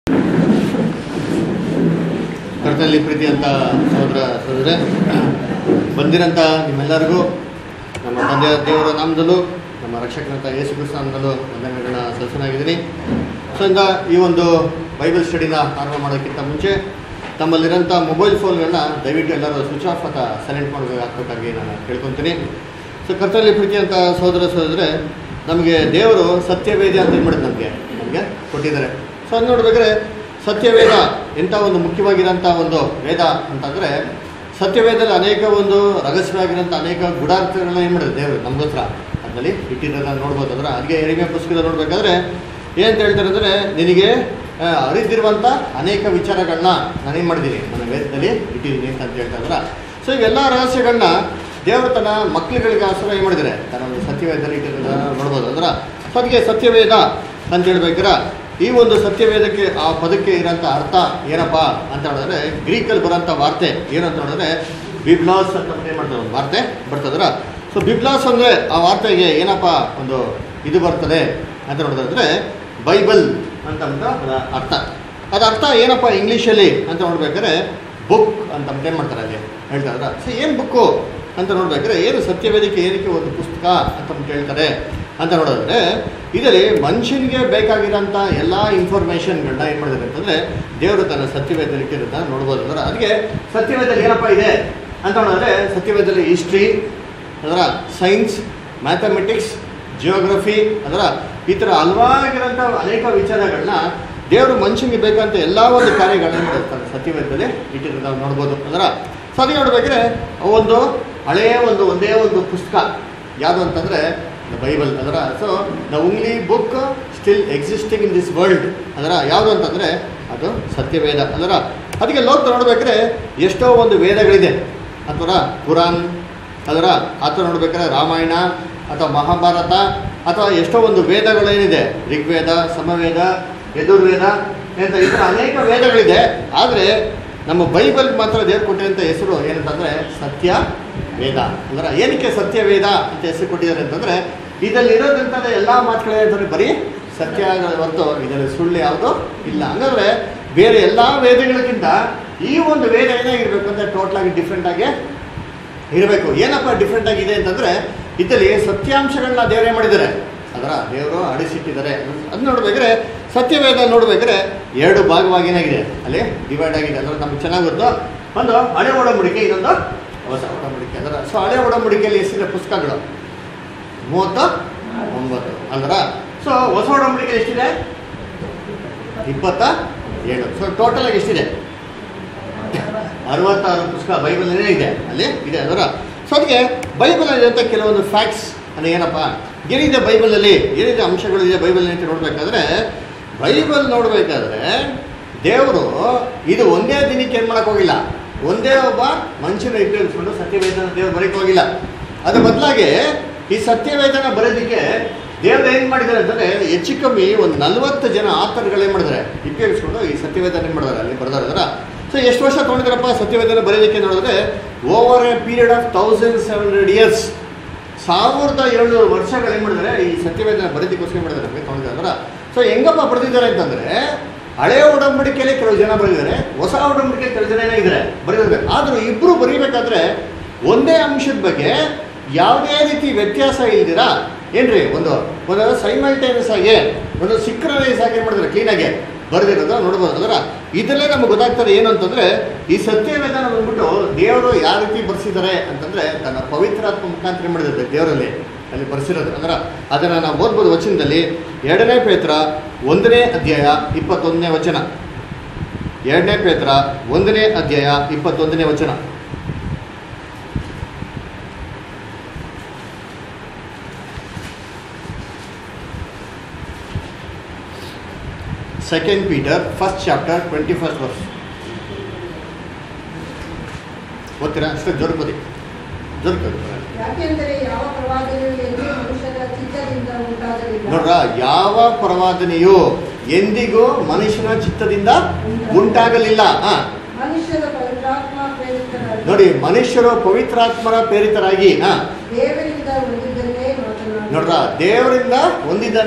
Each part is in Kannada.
ಕರ್ತನಲ್ಲಿ ಪ್ರೀತಿಯಂತ ಸಹೋದರ ಸಹೋದರ ಬಂದಿರಂತ ನಿಮ್ಮೆಲ್ಲರಿಗೂ ನಮ್ಮ ತಂದೆಯ ದೇವರ ನಾಮದಲ್ಲೂ ನಮ್ಮ ರಕ್ಷಕನಂತ ಯೇಸು ಕ್ರಿಸ್ತ ನಾಮದಲ್ಲೂ ವಂದನೆಗಳನ್ನ ಸಲ್ಲಿಸಲಾಗಿದ್ದೀನಿ ಸೊ ಇಂದ ಈ ಒಂದು ಬೈಬಲ್ ಸ್ಟಡಿನ ಆರಂಭ ಮಾಡೋಕ್ಕಿಂತ ಮುಂಚೆ ತಮ್ಮಲ್ಲಿರೋಂಥ ಮೊಬೈಲ್ ಫೋನ್ಗಳನ್ನ ದಯವಿಟ್ಟು ಎಲ್ಲರೂ ಸ್ವಿಚ್ ಆಫ್ ಅಥವಾ ಸೈಲೆಂಟ್ ಮಾಡಬೇಕು ಹಾಕಬೇಕಾಗಿ ನಾನು ಕೇಳ್ಕೊತೀನಿ ಸೊ ಕರ್ತನಲ್ಲಿ ಪ್ರೀತಿಯಂತ ಸಹೋದರ ಸಹೋದರೇ ನಮಗೆ ದೇವರು ಸತ್ಯವೇದ ಅಂತ ಏನು ಮಾಡಿದ್ದು ನಮಗೆ ನಮಗೆ ಕೊಟ್ಟಿದ್ದಾರೆ ಸೊ ಅದು ನೋಡ್ಬೇಕಾದ್ರೆ ಸತ್ಯವೇದ ಎಂಥ ಒಂದು ಮುಖ್ಯವಾಗಿರೋಂಥ ಒಂದು ವೇದ ಅಂತಂದರೆ ಸತ್ಯವೇದದಲ್ಲಿ ಅನೇಕ ಒಂದು ರಹಸ್ಯವಾಗಿರೋಂಥ ಅನೇಕ ಗುಡಾರ್ಥಗಳನ್ನ ಏನು ಮಾಡಿದೆ ದೇವರು ನಮ್ಮ ಹತ್ರ ಅದರಲ್ಲಿ ಇಟ್ಟಿರೋದನ್ನ ನೋಡ್ಬೋದು ಅಂದ್ರೆ ಅದಕ್ಕೆ ಎರಿಮೆ ಪುಸ್ತಕದ ನೋಡ್ಬೇಕಾದ್ರೆ ಏನಂತ ಹೇಳ್ತಾರೆ ಅಂದರೆ ನಿನಗೆ ಆ, ಅರಿತಿರುವಂಥ ಅನೇಕ ವಿಚಾರಗಳನ್ನ ನಾನೇನು ಮಾಡಿದ್ದೀನಿ ನನ್ನ ವೇದದಲ್ಲಿ ಇಟ್ಟಿದ್ದೀನಿ ಅಂತ ಹೇಳ್ತಾ ಇದ್ರ ಸೊ ಇವೆಲ್ಲ ರಹಸ್ಯಗಳನ್ನ ದೇವರು ತನ್ನ ಮಕ್ಕಳುಗಳಿಗೋಸ್ಕರ ಏನು ಮಾಡಿದ್ದಾರೆ ತನ್ನ ಒಂದು ಸತ್ಯವೇದದಲ್ಲಿ ಇಟ್ಟಿರೋದನ್ನ ನೋಡ್ಬೋದು ಅಂದ್ರೆ ಸೊ ಅದಕ್ಕೆ ಸತ್ಯವೇದ ಅಂತ ಹೇಳ್ಬೇಕಾರೆ ಈ ಒಂದು ಸತ್ಯವೇದಕ್ಕೆ ಆ ಪದಕ್ಕೆ ಇರೋಂಥ ಅರ್ಥ ಏನಪ್ಪ ಅಂತ ಹೇಳಿದ್ರೆ ಗ್ರೀಕಲ್ಲಿ ಬರೋಂಥ ವಾರ್ತೆ ಏನಂತ ನೋಡಿದ್ರೆ ಬಿಬ್ಲಾಸ್ ಅಂತ ಏನು ಮಾಡ್ತಾರೆ ಒಂದು ವಾರ್ತೆ ಬರ್ತದ್ರ ಸೊ ಬಿಬ್ಲಾಸ್ ಅಂದರೆ ಆ ವಾರ್ತೆಗೆ ಏನಪ್ಪ ಒಂದು ಇದು ಬರ್ತದೆ ಅಂತ ನೋಡಿದ್ರೆ ಬೈಬಲ್ ಅಂತ ಅಂದ್ಬಿಟ್ಟು ಅದರ ಅರ್ಥ ಅದು ಅರ್ಥ ಏನಪ್ಪ ಇಂಗ್ಲೀಷಲ್ಲಿ ಅಂತ ನೋಡ್ಬೇಕಾದ್ರೆ ಬುಕ್ ಅಂತ ಅಂದ್ಬಿಟ್ಟು ಏನು ಮಾಡ್ತಾರೆ ಅಲ್ಲಿ ಹೇಳ್ತಾರೆ ಸೊ ಏನು ಬುಕ್ಕು ಅಂತ ನೋಡ್ಬೇಕಾದ್ರೆ ಏನು ಸತ್ಯವೇದಿಕೆ ಏನಕ್ಕೆ ಒಂದು ಪುಸ್ತಕ ಅಂತ ಅಂದ್ಬಿಟ್ಟು ಹೇಳ್ತಾರೆ ಅಂತ ನೋಡಿದ್ರೆ ಇದರಲ್ಲಿ ಮನುಷ್ಯನಿಗೆ ಬೇಕಾಗಿರೋಂಥ ಎಲ್ಲ ಇನ್ಫಾರ್ಮೇಷನ್ಗಳನ್ನ ಏನು ಮಾಡಿದ್ದಾರೆ ಅಂತಂದರೆ ದೇವರು ತನ್ನ ಸತ್ಯವೇದದಲ್ಲಿ ಇಟ್ಟಿರೋದನ್ನ ನೋಡ್ಬೋದು ಅಂದ್ರೆ ಅದಕ್ಕೆ ಸತ್ಯವೇದದಲ್ಲಿ ಏನಪ್ಪ ಇದೆ ಅಂತ ನೋಡಿದ್ರೆ ಸತ್ಯವೇದದಲ್ಲಿ ಹಿಸ್ಟ್ರಿ ಅದರ ಸೈನ್ಸ್ ಮ್ಯಾಥಮೆಟಿಕ್ಸ್ ಜಿಯೋಗ್ರಫಿ ಅದರ ಈ ಥರ ಹಲವಾಗಿರೋಂಥ ಅನೇಕ ವಿಚಾರಗಳನ್ನ ದೇವರು ಮನುಷ್ಯನಿಗೆ ಬೇಕಂತ ಎಲ್ಲ ಒಂದು ಕಾರ್ಯಗಳನ್ನ ಮಾಡ್ತಾರೆ ಸತ್ಯವೇದದಲ್ಲಿ ಇಟ್ಟಿರೋದು ನಾವು ನೋಡ್ಬೋದು ಅದರ ಸೊ ಅದಕ್ಕೆ ನೋಡ್ಬೇಕಾದ್ರೆ ಒಂದು ಹಳೆಯ ಒಂದು ಒಂದೇ ಒಂದು ಪುಸ್ತಕ ಯಾವುದು ಅಂತಂದರೆ ಬೈಬಲ್ ಅದರ so the only book still existing in this world ಅದರ ಯಾವುದು ಅಂತಂದರೆ ಅದು ಸತ್ಯವೇದ ಅದರ ಅದಕ್ಕೆ ಲೋಕ ನೋಡ್ಬೇಕಾದ್ರೆ ಎಷ್ಟೋ ಒಂದು ವೇದಗಳಿದೆ ಅಥವಾ ಪುರಾಣ್ ಅದರ ಅಥವಾ ನೋಡ್ಬೇಕಾದ್ರೆ ರಾಮಾಯಣ ಅಥವಾ ಮಹಾಭಾರತ ಅಥವಾ ಎಷ್ಟೋ ಒಂದು ವೇದಗಳೇನಿದೆ ಋಗ್ವೇದ ಸಮವೇದ ಯದುರ್ವೇದ ಅಂತ ಈ ಥರ ಅನೇಕ ವೇದಗಳಿದೆ ಆದರೆ ನಮ್ಮ ಬೈಬಲ್ಗೆ ಮಾತ್ರ ದೇವ್ರು ಕೊಟ್ಟಿರೋಂಥ ಹೆಸರು ಏನಂತಂದರೆ ಸತ್ಯ ವೇದ ಅಂದ್ರೆ ಏನಕ್ಕೆ ಸತ್ಯ ವೇದ ಅಂತ ಹೆಸರು ಕೊಟ್ಟಿದ್ದಾರೆ ಅಂತಂದರೆ ಇದರಲ್ಲಿ ಇರೋದಂಥ ಎಲ್ಲ ಮಾತುಗಳೇನಂತಂದರೆ ಬರೀ ಸತ್ಯ ಹೊರತು ಇದರಲ್ಲಿ ಸುಳ್ಳು ಯಾವುದು ಇಲ್ಲ ಹಂಗಂದ್ರೆ ಬೇರೆ ಎಲ್ಲ ವೇದಗಳಿಗಿಂತ ಈ ಒಂದು ವೇದ ಏನಾಗಿರ್ಬೇಕು ಅಂದರೆ ಟೋಟ್ಲಾಗಿ ಡಿಫ್ರೆಂಟಾಗಿ ಇರಬೇಕು ಏನಪ್ಪ ಡಿಫ್ರೆಂಟ್ ಆಗಿದೆ ಅಂತಂದರೆ ಇದರಲ್ಲಿ ಸತ್ಯಾಂಶಗಳನ್ನ ದೇವರೇ ಮಾಡಿದ್ದಾರೆ ಅದರ ದೇವರು ಅಡಿಸಿಟ್ಟಿದ್ದಾರೆ ಅದು ನೋಡ್ಬೇಕಾದ್ರೆ ಸತ್ಯವೇದ ನೋಡ್ಬೇಕಾದ್ರೆ ಎರಡು ಭಾಗವಾಗಿ ಏನಾಗಿದೆ ಅಲ್ಲಿ ಡಿವೈಡ್ ಆಗಿದೆ ಅಂದ್ರೆ ನಮ್ಗೆ ಚೆನ್ನಾಗಿ ಗೊತ್ತು ಒಂದು ಹಳೆ ಒಡಂಬಡಿಕೆ ಇನ್ನೊಂದು ಹೊಸ ಒಡಂಬಡಿಕೆ ಅದರ ಸೊ ಹಳೆ ಒಡಂಬಡಿಕೆಯಲ್ಲಿ ಎಷ್ಟಿದೆ ಪುಸ್ತಕಗಳು ಮೂವತ್ತ ಒಂಬತ್ತು ಅಂದ್ರ ಸೊ ಹೊಸ ಒಡಂಬಡಿಕೆ ಎಷ್ಟಿದೆ ಇಪ್ಪತ್ತ ಏಳು ಸೊ ಟೋಟಲ್ ಆಗಿ ಎಷ್ಟಿದೆ ಅರವತ್ತಾರು ಪುಸ್ತಕ ಬೈಬಲ್ ಇದೆ ಅಲ್ಲಿ ಇದೆ ಅದರ ಸೊ ಅದಕ್ಕೆ ಬೈಬಲ್ ಅಂತ ಕೆಲವೊಂದು ಫ್ಯಾಕ್ಟ್ಸ್ ಅಂದರೆ ಏನಪ್ಪ ಏನಿದೆ ಬೈಬಲಲ್ಲಿ ಏನಿದೆ ಅಂಶಗಳಿದೆ ಬೈಬಲ್ ಅಂತ ನೋಡಬೇಕಾದ್ರೆ ಬೈಬಲ್ ನೋಡಬೇಕಾದ್ರೆ ದೇವರು ಇದು ಒಂದೇ ದಿನಕ್ಕೆ ಏನು ಮಾಡೋಕೆ ಹೋಗಿಲ್ಲ ಒಂದೇ ಒಬ್ಬ ಮನುಷ್ಯನ ಉಪಯೋಗಿಸ್ಕೊಂಡು ಸತ್ಯವೇದನ ದೇವರು ಬರೀಕ್ಕೆ ಹೋಗಿಲ್ಲ ಅದ್ರ ಬದಲಾಗಿ ಈ ಸತ್ಯವೇದನ ಬರೋದಕ್ಕೆ ದೇವ್ರು ಏನು ಮಾಡಿದ್ದಾರೆ ಅಂತಂದರೆ ಹೆಚ್ಚು ಕಮ್ಮಿ ಒಂದು ನಲವತ್ತು ಜನ ಆತರ್ಗಳು ಏನು ಮಾಡಿದ್ದಾರೆ ಉಪಯೋಗಿಸ್ಕೊಂಡು ಈ ಸತ್ಯವೇದನ ಏನು ಮಾಡಿದ್ದಾರೆ ಅಲ್ಲಿ ಬರ್ದಾರೆ ಅದರ ಸೊ ಎಷ್ಟು ವರ್ಷ ತೊಗೊಂಡಿದ್ರಪ್ಪ ಸತ್ಯವೇದನ ಬರೆಯೋದಕ್ಕೆ ನೋಡಿದ್ರೆ over a period of thousand seven hundred years ಸಾವಿರದ ಏಳ್ನೂರು ವರ್ಷಗಳು ಏನು ಮಾಡಿದ್ದಾರೆ ಈ ಸತ್ಯವೇದನ ಬರೆಯೋದಕ್ಕೋಸ್ಕರ ಮಾಡಿದ್ದಾರೆ ನಮಗೆ ತೊಗೊಂಡಿದ್ದಾರೆ ಸೊ ಹೆಂಗಪ್ಪ ಬರೆದಿದ್ದಾರೆ ಅಂತಂದರೆ ಹಳೆಯ ಒಡಂಬಡಿಕೆಯಲ್ಲಿ ಕೆಲವು ಜನ ಬರೆದಿದ್ದಾರೆ ಹೊಸ ಒಡಂಬಡಿಕೆ ಕೆಲವು ಜನ ಏನಾಗಿದ್ದಾರೆ ಬರೆದಿದ್ದಾರೆ ಆದರೂ ಇಬ್ಬರು ಬರೀಬೇಕಾದ್ರೆ ಒಂದೇ ಅಂಶದ ಬಗ್ಗೆ ಯಾವುದೇ ರೀತಿ ವ್ಯತ್ಯಾಸ ಇಲ್ದಿರಾ ಏನ್ರಿ ಒಂದು ಒಂದು ಸೈಮಲ್ಟೇನಿಯಸ್ ಆಗಿ ಒಂದು ಸಿಕ್ರನೈಸ್ ಆಗಿ ಏನು ಮಾಡಿದ್ರೆ ಕ್ಲೀನಾಗಿ ಬರೆದಿರೋದು ನೋಡ್ಬೋದು ಅದರ ಇದರಲ್ಲೇ ನಮಗೆ ಗೊತ್ತಾಗ್ತದೆ ಏನು ಅಂತಂದರೆ ಈ ಸತ್ಯವೇದನ ಬಂದ್ಬಿಟ್ಟು ದೇವರು ಯಾವ ರೀತಿ ಬರ್ಸಿದ್ದಾರೆ ಅಂತಂದರೆ ತನ್ನ ಪವಿತ್ರಾತ್ಮ ಮುಖಾಂತರ ಏನ್ ಮಾಡಿದ್ದಾರೆ ದೇವರಲ್ಲಿ ಅಲ್ಲಿ ಬರ್ಸಿರೋದು ಅಂದ್ರೆ ಅದನ್ನು ನಾವು ಓದ್ಬೋದು ವಚನದಲ್ಲಿ ಎರಡನೇ ಪೇತ್ರ ಒಂದನೇ ಅಧ್ಯಾಯ ಇಪ್ಪತ್ತೊಂದನೇ ವಚನ ಎರಡನೇ ಪೇತ್ರ ಒಂದನೇ ಅಧ್ಯಾಯ ಇಪ್ಪತ್ತೊಂದನೇ ವಚನ second Peter first chapter twenty first verse ಓದ್ತೀರಾ ಅಷ್ಟೇ ಜೋರ್ಕೋದಿ ಜೋರ್ಕೋದಿ ಯಾಕೆಂದರೆ ಯಾವ ಪ್ರವಾದನೆಯು ಎಂದೂ ಮನುಷ್ಯರ ಚಿತ್ತದಿಂದ ಉಂಟಾಗಲಿಲ್ಲ ನೋಡ್ರ ಯಾವ ಪ್ರವಾದನೆಯು ಎಂದಿಗೂ ಮನುಷ್ಯನ ಚಿತ್ತದಿಂದ ಉಂಟಾಗಲಿಲ್ಲ ಹಾ ಮನುಷ್ಯರ ಪವಿತ್ರಾತ್ಮ ಪ್ರೇರಿತರಾಗಿ ನೋಡಿ ಮನುಷ್ಯರು ಪವಿತ್ರಾತ್ಮರ ಪ್ರೇರಿತರಾಗಿ ಹಾ ದೇವರಿಂದ ಹೊಂದಿದ್ದನ್ನೇ ಮಾತನಾಡಿ ನೋಡ್ರ ದೇವರಿಂದ ಹೊಂದಿದ್ದಾನೆ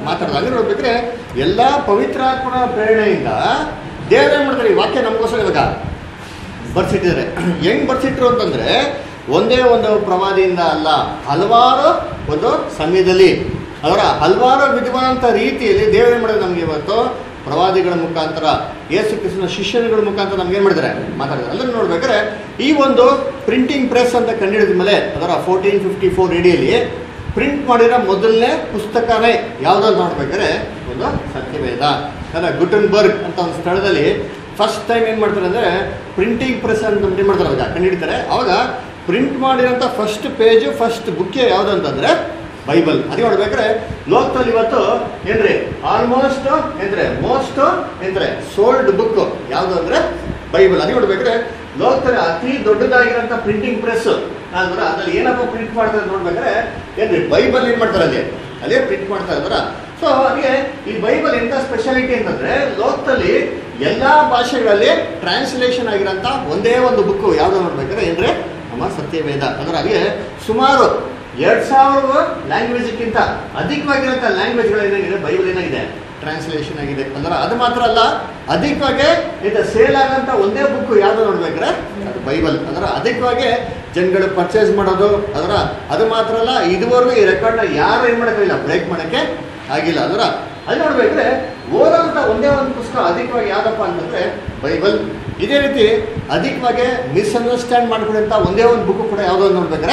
ಮಾತಾಡೋದು ಹಂಗೆ ನೋಡ್ಬೇಕ್ರೆ ಎಲ್ಲ ಪವಿತ್ರಾತ್ಮನ ಪ್ರೇರಣೆಯಿಂದ ದೇವ್ರು ಏನು ಮಾಡ್ತಾರೆ ಈ ವಾಕ್ಯ ನಮಗೋಸ್ಕರ ಇವಾಗ ಬರ್ಸಿಟ್ಟಿದ್ದಾರೆ ಹೆಂಗ್ ಬರ್ಸಿಟ್ರು ಅಂತಂದ್ರೆ ಒಂದೇ ಒಂದು ಪ್ರವಾದಿಯಿಂದ ಅಲ್ಲ ಹಲವಾರು ಒಂದು ಸಮಯದಲ್ಲಿ ಅದರ ಹಲವಾರು ವಿಧವಾದಂಥ ರೀತಿಯಲ್ಲಿ ದೇವರು ಏನು ಮಾಡಿದ್ರೆ ನಮಗೆ ಇವತ್ತು ಪ್ರವಾದಿಗಳ ಮುಖಾಂತರ ಯೇಸು ಕ್ರಿಸ್ತನ ಶಿಷ್ಯರುಗಳ ಮುಖಾಂತರ ನಮ್ಗೆ ಏನು ಮಾಡಿದ್ದಾರೆ ಮಾತಾಡಿದ್ದಾರೆ ಅಲ್ಲೂ ನೋಡ್ಬೇಕಾದ್ರೆ ಈ ಒಂದು ಪ್ರಿಂಟಿಂಗ್ ಪ್ರೆಸ್ ಅಂತ ಕಂಡುಹಿಡಿದ ಮೇಲೆ ಅದರ ಫೋರ್ಟೀನ್ ಫಿಫ್ಟಿ ಫೋರ್ ಎಡಿಯಲ್ಲಿ ಪ್ರಿಂಟ್ ಮಾಡಿರೋ ಮೊದಲನೇ ಪುಸ್ತಕನೇ ಯಾವುದಂತ ನೋಡ್ಬೇಕಾದ್ರೆ ಒಂದು ಸತ್ಯವೇದ ಅಲ್ಲ ಗುಟನ್ಬರ್ಗ್ ಅಂತ ಒಂದು ಸ್ಥಳದಲ್ಲಿ ಫಸ್ಟ್ ಟೈಮ್ ಏನು ಮಾಡ್ತಾರೆ ಅಂದರೆ ಪ್ರಿಂಟಿಂಗ್ ಪ್ರೆಸ್ ಅಂತ ಏನು ಮಾಡ್ತಾರೆ ಅವಾಗ ಕಂಡುಹಿಡಿತಾರೆ ಅವಾಗ ಪ್ರಿಂಟ್ ಮಾಡಿರೋಂಥ ಫಸ್ಟ್ ಪೇಜು ಫಸ್ಟ್ ಬುಕ್ಕೆ ಯಾವುದು ಅಂತಂದರೆ ಬೈಬಲ್ ಅದೇ ನೋಡ್ಬೇಕಾದ್ರೆ ಲೋಕದಲ್ಲಿ ಇವತ್ತು ಏನ್ರಿ ಆಲ್ಮೋಸ್ಟ್ ಏನ್ರೆ ಮೋಸ್ಟ್ ಏನ್ರೆ ಸೋಲ್ಡ್ ಬುಕ್ ಯಾವುದು ಅಂದರೆ ಬೈಬಲ್ ಅದೇ ನೋಡ್ಬೇಕಾದ್ರೆ ಲೋಕದಲ್ಲಿ ಅತಿ ದೊಡ್ಡದಾಗಿರೋಂಥ ಪ್ರಿಂಟಿಂಗ್ ಪ್ರೆಸ್ ಅಂದ್ರೆ ಅದ್ರಲ್ಲಿ ಏನಪ್ಪ ಪ್ರಿಂಟ್ ಮಾಡ್ತಾರೆ ಅಂತ ನೋಡ್ಬೇಕಾದ್ರೆ ಏನ್ರಿ ಬೈಬಲ್ ಏನು ಮಾಡ್ತಾರೆ ಅಲ್ಲಿ ಅಲ್ಲೇ ಪ್ರಿಂಟ್ ಮಾಡ್ತಾ ಇದ್ದಾರ ಸೊ ಹಾಗೆ ಈ ಬೈಬಲ್ ಎಂಥ ಸ್ಪೆಷಾಲಿಟಿ ಅಂತಂದ್ರೆ ಲೋಕದಲ್ಲಿ ಎಲ್ಲಾ ಭಾಷೆಗಳಲ್ಲಿ ಟ್ರಾನ್ಸ್ಲೇಷನ್ ಆಗಿರೋಂಥ ಒಂದೇ ಒಂದು ಬುಕ್ ಯಾವ್ದು ನೋಡ್ಬೇಕಾದ್ರೆ ಏನ್ರೆ ನಮ್ಮ ಸತ್ಯವೇದ ಅಂದ್ರೆ ಹಾಗೆ ಸುಮಾರು ಎರಡ್ ಸಾವಿರ ಲ್ಯಾಂಗ್ವೇಜ್ಗಿಂತ ಅಧಿಕವಾಗಿರೋಂಥ ಲ್ಯಾಂಗ್ವೇಜ್ಗಳು ಏನಾಗಿದೆ ಬೈಬಲ್ ಏನಾಗಿದೆ ಟ್ರಾನ್ಸ್ಲೇಷನ್ ಆಗಿದೆ ಅಂದ್ರೆ ಅದು ಮಾತ್ರ ಅಲ್ಲ ಅಧಿಕವಾಗಿ ಇದು ಸೇಲ್ ಆಗಂತ ಒಂದೇ ಬುಕ್ ಯಾವ್ದು ನೋಡ್ಬೇಕಾದ್ರೆ ಅದು ಬೈಬಲ್ ಅಂದ್ರೆ ಅಧಿಕವಾಗಿ ಜನಗಳು ಪರ್ಚೇಸ್ ಮಾಡೋದು ಅದರ ಅದು ಮಾತ್ರ ಅಲ್ಲ ಇದುವರೆಗೂ ಈ ರೆಕಾರ್ಡ್ನ ಯಾರು ಏನು ಮಾಡೋಕ್ಕಾಗಿಲ್ಲ ಬ್ರೇಕ್ ಮಾಡೋಕ್ಕೆ ಆಗಿಲ್ಲ ಅದರ ಅದು ನೋಡ್ಬೇಕ್ರೆ ಓದೋಂಥ ಒಂದೇ ಒಂದು ಪುಸ್ತಕ ಅಧಿಕವಾಗಿ ಯಾವ್ದಪ್ಪ ಅಂತಂದ್ರೆ ಬೈಬಲ್ ಇದೇ ರೀತಿ ಅಧಿಕವಾಗಿ ಮಿಸ್ಅಂಡರ್ಸ್ಟ್ಯಾಂಡ್ ಮಾಡ್ಕೊಂಡಂಥ ಒಂದೇ ಒಂದು ಬುಕ್ ಕೂಡ ಯಾವುದೋ ಒಂದು ನೋಡ್ಬೇಕಾದ್ರೆ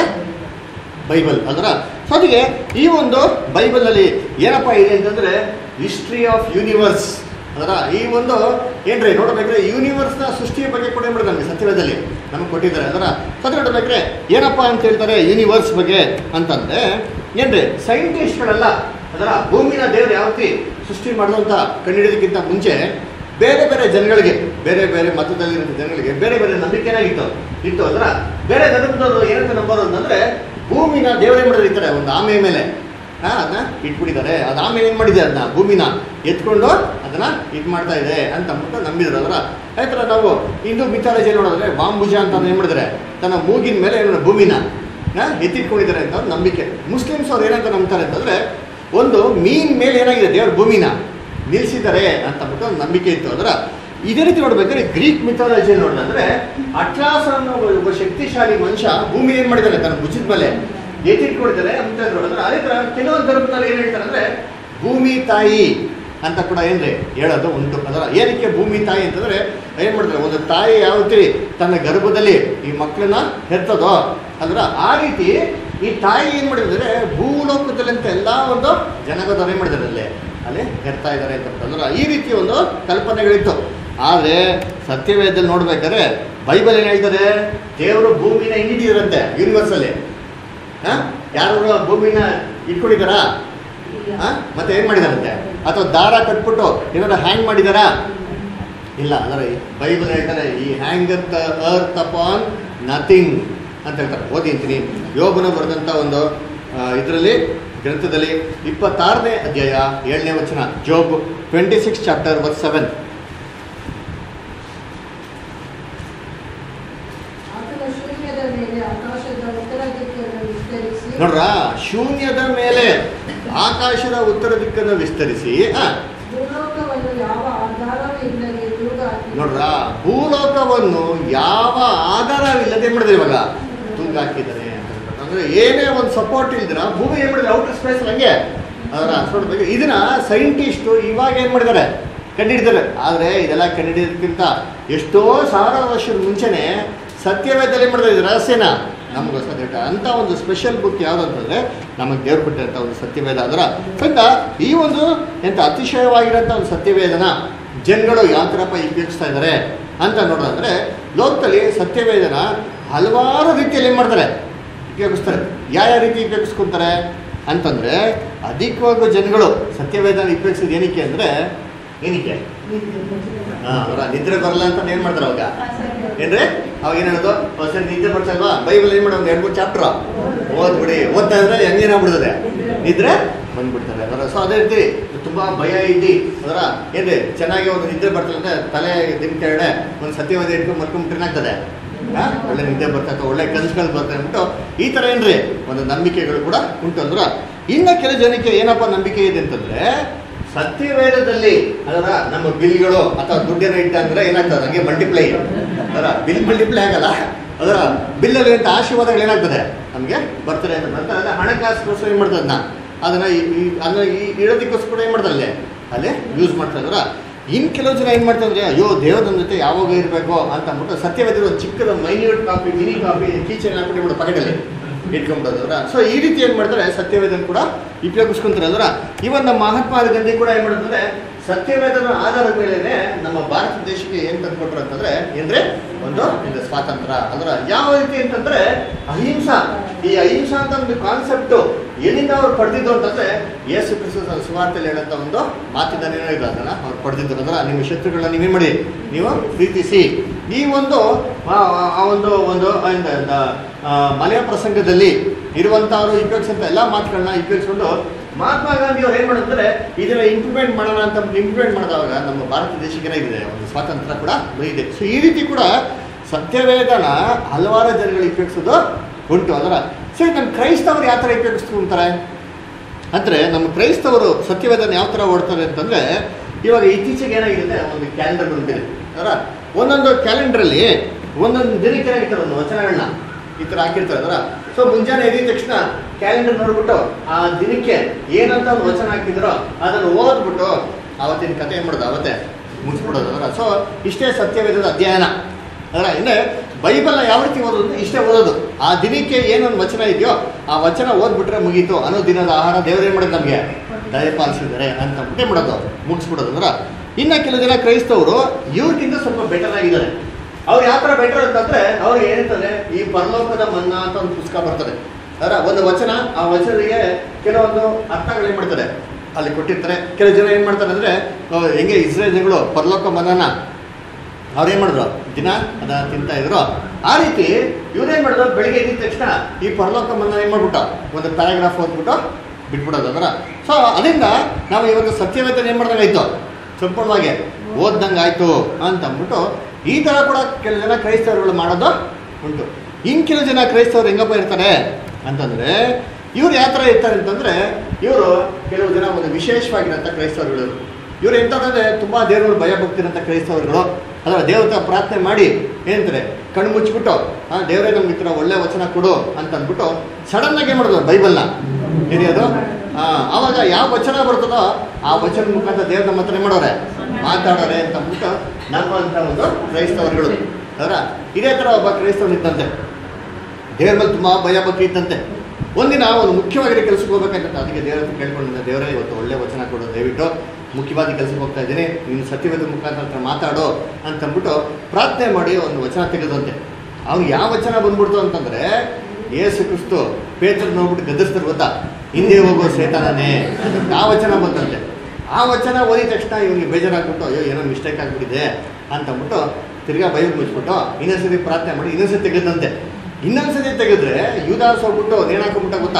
ಬೈಬಲ್ ಅದರ ಸೊ ಅದಕ್ಕೆ ಈ ಒಂದು ಬೈಬಲಲ್ಲಿ ಏನಪ್ಪ ಇದೆ ಅಂತಂದ್ರೆ ಹಿಸ್ಟ್ರಿ ಆಫ್ ಯೂನಿವರ್ಸ್ ಅದರ ಈ ಒಂದು ಏನ್ರಿ ನೋಡ್ಬೇಕ್ರೆ ಯೂನಿವರ್ಸ್ನ ಸೃಷ್ಟಿಯ ಬಗ್ಗೆ ಕೂಡ ಏನು ಮಾಡಿದ್ದಾರೆ ಸತ್ಯವೇದದಲ್ಲಿ ನಮಗೆ ಕೊಟ್ಟಿದ್ದಾರೆ ಅದರ ಸೊ ಅದು ನೋಡ್ಬೇಕ್ರೆ ಏನಪ್ಪ ಅಂತ ಹೇಳ್ತಾರೆ ಯೂನಿವರ್ಸ್ ಬಗ್ಗೆ ಅಂತಂದ್ರೆ ಏನ್ರಿ ಸೈಂಟಿಸ್ಟ್ಗಳೆಲ್ಲ ಅದರ ಭೂಮಿನ ದೇವರು ಯಾವ ರೀತಿ ಸೃಷ್ಟಿ ಮಾಡೋದು ಅಂತ ಕಂಡುಹಿಡಿಯೋದಕ್ಕಿಂತ ಮುಂಚೆ ಬೇರೆ ಬೇರೆ ಜನಗಳಿಗೆ ಬೇರೆ ಬೇರೆ ಮತದಲ್ಲಿರೋ ಜನಗಳಿಗೆ ಬೇರೆ ಬೇರೆ ನಂಬಿಕೆ ಏನಾಗಿತ್ತು ಇತ್ತು ಅದರ ಬೇರೆ ಧರ್ಮದವರು ಏನಂತ ನಂಬೋರು ಅಂತಂದ್ರೆ ಭೂಮಿನ ದೇವರೇ ಮಾಡಿದ್ರೆ ಇರ್ತಾರೆ ಒಂದು ಆಮೆ ಮೇಲೆ ಹಾ ಅದನ್ನ ಇಟ್ಬಿಟ್ಟಿದ್ದಾರೆ ಅದು ಆಮೇಲೆ ಏನು ಮಾಡಿದೆ ಅದನ್ನ ಭೂಮಿನ ಎತ್ಕೊಂಡು ಅದನ್ನ ಇದು ಮಾಡ್ತಾ ಇದೆ ಅಂತ ಅಂದ್ಬಿಟ್ಟು ನಂಬಿದ್ರು ಅದರ ಆಯ್ತರ ನಾವು ಹಿಂದೂ ಮಿಥಾಲಜಿ ನೋಡಿದ್ರೆ ಬಾಂಬುಜ ಅಂತ ಏನು ಮಾಡಿದ್ದಾರೆ ತನ್ನ ಮೂಗಿನ ಮೇಲೆ ಏನು ಭೂಮಿನ ಹಾ, ಎತ್ತಿಟ್ಕೊಂಡಿದ್ದಾರೆ ಅಂತ ಒಂದು ನಂಬಿಕೆ ಮುಸ್ಲಿಮ್ಸ್ ಅವ್ರು ಏನಂತ ನಂಬ್ತಾರೆ ಅಂತಂದ್ರೆ ಒಂದು ಮೀನ್ ಮೇಲೆ ಏನಾಗಿದೆ ದೇವ್ರ ಭೂಮಿನ ನಿಲ್ಸಿದ್ದಾರೆ ಅಂತ ಅಂದ್ಬಿಟ್ಟು ಒಂದು ನಂಬಿಕೆ ಇತ್ತು ಅದರ ಇದೇ ರೀತಿ ನೋಡ್ಬೇಕಾದ್ರೆ ಗ್ರೀಕ್ ಮಿಥಾಲಜಿ ನೋಡಿದ್ರೆ ಅಟ್ಲಾಸ್ ಅನ್ನೋ ಒಬ್ಬ ಒಬ್ಬ ಶಕ್ತಿಶಾಲಿ ಮನುಷ್ಯ ಭೂಮಿ ಏನ್ ಮಾಡಿದ್ದಾನೆ ತನ್ನ ಭುಜದ ಮೇಲೆ ಎತ್ತಿಟ್ಕೊಂಡಿದ್ದಾರೆ ಅಂತ ನೋಡಿದ್ರೆ ಅದೇ ತರ ಕೆಲವೊಂದು ಧರ್ಮದಲ್ಲಿ ಏನ್ ಹೇಳ್ತಾರೆ ಅಂದ್ರೆ ಭೂಮಿ ತಾಯಿ ಅಂತ ಕೂಡ ಏನ್ರಿ ಹೇಳೋದು ಉಂಟು ಅದರ ಏನಕ್ಕೆ ಭೂಮಿ ತಾಯಿ ಅಂತಂದ್ರೆ ಏನ್ ಮಾಡ್ತಾರೆ ಒಂದು ತಾಯಿ ಯಾವ ರೀತಿ ತನ್ನ ಗರ್ಭದಲ್ಲಿ ಈ ಮಕ್ಕಳನ್ನ ಹೆರ್ತದೋ ಅಂದ್ರೆ ಆ ರೀತಿ ಈ ತಾಯಿ ಏನ್ ಮಾಡಿದ್ರೆ ಭೂಲೋಕದಲ್ಲಿ ಅಂತ ಎಲ್ಲ ಒಂದು ಜನಗದವ್ರು ಏನ್ ಮಾಡಿದ್ದಾರೆ ಅಲ್ಲಿ ಅಲ್ಲಿ ಹೆರ್ತಾ ಇದ್ದಾರೆ ಅಂತ ಅಂದ್ರೆ ಈ ರೀತಿ ಒಂದು ಕಲ್ಪನೆಗಳಿತ್ತು ಆದರೆ ಸತ್ಯವೇದದಲ್ಲಿ ನೋಡ್ಬೇಕಾದ್ರೆ ಬೈಬಲ್ ಏನು ಹೇಳ್ತಾರೆ ದೇವರು ಭೂಮಿನ ಹಿಂಗಿಟ್ಟಿದ್ರಂತೆ ಯೂನಿವರ್ಸಲ್ಲಿ ಹಾಂ ಯಾರು ಭೂಮಿನ ಇಟ್ಕೊಂಡಿದ್ದಾರಾ ಆ? ಮತ್ತೆ ಏನ್ ಮಾಡಿದಾರಂತೆ ಅಥವಾ ದಾರ ಕಟ್ಬಿಟ್ಟು ಏನಾದ್ರು ಹ್ಯಾಂಗ್ ಮಾಡಿದಾರಾ ಇಲ್ಲ ಅಂದ್ರೆ ಬೈಬಲ್ ಹೇಳ್ತಾರೆ ಈ hang the earth upon nothing ಅಂತ ಹೇಳ್ತಾರೆ ಓದಿಂತೀನಿ ಯೋಬನ ಬರೆದಂಥ ಒಂದು ಇದರಲ್ಲಿ ಗ್ರಂಥದಲ್ಲಿ ಇಪ್ಪತ್ತಾರನೇ ಅಧ್ಯಾಯ ಏಳನೇ ವಚನ Job twenty six chapter verse seven ಆತನ ಶೂನ್ಯದ ಮೇಲೆ ಆಕಾಶದ ಉತ್ತರ ದಿಕ್ಕನ್ನು ವಿಸ್ತರಿಸಿ ನೋಡ್ರ ಶೂನ್ಯದ ಮೇಲೆ ಆಕಾಶದ ಉತ್ತರ ದಿಕ್ಕನ್ನು ವಿಸ್ತರಿಸಿ ಆ, ಭೂಲೋಕವನ್ನು ಯಾವ ಆಧಾರವಿಲ್ಲದೆ ತೂಗಾಕಿ ನೋಡ್ರ ಭೂಲೋಕವನ್ನು ಯಾವ ಆಧಾರವಿಲ್ಲದೆ ಏನ್ ಮಾಡಿದ್ರೆ ಇವಾಗ ತೂಗ ಹಾಕಿದ್ದಾರೆ ಅಂತ ಹೇಳ್ಬಿಟ್ಟು. ಅಂದ್ರೆ ಏನೇ ಒಂದು ಸಪೋರ್ಟ್ ಇಲ್ದಿರ ಭೂಮಿ ಏನ್ ಮಾಡಿದ್ರೆ ಔಟರ್ ಸ್ಪೇಸ್ ಹಂಗೆ ಅದರ ನೋಡ್ಬೇಕು ಇದನ್ನ ಸೈಂಟಿಸ್ಟು ಇವಾಗ ಏನ್ ಮಾಡಿದ್ದಾರೆ ಕಂಡಿಡಿದ್ದಾರೆ ಆದರೆ ಇದೆಲ್ಲ ಕಂಡಿಡಿಯೋದಕ್ಕಿಂತ ಎಷ್ಟೋ ಸಾವಿರ ವರ್ಷದ ಮುಂಚೆನೆ ಸತ್ಯವೇದದಲ್ಲಿ ಏನ್ ಮಾಡಿದ್ದಾರೆ ಇದು ರಹಸ್ಯನ ನಮಗೋಸ್ಕರ ಹೇಳ್ತಾರೆ ಅಂತ ಒಂದು ಸ್ಪೆಷಲ್ ಬುಕ್ ಯಾವುದು ಅಂತಂದ್ರೆ ನಮಗೆ ದೇವ್ರು ಕೊಟ್ಟಿರೋಂಥ ಒಂದು ಸತ್ಯವೇದ ಅದರ ಅಂತ ಈ ಒಂದು ಎಂಥ ಅತಿಶಯವಾಗಿರೋಂಥ ಒಂದು ಸತ್ಯವೇದನ ಜನಗಳು ಯಾವ ಥರಪ್ಪ ಉಪಯೋಗಿಸ್ತಾ ಇದ್ದಾರೆ ಅಂತ ನೋಡೋದಂದ್ರೆ ಲೋಕದಲ್ಲಿ ಸತ್ಯವೇದನ ಹಲವಾರು ರೀತಿಯಲ್ಲಿ ಏನು ಮಾಡ್ತಾರೆ ಉಪಯೋಗಿಸ್ತಾರೆ ಯಾವ ಯಾವ ರೀತಿ ಉಪಯೋಗಿಸ್ಕೊಂತಾರೆ ಅಂತಂದ್ರೆ ಅಧಿಕವಾಗಿ ಜನಗಳು ಸತ್ಯವೇದನ ಉಪಯೋಗಿಸೋದು ಏನಕ್ಕೆ ಅಂದರೆ ಏನಕ್ಕೆ ಹಾಂ ಅವರ ನಿದ್ರೆ ಬರಲ್ಲ ಅಂತ ಏನು ಮಾಡ್ತಾರೆ ಅವಾಗ ಏನ್ರಿ ಅವಾಗ ಏನು ಹೇಳೋದು "ಓ, ಸರಿ ನಿದ್ದೆ ಬರ್ತಾ ಇಲ್ವಾ ಬೈಬಲ್ ಏನು ಮಾಡೋದು ಎರಡು ಮೂರು ಚಾಪ್ಟ್ರು ಓದ್ಬಿಡಿ ಓದ್ತಾ ಇದ್ರೆ ಹೆಂಗೇನಾಗ್ಬಿಡ್ತದೆ ನಿದ್ರೆ ಬಂದ್ಬಿಡ್ತಾರೆ ಅದರ ಸೊ ಅದೇ ರೀತಿ ತುಂಬ ಭಯ ಇದ್ದಿ ಅದರ ಏನ್ರಿ ಚೆನ್ನಾಗಿ ಒಂದು ನಿದ್ದೆ ಬರ್ತಿಲ್ಲ ಅಂದ್ರೆ ತಲೆ ದಿನ ಕೆಳಗಡೆ ಒಂದು ಸತ್ಯವಾದ ಇಟ್ಕೊಂಡು ಮಲ್ಕೊಂಡ್ಬಿಟ್ರೆ ಏನಾಗ್ತದೆ ಆ? ಒಳ್ಳೆ ನಿದ್ದೆ ಬರ್ತದೆ ಒಳ್ಳೆ ಕನಸುಗಳು ಬರ್ತದೆ ಅಂದ್ಬಿಟ್ಟು ಈ ಥರ ಏನ್ರಿ ಒಂದು ನಂಬಿಕೆಗಳು ಕೂಡ ಉಂಟು ಅಂದ್ರೆ ಇನ್ನು ಕೆಲವು ಜನಕ್ಕೆ ಏನಪ್ಪ ನಂಬಿಕೆ ಇದೆ ಅಂತಂದ್ರೆ ಸತ್ಯವೇದದಲ್ಲಿ ಅದರ ನಮ್ಮ ಬಿಲ್ಗಳು ಅಥವಾ ದುಡ್ಡೇನೋ ಇಟ್ಟ ಅಂದ್ರೆ ಏನಾಗ್ತದೆ ಹಂಗೆ ಮಲ್ಟಿಪ್ಲೈ ಅದರ ಬಿಲ್ ಮಲ್ಟಿಪ್ಲೈ ಆಗಲ್ಲ ಅದರ ಬಿಲ್ಲಲ್ಲಿ ಅಂತ ಆಶೀರ್ವಾದಗಳು ಏನಾಗ್ತದೆ ನಮಗೆ ಬರ್ತದೆ ಅಂತ ಬರ್ತಾರೆ ಅಂದ್ರೆ ಹಣಕಾಸಿಗೋಸ್ಕರ ಏನು ಮಾಡ್ತದೆ ಅದನ್ನ ಅದನ್ನ ಈ- ಈ ಅದನ್ನ ಈ ಇಡೋದಕ್ಕೋಸ್ಕರ ಏನು ಮಾಡ್ತಾರೆ ಅಲ್ಲಿ ಅಲ್ಲೇ ಯೂಸ್ ಮಾಡ್ತಾರೆ ಅದರ ಇನ್ನು ಕೆಲವು ಜನ ಏನು ಮಾಡ್ತಾರೆ ಅಯ್ಯೋ ದೇವ್ರ ನಮ್ಮ ಜೊತೆ ಯಾವಾಗ ಇರಬೇಕು ಅಂತ ಅಂದ್ಬಿಟ್ಟು ಸತ್ಯವೇದ ಒಂದು ಚಿಕ್ಕದ minute copy mini copy keychain ಹಾಕ್ಬಿಟ್ಟು ಪಕೆಟಲ್ಲಿ ಇಟ್ಕೊಂಡ್ಬಿಡೋದ್ರ ಸೊ ಈ ರೀತಿ ಏನು ಮಾಡ್ತಾರೆ ಸತ್ಯವೇದನ ಕೂಡ ಉಪಯೋಗಿಸ್ಕೊಂತಾರೆ ಅಲ್ರ ಇವನ್ ನಮ್ಮ ಮಹಾತ್ಮ ಗಾಂಧಿ ಕೂಡ ಏನು ಮಾಡಿದ್ರೆ ಸತ್ಯವೇದನ ಆಧಾರದ ಮೇಲೆ ನಮ್ಮ ಭಾರತ ದೇಶಕ್ಕೆ ಏನು ತಂದ್ಕೊಟ್ರು ಅಂತಂದ್ರೆ ಅಂದ್ರೆ ಒಂದು ಇದು ಸ್ವಾತಂತ್ರ್ಯ ಅಂದ್ರೆ ಯಾವ ರೀತಿ ಅಂತಂದ್ರೆ ಅಹಿಂಸಾ ಈ ಅಹಿಂಸಾ ಅಂತ ಒಂದು ಕಾನ್ಸೆಪ್ಟ್ ಎಲ್ಲಿಂದ ಅವ್ರು ಪಡೆದಿದ್ದು ಅಂತಂದ್ರೆ ಯೇಸು ಕ್ರಿಸ್ತ ಸುವಾರ್ತೆಯಲ್ಲಿ ಹೇಳಂತ ಒಂದು ಮಾತಿದ್ದಾನೆ ಇದೆ ಅದನ್ನ ಅವ್ರು ಪಡೆದಿದ್ದು ಅಂದ್ರೆ ನಿಮ್ಮ ಶತ್ರುಗಳನ್ನ ನೀವೇ ಮಾಡಿ ನೀವು ಪ್ರೀತಿಸಿ ಈ ಒಂದು ಆ ಆ ಒಂದು ಒಂದು ಇಂದ- ಇಂದ, ಆ, ಮನೆಯ ಪ್ರಸಂಗದಲ್ಲಿ ಇರುವಂತಹವರು ಉಪಯೋಗಿಸಂತ ಎಲ್ಲ ಮಾತುಗಳನ್ನ ಉಪಯೋಗಿಸ್ಕೊಂಡು ಮಹಾತ್ಮ ಗಾಂಧಿ ಅವ್ರು ಏನ್ ಮಾಡಿದ್ರೆ ಇದನ್ನ ಇಂಪ್ಲಿಮೆಂಟ್ ಮಾಡೋಣ ಅಂತ ಇಂಪ್ಲಿಮೆಂಟ್ ಮಾಡಿದಾಗ ನಮ್ಮ ಭಾರತ ದೇಶಕ್ಕೆ ಏನಾಗಿದೆ ಒಂದು ಸ್ವಾತಂತ್ರ್ಯ ಕೂಡ ಇದೆ ಸೊ ಈ ರೀತಿ ಕೂಡ ಸತ್ಯವೇದನ ಹಲವಾರು ಜನಗಳು ಉಪಯೋಗಿಸೋದು ಉಂಟು ಅದರ ಸರಿ ನಮ್ಮ ಕ್ರೈಸ್ತವರು ಯಾವ ಥರ ಉಪಯೋಗಿಸ್ಕೊಂತಾರೆ ಅಂದರೆ ನಮ್ಮ ಕ್ರೈಸ್ತವರು ಸತ್ಯವೇದನ ಯಾವ ಥರ ಓಡ್ತಾರೆ ಅಂತಂದರೆ ಇವಾಗ ಇತ್ತೀಚೆಗೆ ಏನಾಗಿದೆ ಒಂದು ಕ್ಯಾಲೆಂಡರ್ ಬಂದಿದೆ ಅದರ ಒಂದೊಂದು ಕ್ಯಾಲೆಂಡ್ರಲ್ಲಿ ಒಂದೊಂದು ದಿನಕ್ಕೆ ಏನಾಗಿರ್ತಾರೆ ಒಂದು ವಚನಗಳನ್ನ ಈ ಥರ ಹಾಕಿರ್ತಾರೆ ಅದರ ಸೊ ಮುಂಜಾನೆ ಎದ್ದ ತಕ್ಷಣ ಕ್ಯಾಲೆಂಡರ್ ನೋಡ್ಬಿಟ್ಟು ಆ ದಿನಕ್ಕೆ ಏನಂತ ಒಂದು ವಚನ ಹಾಕಿದ್ರೋ ಅದನ್ನು ಓದ್ಬಿಟ್ಟು ಅವತ್ತಿನ ಕಥೆ ಏನು ಮಾಡೋದು ಅವತ್ತೇ ಮುಗಿಸ್ಬಿಡೋದು ಅದರ ಸೊ ಇಷ್ಟೇ ಸತ್ಯವೇದದ ಅಧ್ಯಯನ ಅದರ ಅಂದರೆ ಬೈಬಲ್ನ ಯಾವ ರೀತಿ ಓದೋದು ಅಂದ್ರೆ ಇಷ್ಟೇ ಓದೋದು ಆ ದಿನಕ್ಕೆ ಏನೊಂದು ವಚನ ಇದೆಯೋ ಆ ವಚನ ಓದ್ಬಿಟ್ರೆ ಮುಗೀತು ಅನ್ನೋ ದಿನದ ಆಹಾರ ದೇವರು ಏನು ಮಾಡೋದು ನಮಗೆ ದಯಪಾಲಿಸಿದ್ದಾರೆ ಅಂತ ಬಿಟ್ಟೆ ಮಾಡೋದು ಮುಗಿಸ್ಬಿಡೋದು ಅಂದ್ರೆ ಇನ್ನು ಕೆಲವು ಜನ ಕ್ರೈಸ್ತವರು ಇವ್ರಿಗಿಂತ ಸ್ವಲ್ಪ ಬೆಟರ್ ಆಗಿದ್ದಾರೆ ಅವ್ರು ಯಾವ ಥರ ಬೆಟರ್ ಅಂತಂದ್ರೆ ಅವ್ರಿಗೆ ಏನಂತಂದ್ರೆ ಈ ಪರಲೋಕದ ಮನ್ನಾ ಅಂತ ಒಂದು ಪುಸ್ತಕ ಬರ್ತದೆ ಅದರ ಒಂದು ವಚನ ಆ ವಚನಕ್ಕೆ ಕೆಲವೊಂದು ಅರ್ಥಗಳು ಏನು ಮಾಡ್ತಾರೆ ಅಲ್ಲಿ ಕೊಟ್ಟಿರ್ತಾರೆ ಕೆಲವು ಜನ ಏನು ಮಾಡ್ತಾರೆ ಅಂದರೆ ಹೆಂಗೆ ಇಸ್ರೇಲ್ ಜನಗಳು ಪರಲೋಕ ಮನ್ನಾನ ಅವ್ರೇನ್ ಮಾಡಿದ್ರು ದಿನ ಅದನ್ನ ತಿಂತಾ ಇದ್ರು ಆ ರೀತಿ ಇವ್ರೇನ್ ಮಾಡಿದ್ರು ಬೆಳಿಗ್ಗೆ ಎದ್ದ ತಕ್ಷಣ ಈ ಪರಲೋಕ ಮನ್ನ ಏನ್ ಮಾಡ್ಬಿಟ್ಟು ಒಂದು ಪ್ಯಾರಾಗ್ರಾಫ್ ಓದ್ಬಿಟ್ಟು ಬಿಟ್ಬಿಡೋದು ಅಂದ್ರೆ ಸೊ ಅದರಿಂದ ನಾವು ಇವತ್ತು ಸತ್ಯವೇತನ ಏನ್ ಮಾಡ್ದಂಗಾಯ್ತು ಸಂಪೂರ್ಣವಾಗಿ ಓದ್ದಂಗೆ ಆಯ್ತು ಅಂತ ಅಂದ್ಬಿಟ್ಟು ಈ ಥರ ಕೂಡ ಕೆಲವು ಜನ ಕ್ರೈಸ್ತರುಗಳು ಮಾಡೋದು ಉಂಟು ಇನ್ನು ಕೆಲವು ಜನ ಕ್ರೈಸ್ತವರು ಹೆಂಗಪ್ಪ ಇರ್ತಾರೆ ಅಂತಂದ್ರೆ ಇವ್ರು ಯಾವ ಥರ ಇರ್ತಾರೆ ಅಂತಂದ್ರೆ ಇವರು ಕೆಲವು ಜನ ಒಂದು ವಿಶೇಷವಾಗಿರೋಂಥ ಕ್ರೈಸ್ತರುಗಳು ಇವ್ರು ಎಂಥದಂದ್ರೆ ತುಂಬ ದೇವರುಗಳು ಭಯ ಭಕ್ತಿರಂಥ ಕ್ರೈಸ್ತವರುಗಳು ಅದರ ದೇವತ ಪ್ರಾರ್ಥನೆ ಮಾಡಿ ಏನಂತಾರೆ ಕಣ್ಣು ಮುಚ್ಚಿಬಿಟ್ಟು ಆ ದೇವರೇ ನಮ್ಗೆ ಈ ಥರ ಒಳ್ಳೆ ವಚನ ಕೊಡು ಅಂತ ಅಂದ್ಬಿಟ್ಟು ಸಡನ್ನಾಗಿ ಏನು ಮಾಡೋದು ಬೈಬಲ್ನ ಹಿಡಿಯೋದು ಆ, ಆವಾಗ ಯಾವ ವಚನ ಬರ್ತದೋ ಆ ವಚನ ಮುಖಾಂತರ ದೇವ್ರ ನಮ್ಮ ಹತ್ರ ಏನ್ ಮಾಡೋರೆ ಮಾತಾಡೋರೆ ಅಂತ ಅಂದ್ಬಿಟ್ಟು ನಮ್ಮಂಥ ಒಂದು ಕ್ರೈಸ್ತವರುಗಳು ಅದರ ಇದೇ ಥರ ಒಬ್ಬ ಕ್ರೈಸ್ತವನು ಇದ್ದಂತೆ ದೇವ್ರ ಮೇಲೆ ತುಂಬ ಭಯ ಭಕ್ತಿ ಇದ್ದಂತೆ ಒಂದಿನ ಒಂದು ಮುಖ್ಯವಾಗಿರೋ ಕೆಲಸಕ್ಕೆ ಹೋಗ್ಬೇಕಂತ ಅದಕ್ಕೆ ದೇವರ ಹತ್ರ ಕೇಳ್ಕೊಂಡಿದ್ದೆ ದೇವರೇ ಇವತ್ತು ಒಳ್ಳೆ ವಚನ ಕೊಡು ದಯವಿಟ್ಟು ಮುಖ್ಯವಾದ ಕೆಲಸಕ್ಕೆ ಹೋಗ್ತಾ ಇದ್ದೀನಿ ನೀನು ಸತ್ಯವೇದ ಮುಖಾಂತರ ಹತ್ರ ಮಾತಾಡು ಅಂತ ಅಂದ್ಬಿಟ್ಟು ಪ್ರಾರ್ಥನೆ ಮಾಡಿ ಒಂದು ವಚನ ತೆಗೆದಂತೆ ಅವ್ನು ಯಾವ ವಚನ ಬಂದ್ಬಿಡ್ತು ಅಂತಂದ್ರೆ ಏಸು ಕ್ರಿಸ್ತು ಪೇತ್ರ ನೋಡ್ಬಿಟ್ಟು ಗದರ್ಸ್ತಾರೆ ಗೊತ್ತಾ ಹಿಂದೆ ಹೋಗೋ ಸೇತಾನೇ ಅಂತ ಆ ವಚನ ಬಂದಂತೆ ಆ ವಚನ ಓದಿದ ತಕ್ಷಣ ಇವನಿಗೆ ಬೇಜಾರಾಗ್ಬಿಟ್ಟು ಅಯ್ಯೋ ಏನೋ ಮಿಸ್ಟೇಕ್ ಆಗ್ಬಿಟ್ಟಿದೆ ಅಂತ ಅಂದ್ಬಿಟ್ಟು ತಿರ್ಗಾ ಬೈಬಲ್ ಮುಚ್ಬಿಟ್ಟು ಇನ್ನೊಂದ್ಸತಿ ಪ್ರಾರ್ಥನೆ ಮಾಡಿ ಇನ್ನೊಂದ್ಸತಿ ತೆಗೆದಂತೆ ಇನ್ನೊಂದ್ಸತಿ ತೆಗೆದ್ರೆ ಯುದಾಸ್ ಹೋಗ್ಬಿಟ್ಟು ನೇಣಾಕೊಂಡ್ಬಿಟ್ಟ ಗೊತ್ತಾ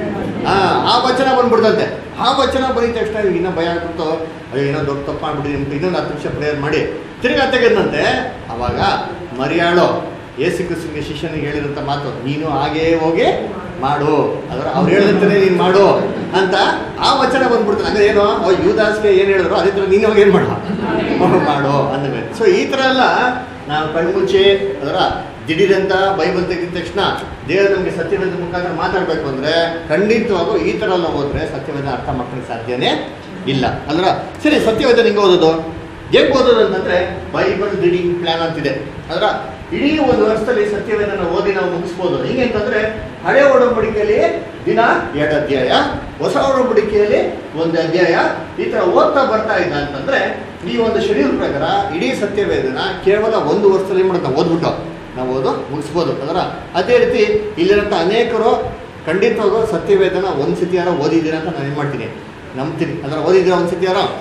ಆ ಆ ವಚನ ಬಂದ್ಬಿಡ್ತಂತೆ ಆ ವಚನ ಬಂದಿದ ತಕ್ಷಣ ಇವ್ನಿಗೆ ಇನ್ನೂ ಭಯ ಆಗ್ಬಿಟ್ಟು ಅಯ್ಯೋ ಏನೋ ದೊಡ್ಡ ತಪ್ಪು ಮಾಡ್ಬಿಟ್ಟಿದೆ ಅಂತ ಇನ್ನೊಂದು ಹತ್ತು ನಿಮಿಷ ಪ್ರೇಯರ್ ಮಾಡಿ ತಿರ್ಗಾ ತೆಗೆದಂತೆ ಅವಾಗ ಮರಿಯಾಳು ಏಸು ಕ್ರಿಸ್ತನಿಗೆ ಶಿಷ್ಯನಿಗೆ ಹೇಳಿದಂಥ ಮಾತು ನೀನು ಹಾಗೇ ಹೋಗಿ ಮಾಡು ಅದರ ಅವ್ರು ಹೇಳಿದಂತಾನೆ ನೀನು ಮಾಡು ಅಂತ ಆ ವಚನ ಬಂದ್ಬಿಡ್ತಾನೆ ಅಂದ್ರೆ ಏನು ಅವ್ರು ಯುವದಾಸ್ಗೆ ಏನು ಹೇಳಿದ್ರು ಅದೇ ಥರ ನೀನು ಹೋಗಿ ಏನು ಮಾಡು ಹೋಗಿ ಮಾಡು ಅಂದಮೇಲೆ ಸೊ ಈ ಥರ ಎಲ್ಲ ನಾವು ಕಣ್ಮುಚ್ಚಿ ಅದರ ದಿಢೀರಂತ ಬೈಬಲ್ ತೆಗೆದ ತಕ್ಷಣ ದೇವರು ನಮಗೆ ಸತ್ಯವೇದ ಮುಖಾಂತರ ಮಾತಾಡಬೇಕು ಅಂದರೆ ಖಂಡಿತವಾಗೂ ಈ ಥರ ಎಲ್ಲ ಹೋದ್ರೆ ಸತ್ಯವೇದ ಅರ್ಥ ಮಾಡ್ಕೊಳ್ಳೋಕೆ ಸಾಧ್ಯನೇ ಇಲ್ಲ ಅಲ್ರ ಸರಿ ಸತ್ಯವೇದ ಹೆಂಗೆ ಓದೋದು ಹೇಗೆ ಓದೋದು ಅಂತಂದ್ರೆ ಬೈಬಲ್ ರೀಡಿಂಗ್ ಪ್ಲಾನ್ ಅಂತಿದೆ ಅದರ ಇಡೀ ಒಂದು ವರ್ಷದಲ್ಲಿ ಸತ್ಯವೇದನ ಓದಿ ನಾವು ಮುಗಿಸ್ಬೋದು ಹೆಂಗೆ ಅಂತಂದ್ರೆ ಹಳೆ ಒಡಂಬಡಿಕೆಯಲ್ಲಿ ದಿನ ಎರಡು ಅಧ್ಯಾಯ ಹೊಸ ಒಡಂಬಡಿಕೆಯಲ್ಲಿ ಒಂದು ಅಧ್ಯಾಯ ಈ ತರ ಓದ್ತಾ ಬರ್ತಾ ಇದ್ದ ಅಂತಂದ್ರೆ ಈ ಒಂದು ಶೆಡ್ಯೂಲ್ ಪ್ರಕಾರ ಇಡೀ ಸತ್ಯವೇದನ ಕೇವಲ ಒಂದು ವರ್ಷದಲ್ಲಿ ಏನ್ ಮಾಡೋದು ನಾವು ಓದ್ಬಿಟ್ಟು ನಾವು ಓದು ಮುಗಿಸ್ಬೋದು ಅದರ ಅದೇ ರೀತಿ ಇಲ್ಲಿರೋಂಥ ಅನೇಕರು ಖಂಡಿತವಾಗೂ ಸತ್ಯವೇದನ ಒಂದು ಸತಿ ಯಾರೋ ಓದಿದ್ದೀರಾ ಅಂತ ನಾನು ಏನು ಮಾಡ್ತೀನಿ ನಂಬ್ತೀನಿ ಅದರ ಓದಿದ್ದೀರಾ ಒಂದು ಸತಿ ಯಾರೋ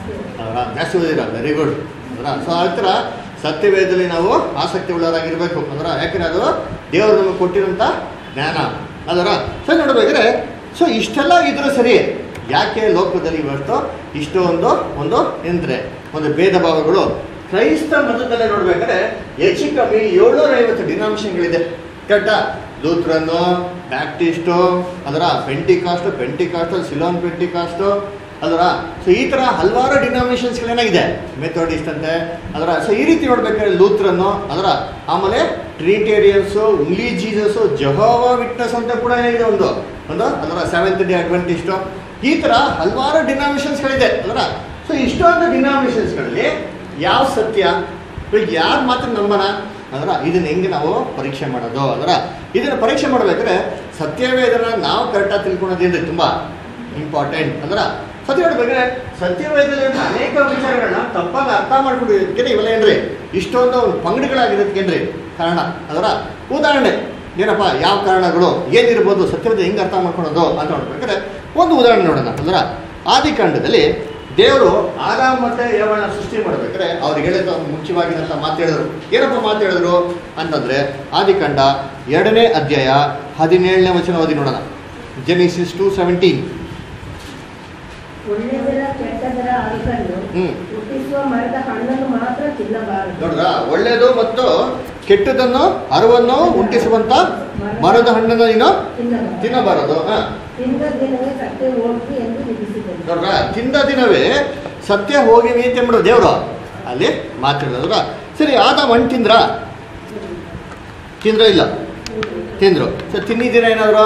ಅದರ ಜಾಸ್ತಿ ಓದಿರ ವೆರಿ ಗುಡ್ ಅದರ ಸೊ ಆ ಥರ ಸತ್ಯವೇದದಲ್ಲಿ ನಾವು ಆಸಕ್ತಿ ಉಳ್ಳವರಾಗಿರ್ಬೇಕು ಅದರ ಯಾಕಂದ್ರೆ ಅದು ದೇವರು ನಮಗೆ ಕೊಟ್ಟಿರೋಂಥ ಜ್ಞಾನ ಅದರ ಸೊ ನೋಡ್ಬೇಕಾದ್ರೆ ಸೊ ಇಷ್ಟೆಲ್ಲ ಇದ್ರೂ ಸರಿ ಯಾಕೆ ಲೋಕದಲ್ಲಿ ಇವತ್ತು ಇಷ್ಟೊಂದು ಒಂದು ಎಂದ್ರೆ ಒಂದು ಭೇದ ಭಾವಗಳು ಕ್ರೈಸ್ತ ಮತದಲ್ಲೇ ನೋಡ್ಬೇಕಾದ್ರೆ ಹೆಚ್ಚು ಕಮ್ಮಿ ಏಳ್ನೂರ ಐವತ್ತು ಡಿನಾಮಿನೇಷನ್ಗಳಿದೆ ಕರೆಕ್ಟಾ ಲೂತ್ರನ್ನು ಬ್ಯಾಪ್ಟಿಸ್ಟು ಅದರ ಪೆಂಟಿಕಾಸ್ಟು ಪೆಂಟಿಕಾಸ್ಟು ಸಿಲೋನ್ ಪೆಂಟಿಕಾಸ್ಟು ಅದರ ಸೊ ಈ ಥರ ಹಲವಾರು ಡಿನಾಮಿನೇಷನ್ಸ್ಗಳೇನಾಗಿದೆ ಮೆಥೋಡಿಸ್ಟ್ ಅಂತೆ ಅದರ ಸೊ ಈ ರೀತಿ ನೋಡ್ಬೇಕಾದ್ರೆ ಲೂತ್ರನ್ನು ಅದರ ಆಮೇಲೆ Trinitarians English Jesus Jehovah witness ಅಂತ ಕೂಡ ಏನಿದೆ ಒಂದು ಒಂದು ಅದರ ಸೆವೆಂತ್ ಡೇ ಅಡ್ವೆಂಟಿಸ್ಟು ಈ ಥರ ಹಲವಾರು ಡಿನಾಮಿನೇಷನ್ಸ್ಗಳಿದೆ ಅದರ ಸೊ ಇಷ್ಟೊಂದು ಡಿನಾಮಿನೇಷನ್ಸ್ಗಳಲ್ಲಿ ಯಾವ ಸತ್ಯ ಇವಾಗ ಯಾರು ಮಾತ್ರ ನಂಬನ ಅದರ ಇದನ್ನ ಹೆಂಗೆ ನಾವು ಪರೀಕ್ಷೆ ಮಾಡೋದು ಅದರ ಇದನ್ನು ಪರೀಕ್ಷೆ ಮಾಡಬೇಕಾದ್ರೆ ಸತ್ಯವೇದನ ನಾವು ಕರೆಕ್ಟಾಗಿ ತಿಳ್ಕೊಳೋದೇನ್ರಿ ತುಂಬ ಇಂಪಾರ್ಟೆಂಟ್ ಅಂದ್ರೆ ಸತ್ಯ ಹೇಳ್ಬೇಕಾದ್ರೆ ಸತ್ಯವೇದದಲ್ಲಿ ಇರೋ ಅನೇಕ ವಿಚಾರಗಳನ್ನ ತಪ್ಪಾಗಿ ಅರ್ಥ ಮಾಡ್ಕೊಂಡಿದ್ದಕ್ಕೆ ಇವೆಲ್ಲ ಏನ್ರಿ ಇಷ್ಟೊಂದು ಪಂಗಡಗಳಾಗಿರೋದಕ್ಕೇನ್ರಿ ಕಾರಣ ಅದರ ಉದಾಹರಣೆ ಏನಪ್ಪ ಯಾವ ಕಾರಣಗಳು ಏನಿರ್ಬೋದು ಸತ್ಯವೇದ ಹೆಂಗೆ ಅರ್ಥ ಮಾಡ್ಕೊಳೋದು ಅಂತ ನೋಡ್ಬೇಕಾದ್ರೆ ಒಂದು ಉದಾಹರಣೆ ನೋಡೋಣ ಅಂದ್ರೆ ಆದಿಕಾಂಡದಲ್ಲಿ ದೇವರು ಆದಾಮ್ ಮತ್ತೆ ಯಾವನ್ನ ಸೃಷ್ಟಿ ಮಾಡ್ಬೇಕಾದ್ರೆ ಅವ್ರಿಗೆ ಹೇಳಿದ ಒಂದು ಮುಖ್ಯವಾಗಿರಂತ ಮಾತು ಹೇಳಿದ್ರು ಏನಪ್ಪ ಮಾತು ಹೇಳಿದ್ರು ಅಂತಂದ್ರೆ ಆದಿಕಾಂಡ ಎರಡನೇ ಅಧ್ಯಾಯ ಹದಿನೇಳನೇ ವಚನ ಓದಿ ನೋಡೋಣ ಜೆನಿಸಿಸ್ ಟು ಸೆವೆಂಟೀನ್ ಒಳ್ಳೆಯದರ ಕೆಟ್ಟದರ ಅರಿವನ್ನು ಹ್ಮ್ ಹುಟ್ಟಿಸುವ ಮರದ ಹಣ್ಣನ್ನು ಮಾತ್ರ ತಿನ್ನಬಾರದು ನೋಡ್ರ ಒಳ್ಳೆಯದು ಮತ್ತು ಕೆಟ್ಟದನ್ನು ಅರಿವನ್ನು ಉಂಟಿಸುವಂತ ಮರದ ಹಣ್ಣನ್ನು ನೀನು ತಿನ್ನಬಾರದು ತಿನ್ನಬಾರದು ಹಾ ತಿಂದ ದಿನವೇ ಸತ್ಯ ಹೋಗಿ ಎಂದು ವಿಧಿಸಿದನು ನೋಡ್ರ ತಿಂದ ದಿನವೇ ಸತ್ಯ ಹೋಗಿವಿ ಅಂತ ಬಿಡು ದೇವರು ಅಲ್ಲಿ ಮಾತಾಡಿದ್ರ ಸರಿ ಆದ ಹಣ್ಣು ತಿಂದ್ರ ತಿಂದ್ರ ಇಲ್ಲ ತಿಂದ್ರು ಸರ್ ತಿನ್ನಿದ್ದೀರ ಏನಾದ್ರು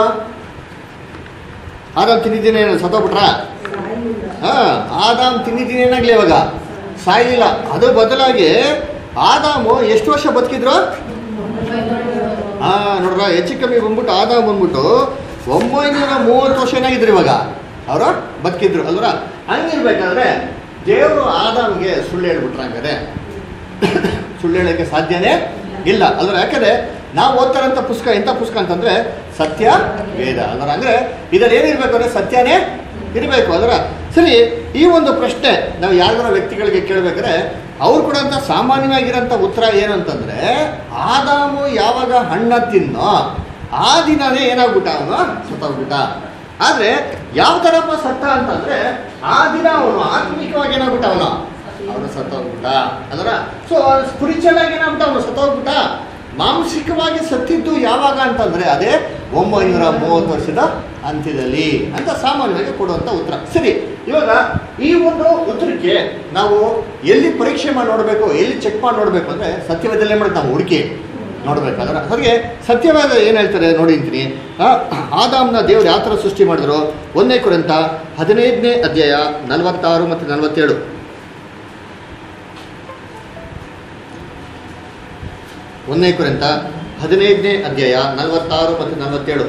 ಆದಾಮ್ ತಿನ್ನಿದ್ದೀನಿ ಏನಾದ್ರು ಸತ್ತೋಗ್ಬಿಟ್ರಾ ಸಾಯಿಲ್ಲ ಹಾ ಆದಾಮ್ ತಿನ್ನಿದ್ದೀನಿ ಏನಾಗ್ಲಿ ಇವಾಗ ಸಾಯಲಿಲ್ಲ ಅದು ಬದಲಾಗಿ ಆದಾಮು ಎಷ್ಟು ವರ್ಷ ಬದುಕಿದ್ರು ಹಾ ನೋಡ್ರ ಹೆಚ್ಚು ಕಮ್ಮಿ ಬಂದ್ಬಿಟ್ಟು ಆದಾಮ್ ಬಂದ್ಬಿಟ್ಟು ಒಂಬೈನೂರ ಮೂವತ್ತು ವರ್ಷ ಏನಾಗಿದ್ರು ಇವಾಗ ಅವರು ಬದುಕಿದ್ರು ಅಲ್ವರ ಹಂಗಿರ್ಬೇಕಾದ್ರೆ ದೇವರು ಆದಾಮ್ಗೆ ಸುಳ್ಳು ಹೇಳ್ಬಿಟ್ರ ಹಂಗಾರೆ ಸುಳ್ಳು ಹೇಳೋಕ್ಕೆ ಸಾಧ್ಯನೇ ಇಲ್ಲ ಅಲ್ವರ ಯಾಕಂದ್ರೆ ನಾವು ಓದ್ತಾರಂಥ ಪುಸ್ತಕ ಎಂಥ ಪುಸ್ತಕ ಅಂತಂದ್ರೆ ಸತ್ಯ ವೇದ ಅಲ್ವರ ಅಂದ್ರೆ ಇದರಲ್ಲಿ ಏನಿರ್ಬೇಕು ಅಂದ್ರೆ ಸತ್ಯನೇ ಇರಬೇಕು ಅದರ ಸರಿ ಈ ಒಂದು ಪ್ರಶ್ನೆ ನಾವು ಯಾವ್ದಾರ ವ್ಯಕ್ತಿಗಳಿಗೆ ಕೇಳಬೇಕಾದ್ರೆ ಅವ್ರು ಕೊಡೋಂಥ ಸಾಮಾನ್ಯವಾಗಿರೋಂಥ ಉತ್ತರ ಏನು ಅಂತಂದ್ರೆ ಆದಾಮು ಯಾವಾಗ ಹಣ್ಣ ತಿನ್ನೋ ಆ ದಿನನೇ ಏನಾಗ್ಬಿಟ್ಟ ಅವನು ಸತ್ತೋಗ್ಬಿಟ್ಟ ಆದ್ರೆ ಯಾವ ಥರಪ್ಪ ಸತ್ತ ಅಂತಂದ್ರೆ ಆ ದಿನ ಅವನು ಆತ್ಮಿಕವಾಗಿ ಏನಾಗ್ಬಿಟ್ಟ ಅವನು ಅವನು ಸತ್ತೋಗ್ಬಿಟ್ಟ ಅದರ ಸೊ ಸ್ಪಿರಿಚುವಲ್ ಆಗಿ ಏನಾಗ್ಬಿಟ್ಟ ಅವನು ಸತ್ತೋಗ್ಬಿಟ್ಟ ಮಾನಸಿಕವಾಗಿ ಸತ್ತಿದ್ದು ಯಾವಾಗ ಅಂತಂದ್ರೆ ಅದೇ ಒಂಬೈನೂರ ಮೂವತ್ತು ವರ್ಷದ ಅಂತ್ಯದಲ್ಲಿ ಅಂತ ಸಾಮಾನ್ಯವಾಗಿ ಕೊಡುವಂಥ ಉತ್ತರ ಸರಿ ಇವಾಗ ಈ ಒಂದು ಉತ್ತರಕ್ಕೆ ನಾವು ಎಲ್ಲಿ ಪರೀಕ್ಷೆ ಮಾಡಿ ನೋಡಬೇಕು ಎಲ್ಲಿ ಚೆಕ್ ಮಾಡಿ ನೋಡಬೇಕು ಅಂದ್ರೆ ಸತ್ಯವೇದಲ್ಲೇ ಮಾಡಿ ನಾವು ಹುಡುಕಿ ನೋಡ್ಬೇಕಾದ್ರೆ ಹಾಗೆ ಸತ್ಯವಾದ ಏನು ಹೇಳ್ತಾರೆ ನೋಡಿ ಅಂತೀನಿ ಆದಾಮ್ನ ದೇವರು ಯಾವ ಥರ ಸೃಷ್ಟಿ ಮಾಡಿದ್ರು ಒಂದನೇ ಕುರಿತ ಹದಿನೈದನೇ ಅಧ್ಯಾಯ ನಲವತ್ತಾರು ಮತ್ತು ನಲವತ್ತೇಳು ಒಂದನೇ ಕುರಿತ ಹದಿನೈದನೇ ಅಧ್ಯಾಯ ನಲವತ್ತಾರು ಮತ್ತು ನಲವತ್ತೇಳು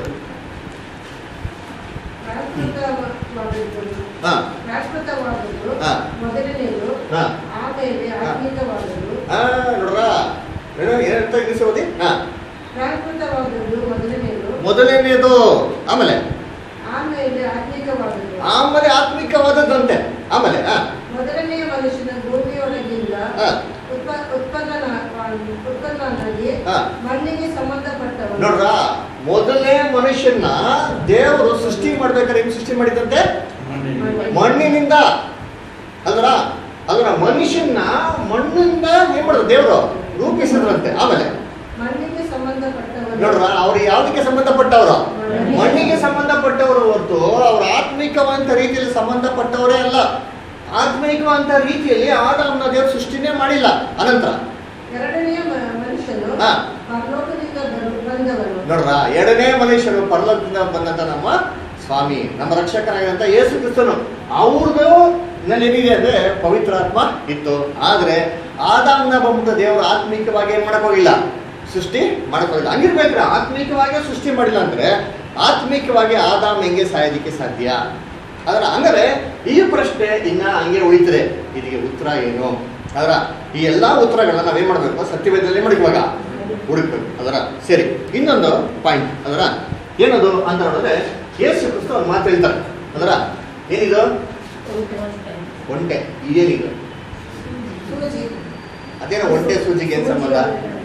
ಪ್ರಾಕೃತವಾದದ್ದು ಹಾಂ ಪ್ರಾಕೃತವಾದದ್ದು ಹಾ. ಮೊದಲನೆಯದು ಹಾಂ ಆಮೇಲೆ ಹಾ. ಆತ್ಮಿಕವಾದದ್ದು ಹಾಂ ನೋಡ್ರ ಏನು ಏನಂತ ಇಂಗ್ಲೀಷ್ ಓದಿ ಹಾಂ ಪ್ರಾಕೃತವಾದದ್ದು ಮೊದಲನೆಯದು ಮೊದಲನೇದು ಆಮೇಲೆ ಆಮೇಲೆ ಆತ್ಮಿಕವಾದದ್ದು ಆಮೇಲೆ ಆತ್ಮಿಕವಾದದ್ದಂತೆ ಆಮೇಲೆ ಹಾಂ ಮೊದಲನೆಯ ಮನುಷ್ಯನ ಭೂಮಿಯೊಳಗಿಂದ ಹಾಂ ಉತ್ಪ- ಉತ್ಪನ್ನ ಉತ್ಪನ್ನನಾಗಿ ಹಾ. ಮಣ್ಣಿಗೆ ಸಂಬಂಧಪಟ್ಟವನು ನೋಡ್ರ ಮೊದಲನೇ ಮನುಷ್ಯನ ದೇವರು ಸೃಷ್ಟಿ ಮಾಡ್ಬೇಕಾದ್ರೆ ಹೆಂಗ್ ಸೃಷ್ಟಿ ಮಾಡಿದಂತೆ ಮಣ್ಣಿನಿಂದ ಅದರ ಅದರ ಮನುಷ್ಯನ ಮಣ್ಣಿಂದ ಏನ್ ಮಾಡಿದ್ರು ದೇವರು ರೂಪಿಸಿದ್ರಂತೆ ಆಮೇಲೆ ಮಣ್ಣಿಗೆ ಸಂಬಂಧಪಟ್ಟವನು ನೋಡ್ರ ಅವ್ರು ಯಾವ್ದಕ್ಕೆ ಸಂಬಂಧಪಟ್ಟವರು ಮಣ್ಣಿಗೆ ಸಂಬಂಧಪಟ್ಟವರು ಹೊರತು ಅವ್ರ ಆತ್ಮಿಕವಂತ ರೀತಿಯಲ್ಲಿ ಸಂಬಂಧಪಟ್ಟವರೇ ಅಲ್ಲ ಆತ್ಮಿಕವಂತ ರೀತಿಯಲ್ಲಿ ಆದಾಮನ ದೇವರು ಸೃಷ್ಟಿನೇ ಮಾಡಿಲ್ಲ ಅನಂತರ ಎರಡನೆಯ ಮ- ಮನುಷ್ಯನು ಹಾ. ಪರಲೋಕದಿಂದ ಬರು- ಬಂದವನು ನೋಡ್ರ ಎರಡನೇ ಮನುಷ್ಯರು ಪರಲೋಕದಿಂದ ಬಂದಂತ ನಮ್ಮ ಸ್ವಾಮಿ ನಮ್ಮ ರಕ್ಷಕರಾಗಿರಂತ ಯೇಸು ಕ್ರಿಸ್ತನು ಅವ್ರದ್ದು ನಲ್ಲಿ ಏನಿದೆ ಅಂದ್ರೆ ಪವಿತ್ರಾತ್ಮ ಇತ್ತು ಆದ್ರೆ ಆದಾಮ್ನ ಬಂದ್ಬಿಟ್ಟು ದೇವರು ಆತ್ಮಿಕವಾಗಿ ಏನ್ ಮಾಡಕ್ ಹೋಗಿಲ್ಲ ಸೃಷ್ಟಿ ಮಾಡಕ್ ಹೋಗಿಲ್ಲ ಹಂಗಿರ್ಬೇಕ್ರೆ ಆತ್ಮಿಕವಾಗಿ ಸೃಷ್ಟಿ ಮಾಡಿಲ್ಲ ಅಂದ್ರೆ ಆತ್ಮಿಕವಾಗಿ ಆದಾಮ್ ಹೆಂಗೆ ಸಾಯೋದಿಕ್ಕೆ ಸಾಧ್ಯ ಅದರ ಹಂಗಾರೆ ಈ ಪ್ರಶ್ನೆ ಇನ್ನ ಹಂಗೆ ಉಳಿತದೆ ಇದಕ್ಕೆ ಉತ್ತರ ಏನು ಅದರ ಈ ಎಲ್ಲಾ ಉತ್ತರಗಳನ್ನ ನಾವೇನ್ ಮಾಡ್ಬೇಕು ಸತ್ಯವೇದದಲ್ಲಿ ಮಾಡಿ ಇವಾಗ ಹುಡುಕ್ಬೇಕು ಅದರ ಸರಿ ಇನ್ನೊಂದು ಪಾಯಿಂಟ್ ಅದರ ಏನದು ಅಂತ ನೋಡಿದ್ರೆ ಯೇಸು ಕ್ರಿಸ್ತ ಒಂದು ಮಾತು ಹೇಳ್ತಾರೆ ಅದರ ಏನಿದು ಒಂಟೆ ಏನಿದು ಸೂಜಿ ಅದೇನೋ ಒಂಟೆ ಸೂಜಿಗೆ ಏನು ಸಂಬಂಧ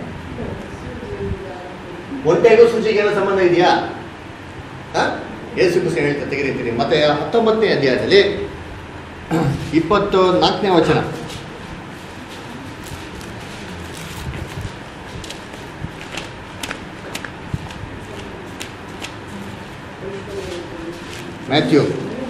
ಒಂಟೆಗೂ ಸೂಜಿಗೆ ಏನೋ ಸಂಬಂಧ ಇದೆಯಾ ಆ? ಯೇಸು ಕ್ರಿಸ್ತ ಹೇಳ್ತಾ ತೆಗೆದಿದ್ದೀನಿ ಮತ್ತೆ ಹತ್ತೊಂಬತ್ತನೇ ಅಧ್ಯಾಯದಲ್ಲಿ ಇಪ್ಪತ್ತು ನಾಲ್ಕನೇ ವಚನ ಮ್ಯಾಥ್ಯೂ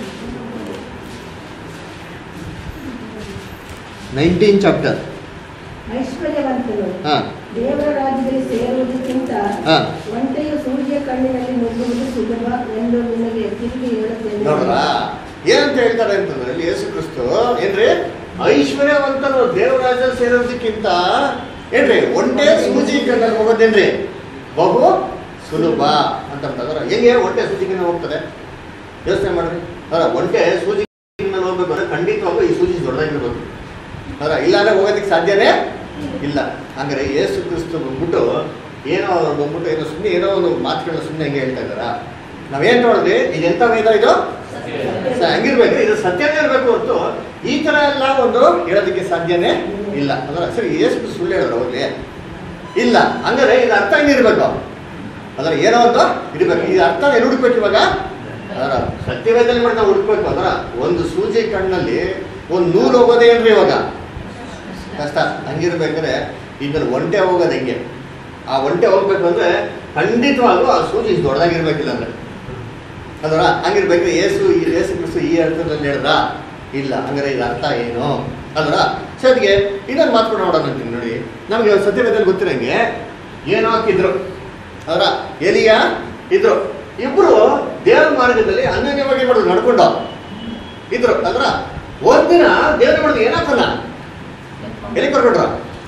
ನೈನ್ಟೀನ್ ಚಾಪ್ಟರ್ ಐಶ್ವರ್ಯವಂತನು ಹಾಂ ದೇವರ ರಾಜ್ಯದಲ್ಲಿ ಸೇರುವುದಕ್ಕಿಂತ ಹಾಂ ಒಂಟೆಯು ಸೂರ್ಯ ಕಣ್ಣಿನಲ್ಲಿ ನುಗ್ಗುವುದು ಸುಲಭ ಎಂದು ನಿಮಗೆ ತಿರುಗಿ ಹೇಳುತ್ತೇನೆ ನೋಡ್ರಾ ಏನಂತ ಹೇಳ್ತಾರೆ ಅಂತಂದ್ರೆ ಇಲ್ಲಿ ಯೇಸು ಕ್ರಿಸ್ತು ಏನ್ರಿ ಐಶ್ವರ್ಯವಂತರು ದೇವರಾಜ ಸೇರೋದಕ್ಕಿಂತ ಏನ್ರಿ ಒಂಟೆ ಸೂಜಿ ಕಣ್ಣಲ್ಲಿ ಹೋಗೋದೇನ್ರಿ ಬಹು ಸುಲಭ ಅಂತ ಅಂತಂದ್ರೆ ಹೆಂಗೆ ಒಂಟೆ ಸೂಜಿ ಕಣ್ಣ ಹೋಗ್ತದೆ ಯೋಚನೆ ಮಾಡ್ರಿ ಅಲ್ಲ ಒಂಟೆ ಸೂಜಿ ಕಣ್ಣಲ್ಲಿ ಹೋಗ್ಬೇಕು ಅಂದ್ರೆ ಖಂಡಿತವಾಗೂ ಈ ಸೂಜಿ ದೊಡ್ಡದಾಗಿರ್ಬೇಕು ಅಲ್ಲ ಇಲ್ಲಾಂದ್ರೆ ಹೋಗೋದಕ್ಕೆ ಸಾಧ್ಯನೇ ಇಲ್ಲ ಹಂಗಾರೆ ಯೇಸು ಕ್ರಿಸ್ತು ಬಂದ್ಬಿಟ್ಟು ಏನೋ ಅವ್ರು ಬಂದ್ಬಿಟ್ಟು ಏನೋ ಸುಮ್ಮನೆ ಏನೋ ಒಂದು ಮಾತುಗಳನ್ನ ಸುಮ್ಮನೆ ಹೆಂಗೆ ಹೇಳ್ತಾ ಇದಾರ ನಾವೇನ್ ನೋಡಿದ್ವಿ ಇದು ಎಂತ ವೇದ ಇದು ಸ- ಹಂಗಿರ್ಬೇಕು ಇದು ಸತ್ಯನೇ ಇರಬೇಕು ಹೊರತು ಈ ತರ ಎಲ್ಲ ಒಂದು ಹೇಳೋದಕ್ಕೆ ಸಾಧ್ಯನೇ ಇಲ್ಲ ಅಂದ್ರೆ ಸರಿ ಎಷ್ಟು ಸುಳ್ಳು ಹೇಳಿದ್ರು ಅವ್ರಿಗೆ ಇಲ್ಲ ಹಂಗಾರೆ ಇದು ಅರ್ಥ ಹೆಂಗಿರ್ಬೇಕು ಅದರ ಏನೋ ಒಂದು ಇರ್ಬೇಕು ಈ ಅರ್ಥ ಏನು ಹುಡುಕ್ಬೇಕು ಇವಾಗ ಅದರ ಸತ್ಯವೇದಲ್ಲಿ ಮಾಡಿ ನಾವು ಹುಡುಕ್ಬೇಕು ಅದರ ಒಂದು ಸೂಜಿ ಕಣ್ಣಲ್ಲಿ ಒಂದು ನೂಲು ಹೋಗೋದೇ ಏನ್ರಿ ಇವಾಗ ಕಷ್ಟ ಹಂಗಿರ್ಬೇಕಾದ್ರೆ ಈಗ ಒಂಟೆ ಹೋಗೋದು ಹೆಂಗೆ ಆ ಒಂಟೆ ಹೋಗ್ಬೇಕು ಅಂದ್ರೆ ಖಂಡಿತವಾಗೂ ಆ ಸೂಜಿ ಇಷ್ಟು ದೊಡ್ಡದಾಗಿರ್ಬೇಕಿಲ್ಲ ಅಂದ್ರೆ ಅದರ ಹಂಗಿರ್ಬೇಕು ಏಸು ಈ ಏಸು ಕ್ರಿಸ್ತು ಈ ಅರ್ಥದಲ್ಲಿ ಹೇಳ್ದ ಇಲ್ಲ ಹಂಗಾರೆ ಇದು ಅರ್ಥ ಏನು ಅದರ ಸದ್ಗೆ ಇನ್ನೊಂದು ಮಾತು ಕೂಡ ನೋಡೋಣ ಅಂತೀನಿ ನೋಡಿ ನಮಗೆ ಸತ್ಯವೇದಲ್ಲಿ ಗೊತ್ತಿರಂಗೆ ಏನೋ ಹಾಕಿದ್ರು ಅದರ ಎಲಿಯ ಇದ್ರು ಇಬ್ರು ದೇವರ ಮಾರ್ಗದಲ್ಲಿ ಅನ್ಯೋನ್ಯವಾಗಿ ಮಾಡೋದು ನಡ್ಕೊಂಡು ಇದ್ರು ಅದ್ರ ಒಂದಿನ ದೇವ್ರ ಮಾಡಿದ್ರು ಏನಾಗ್ತಾನ ಎಲ್ಲಿ ಕರ್ಕೊಂಡ್ರ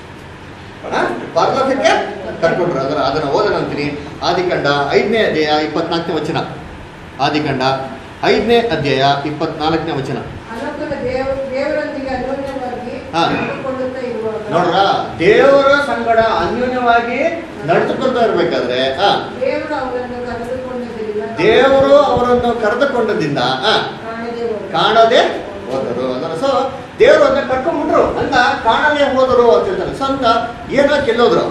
ಪರಲೋಕಕ್ಕೆ ಕರ್ಕೊಂಡ್ರು ಅದರ ಅದನ್ನ ಓದೋಣ ಅಂತೀನಿ ಆದಿಕಂಡ ಐದನೇ ಅಧ್ಯಾಯ ಇಪ್ಪತ್ನಾಲ್ಕನೇ ವಚನ ಆದಿಕಂಡ ಐದನೇ ಅಧ್ಯಾಯ ಇಪ್ಪತ್ನಾಲ್ಕನೇ ವಚನ ಅನಂತರ ದೇವ ದೇವರೊಂದಿಗೆ ಅನ್ಯೋನ್ಯವಾಗಿ ಹಾ. ನಡೆದುಕೊಳ್ಳುತ್ತಾ ಇರುವಾಗ ನೋಡ್ರ ದೇವರ ಸಂಗಡ ಅನ್ಯೋನ್ಯವಾಗಿ ನಡೆದುಕೊಳ್ತಾ ಇರ್ಬೇಕಾದ್ರೆ ಆ ದೇವರು ಅವರನ್ನು ಕರೆದುಕೊಂಡದ್ರಿಂದ ದೇವರು ಅವರನ್ನು ಕರೆದುಕೊಂಡದಿಂದ ಆ ಕಾಣದೆ ಹೋದರು. ಕಾಣದೆ ಹೋದರು ಅಂದ್ರೆ ಸೊ ದೇವರು ಅದನ್ನ ಕರ್ಕೊಂಡ್ಬಿಟ್ರು ಅಂತ ಕಾಣದೆ ಹೋದರು ಅಂತ ಹೇಳ್ತಾರೆ ಸೊ ಅಂತ ಏನೋ ಕೆಲ್ಲೋದ್ರು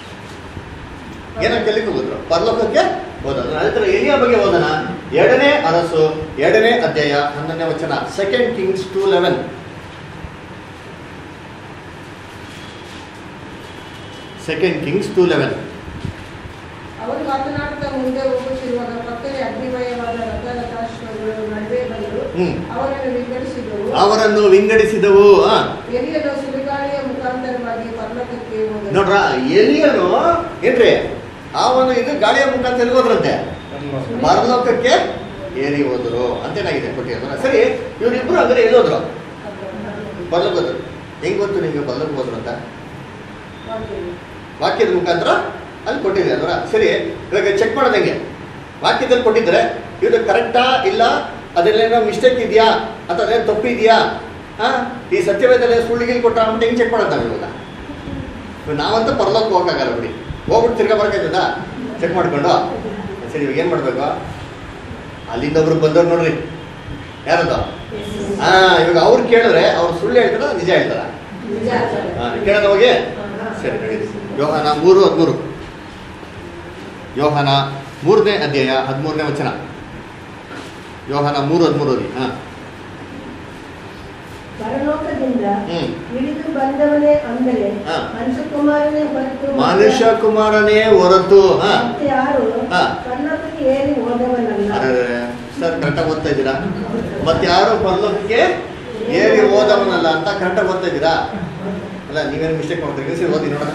ಏನೋ ಕೆಲ್ಲಿಗೆ ಹೋದ್ರು ಪರಲೋಕಕ್ಕೆ ಹೋದ್ರು ನಂತರ ಎಲಿಯ ಬಗ್ಗೆ ಹೋದನ ಎರಡನೇ ಅರಸು ಎರಡನೇ ಅಧ್ಯಾಯ ಹನ್ನೊಂದನೇ ವಚನ second Kings two eleven second Kings two eleven ಅವರು ಮಾತನಾಡುತ್ತಾ ಮುಂದೆ ಹೋಗುತ್ತಿರುವಾಗ ಪಕ್ಕದಲ್ಲಿ ಅಗ್ನಿಮಯವಾದ ರಥರಥಾಶ್ವಗಳು ನಡುವೆ ಬಂದು ಹ್ಮ್ ಅವರನ್ನು ವಿಂಗಡಿಸಿದವು ಅವರನ್ನು ವಿಂಗಡಿಸಿದವು ಆ ಎಲಿಯನು ಸುರಿಗಾಳಿಯ ಮುಖಾಂತರವಾಗಿ ಪರ್ವತಕ್ಕೆ ಹೋದನು ನೋಡ್ರ ಎಲಿಯನು ಏನ್ರಿ ಆ ಒಂದು ಇದು ಗಾಳಿಯ ಮುಖಾಂತರ ಎಲ್ಲಿ ಹೋದ್ರಂತೆ ಪರಲೋಕಕ್ಕೆ ಏರಿ ಹೋದ್ರು ಅಂತೇನಾಗಿದೆ ಕೊಟ್ಟಿರೋದ್ರ ಸರಿ ಇವರಿಬ್ರು ಅಂದ್ರೆ ಎಲ್ಲಿ ಹೋದ್ರು ಪರಲೋಕ ಹೋದ್ರು ಹೆಂಗ್ ಗೊತ್ತು ನಿಮ್ಗೆ ಪರಲೋಕ ಹೋದ್ರು ಅಂತ ವಾಕ್ಯದ ಮುಖಾಂತರ ಅಲ್ಲಿ ಕೊಟ್ಟಿದೆ ಅಲ್ವಾ ಸರಿ ಇವಾಗ ಚೆಕ್ ಮಾಡೋದು ಹೆಂಗೆ ವಾಕ್ಯದಲ್ಲಿ ಕೊಟ್ಟಿದ್ರೆ ಇದು ಕರೆಕ್ಟಾ ಇಲ್ಲ ಅದರಲ್ಲೇನೋ ಮಿಸ್ಟೇಕ್ ಇದೆಯಾ ಅಥವಾ ಅದೇನು ತಪ್ಪಿದೆಯಾ ಹಾ ಈ ಸತ್ಯವೇದಲ್ಲಿ ಸುಳ್ಳಿಗಿಲ್ ಕೊಟ್ಟ ಅಂದ್ಬಿಟ್ಟು ಹೆಂಗೆ ಚೆಕ್ ಮಾಡೋದು ನಾವು ಇವಾಗ ಇವಾಗ ನಾವಂತೂ ಪರಲೋಕ ಹೋಗಕ್ಕಾಗಲ್ಲ ಬಿಡಿ ಹೋಗ್ಬಿಟ್ಟು ತಿರ್ಗಾ ಬರಕಾಯ್ತದ ಚೆಕ್ ಮಾಡ್ಕೊಂಡು ಸರಿ ಇವಾಗ ಏನು ಮಾಡಬೇಕು ಅಲ್ಲಿಂದ ಒಬ್ರು ಬಂದವ್ರು ನೋಡ್ರಿ ಯಾರದು ಹಾ ಇವಾಗ ಅವ್ರು ಕೇಳಿದ್ರೆ ಅವ್ರು ಸುಳ್ಳು ಹೇಳ್ತಾರ ನಿಜ ಹೇಳ್ತಾರ ನಿಜ ಹಾ ಕೇಳೋದು ಹೋಗಿ ಸರಿ ನಡೀರಿ ಯೋಹಾನ ಮೂರು ಹದಿಮೂರು ಯೋಹಾನ ಮೂರನೇ ಅಧ್ಯಾಯ ಹದಿಮೂರನೇ ವಚನ ಯೋಹಾನ ಮೂರು ಹದಿಮೂರು ಓದಿ ಹಾ ಪರಲೋಕದಿಂದ ಹ್ಮ್ ಇಳಿದು ಬಂದವನೇ ಅಂದರೆ ಹಾ. ಮನುಷ್ಯಕುಮಾರನೇ ಹೊರತು ಮನುಷ್ಯ ಕುಮಾರನೇ ಹೊರತು ಹಾ ಮತ್ತೆ ಯಾರು ಹಾ. ಪರಲೋಕಕ್ಕೆ ಏರಿ ಹೋದವನಲ್ಲ ಅರೆ ಸರ್ ಕರೆಕ್ಟಾಗಿ ಓದ್ತಾ ಇದ್ದೀರಾ ಮತ್ತೆ ಯಾರು ಪರಲೋಕಕ್ಕೆ ಏರಿ ಓದವನಲ್ಲ ಅಂತ ಕರೆಕ್ಟಾಗಿ ಓದ್ತಾ ಇದ್ದೀರಾ ಅಲ್ಲ ನೀವೇನು ಮಿಸ್ಟೇಕ್ ಮಾಡ್ತೀರಿ ಸರಿ ಓದಿ ನೋಡೋಣ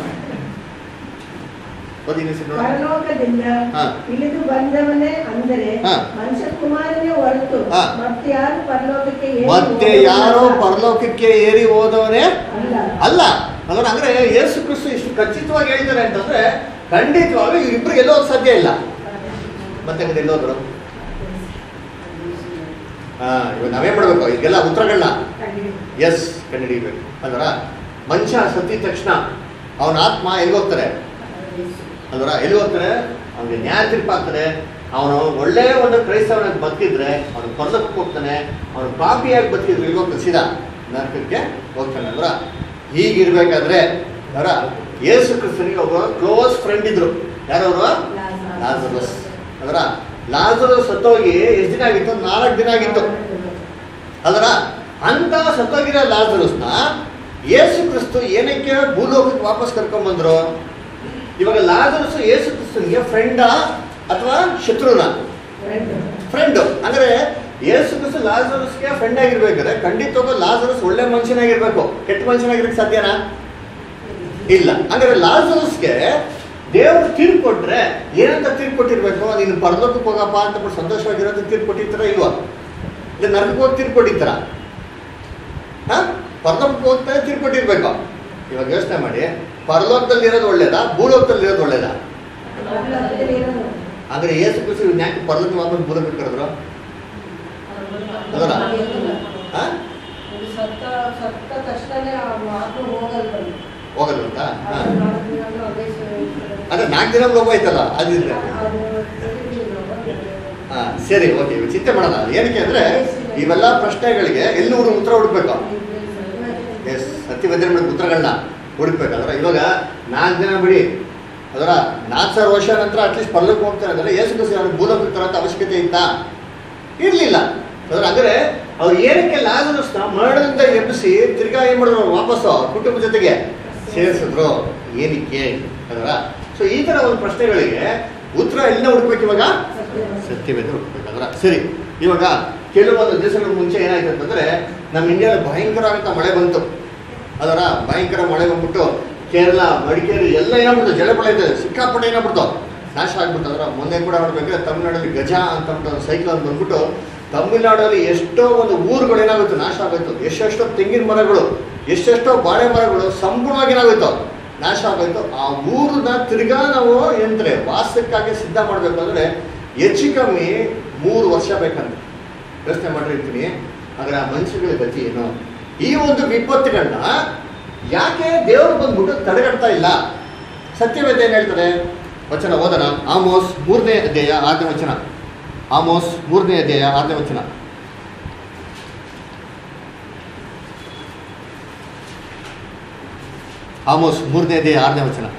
ಓದಿ ನೀವು ಸರಿ ನೋಡೋಣ ಪರಲೋಕದಿಂದ ಹಾ. ಇಳಿದು ಬಂದವನೇ ಅಂದರೆ ಹಾ. ಮನುಷ್ಯ ಕುಮಾರನೇ ಹೊರತು ಹಾ. ಮತ್ತೆ ಯಾರು ಪರಲೋಕಕ್ಕೆ ಏರಿ ಮತ್ತೆ ಹೋದವನಲ್ಲ. ಯಾರೋ ಪರಲೋಕಕ್ಕೆ ಏರಿ ಹೋದವನೇ ಅಲ್ಲ ಅಲ್ಲ ಅದರ ಅಂದ್ರೆ ಯೇಸು ಕ್ರಿಸ್ತು ಇಷ್ಟು ಖಚಿತವಾಗಿ ಹೇಳಿದ್ದಾರೆ ಅಂತಂದ್ರೆ ಖಂಡಿತವಾಗಿ ಇವ್ರಿಬ್ರಿಗೆ ಎಲ್ಲೋದು ಸಾಧ್ಯ ಇಲ್ಲ ಮತ್ತೆ ಹಂಗಾದ್ರೆ ಎಲ್ಲೋದ್ರು ಹಾ ಇವಾಗ ನಾವೇನ್ ಮಾಡ್ಬೇಕು ಈಗೆಲ್ಲ ಉತ್ತರಗಳನ್ನ ಎಸ್ ಕಂಡುಹಿಡಿಬೇಕು ಅಂದ್ರ ಮನುಷ್ಯ ಸತ್ತಿದ ತಕ್ಷಣ ಅವನ ಆತ್ಮ ಎಲ್ಲಿ ಹೋಗ್ತಾರೆ ಅಂದ್ರ ಎಲ್ಲಿ ಹೋಗ್ತಾರೆ ಅವನಿಗೆ ನ್ಯಾಯ ತೀರ್ಪಾಗ್ತಾರೆ ಅವನು ಒಳ್ಳೆ ಒಂದು ಕ್ರೈಸ್ತವನಾಗಿ ಬದುಕಿದ್ರೆ ಅವನು ಪರಲೋಕಕ್ಕೆ ಹೋಗ್ತಾನೆ ಅವನು ಪಾಪಿಯಾಗಿ ಬದುಕಿದ್ರೆ ಎಲ್ಲಿ ಹೋಗ್ತಾನೆ ಸೀದಾ ನರಕಕ್ಕೆ ಹೋಗ್ತಾನೆ ಅಂದ್ರ ಹೀಗಿರ್ಬೇಕಾದ್ರೆ ಅವರ ಯೇಸು ಕ್ರಿಸ್ತನಿಗೆ ಒಬ್ಬ ಕ್ಲೋಸ್ ಫ್ರೆಂಡ್ ಇದ್ರು ಯಾರವರು ಲಾಜರಸ್ ಅದರ ಲಾಜರಸ್ ಸತ್ತೋಗಿ ಎಷ್ಟು ದಿನ ಆಗಿತ್ತು ನಾಲ್ಕು ದಿನ ಆಗಿತ್ತು ಅದರ ಅಂತ ಸತ್ತೋಗಿರೋ ಲಾಜರಸ್ನ ಯೇಸು ಕ್ರಿಸ್ತು ಏನಕ್ಕೆ ಭೂಲೋಕಕ್ಕೆ ವಾಪಸ್ ಕರ್ಕೊಂಡ್ಬಂದ್ರು ಇವಾಗ ಲಾಜರಸ್ ಯೇಸು ಕ್ರಿಸ್ತನಿಗೆ ಫ್ರೆಂಡಾ ಅಥವಾ ಶತ್ರುನ ಫ್ರೆಂಡ್ ಅಂದ್ರೆ ಯೇಸು ಕ್ರಿಸ್ತು ಲಾಜರಸ್ಗೆ ಫ್ರೆಂಡ್ ಆಗಿರ್ಬೇಕಾದ್ರೆ ಖಂಡಿತವಾಗೂ ಲಾಜರಸ್ ಒಳ್ಳೆ ಮನುಷ್ಯನಾಗಿರ್ಬೇಕು ಕೆಟ್ಟ ಮನುಷ್ಯನಾಗಿರಕ್ಕೆ ಸಾಧ್ಯನಾ ಇಲ್ಲ ಹಂಗಾದ್ರೆ ಲಾಜರಸ್ಗೆ ದೇವರು ತೀರ್ಪು ಕೊಟ್ರೆ ಏನಂತ ತೀರ್ಪು ಕೊಟ್ಟಿರ್ಬೇಕು ನೀನು ಪರಲೋಕಕ್ಕೆ ಹೋಗಪ್ಪ ಅಂತ ಬಿಟ್ಟು ಸಂತೋಷವಾಗಿರೋದು ತೀರ್ಪು ಕೊಟ್ಟಿರ್ತಾರ ಇಲ್ವಾ ಇಲ್ಲ ನರಕಕ್ಕೆ ಹೋಗಿ ತೀರ್ಪು ಕೊಟ್ಟಿರ್ತಾರ ಹಾ ಪರಲೋಕಕ್ಕೆ ಹೋಗ್ತಾರೆ ತೀರ್ಪು ಕೊಟ್ಟಿರ್ಬೇಕು ಇವಾಗ ಯೋಚನೆ ಮಾಡಿ ಪರಲೋಕದಲ್ಲಿ ಇರೋದು ಒಳ್ಳೇದಾ ಭೂಲೋಕದಲ್ಲಿ ಇರೋದು ಒಳ್ಳೇದಾ ಅಂದ್ರೆ ಏಸು ಕೃಷಿ ಯಾಕೆ ಪರಲೋಕ ವಾಪಸ್ ಭೂಲೋಕಕ್ಕೆ ಕರೆದ್ರು ಅದರ ಹಾ ಅದು ಸತ್ತ ಸತ್ತ ತಕ್ಷಣನೇ ಆ ಆತ್ಮ ಹೋಗಲ್ವಲ್ಲ ಹೋಗಲ್ವಂತ ಹಾ ಅದು ನಾಲ್ಕು ದಿನಾಗ್ಲೂ ಅದೇ ಸ- ಅದೇ ನಾಲ್ಕು ದಿನ ಹೋಗೋ ಆಯ್ತಲ್ಲ ಅದಿದ್ರೆ ಅದು ತಿಳಿದಿಲ್ಲ. ಹಾ ಸರಿ ಓಕೆ ಚಿಂತೆ ಮಾಡೋಣ ಏನಕ್ಕೆ ಅಂದ್ರೆ ಇವೆಲ್ಲ ಪ್ರಶ್ನೆಗಳಿಗೆ ಎಲ್ಲಿ ಹುಡು ಉತ್ತರ ಹುಡುಕ್ಬೇಕು ಎಸ್ ಸತ್ಯವಂತರ ಮೇಲೆ ಉತ್ತರಗಳನ್ನ ಹುಡುಕ್ಬೇಕಾದ್ರೆ ಇವಾಗ ನಾಲ್ಕು ದಿನ ಬಿಡಿ ಅದರ ನಾಲ್ಕು ಸಾವಿರ ವರ್ಷ ನಂತರ ಅಟ್ಲೀಸ್ಟ್ ಪರ್ಲಕ್ಕೆ ಹೋಗ್ತಾರೆ ಅಂದ್ರೆ ಏಸು ಕೃಷಿ ಅವ್ರಿಗೆ ಭೂಲೋಕಕ್ಕೆ ತರೋಂಥ ಅವಶ್ಯಕತೆ ಇತ್ತಾ ಇರಲಿಲ್ಲ ಅದ್ರ ಅಂದ್ರೆ ಅವ್ರು ಏನಕ್ಕೆ ಲಾಜರಸ್ನ ಮರಣದಿಂದ ಎಬ್ಬಿಸಿ ತಿರ್ಗಾ ಏನ್ ಮಾಡಿದ್ರು ಅವ್ರು ವಾಪಸ್ಸು ಅವ್ರ ಕುಟುಂಬ ಜೊತೆಗೆ ಸೇರಿಸಿದ್ರು ಏನಕ್ಕೆ ಅದರ ಸೊ ಈ ತರ ಒಂದು ಪ್ರಶ್ನೆಗಳಿಗೆ ಉತ್ತರ ಎಲ್ಲಿಂದ ಹುಡುಕ್ಬೇಕು ಇವಾಗ ಸತ್ಯವೇದ ಹುಡುಕ್ಬೇಕಂದ್ರ ಸರಿ ಇವಾಗ ಕೆಲವೊಂದು ದಿವಸಗಳ ಮುಂಚೆ ಏನಾಯ್ತು ಅಂತಂದ್ರೆ ನಮ್ಮ ಇಂಡಿಯಾದಲ್ಲಿ ಭಯಂಕರ ಅಂತ ಮಳೆ ಬಂತು ಅದರ ಭಯಂಕರ ಮಳೆ ಬಂದ್ಬಿಟ್ಟು ಕೇರಳ ಮಡಿಕೇರಿ ಎಲ್ಲ ಏನಾಗ್ಬಿಡ್ತು ಜಲಪಳ ಇದೆ ಸಿಕ್ಕಾಪಟ್ಟೆ ಏನಾಗ್ಬಿಡ್ತು ನಾಶ ಆಗ್ಬಿಟ್ಟು ಅದರ ಮೊನ್ನೆ ಕೂಡ ನೋಡ್ಬೇಕಾದ್ರೆ ತಮಿಳ್ನಾಡಲ್ಲಿ ಗಜ ಅಂತ ಒಂದು ಸೈಕ್ಲೋನ್ ಬಂದ್ಬಿಟ್ಟು ತಮಿಳ್ನಾಡಲ್ಲಿ ಎಷ್ಟೋ ಒಂದು ಊರುಗಳು ಏನಾಗುತ್ತೆ ನಾಶ ಆಗೋಯ್ತು ಎಷ್ಟೆಷ್ಟೋ ತೆಂಗಿನ ಮರಗಳು ಎಷ್ಟೆಷ್ಟೋ ಬಾಳೆ ಮರಗಳು ಸಂಪೂರ್ಣವಾಗಿ ಏನಾಗೋಯ್ತು ನಾಶ ಆಗೋಯ್ತು ಆ ಊರನ್ನ ತಿರ್ಗಾ ನಾವು ಏನಂದ್ರೆ ವಾಸಕ್ಕಾಗಿ ಸಿದ್ಧ ಮಾಡಬೇಕು ಅಂದ್ರೆ ಹೆಚ್ಚು ಕಮ್ಮಿ ಮೂರು ವರ್ಷ ಬೇಕಂತೆ ಯೋಚನೆ ಮಾಡಿರ್ತೀನಿ ಆದರೆ ಆ ಮನುಷ್ಯಗಳ ಗತಿ ಏನು ಈ ಒಂದು ವಿಪತ್ತುಗಳನ್ನ ಯಾಕೆ ದೇವರು ಬಂದ್ಬಿಟ್ಟು ತಡೆಗಟ್ತಾ ಇಲ್ಲ ಸತ್ಯವೇದ ಏನ್ ಹೇಳ್ತಾರೆ ವಚನ ಓದನ ಆಮೋಸ್ ಮೂರನೇ ಅಧ್ಯಾಯ ಆರನೇ ವಚನ ಆಮೋಸ್ ಮೂರನೇ ಅಧ್ಯಾಯ ಆರನೇ ವಚನ ಆಮೋಸ್ ಮೂರನೇ ಅಧ್ಯಾಯ ಆರನೇ ವಚನ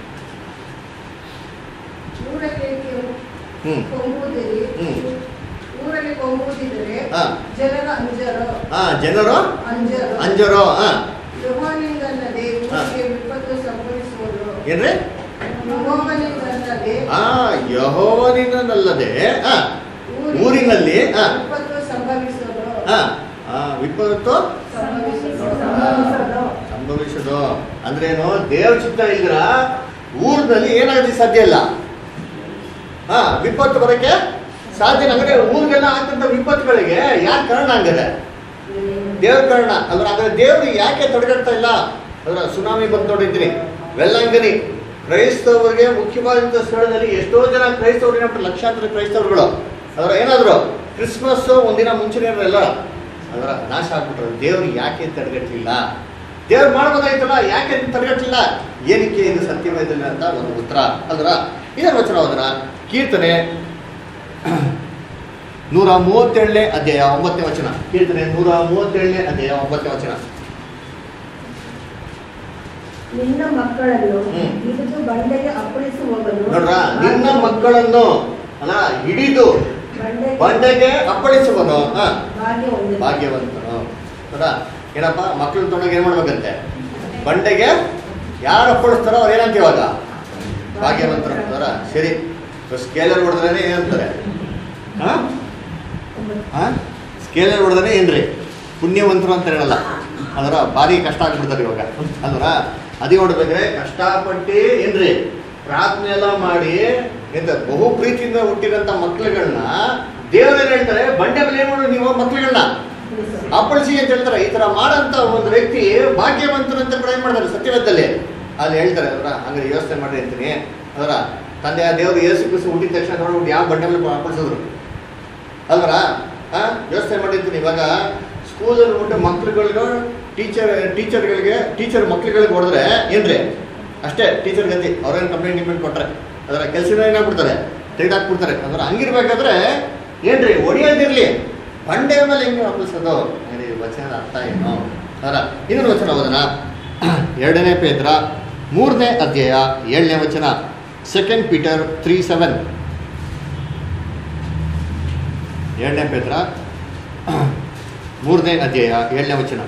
ಊರಲ್ಲಿ ಹ್ಮ್ ಕೊಂಬುದಿರಿ ಹ್ಮ್. ಊರಲ್ಲಿ ಕೊಂಬುದಿದ್ದರೆ ಹಾ. ಜನರ ಅಂಜರು ಹಾ ಜನರು ಅಂಜರು ಅಂಜರೋ ಹಾ ಯೆಹೋವನಿಂದಲ್ಲದೆ ಹಾ. ಊರಿಗೆ ವಿಪತ್ತು ಸಂಭವಿಸುವುದು ಏನ್ರಿ ಯೆಹೋವನಿಂದಲ್ಲದೆ ಆ ಯಹೋವನಿನಲ್ಲದೆ ಆ ಊರಿನಲ್ಲಿ ಆ ವಿಪತ್ತು ಸಂಭವಿಸುವುದು ಆ, ಆ ವಿಪತ್ತು ಸಂಭವಿಸುವುದು ಸಂಭವಿಸೋದು ಅಂದ್ರೇನು ದೇವ್ರ ಚಿತ್ತ ಇಲ್ದ್ರ ಊರಿನಲ್ಲಿ ಏನಾಗಲಿ ಸಾಧ್ಯ ಇಲ್ಲ ಹಾ ವಿಪತ್ತು ಬರಕ್ಕೆ ಸಾಧ್ಯ ಇಲ್ಲ. ಅಂದ್ರೆ ಊರಿಗೆಲ್ಲ ಆಗ್ತಂತ ವಿಪತ್ತುಗಳಿಗೆ ಯಾಕೆ ಕಾರಣ ಹಂಗಾರೆ ದೇವ್ರ ಕಾರಣ ಅದ್ರ ಅಂದ್ರೆ ದೇವ್ರು ಯಾಕೆ ತಡೆಗಟ್ತಾ ಇಲ್ಲ ಅದರ ಸುನಾಮಿ ಬಂದು ನೋಡಿದ್ದೀನಿ ವೆಲ್ಲಂಗನಿ ಕ್ರೈಸ್ತವರಿಗೆ ಮುಖ್ಯವಾದಂಥ ಸ್ಥಳದಲ್ಲಿ ಎಷ್ಟೋ ಜನ ಕ್ರೈಸ್ತವರು ಏನಪ್ಪ ಲಕ್ಷಾಂತರ ಕ್ರೈಸ್ತವರುಗಳು ಅದರ ಏನಾದ್ರು ಕ್ರಿಸ್ಮಸ್ ಒಂದಿನ ಮುಂಚೆನೇ ಇರಲ್ಲ ಅದರ ನಾಶ ಆಗ್ಬಿಟ್ರು ದೇವ್ರು ಯಾಕೆ ತಡೆಗಟ್ಟಲಿಲ್ಲ ದೇವ್ರು ಮಾಡ್ಬೋದಾಯ್ತಲ್ಲ ಯಾಕೆ ತಡೆಗಟ್ಟಲಿಲ್ಲ ಏನಕ್ಕೆ ಇದು ಸತ್ಯವೇದಿಲ್ಲ ಅಂತ ಒಂದು ಉತ್ತರ ಅದರ ಇದರ ವಚನ ಹೋದ್ರ ಕೀರ್ತನೆ ನೂರ ಮೂವತ್ತೇಳನೇ ಅಧ್ಯಾಯ ಒಂಬತ್ತನೇ ವಚನ ಕೀರ್ತನೆ ನೂರ ಮೂವತ್ತೇಳನೇ ಅಧ್ಯಾಯ ಒಂಬತ್ತನೇ ವಚನ ನಿನ್ನ ಮಕ್ಕಳನ್ನು ಹ್ಮ್. ಹಿಡಿದು ಬಂಡೆಗೆ ಅಪ್ಪಳಿಸುವವನು ನೋಡ್ರ ನಿನ್ನ ಮಕ್ಕಳನ್ನು ಅಲ್ಲ ಹಿಡಿದು ಬಂಡೆಗೆ ಬಂಡೆಗೆ ಅಪ್ಪಳಿಸುವನು ಹಾ ಭಾಗ್ಯ ಹೊಂದಿದ ಭಾಗ್ಯವಂತನು ನೋಡ ಏನಪ್ಪ ಮಕ್ಕಳನ್ನ ತೊಗೊಂಡಾಗ ಏನ್ ಮಾಡ್ಬೇಕಂತೆ ಬಂಡೆಗೆ ಯಾರು ಅಪ್ಪಳಿಸ್ತಾರೋ ಅವ್ರು ಏನಂತ ಇವಾಗ ಭಾಗ್ಯವಂತರು ಅಂತಾರ ಸರಿ ಸ್ಕೇಲರ್ ಹೊಡೆದ್ರೆ ಏನಂತಾರೆ ಹಾ ಹಾ ಸ್ಕೇಲರ್ ಹೊಡೆದ್ರೆ ಏನ್ರಿ ಪುಣ್ಯವಂತರು ಅಂತ ಹೇಳಲ್ಲ ಅದರ ಭಾರಿ ಕಷ್ಟ ಆಗ್ಬಿಡ್ತಾರೆ ಇವಾಗ ಅಲ್ವರ ಅದೇ ಹೊಡ್ಬೇಕ್ರೆ ಕಷ್ಟಪಟ್ಟು ಏನ್ರಿ ಪ್ರಾರ್ಥನೆ ಎಲ್ಲ ಮಾಡಿ ಎಂತ ಬಹು ಪ್ರೀತಿಯಿಂದ ಹುಟ್ಟಿದಂತ ಮಕ್ಳುಗಳನ್ನ ದೇವರೇನ್ ಹೇಳ್ತಾರೆ ಬಂಡೆ ಮೇಲೆ ಏನ್ ಮಾಡೋದು ನೀವು ಮಕ್ಳುಗಳನ್ನ ಅಪ್ಪಳಿಸಿ ಅಂತ ಹೇಳ್ತಾರೆ ಈ ತರ ಮಾಡಂತ ಒಂದು ವ್ಯಕ್ತಿ ಭಾಗ್ಯವಂತರು ಅಂತ ಕೂಡ ಏನ್ ಮಾಡ್ತಾರೆ ಸತ್ಯವೇದದಲ್ಲಿ ಅಲ್ಲಿ ಹೇಳ್ತಾರೆ ಅದರ ಹಂಗಾರೆ ಯೋಚನೆ ಮಾಡಿ ಅಂತೀನಿ ಅದರ ತಂದೆ ಆ ದೇವರು ಏಸು ಕ್ರಿಸ್ತು ಹುಟ್ಟಿದ ತಕ್ಷಣ ನೋಡ್ಬಿಟ್ಟು ಯಾವ ಬಂಡೆ ಮೇಲೆ ಅಪ್ಪಳಿಸಿದ್ರು ಅಲ್ವರ ಹಾ ಯೋಚನೆ ಮಾಡಿರ್ತೀನಿ ಇವಾಗ ಸ್ಕೂಲಲ್ಲಿ ಉಂಟು ಮಕ್ಳುಗಳಿಗೆ ಟೀಚರ್ ಟೀಚರ್ಗಳಿಗೆ ಟೀಚರ್ ಮಕ್ಳುಗಳಿಗೆ ಹೊಡೆದ್ರೆ ಏನ್ರಿ ಅಷ್ಟೇ ಟೀಚರ್ ಗತಿ ಅವ್ರೇನು ಕಂಪ್ಲೇಂಟ್ ಗಿಂಪ್ಲೇಂಟ್ ಕೊಟ್ರೆ ಅದರ ಕೆಲಸನ ಏನಾಗ್ಬಿಡ್ತಾರೆ ತೆಗೆದಾಕ್ಬಿಡ್ತಾರೆ ಅಂದ್ರೆ ಹಂಗಿರ್ಬೇಕಾದ್ರೆ ಏನ್ರಿ ಹೊಡಿಯೋದಿರ್ಲಿ ಬಂಡೆ ಮೇಲೆ ಹೆಂಗೆ ವಾಪಸ್ಸೋದು ಏನ್ರಿ ವಚನದ ಅರ್ಥ ಏನು ಅದರ ಇನ್ನೊಂದು ವಚನ ಹೋದನ ಎರಡನೇ ಪೇತ್ರ ಮೂರನೇ ಅಧ್ಯಾಯ ಏಳನೇ ವಚನ ಸೆಕೆಂಡ್ ಪೀಟರ್ ತ್ರೀ ಸೆವೆನ್ ಎರಡನೇ ಪೇತ್ರ ಮೂರನೇ ಅಧ್ಯಾಯ ಏಳನೇ ವಚನ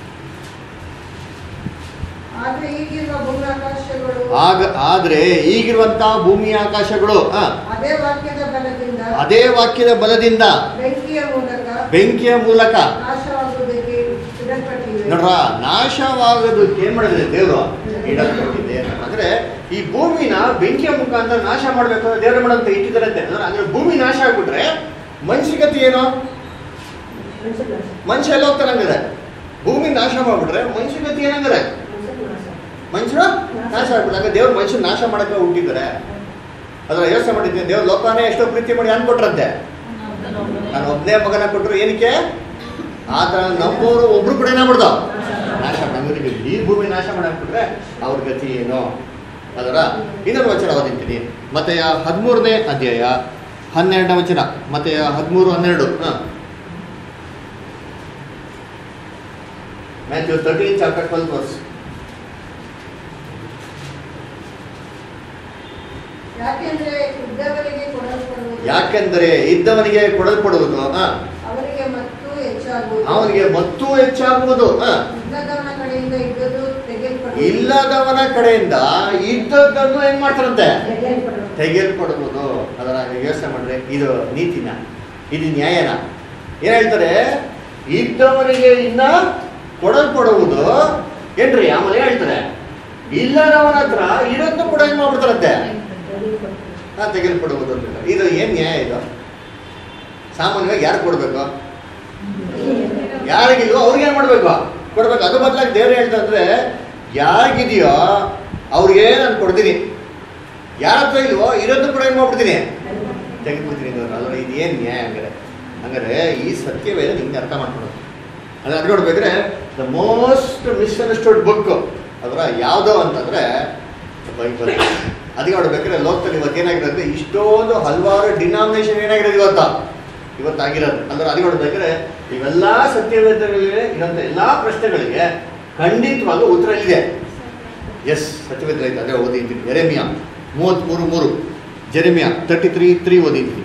ಆದ್ರೆ ಈಗಿರುವ ಭೂಮಿ ಆಕಾಶಗಳು ಆಗ ಆದ್ರೆ ಈಗಿರುವಂತ ಭೂಮಿ ಆಕಾಶಗಳು ಆ, ಅದೇ ವಾಕ್ಯದ ಬಲದಿಂದ ಅದೇ ವಾಕ್ಯದ ಬಲದಿಂದ ಬೆಂಕಿಯ ಮೂಲಕ ಬೆಂಕಿಯ ಮೂಲಕ ನಾಶವಾಗುವುದಕ್ಕೆ ಇಡಲ್ಪಟ್ಟಿವೆ ನೋಡ್ರ ನಾಶವಾಗೋದಕ್ಕೆ ಏನ್ ಮಾಡಿದೆ ದೇವರು ಇಡಲ್ಪಟ್ಟಿದೆ ಅಂದ್ರೆ ಈ ಭೂಮಿನ ಬೆಂಕಿಯ ಮುಖಾಂತರ ನಾಶ ಮಾಡ್ಬೇಕು ಅಂತ ದೇವ್ರ ಮಾಡಂತ ಇಟ್ಟಿದ್ದಾರಂತೆ ಅಂದ್ರೆ ಅಂದ್ರೆ ಭೂಮಿ ನಾಶ ಆಗ್ಬಿಟ್ರೆ ಮನುಷ್ಯಗತಿ ಏನು ಮನುಷ್ಯ ನಾಶ. ಮನುಷ್ಯ ಎಲ್ಲ ಹೋಗ್ತಾನೆ ಹಂಗಾರೆ ಭೂಮಿ ನಾಶ ಮಾಡ್ಬಿಟ್ರೆ ಮನುಷ್ಯಗತಿ ಏನಂಗಾರೆ ಮನುಷ್ಯ ನಾಶ. ಮನುಷ್ಯರು ನಾಶ ಆಗ್ಬಿಟ್ಟಾಗ ದೇವ್ರ ಮನುಷ್ಯ ನಾಶ ಮಾಡಕ್ಕೆ ಹುಟ್ಟಿದ್ದಾರೆ ಅದ್ರ ಯೋಚನೆ ಮಾಡಿದ್ದೀನಿ ದೇವ್ರ ಲೋಕನೇ ಎಷ್ಟೋ ಪ್ರೀತಿ ಮಾಡಿ ಅನ್ಕೊಟ್ರಂತೆ ನಾನು ಒಬ್ಬನೇ ಮಗನ ಕೊಟ್ಟರು ಏನಕ್ಕೆ ಆತರ ನಮ್ಮವರು ಒಬ್ರು ಕೂಡ ಏನಾಗ್ಬಿಡ್ದು ನಾಶ ಮಾಡಿ ಈ ಭೂಮಿ ನಾಶ ಮಾಡಾಕ್ಬಿಟ್ರೆ ಅವ್ರ ಗತಿ ಏನು ಅದರ ಇನ್ನೊಂದು ವಚನ ಓದಿಂತೀನಿ ಮತ್ತೆ ಹದಿಮೂರನೇ ಅಧ್ಯಾಯ ಹನ್ನೆರಡನೇ ವಚನ ಮತ್ತೆ ಹದಿಮೂರು ಹನ್ನೆರಡು ಹಾಂ Matthew thirteen chapter twelve verse ಯಾಕೆಂದ್ರೆ ಇದ್ದವರಿಗೆ ಕೊಡಲ್ಪಡುವುದು ಯಾಕೆಂದರೆ ಇದ್ದವನಿಗೆ ಕೊಡಲ್ಪಡುವುದು ಹಾಂ ಅವರಿಗೆ ಮತ್ತು ಹೆಚ್ಚಾಗುವುದು ಅವನಿಗೆ ಮತ್ತೂ ಹೆಚ್ಚಾಗುವುದು ಹಾಂ ಇಲ್ಲದವನ ಕಡೆಯಿಂದ ಇದ್ದದ್ದು ತೆಗೆದುಕೊಳ್ಳುವುದು ಇಲ್ಲದವನ ಕಡೆಯಿಂದ ಇದ್ದದ್ದನ್ನು ಏನ್ ಮಾಡ್ತಾರಂತೆ ತೆಗೆಯಲ್ಪಡುವುದು. ತೆಗೆಯಲ್ಪಡುವುದು ಅದರ ಯೋಚನೆ ಮಾಡಿದ್ರೆ ಇದು ನೀತಿನ ಇದು ನ್ಯಾಯನ ಏನ್ ಹೇಳ್ತಾರೆ ಇದ್ದವನಿಗೆ ಇನ್ನ ಕೊಡಲ್ಪಡುವುದು ಏನ್ರಿ ಆಮೇಲೆ ಏನ್ ಹೇಳ್ತಾರೆ ಇಲ್ಲದವನ ಹತ್ರ ಇರೋದು ಕೂಡ ಏನ್ ಮಾಡ್ಬಿಡ್ತಾರಂತೆ ತೆಗೆಯಲ್ಪಡುವುದು. ಹಾ ತೆಗೆಯಲ್ಪಡುವುದು ಅಂತ ಇದು ಏನ್ ನ್ಯಾಯ ಇದು ಸಾಮಾನ್ಯವಾಗಿ ಯಾರು ಕೊಡ್ಬೇಕು ಯಾರಿಗಿಲ್ವೋ ಅವ್ರಿಗೆ ಏನ್ ಮಾಡ್ಬೇಕು ಕೊಡ್ಬೇಕು ಅದು ಬದಲಾಗಿ ದೇವ್ರು ಹೇಳ್ತಾ ಅಂದ್ರೆ ಯಾರಿಗಿದೆಯೋ ಅವ್ರಿಗೆ ನಾನು ಕೊಡ್ತೀನಿ ಯಾರ ಹತ್ರ ಇಲ್ವೋ ಇರೋದು ಕೂಡ ಏನ್ ಮಾಡ್ಬಿಡ್ತೀನಿ ತೆಗೆದ್ಬಿಡ್ತೀನಿ ದೇವ್ರು ಅಲ್ಲ ಇದು ಏನು ನ್ಯಾಯ ಹಂಗಾರೆ ಹಂಗಾರೆ ಈ ಸತ್ಯವೇ ನಿಮ್ಗೆ ಅರ್ಥ ಮಾಡ್ಕೊಳೋದು ಅಂದ್ರೆ ಅದು ನೋಡ್ಬೇಕ್ರೆ ದ ಮೋಸ್ಟ್ ಮಿಸ್ಅಂಡರ್ಸ್ಟುಡ್ ಬುಕ್ ಅದರ ಯಾವುದೋ ಅಂತಂದ್ರೆ ಬೈಬಲ್ ಅದಕ್ಕೆ ನೋಡ್ಬೇಕಾದ್ರೆ ಲೋಕದಲ್ಲಿ ಇವತ್ತು ಏನಾಗಿರೋದು ಇಷ್ಟೊಂದು ಹಲವಾರು ಡಿನಾಮಿನೇಷನ್ ಏನಾಗಿರೋದು ಇವತ್ತು ಇವತ್ತಾಗಿರೋದು ಅಂದ್ರೆ ಅದಕ್ಕೆ ನೋಡ್ಬೇಕಾದ್ರೆ ಇವೆಲ್ಲ ಸತ್ಯವೇದಗಳಿಗೆ ಇರೋಂಥ ಎಲ್ಲ ಪ್ರಶ್ನೆಗಳಿಗೆ ಖಂಡಿತವಾಗೂ ಉತ್ತರ ಇದೆ ಎಸ್ ಸತ್ಯವೇದ ಐತೆ ಅದೇ ಓದಿದ್ದೀನಿ ಎರೆಮಿಯಾ ಮೂವತ್ತ್ಮೂರು ಮೂರು ಜೆರೆಮಿಯಾ ತರ್ಟಿ ತ್ರೀ ತ್ರೀ ಓದಿದ್ದೀನಿ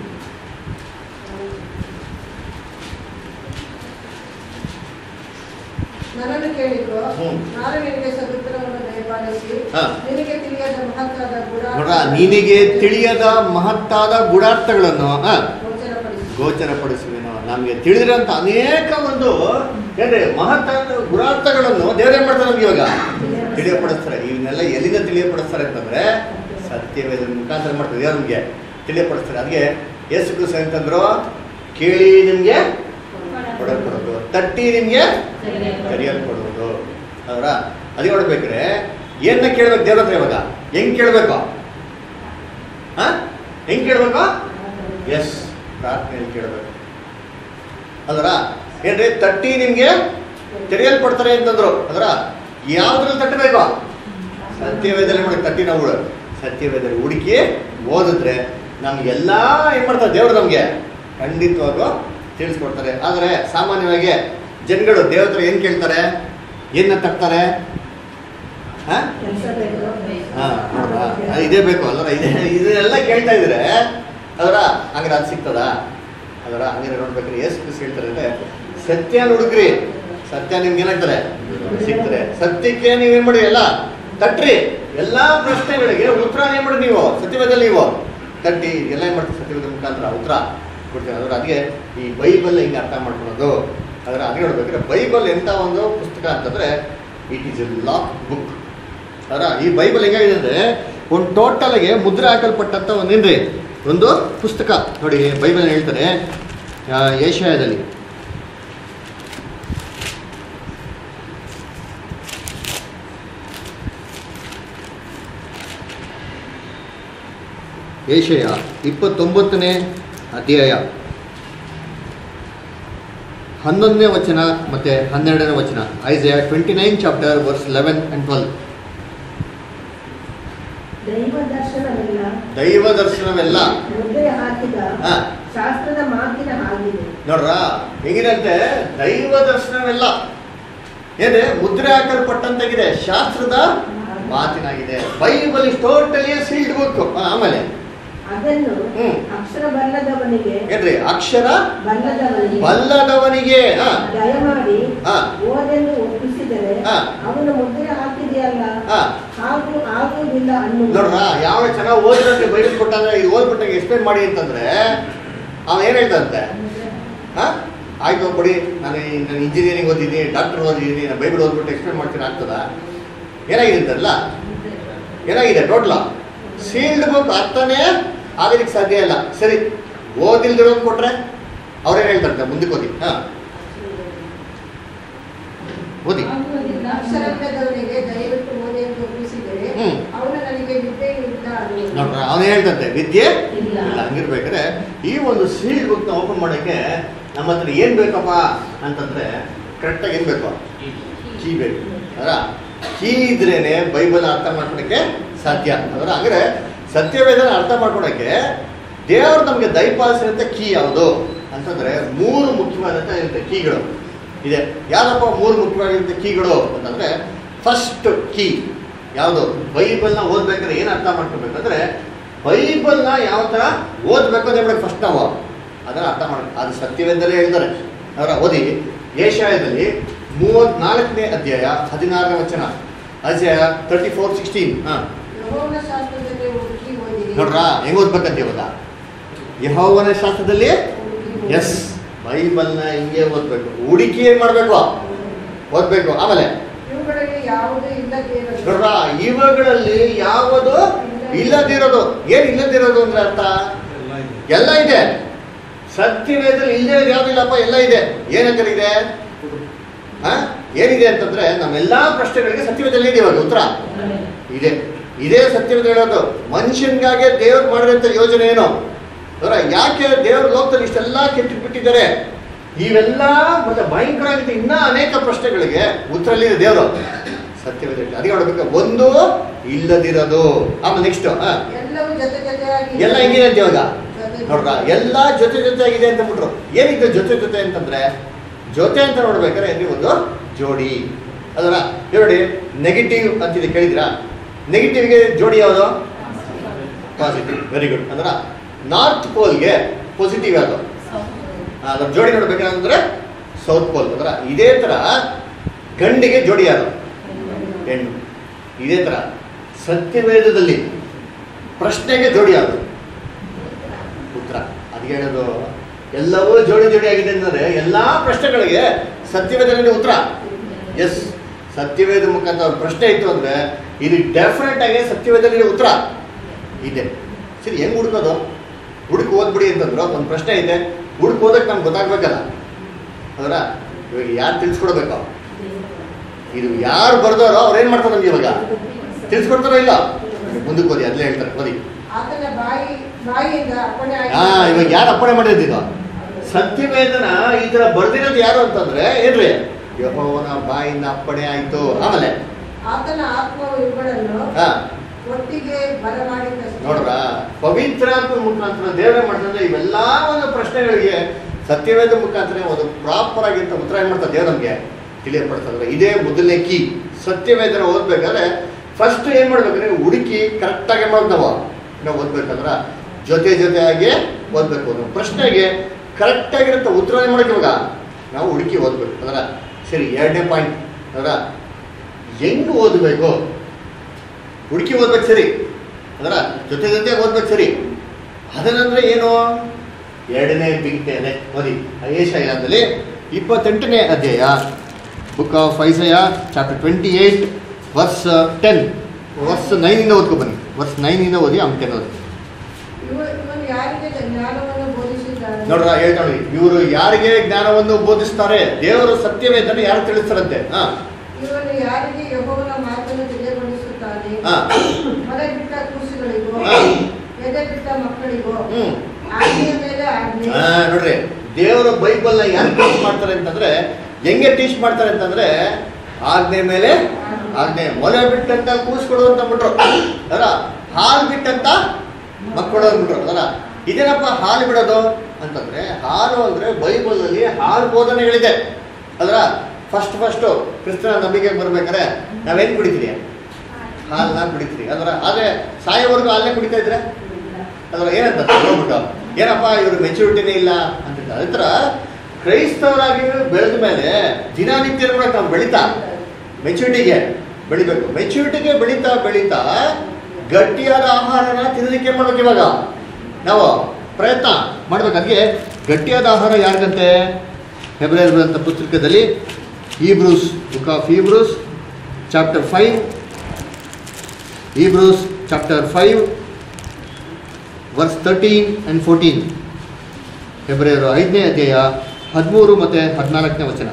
ನನ್ನನ್ನು ಕೇಳಿದ್ರು ಹ್ಮ್. ನಾನು ನಿನಗೆ ಸದುತ್ತರವನ್ನು ದಯಪಾಲಿಸಿ ಹಾ. ನಿನಗೆ ತಿಳಿಯದ ಮಹತ್ತಾದ ಗುಡ ನೋಡ್ರ ನಿನಗೆ ತಿಳಿಯದ ಮಹತ್ತಾದ ಗುಡಾರ್ಥಗಳನ್ನು ಆ, ಗೋಚರಪಡಿಸಿ ಗೋಚರಪಡಿಸುವೆನು ನಮಗೆ ತಿಳಿದಿರೋಂಥ ಅನೇಕ ಒಂದು ಏನ್ರಿ ಮಹತ್ತಾದ ಗುಡಾರ್ಥಗಳನ್ನು ದೇವರೇ ಮಾಡ್ತಾರೆ ನಮ್ಗೆ ಇವಾಗ ತಿಳಿಯಪಡಿಸ್ತಾರೆ ಇವನ್ನೆಲ್ಲ ಎಲ್ಲಿಂದ ತಿಳಿಯಪಡಿಸ್ತಾರೆ ಅಂತಂದ್ರೆ ಸತ್ಯವೇದ ಮುಖಾಂತರ ಮಾಡ್ತಾರೆ ದೇವ್ರು ನಮಗೆ ತಿಳಿಯಪಡಿಸ್ತಾರೆ ಅದಕ್ಕೆ ಯೇಸು ಕ್ರಿಸ್ತ ಅಂತಂದ್ರು ಕೇಳಿ ನಿಮಗೆ ಕೊಡಲ್ಪಡೋದು ತಟ್ಟಿ ನಿಮಗೆ ಕರೆಯಲ್ಪಡುವುದು ಅವರ ಅದೇ ನೋಡ್ಬೇಕ್ರೆ ಏನ ಕೇಳ್ಬೇಕು ದೇವ್ರ ಹತ್ರ ಇವಾಗ ಹೆಂಗ್ ಕೇಳ್ಬೇಕು ಹಾ ಹೆಂಗ್ ಕೇಳ್ಬೇಕು ಎಸ್ ಪ್ರಾರ್ಥನೆಯಲ್ಲಿ ಕೇಳಬೇಕು ಅದರ ಏನ್ರಿ ತಟ್ಟಿ ನಿಮ್ಗೆ ತೆರೆಯಲ್ಪಡ್ತಾರೆ ಅಂತಂದ್ರು ಅದರ ಯಾವ್ದ್ರಲ್ಲಿ ತಟ್ಟಬೇಕು ಸತ್ಯವೇದಲ್ಲಿ ಮಾಡಿ ತಟ್ಟಿ ನಾವು ಹುಡು ಸತ್ಯವೇದಲ್ಲಿ ಹುಡುಕಿ ಓದಿದ್ರೆ ನಮ್ಗೆಲ್ಲ ಏನ್ ಮಾಡ್ತಾರೆ ದೇವ್ರು ನಮ್ಗೆ ಖಂಡಿತವಾಗೂ ತಿಳಿಸ್ಕೊಡ್ತಾರೆ ಆದರೆ ಸಾಮಾನ್ಯವಾಗಿ ಜನಗಳು ದೇವ್ರ ಹತ್ರ ಏನ್ ಕೇಳ್ತಾರೆ ಏನ ತಟ್ತಾರೆ ಹಾ ಕೆಲಸ ಬೇಕು ಹಾ, ನೋಡ್ರಾ? ಆ, ಇದೇ ಬೇಕು ಅಲ್ಲರ ಇದೇ ಇದನ್ನೆಲ್ಲ ಕೇಳ್ತಾ ಇದ್ರೆ ಅದರ ಹಂಗಾರೆ ಅದು ಸಿಗ್ತದ ಅದರ ಹಂಗಾರೆ ನೋಡ್ಬೇಕ್ರಿ ಎಷ್ಟು ಖುಷಿ ಹೇಳ್ತಾರೆ ಅಂದ್ರೆ ಸತ್ಯ ಹುಡುಕ್ರಿ ಸತ್ಯ ನಿಮ್ಗೆ ಏನಾಗ್ತಾರೆ ಸಿಗ್ತಾರೆ ಸತ್ಯಕ್ಕೆ ನೀವೇನ್ ಮಾಡಿ ಎಲ್ಲ ತಟ್ರಿ ಎಲ್ಲಾ ಪ್ರಶ್ನೆಗಳಿಗೆ ಉತ್ತರ ಏನ್ ಮಾಡಿ ನೀವು ಸತ್ಯವೇದಲ್ಲಿ ನೀವು ತಟ್ಟಿ ಎಲ್ಲ ಏನ್ ಮಾಡ್ತೀವಿ ಸತ್ಯವೇದ ಮುಖಾಂತರ ಉತ್ತರ ಕೊಡ್ತೀವಿ ಅದ್ರ ಅದಕ್ಕೆ ಈ ಬೈಬಲ್ ಹಿಂಗೆ ಅರ್ಥ ಮಾಡ್ಕೊಳೋದು ಅದರ ಹಂಗೆ ನೋಡ್ಬೇಕ್ರೆ ಬೈಬಲ್ ಎಂತ ಒಂದು ಪುಸ್ತಕ ಅಂತಂದ್ರೆ it is a lock book ಅದರ ಈ ಬೈಬಲ್ ಹೆಂಗಾಗಿದೆ ಅಂದ್ರೆ ಒಂದು ಟೋಟಲ್ಗೆ ಮುದ್ರೆ ಹಾಕಲ್ಪಟ್ಟಂತ ಒಂದೇನ್ರಿ ಒಂದು ಪುಸ್ತಕ ನೋಡಿ ಬೈಬಲ್ ಹೇಳ್ತಾರೆ ಆ, ಏಷ್ಯಾದಲ್ಲಿ ಏಷಯ ಇಪ್ಪತ್ತೊಂಬತ್ತನೇ ಅಧ್ಯಾಯ ಹನ್ನೊಂದನೇ ವಚನ ಮತ್ತೆ ಹನ್ನೆರಡನೇ ವಚನ Isaiah twenty nine chapter verse eleven and twelve ದೈವ ದರ್ಶನವೆಲ್ಲ ದೈವ ದರ್ಶನವೆಲ್ಲ ಮುದ್ರೆ ಹಾಕಿದ ಹಾ ಶಾಸ್ತ್ರದ ಮಾತಿನ ಹಾಗಿದೆ ನೋಡ್ರ ಹೆಂಗಿದಂತೆ ದೈವ ದರ್ಶನವೆಲ್ಲ ಏನೇ ಮುದ್ರೆ ಹಾಕಲ್ಪಟ್ಟಂತಾಗಿದೆ ಶಾಸ್ತ್ರದ ಮಾತಿನಾಗಿದೆ Bible is totally sealed book ಆಮೇಲೆ ಅದನ್ನು ಹ್ಮ್. ಅಕ್ಷರ ಬಲ್ಲದವನಿಗೆ ಏನ್ರಿ ಅಕ್ಷರ ಬಲ್ಲದವನಿಗೆ ಬಲ್ಲದವನಿಗೆ ಹಾ ದಯಮಾಡಿ ಹಾ ಓದೆಂದು ಒಪ್ಪಿಸಿದರೆ ಹಾ. ಅವನು ಮುದ್ರೆ ಹಾಕಿದೆಯಲ್ಲ ಹಾ ಹಾಗೂ ಆಗುವುದಿಲ್ಲ ಅನ್ನುವುದು ನೋಡ್ರ ಯಾವ ಚೆನ್ನಾಗಿ ಓದಿದ್ರೆ ಬೈಬಲ್ ಕೊಟ್ಟಾಗ ಇದು ಓದ್ಬಿಟ್ಟಾಗ ಎಕ್ಸ್ಪ್ಲೇನ್ ಮಾಡಿ ಅಂತಂದ್ರೆ ಅವ ಏನ್ ಹೇಳ್ತಂತೆ ಹಾ ಆಯ್ತು ಕೊಡಿ ನಾನು ಈ- ನಾನು ಇಂಜಿನಿಯರಿಂಗ್ ಓದಿದ್ದೀನಿ ಡಾಕ್ಟರ್ ಓದಿದ್ದೀನಿ ನಾನು ಬೈಬಲ್ ಓದ್ಬಿಟ್ಟು ಎಕ್ಸ್ಪ್ಲೇನ್ ಮಾಡ್ತೀನಿ ಆಗ್ತದ ಏನಾಗಿದೆ ಅಂತಲ್ಲ ಏನಾಗಿದೆ ಟೋಟ್ಲ ಸೀಲ್ಡ್ ಬುಕ್ ಅರ್ಥನೇ ಆಗೋದಕ್ಕೆ ಸಾಧ್ಯ ಇಲ್ಲ ಸರಿ ಓದಿಲ್ದಿರೋದು ಕೊಟ್ರೆ ಅವ್ರೇನು ಹೇಳ್ತಾರೆ ಮುಂದಕ್ಕೆ ಓದಿ ಹಾಂ ಓದಿ ಅಕ್ಷರಜ್ಞದವನಿಗೆ ದಯವಿಟ್ಟು ಓದಿ ಎಂದು ಒಪ್ಪಿಸಿದರೆ ಹ್ಮ್. ಅವನು ನನಗೆ ವಿದ್ಯೆಯು ಇಲ್ಲ ಅನ್ನುವನು. ನೋಡ್ರ ಅವನು ಹೇಳ್ತಂತೆ ವಿದ್ಯೆ ಇಲ್ಲ. ಇಲ್ಲ ಹಂಗಿರ್ಬೇಕಾದ್ರೆ ಈ ಒಂದು ಸೀಲ್ ಬುಕ್ನ ಓಪನ್ ಮಾಡೋಕ್ಕೆ ನಮ್ಮ ಹತ್ರ ಏನು ಬೇಕಪ್ಪ ಅಂತಂದ್ರೆ ಕರೆಕ್ಟಾಗಿ ಏನು ಬೇಕು ಕೀ ಬೇಕು ಅದರ ಕೀ ಇದ್ರೇನೆ ಬೈಬಲ್ ಅರ್ಥ ಮಾಡ್ಕೊಳಕ್ಕೆ ಸಾಧ್ಯ ಅದರ ಹಂಗಾರೆ ಸತ್ಯವೇದನ ಅರ್ಥ ಮಾಡ್ಕೊಳಕ್ಕೆ ದೇವರು ನಮಗೆ ದಯಪಾಲಿಸಿದಂಥ ಕೀ ಯಾವುದು ಅಂತಂದ್ರೆ ಮೂರು ಮುಖ್ಯವಾದಂಥ ಇರುತ್ತೆ ಕೀಗಳು ಇದೆ ಯಾವ್ದಪ್ಪ ಮೂರು ಮುಖ್ಯವಾಗಿರುತ್ತೆ ಕೀಗಳು ಅಂತಂದ್ರೆ ಫಸ್ಟ್ ಕೀ ಯಾವುದು ಬೈಬಲ್ನ ಓದ್ಬೇಕಾದ್ರೆ ಏನು ಅರ್ಥ ಮಾಡ್ಕೊಬೇಕಂದ್ರೆ ಬೈಬಲ್ನ ಯಾವ ಥರ ಓದಬೇಕು ಅಂತ ಹೇಳ್ಬೇಕು ಫಸ್ಟ್ ನಾವು ಅದನ್ನ ಅರ್ಥ ಮಾಡ ಅದು ಸತ್ಯವೆಂದರೆ ಹೇಳ್ತಾರೆ ಅವರ ಓದಿ ಏಷಾಯದಲ್ಲಿ ಮೂವತ್ನಾಲ್ಕನೇ ಅಧ್ಯಾಯ ಹದಿನಾರನೇ ವಚನ ಅಧ್ಯಾಯ ತರ್ಟಿ ಫೋರ್ ಸಿಕ್ಸ್ಟೀನ್ ಹಾಂ ಯೆಹೋವನ ಶಾಸ್ತ್ರದಲ್ಲಿ ಹುಡುಕಿ ಓದಿರಿ ನೋಡ್ರಾ ಹೆಂಗ್ ಓದ್ಬೇಕಂತ ಇವಾಗ ಯಹೋವನ ಶಾಸ್ತ್ರದಲ್ಲಿ ಎಸ್ ಬೈಬಲ್ನ ಹಿಂಗೆ ಓದ್ಬೇಕು ಹುಡುಕಿ ಏನ್ ಮಾಡ್ಬೇಕು ಓದ್ಬೇಕು ಆಮೇಲೆ ಇವುಗಳಲ್ಲಿ ಯಾವುದು ಇಲ್ಲದಿರದು ನೋಡ್ರ ಇವುಗಳಲ್ಲಿ ಯಾವುದು ಇಲ್ಲದಿರೋದು ಏನ್ ಇಲ್ಲದಿರೋದು ಅಂದ್ರೆ ಅರ್ಥ ಎಲ್ಲ ಇದೆ ಸತ್ಯವೇದಲ್ಲಿ ಇಲ್ಲದೆ ಇರೋದು ಯಾವುದಿಲ್ಲಪ್ಪ ಎಲ್ಲ ಇದೆ ಏನಂತ ಇದೆ ಆ? ಏನಿದೆ ಅಂತಂದ್ರೆ ನಮ್ಮೆಲ್ಲಾ ಪ್ರಶ್ನೆಗಳಿಗೆ ಸತ್ಯವೇದಲ್ಲಿ ಇದೆ ಇವಾಗ ಉತ್ತರ ಇದೆ ಇದೇ ಸತ್ಯವೇದ ಹೇಳೋದು ಮನುಷ್ಯನಿಗಾಗೆ ದೇವ್ರು ಮಾಡಿದಂಥ ಯೋಜನೆ ಏನು ಅವರ ಯಾಕೆ ದೇವ್ರ ಲೋಕದಲ್ಲಿ ಇಷ್ಟೆಲ್ಲ ಕೆಟ್ಟಿಟ್ಬಿಟ್ಟಿದ್ದಾರೆ ಇವೆಲ್ಲ ಮತ್ತೆ ಭಯಂಕರ ಆಗಿತ್ತು ಇನ್ನ ಅನೇಕ ಪ್ರಶ್ನೆಗಳಿಗೆ ಉತ್ತರ ಎಲ್ಲಿದೆ ದೇವರು ಸತ್ಯವೇದ ಹೇಳಿ ಅದಕ್ಕೆ ನೋಡ್ಬೇಕು ಒಂದು ಇಲ್ಲದಿರೋದು ಆಮೇಲೆ ನೆಕ್ಸ್ಟ್ ಎಲ್ಲವೂ ಜೊತೆ ಜೊತೆಯಾಗಿ ಎಲ್ಲ ಹೆಂಗಿದೆ ಅಂತ ಇವಾಗ ಜೊತೆ- ನೋಡ್ರ ಎಲ್ಲ ಜೊತೆ ಜೊತೆ ಆಗಿದೆ ಅಂತ ಬಿಟ್ರು ಏನಿದೆ ಜೊತೆ ಜೊತೆ ಅಂತಂದ್ರೆ ಜೊತೆ ಅಂತ ನೋಡ್ಬೇಕಾದ್ರೆ ಇಲ್ಲಿ ಒಂದು ಜೋಡಿ ಅದರ ನೋಡಿ ನೆಗೆಟಿವ್ ಅಂತಿದೆ ಕೇಳಿದ್ರಾ ನೆಗೆಟಿವ್ಗೆ ಜೋಡಿ ಯಾವುದು ಪಾಸಿಟಿವ್ ವೆರಿ ಗುಡ್ ಅಂದ್ರ ನಾರ್ತ್ ಪೋಲ್ಗೆ ಪಾಸಿಟಿವ್ ಯಾವುದು ಅದ್ರ ಜೋಡಿ ನೋಡ್ಬೇಕಂದ್ರೆ ಸೌತ್ ಪೋಲ್ ಅಂದ್ರ ಇದೇ ತರ ಗಂಡಿಗೆ ಜೋಡಿ ಯಾರು ಹೆಣ್ಣು ಇದೇ ತರ ಸತ್ಯವೇದದಲ್ಲಿ ಪ್ರಶ್ನೆಗೆ ಜೋಡಿ ಯಾರು ಉತ್ತರ ಅದಕ್ಕೆ ಹೇಳೋದು ಎಲ್ಲವೂ ಜೋಡಿ ಜೋಡಿ ಆಗಿದೆ ಅಂದರೆ ಎಲ್ಲಾ ಪ್ರಶ್ನೆಗಳಿಗೆ ಸತ್ಯವೇದದಲ್ಲಿ ಉತ್ತರ ಎಸ್ ಸತ್ಯವೇದ ಮುಖಾಂತರ ಒಂದು ಪ್ರಶ್ನೆ ಇತ್ತು ಅಂದ್ರೆ ಇದು ಡೆಫಿನೆಟ್ ಆಗಿ ಸತ್ಯವೇದದಲ್ಲಿ ಉತ್ತರ ಇದೆ ಸರಿ ಹೆಂಗ್ ಹುಡುಕೋದು ಹುಡುಕ್ ಓದ್ಬಿಡಿ ಅಂತಂದ್ರು ಒಂದು ಪ್ರಶ್ನೆ ಇದೆ ಹುಡುಕ್ ಓದಕ್ಕೆ ನಮ್ಗೆ ಗೊತ್ತಾಗ್ಬೇಕಲ್ಲ ಅದರ ಇವಾಗ ಯಾರು ತಿಳಿಸ್ಕೊಡ್ಬೇಕು ಇದು ಯಾರು ಬರ್ದಾರೋ ಅವ್ರು ಏನ್ ಮಾಡ್ತಾರೆ ನಮ್ಗೆ ಇವಾಗ ತಿಳಿಸ್ಕೊಡ್ತಾರೋ ಇಲ್ಲ ಮುಂದಕ್ಕೆ ಓದಿ ಅದ್ಲೇ ಹೇಳ್ತಾರೆ ಓದಿ ಆತನ ಬಾಯಿ ಬಾಯಿಯಿಂದ ಅಪ್ಪಣೆ ಹಾ ಇವಾಗ ಯಾರು ಅಪ್ಪಣೆ ಮಾಡಿದ್ದು ಸತ್ಯವೇದನ ಈ ತರ ಬರ್ದಿರೋದು ಯಾರು ಅಂತಂದ್ರೆ ಏನ್ರಿ ಯಹೋವನ ಬಾಯಿಂದ ಅಪ್ಪಣೆ ಆಯ್ತು ಆಮೇಲೆ ಆತನ ಆತ್ಮವು ಇವುಗಳನ್ನು ಹಾ ಒಟ್ಟಿಗೆ ಬರಮಾಡಿದಷ್ಟು ನೋಡ್ರ ಪವಿತ್ರಾತ್ಮ ಮುಖಾಂತರ ದೇವರೇ ಮಾಡ್ತಂದ್ರೆ ಇವೆಲ್ಲಾ ಒಂದು ಪ್ರಶ್ನೆಗಳಿಗೆ ಸತ್ಯವೇದ ಮುಖಾಂತರ ಒಂದು ಪ್ರಾಪರ್ ಆಗಿಂತ ಉತ್ತರ ಏನ್ ಮಾಡ್ತಾರೆ ದೇವ್ರು ನಮ್ಗೆ ತಿಳಿಯಪಡಿಸ್ತಂದ್ರೆ ಇದೇ ಮೊದಲನೇ ಕೀ ಸತ್ಯವೇದನ ಓದ್ಬೇಕಾದ್ರೆ ಫಸ್ಟ್ ಏನ್ ಮಾಡ್ಬೇಕಂದ್ರೆ ಹುಡುಕಿ ಕರೆಕ್ಟಾಗಿ ಮಾಡೋದು ನಾವು ನಾವು ಓದ್ಬೇಕಂದ್ರ ಜೊತೆ ಜೊತೆಯಾಗಿ ಓದ್ಬೇಕು ಒಂದು ಪ್ರಶ್ನೆಗೆ ಕರೆಕ್ಟ್ ಆಗಿರಂತ ಉತ್ತರ ಏನ್ ಮಾಡಕ್ಕೆ ಇವಾಗ ನಾವು ಹುಡುಕಿ ಓದ್ಬೇಕು ಅದರ ಸರಿ ಎರಡನೇ ಪಾಯಿಂಟ್ ಅದರ ಹೆಂಗ್ ಓದಬೇಕು ಹುಡುಕಿ ಓದ್ಬೇಕು ಸರಿ ಅದರ ಜೊತೆ ಜೊತೆ ಓದ್ಬೇಕು ಸರಿ ಅದನಂದ್ರೆ ಏನು ಎರಡನೇ ಬಿಗಿತೇನೆ ಓದಿ ಐಶಾಯದಲ್ಲಿ ಇಪ್ಪತ್ತೆಂಟನೇ ಅಧ್ಯಾಯ book of Isaiah chapter twenty eight verse ten verse ನೈನಿಂದ ಓದ್ಕೊ ಬನ್ನಿ ವರ್ಸ್ ನೈನಿಂದ ಓದಿ ಆಮೇಲೆ ಟೆನ್ ಓದಿ ಇವ ಇವನು ಯಾರಿಗೆ ಜ್ಞಾನವನ್ನು ಬೋಧಿಸಿದ್ದಾನೆ ನೋಡ್ರ ಹೇಳ್ತಾ ನೋಡಿ ಇವರು ಯಾರಿಗೆ ಜ್ಞಾನವನ್ನು ಬೋಧಿಸ್ತಾರೆ ದೇವರು ಸತ್ಯವೇದನೆ ಯಾರು ತಿಳಿಸ್ತಾರಂತೆ ಹಾ ಇವನು ಯಾರಿಗೆ ಯಹೋವನ ಮಾತನ್ನು ತಿಳಿಯಗೊಳಿಸುತ್ತಾನೆ ಹಾ ಮನೆ ಬಿಟ್ಟ ಕೂಸುಗಳಿಗೋ ಹಾ. ಎದೆ ಬಿಟ್ಟ ಮಕ್ಕಳಿಗೋ ಹ್ಮ್ ಆಜ್ಞೆಯ ಮೇಲೆ ಆಜ್ಞೆ ಆ, ನೋಡ್ರಿ ದೇವರು ಬೈಬಲ್ನ ಯಾರು ಟೀಚ್ ಮಾಡ್ತಾರೆ ಅಂತಂದ್ರೆ ಹೆಂಗೆ ಟೀಚ್ ಮಾಡ್ತಾರೆ ಅಂತಂದ್ರೆ ಆಜ್ಞೆ ಮೇಲೆ ಆಜ್ಞೆ ಮೊಲೆ ಬಿಟ್ಟಂತ ಕೂಸ್ಕೊಡು ಅಂತ ಬಿಟ್ರು ಅದರ ಹಾಲು ಬಿಟ್ಟಂತ ಮಕ್ಕಳು ಅಂದ್ಬಿಟ್ರು ಅದರ ಇದೇನಪ್ಪ ಹಾಲು ಬಿಡೋದು ಅಂತಂದ್ರೆ ಹಾಲು ಅಂದ್ರೆ ಬೈಬಲಲ್ಲಿ ಹಾಲು ಬೋಧನೆಗಳಿದೆ ಅದರ ಫಸ್ಟ್ ಫಸ್ಟು ಕ್ರಿಸ್ತನ ನಂಬಿಕೆಗೆ ಬರ್ಬೇಕಾದ್ರೆ ನಾವೇನು ಕುಡಿತೀರಿ ಹಾಲನ್ನ ಕುಡಿತೀರಿ ಅದರ ಆದ್ರೆ ಸಾಯೋವರೆಗೂ ಹಾಲನ್ನೇ ಕುಡಿತಾ ಇದ್ರೆ ಅದರ ಏನಂತ ಹೋಗ್ಬಿಟ್ಟು ಏನಪ್ಪ ಇವರು ಮೆಚುರಿಟಿನೇ ಇಲ್ಲ ಅಂತ ಅದೇ ಥರ ಕ್ರೈಸ್ತವರಾಗಿ ಬೆಳೆದ ಮೇಲೆ ದಿನನಿತ್ಯ ಕೂಡ ನಾವು ಬೆಳೀತಾ ಮೆಚುರಿಟಿಗೆ ಬೆಳಿಬೇಕು ಮೆಚುರಿಟಿಗೆ ಬೆಳೀತಾ ಬೆಳೀತಾ ಗಟ್ಟಿಯಾದ ಆಹಾರನ ತಿನ್ನಲಿಕ್ಕೆ ಮಾಡ್ಬೇಕು ಇವಾಗ ನಾವು ಪ್ರಯತ್ನ ಮಾಡ್ಬೇಕು ಅದಕ್ಕೆ ಗಟ್ಟಿಯಾದ ಆಹಾರ ಯಾರಿಗಂತೆ ಹೆಬ್ರಿಯರ್ ಬರೆದಂಥ ಪುಸ್ತಕದಲ್ಲಿ Hebrews book of Hebrews chapter five Hebrews chapter five verse thirteen and fourteen February ಐದನೇ ಅಧ್ಯಾಯ ಹದಿಮೂರು ಮತ್ತು ಹದಿನಾಲ್ಕನೇ ವಚನ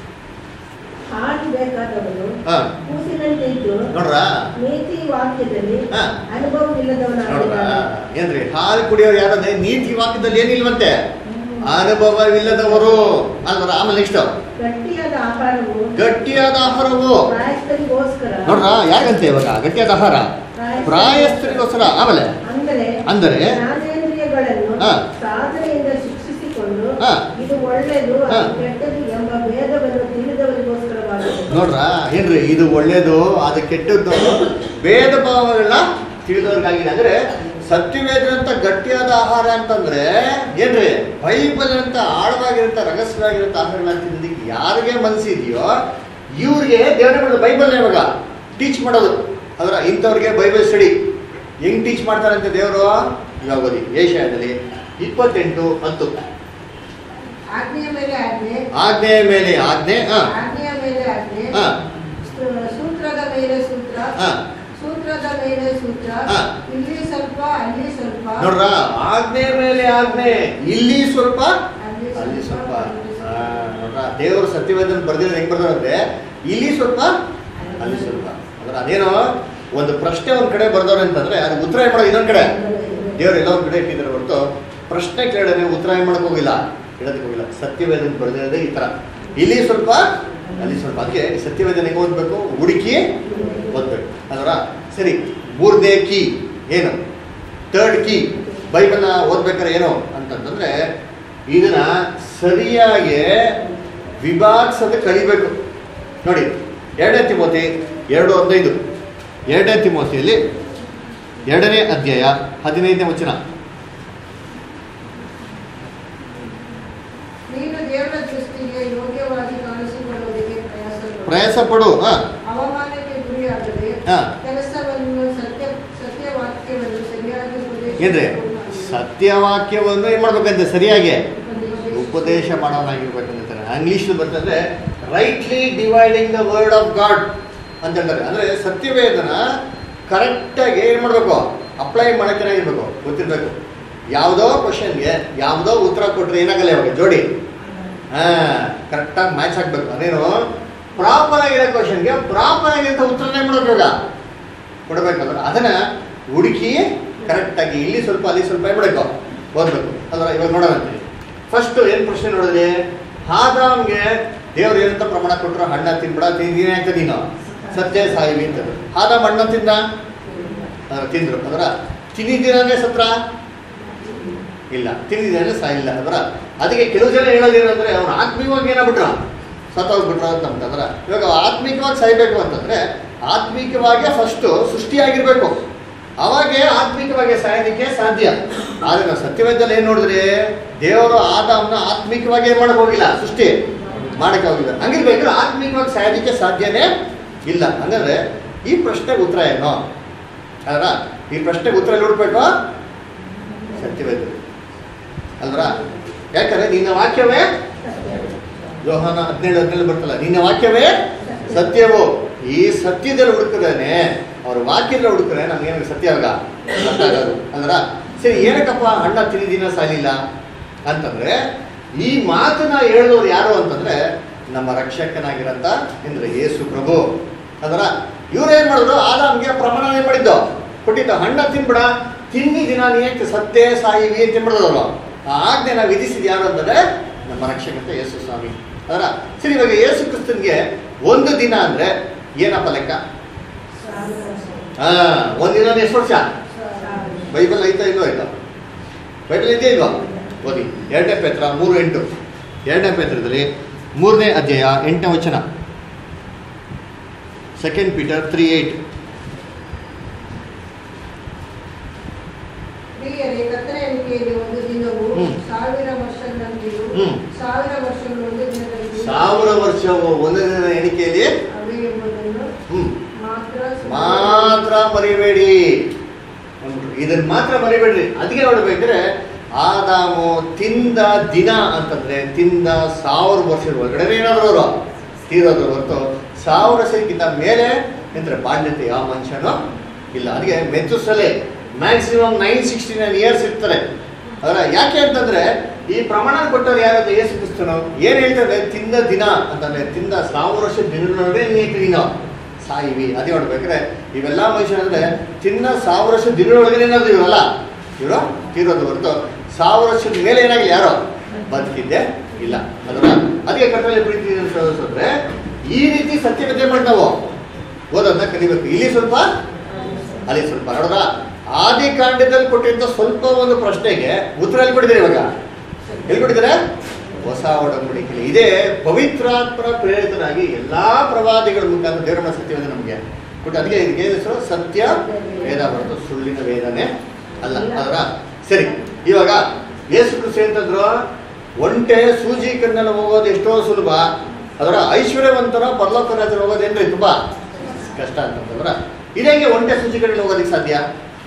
ಹಾಡು ಬೇಕಾದವನು ಹಾಂ ಕೂಸಿನಂತೆ ಇದ್ದು ನೋಡ್ರಾ ನೀತಿ ವಾಕ್ಯದಲ್ಲಿ ಹಾ. ನೋಡ್ರಾ ಅನುಭವವಿಲ್ಲದವನಾಗಿದ್ದಾನೆ ಏನ್ರಿ ಹಾಲು ಕುಡಿಯೋರು ಯಾರಂದ್ರೆ ನೀತಿ ವಾಕ್ಯದಲ್ಲಿ ಏನಿಲ್ವಂತೆ ಅನುಭವವಿಲ್ಲದವರು ಅಲ್ವರ ಆಮೇಲೆ ನೆಕ್ಸ್ಟ್ ಗಟ್ಟಿಯಾದ ಆಹಾರವು ಗಟ್ಟಿಯಾದ ಆಹಾರವು ಪ್ರಾಯಸ್ಥರಿಗೋಸ್ಕರ ನೋಡ್ರಾ ಯಾಕಂತೆ ಇವಾಗ ಗಟ್ಟಿಯಾದ ಆಹಾರ ಪ್ರಾಯಸ್ಥರಿಗೋಸ್ಕರ ಆಮೇಲೆ ಅಂದರೆ ಅಂದರೆ ಜ್ಞಾನೇಂದ್ರಿಯಗಳನ್ನು ಹಾ. ಸಾಧನೆಯಿಂದ ಶಿಕ್ಷಿಸಿಕೊಂಡು ಹಾ. ಇದು ಒಳ್ಳೆಯದು ಹಾ. ಅದು ಕೆಟ್ಟದು ಎಂಬ ಭೇದವನ್ನು ತಿಳಿದವರಿಗೋಸ್ಕರವಾಗಿದೆ ನೋಡ್ರಾ ಏನ್ರಿ ಇದು ಒಳ್ಳೇದು ಅದು ಕೆಟ್ಟದ್ದು ಭೇದ ಭಾವಗಳನ್ನ ತಿಳಿದವ್ರಿಗಾಗಿದೆ ಅಂದ್ರೆ ಸತ್ಯವೇದಂತ ಗಟ್ಟಿಯಾದ ಆಹಾರ ಅಂತಂದ್ರೆ ಏನ್ರಿ ಬೈಬಲ್ ಅಂತ ಆಳವಾಗಿರಂತ ರಹಸ್ಯವಾಗಿರಂತ ಆಹಾರಗಳನ್ನ ತಿನ್ನೋದಕ್ಕೆ ಯಾರಿಗೆ ಮನಸ್ಸಿದೆಯೋ ಇವ್ರಿಗೆ ದೇವರ ಬೈಬಲ್ ಇವಾಗ ಟೀಚ್ ಮಾಡೋದು ಅದರ ಇಂಥವ್ರಿಗೆ ಬೈಬಲ್ ಸ್ಟಡಿ ಹೆಂಗ್ ಟೀಚ್ ಮಾಡ್ತಾರಂತೆ ದೇವರು ಇವಾಗ ಓದಿ ಏಷ್ಯಾದಲ್ಲಿ ಇಪ್ಪತ್ತೆಂಟು ಹತ್ತು ಆಜ್ಞೆಯ ಮೇಲೆ ಆಜ್ಞೆ ಆಜ್ಞೆಯ ಮೇಲೆ ಆಜ್ಞೆ ಹಾ ಆಜ್ಞೆಯ ಮೇಲೆ ಆಜ್ಞೆ ಹಾ ಸೂ- ಸೂತ್ರದ ಮೇಲೆ ಸೂತ್ರ ಹಾ ಸೂತ್ರದ ಮೇಲೆ ಸೂತ್ರ ಹಾ. ಇಲ್ಲಿ ಸ್ವಲ್ಪ ಅಲ್ಲಿ ಸ್ವಲ್ಪ ನೋಡ್ರ ಆಜ್ಞೆ ಮೇಲೆ ಆಜ್ಞೆ ಇಲ್ಲಿ ಸ್ವಲ್ಪ ಅಲ್ಲಿ ಅಲ್ಲಿ ಸ್ವಲ್ಪ ಅಲ್ಲಿ ಆ, ನೋಡ್ರ ದೇವರು ಸತ್ಯವೇದನ ಬರ್ದಿರೋದು ಹೆಂಗ್ ಬರ್ದಾರಂದ್ರೆ ಇಲ್ಲಿ ಸ್ವಲ್ಪ ಅಲ್ಲಿ ಸ್ವಲ್ಪ ಅದ್ರ ಅದೇನೋ ಒಂದು ಪ್ರಶ್ನೆ ಒಂದ್ ಕಡೆ ಬರ್ದವ್ರೆ ಅಂತಂದ್ರೆ ಅದು ಉತ್ತರ ಏನ್ ಮಾಡೋದು ಇನ್ನೊಂದ್ ಕಡೆ ದೇವ್ರು ಎಲ್ಲ ಒಂದ್ ಕಡೆ ಇಟ್ಟಿದ್ದಾರೆ ಹೊರತು ಪ್ರಶ್ನೆ ಕೇಳಿದ್ರೆ ಉತ್ತರ ಏನ್ ಮಾಡಕ್ ಹೋಗಿಲ್ಲ ಹೇಳೋದಕ್ಕೆ ಹೋಗಿಲ್ಲ ಸತ್ಯವೇದನ ಬರ್ದಿರೋದೇ ಈ ತರ ಇಲ್ಲಿ ಸ್ವಲ್ಪ ಅಲ್ಲಿ ಸ್ವಲ್ಪ ಅದಕ್ಕೆ ಸತ್ಯವೇದನ ಹೆಂಗ್ ಓದ್ಬೇಕು ಹುಡುಕಿ ಓದ್ಬೇಕು ಅದರ ಸರಿ ಮೂರನೇ ಕೀ ಏನು ಥರ್ಡ್ ಕೀ ಬೈಬಲ್ನ ಓದ್ಬೇಕಾದ್ರೆ ಏನು ಅಂತಂತಂದ್ರೆ ಇದನ್ನ ಸರಿಯಾಗಿ ವಿಭಾಗಿಸೋದು ಕಲಿಬೇಕು ನೋಡಿ ಎರಡನೇ ತಿಮೋತಿ ಎರಡು ಹದಿನೈದು ಎರಡನೇ ತಿಮೋತಿಯಲ್ಲಿ ಎರಡನೇ ಅಧ್ಯಾಯ ಹದಿನೈದನೇ ವಚನ ನೀನು ದೇವರ ದೃಷ್ಟಿಗೆ ಯೋಗ್ಯವಾಗಿ ಕಾಣಿಸಿಕೊಳ್ಳುವುದಕ್ಕೆ ಪ್ರಯಾಸ ಪಡು. ಪ್ರಯಾಸ ಪಡು ಹಾ ಅವಮಾನಕ್ಕೆ ಗುರಿಯಾಗದೆ ಹಾ. ಕೆಲಸವನ್ನು ಸತ್ಯ ಸತ್ಯವಾಕ್ಯವನ್ನು ಸರಿಯಾಗಿ ಏನ್ರಿ ಉಪದೇಶಿಸುವುದು ಸತ್ಯವಾಕ್ಯವನ್ನು ಏನ್ ಮಾಡ್ಬೇಕಂತೆ ಸರಿಯಾಗಿ ಉಪದೇಶ- ಉಪದೇಶ ಮಾಡೋನಾಗಿರ್ಬೇಕು ಅಂತಾರೆ ಇಂಗ್ಲಿಷ್ ಬರ್ತಂದ್ರೆ rightly dividing the word of God ಅಂತ ಹೇಳ್ತಾರೆ ಅಂದ್ರೆ ಸತ್ಯವೇದನ ಕರೆಕ್ಟಾಗಿ ಏನು ಮಾಡಬೇಕು ಅಪ್ಲೈ ಮಾಡೋಕ್ಕೆನಾಗಿರ್ಬೇಕು ಗೊತ್ತಿರಬೇಕು ಯಾವುದೋ ಕ್ವಶನ್ಗೆ ಯಾವುದೋ ಉತ್ತರ ಕೊಟ್ಟರೆ ಏನಾಗಲ್ಲ ಇವಾಗ ಜೋಡಿ ಹಾಂ ಕರೆಕ್ಟಾಗಿ ಮ್ಯಾಚ್ ಆಗಬೇಕು ಅದೇನು ಪ್ರಾಪರ್ ಆಗಿರೋ ಕ್ವಶನ್ಗೆ ಪ್ರಾಪರ್ ಆಗಿರೋ ಉತ್ತರನೇ ಮಾಡಬೇಕು ಇವಾಗ ಕೊಡಬೇಕಂದ್ರೆ ಅದನ್ನ ಹುಡುಕಿ ಕರೆಕ್ಟಾಗಿ ಇಲ್ಲಿ ಸ್ವಲ್ಪ ಅಲ್ಲಿ ಸ್ವಲ್ಪ ಏನ್ ಮಾಡಬೇಕು ಓದ್ಬೇಕು ಅದರ ಇವಾಗ ನೋಡೋಣ ಫಸ್ಟ್ ಏನು ಪ್ರಶ್ನೆ ನೋಡಿದ್ರೆ ಆದಾಮ್ಗೆ ದೇವ್ರು ಏನಂತ ಪ್ರಮಾಣ ಕೊಟ್ಟರು ಹಣ್ಣ ತಿನ್ಬಿಡ ತಿಂದಿನೇ ಅಂತ ನೀನು ಸತ್ಯ ಸಾಯಿವಿ ಅಂತ ಆದಾಮ್ ಹಣ್ಣ ತಿಂದ ಅದರ ತಿಂದ್ರು ಅದರ ತಿಂದಿದ್ದೀರನೇ ಸತ್ರ ಇಲ್ಲ ತಿಂದಿದ್ದಾನೆ ಸಾಯಿಲ್ಲ ಅದರ ಅದಕ್ಕೆ ಕೆಲವು ಜನ ಹೇಳೋದೇನಂದ್ರೆ ಅವ್ನು ಆತ್ಮೀಯವಾಗಿ ಏನಾಗ್ಬಿಟ್ರ ಸತ್ತೋಗ್ಬಿಟ್ರ ಅಂತ ಅಂತಂದ್ರ ಇವಾಗ ಆತ್ಮಿಕವಾಗಿ ಸಾಯ್ಬೇಕು ಅಂತಂದ್ರೆ ಆತ್ಮಿಕವಾಗಿ ಫಸ್ಟು ಸೃಷ್ಟಿಯಾಗಿರ್ಬೇಕು ಅವಾಗೇ ಆತ್ಮಿಕವಾಗಿ ಸಾಯೋದಕ್ಕೆ ಸಾಧ್ಯ ಆದ್ರೆ ನಾವು ಸತ್ಯವೇದದಲ್ಲಿ ಏನ್ ನೋಡಿದ್ರೆ ದೇವರು ಆದಾಮ್ನ ಆತ್ಮಿಕವಾಗಿ ಏನ್ ಮಾಡಕ್ ಹೋಗಿಲ್ಲ ಸೃಷ್ಟಿ ಮಾಡಕ್ಕೆ ಹೋಗಿಲ್ಲ ಹಂಗಿರ್ಬೇಕಾದ್ರೆ ಆತ್ಮಿಕವಾಗಿ ಸಾಯೋದಕ್ಕೆ ಸಾಧ್ಯನೇ ಇಲ್ಲ ಹಂಗಂದ್ರೆ ಈ ಪ್ರಶ್ನೆಗೆ ಉತ್ತರ ಏನು ಅಲ್ಲ ಈ ಪ್ರಶ್ನೆಗೆ ಉತ್ತರ ಎಲ್ಲಿ ಹುಡ್ಬೇಕು ಸತ್ಯವೇದ ಅಲ್ವರ ಯಾಕಂದ್ರೆ ನಿನ್ನ ವಾಕ್ಯವೇ ಯೋಹಾನ ಹದಿನೇಳು ಹದಿನೇಳು ಬರ್ತಲ್ಲ ನಿನ್ನ ವಾಕ್ಯವೇ ಸತ್ಯವು ಈ ಸತ್ಯದಲ್ಲಿ ಹುಡುಕಿದಾನೆ ಅವ್ರ ವಾಕ್ಯದಲ್ಲಿ ಹುಡುಕಿದ್ರೆ ನಮ್ಗೇನು ಸತ್ಯ ಆಗ ಗೊತ್ತಾಗೋದು ಅಲ್ವರ ಸರಿ ಏನಕ್ಕಪ್ಪ ಅಣ್ಣ ತಿಂದಿನ ಸಾಲಿಲ್ಲ ಅಂತಂದ್ರೆ ಈ ಮಾತನ್ನ ಹೇಳಿದವ್ರು ಯಾರು ಅಂತಂದ್ರೆ ನಮ್ಮ ರಕ್ಷಕನಾಗಿರಂತ ಅಂದ್ರೆ ಯೇಸು ಪ್ರಭು ಅದರ ಇವ್ರು ಏನ್ ಮಾಡಿದ್ರು ಆದಾಮ್ಗೆ ಪ್ರಮಾಣ ಏನ್ ಮಾಡಿದ್ದು ಕೊಟ್ಟಿದ್ದು ಹಣ್ಣ ತಿನ್ಬಿಡ ತಿನ್ನಿ ದಿನ ನೀನು ಸತ್ತೇ ಸಾಯಿವಿ ಅಂತ ತಿನ್ಬಿಡೋದವ್ರು ಆ ಆಜ್ಞೆ ನಾವು ವಿಧಿಸಿದ ಯಾರು ಅಂತಂದ್ರೆ ನಮ್ಮ ರಕ್ಷಕಂತ ಯೇಸು ಸ್ವಾಮಿ ಅದರ ಸರಿ ಇವಾಗ ಯೇಸು ಕ್ರಿಸ್ತನ್ಗೆ ಒಂದು ದಿನ ಅಂದ್ರೆ ಏನಪ್ಪ ಲೆಕ್ಕ ಹಾ ಒಂದು ದಿನ ಎಷ್ಟು ವರ್ಷ ಬೈಬಲ್ ಐತಾ ಇಲ್ವೋ ಆಯ್ತಾ ಬೈಬಲ್ ಇದೆಯಾ ಇಲ್ವಾ ಓದಿ ಎರಡನೇ ಪೇತ್ರ ಮೂರು ಎಂಟು ಎರಡನೇ ಪೇತ್ರದಲ್ಲಿ ಮೂರನೇ ಅಧ್ಯಾಯ ಎಂಟನೇ ವಚನ ಸೆಕೆಂಡ್ ಪೀಟರ್ ತ್ರೀ ಏಯ್ಟ್ ಪ್ರಿಯರೇ ಕತ್ತಲೆ ಎಣಿಕೆಯಲ್ಲಿ ಒಂದು ದಿನವು ಹ್ಮ್. ಸಾವಿರ ವರ್ಷಗಳಂತೆಯೂ ಹ್ಮ್. ಸಾವಿರ ವರ್ಷಗಳು ಒಂದು ದಿನದಲ್ಲಿ ಸಾವಿರ ವರ್ಷವು ಒಂದು ದಿನದ ಎಣಿಕೆಯಲ್ಲಿ ಅವೇ ಎಂಬುದನ್ನು ಹ್ಮ್ ಮಾತ್ರ ಸುಮ್ಮನೆ- ಮಾತ್ರ ಮರಿಬೇಡಿ ಅಂದ್ಬಿಟ್ರು. ಇದನ್ನ ಮಾತ್ರ ಮರಿಬೇಡ್ರಿ ಅದಕ್ಕೆ ನೋಡ್ಬೇಕ್ರೆ ಆದಾಮು ತಿಂದ ದಿನ ಅಂತಂದ್ರೆ ತಿಂದ ಸಾವಿರ ವರ್ಷದ ಒಳಗಡೆ ಏನಾದ್ರು ಅವರು ತೀರೋದ್ರ ಹೊರತು ಸಾವಿರ ವರ್ಷಕ್ಕಿಂತ ಮೇಲೆ ಅಂದ್ರೆ ಬಾಧ್ಯತೆ ಯಾವ ಮನುಷ್ಯನೂ ಇಲ್ಲ ಅದಕ್ಕೆ ಮೆಚ್ಚುಸಲೆ maximum nine sixty nine years ಇರ್ತಾರೆ ಅದರ ಯಾಕೆ ಅಂತಂದ್ರೆ ಈ ಪ್ರಮಾಣ ಕೊಟ್ಟವ್ರು ಯಾರಾದ್ರು ಯೇಸು ಕ್ರಿಸ್ತನು ಏನ್ ಹೇಳ್ತಾರೆ ತಿಂದ ದಿನ ಅಂತಂದ್ರೆ ತಿಂದ ಸಾವಿರ ವರ್ಷ ದಿನಗಳೊಳಗೆ ನೀನು ಸಾಯಿವಿ ಅದೇ ನೋಡ್ಬೇಕಾದ್ರೆ ಇವೆಲ್ಲ ಮನುಷ್ಯ ಅಂದ್ರೆ ತಿನ್ನ ಸಾವಿರ ವರ್ಷ ದಿನದೊಳಗೆ ಏನಾದ್ರು ಇವರಲ್ಲ ಇವರು ತೀರೋದು ಹೊರತು ಸಾವಿರ ವರ್ಷದ ಮೇಲೆ ಏನಾಗಿಲ್ಲ ಯಾರೋ ಬದುಕಿದ್ದೆ ಇಲ್ಲ ಅದರ ಅದಕ್ಕೆ ಕಟ್ಟಲೆ ಪ್ರೀತಿ ಅಂದ್ರೆ ಈ ರೀತಿ ಸತ್ಯಕತೆ ಮಾಡಿ ನಾವು ಓದೋದನ್ನ ಕಲಿಬೇಕು ಇಲ್ಲಿ ಸ್ವಲ್ಪ ಅಲ್ಲಿ ಸ್ವಲ್ಪ ನೋಡ್ರ ಆದಿ ಕಾಂಡದಲ್ಲಿ ಕೊಟ್ಟಿದ್ದ ಸ್ವಲ್ಪ ಒಂದು ಪ್ರಶ್ನೆಗೆ ಉತ್ತರ ಎಲ್ಲಿ ಕೊಟ್ಟಿದ್ದಾರೆ ಇವಾಗ ಎಲ್ಲಿ ಕೊಟ್ಟಿದ್ದಾರೆ ಹೊಸ ಒಡಂಬಡಿಕೆ ಇದೇ ಪವಿತ್ರಾತ್ಮರ ಪ್ರೇರಿತರಾಗಿ ಎಲ್ಲಾ ಪ್ರವಾದಿಗಳ ಮುಖಾಂತರ ದೇವರ ಸತ್ಯವನ್ನು ನಮಗೆ ಕೊಟ್ಟು ಅದಕ್ಕೆ ಇದಕ್ಕೆ ಏನು ಹೆಸರು ಸತ್ಯ ವೇದ ಹೊರತು ಸುಳ್ಳಿನ ವೇದನೆ ಅಲ್ಲ ಅದರ ಸರಿ ಇವಾಗ ಯೇಸು ಕೃಷಿ ಅಂತಂದ್ರು ಒಂಟೆ ಸೂಜಿ ಕಣ್ಣಲ್ಲಿ ಹೋಗೋದು ಎಷ್ಟೋ ಸುಲಭ ಅದರ ಐಶ್ವರ್ಯವಂತರ ಪರಲೋಕ ರಾಜ್ಯ ಹೋಗೋದೇನ್ರಿ ತುಂಬಾ ಕಷ್ಟ ಅಂತಂದ್ರ ಇದಂಗೆ ಒಂಟೆ ಸೂಜಿ ಕಣ್ಣಲ್ಲಿ ಹೋಗೋದಕ್ಕೆ ಸಾಧ್ಯ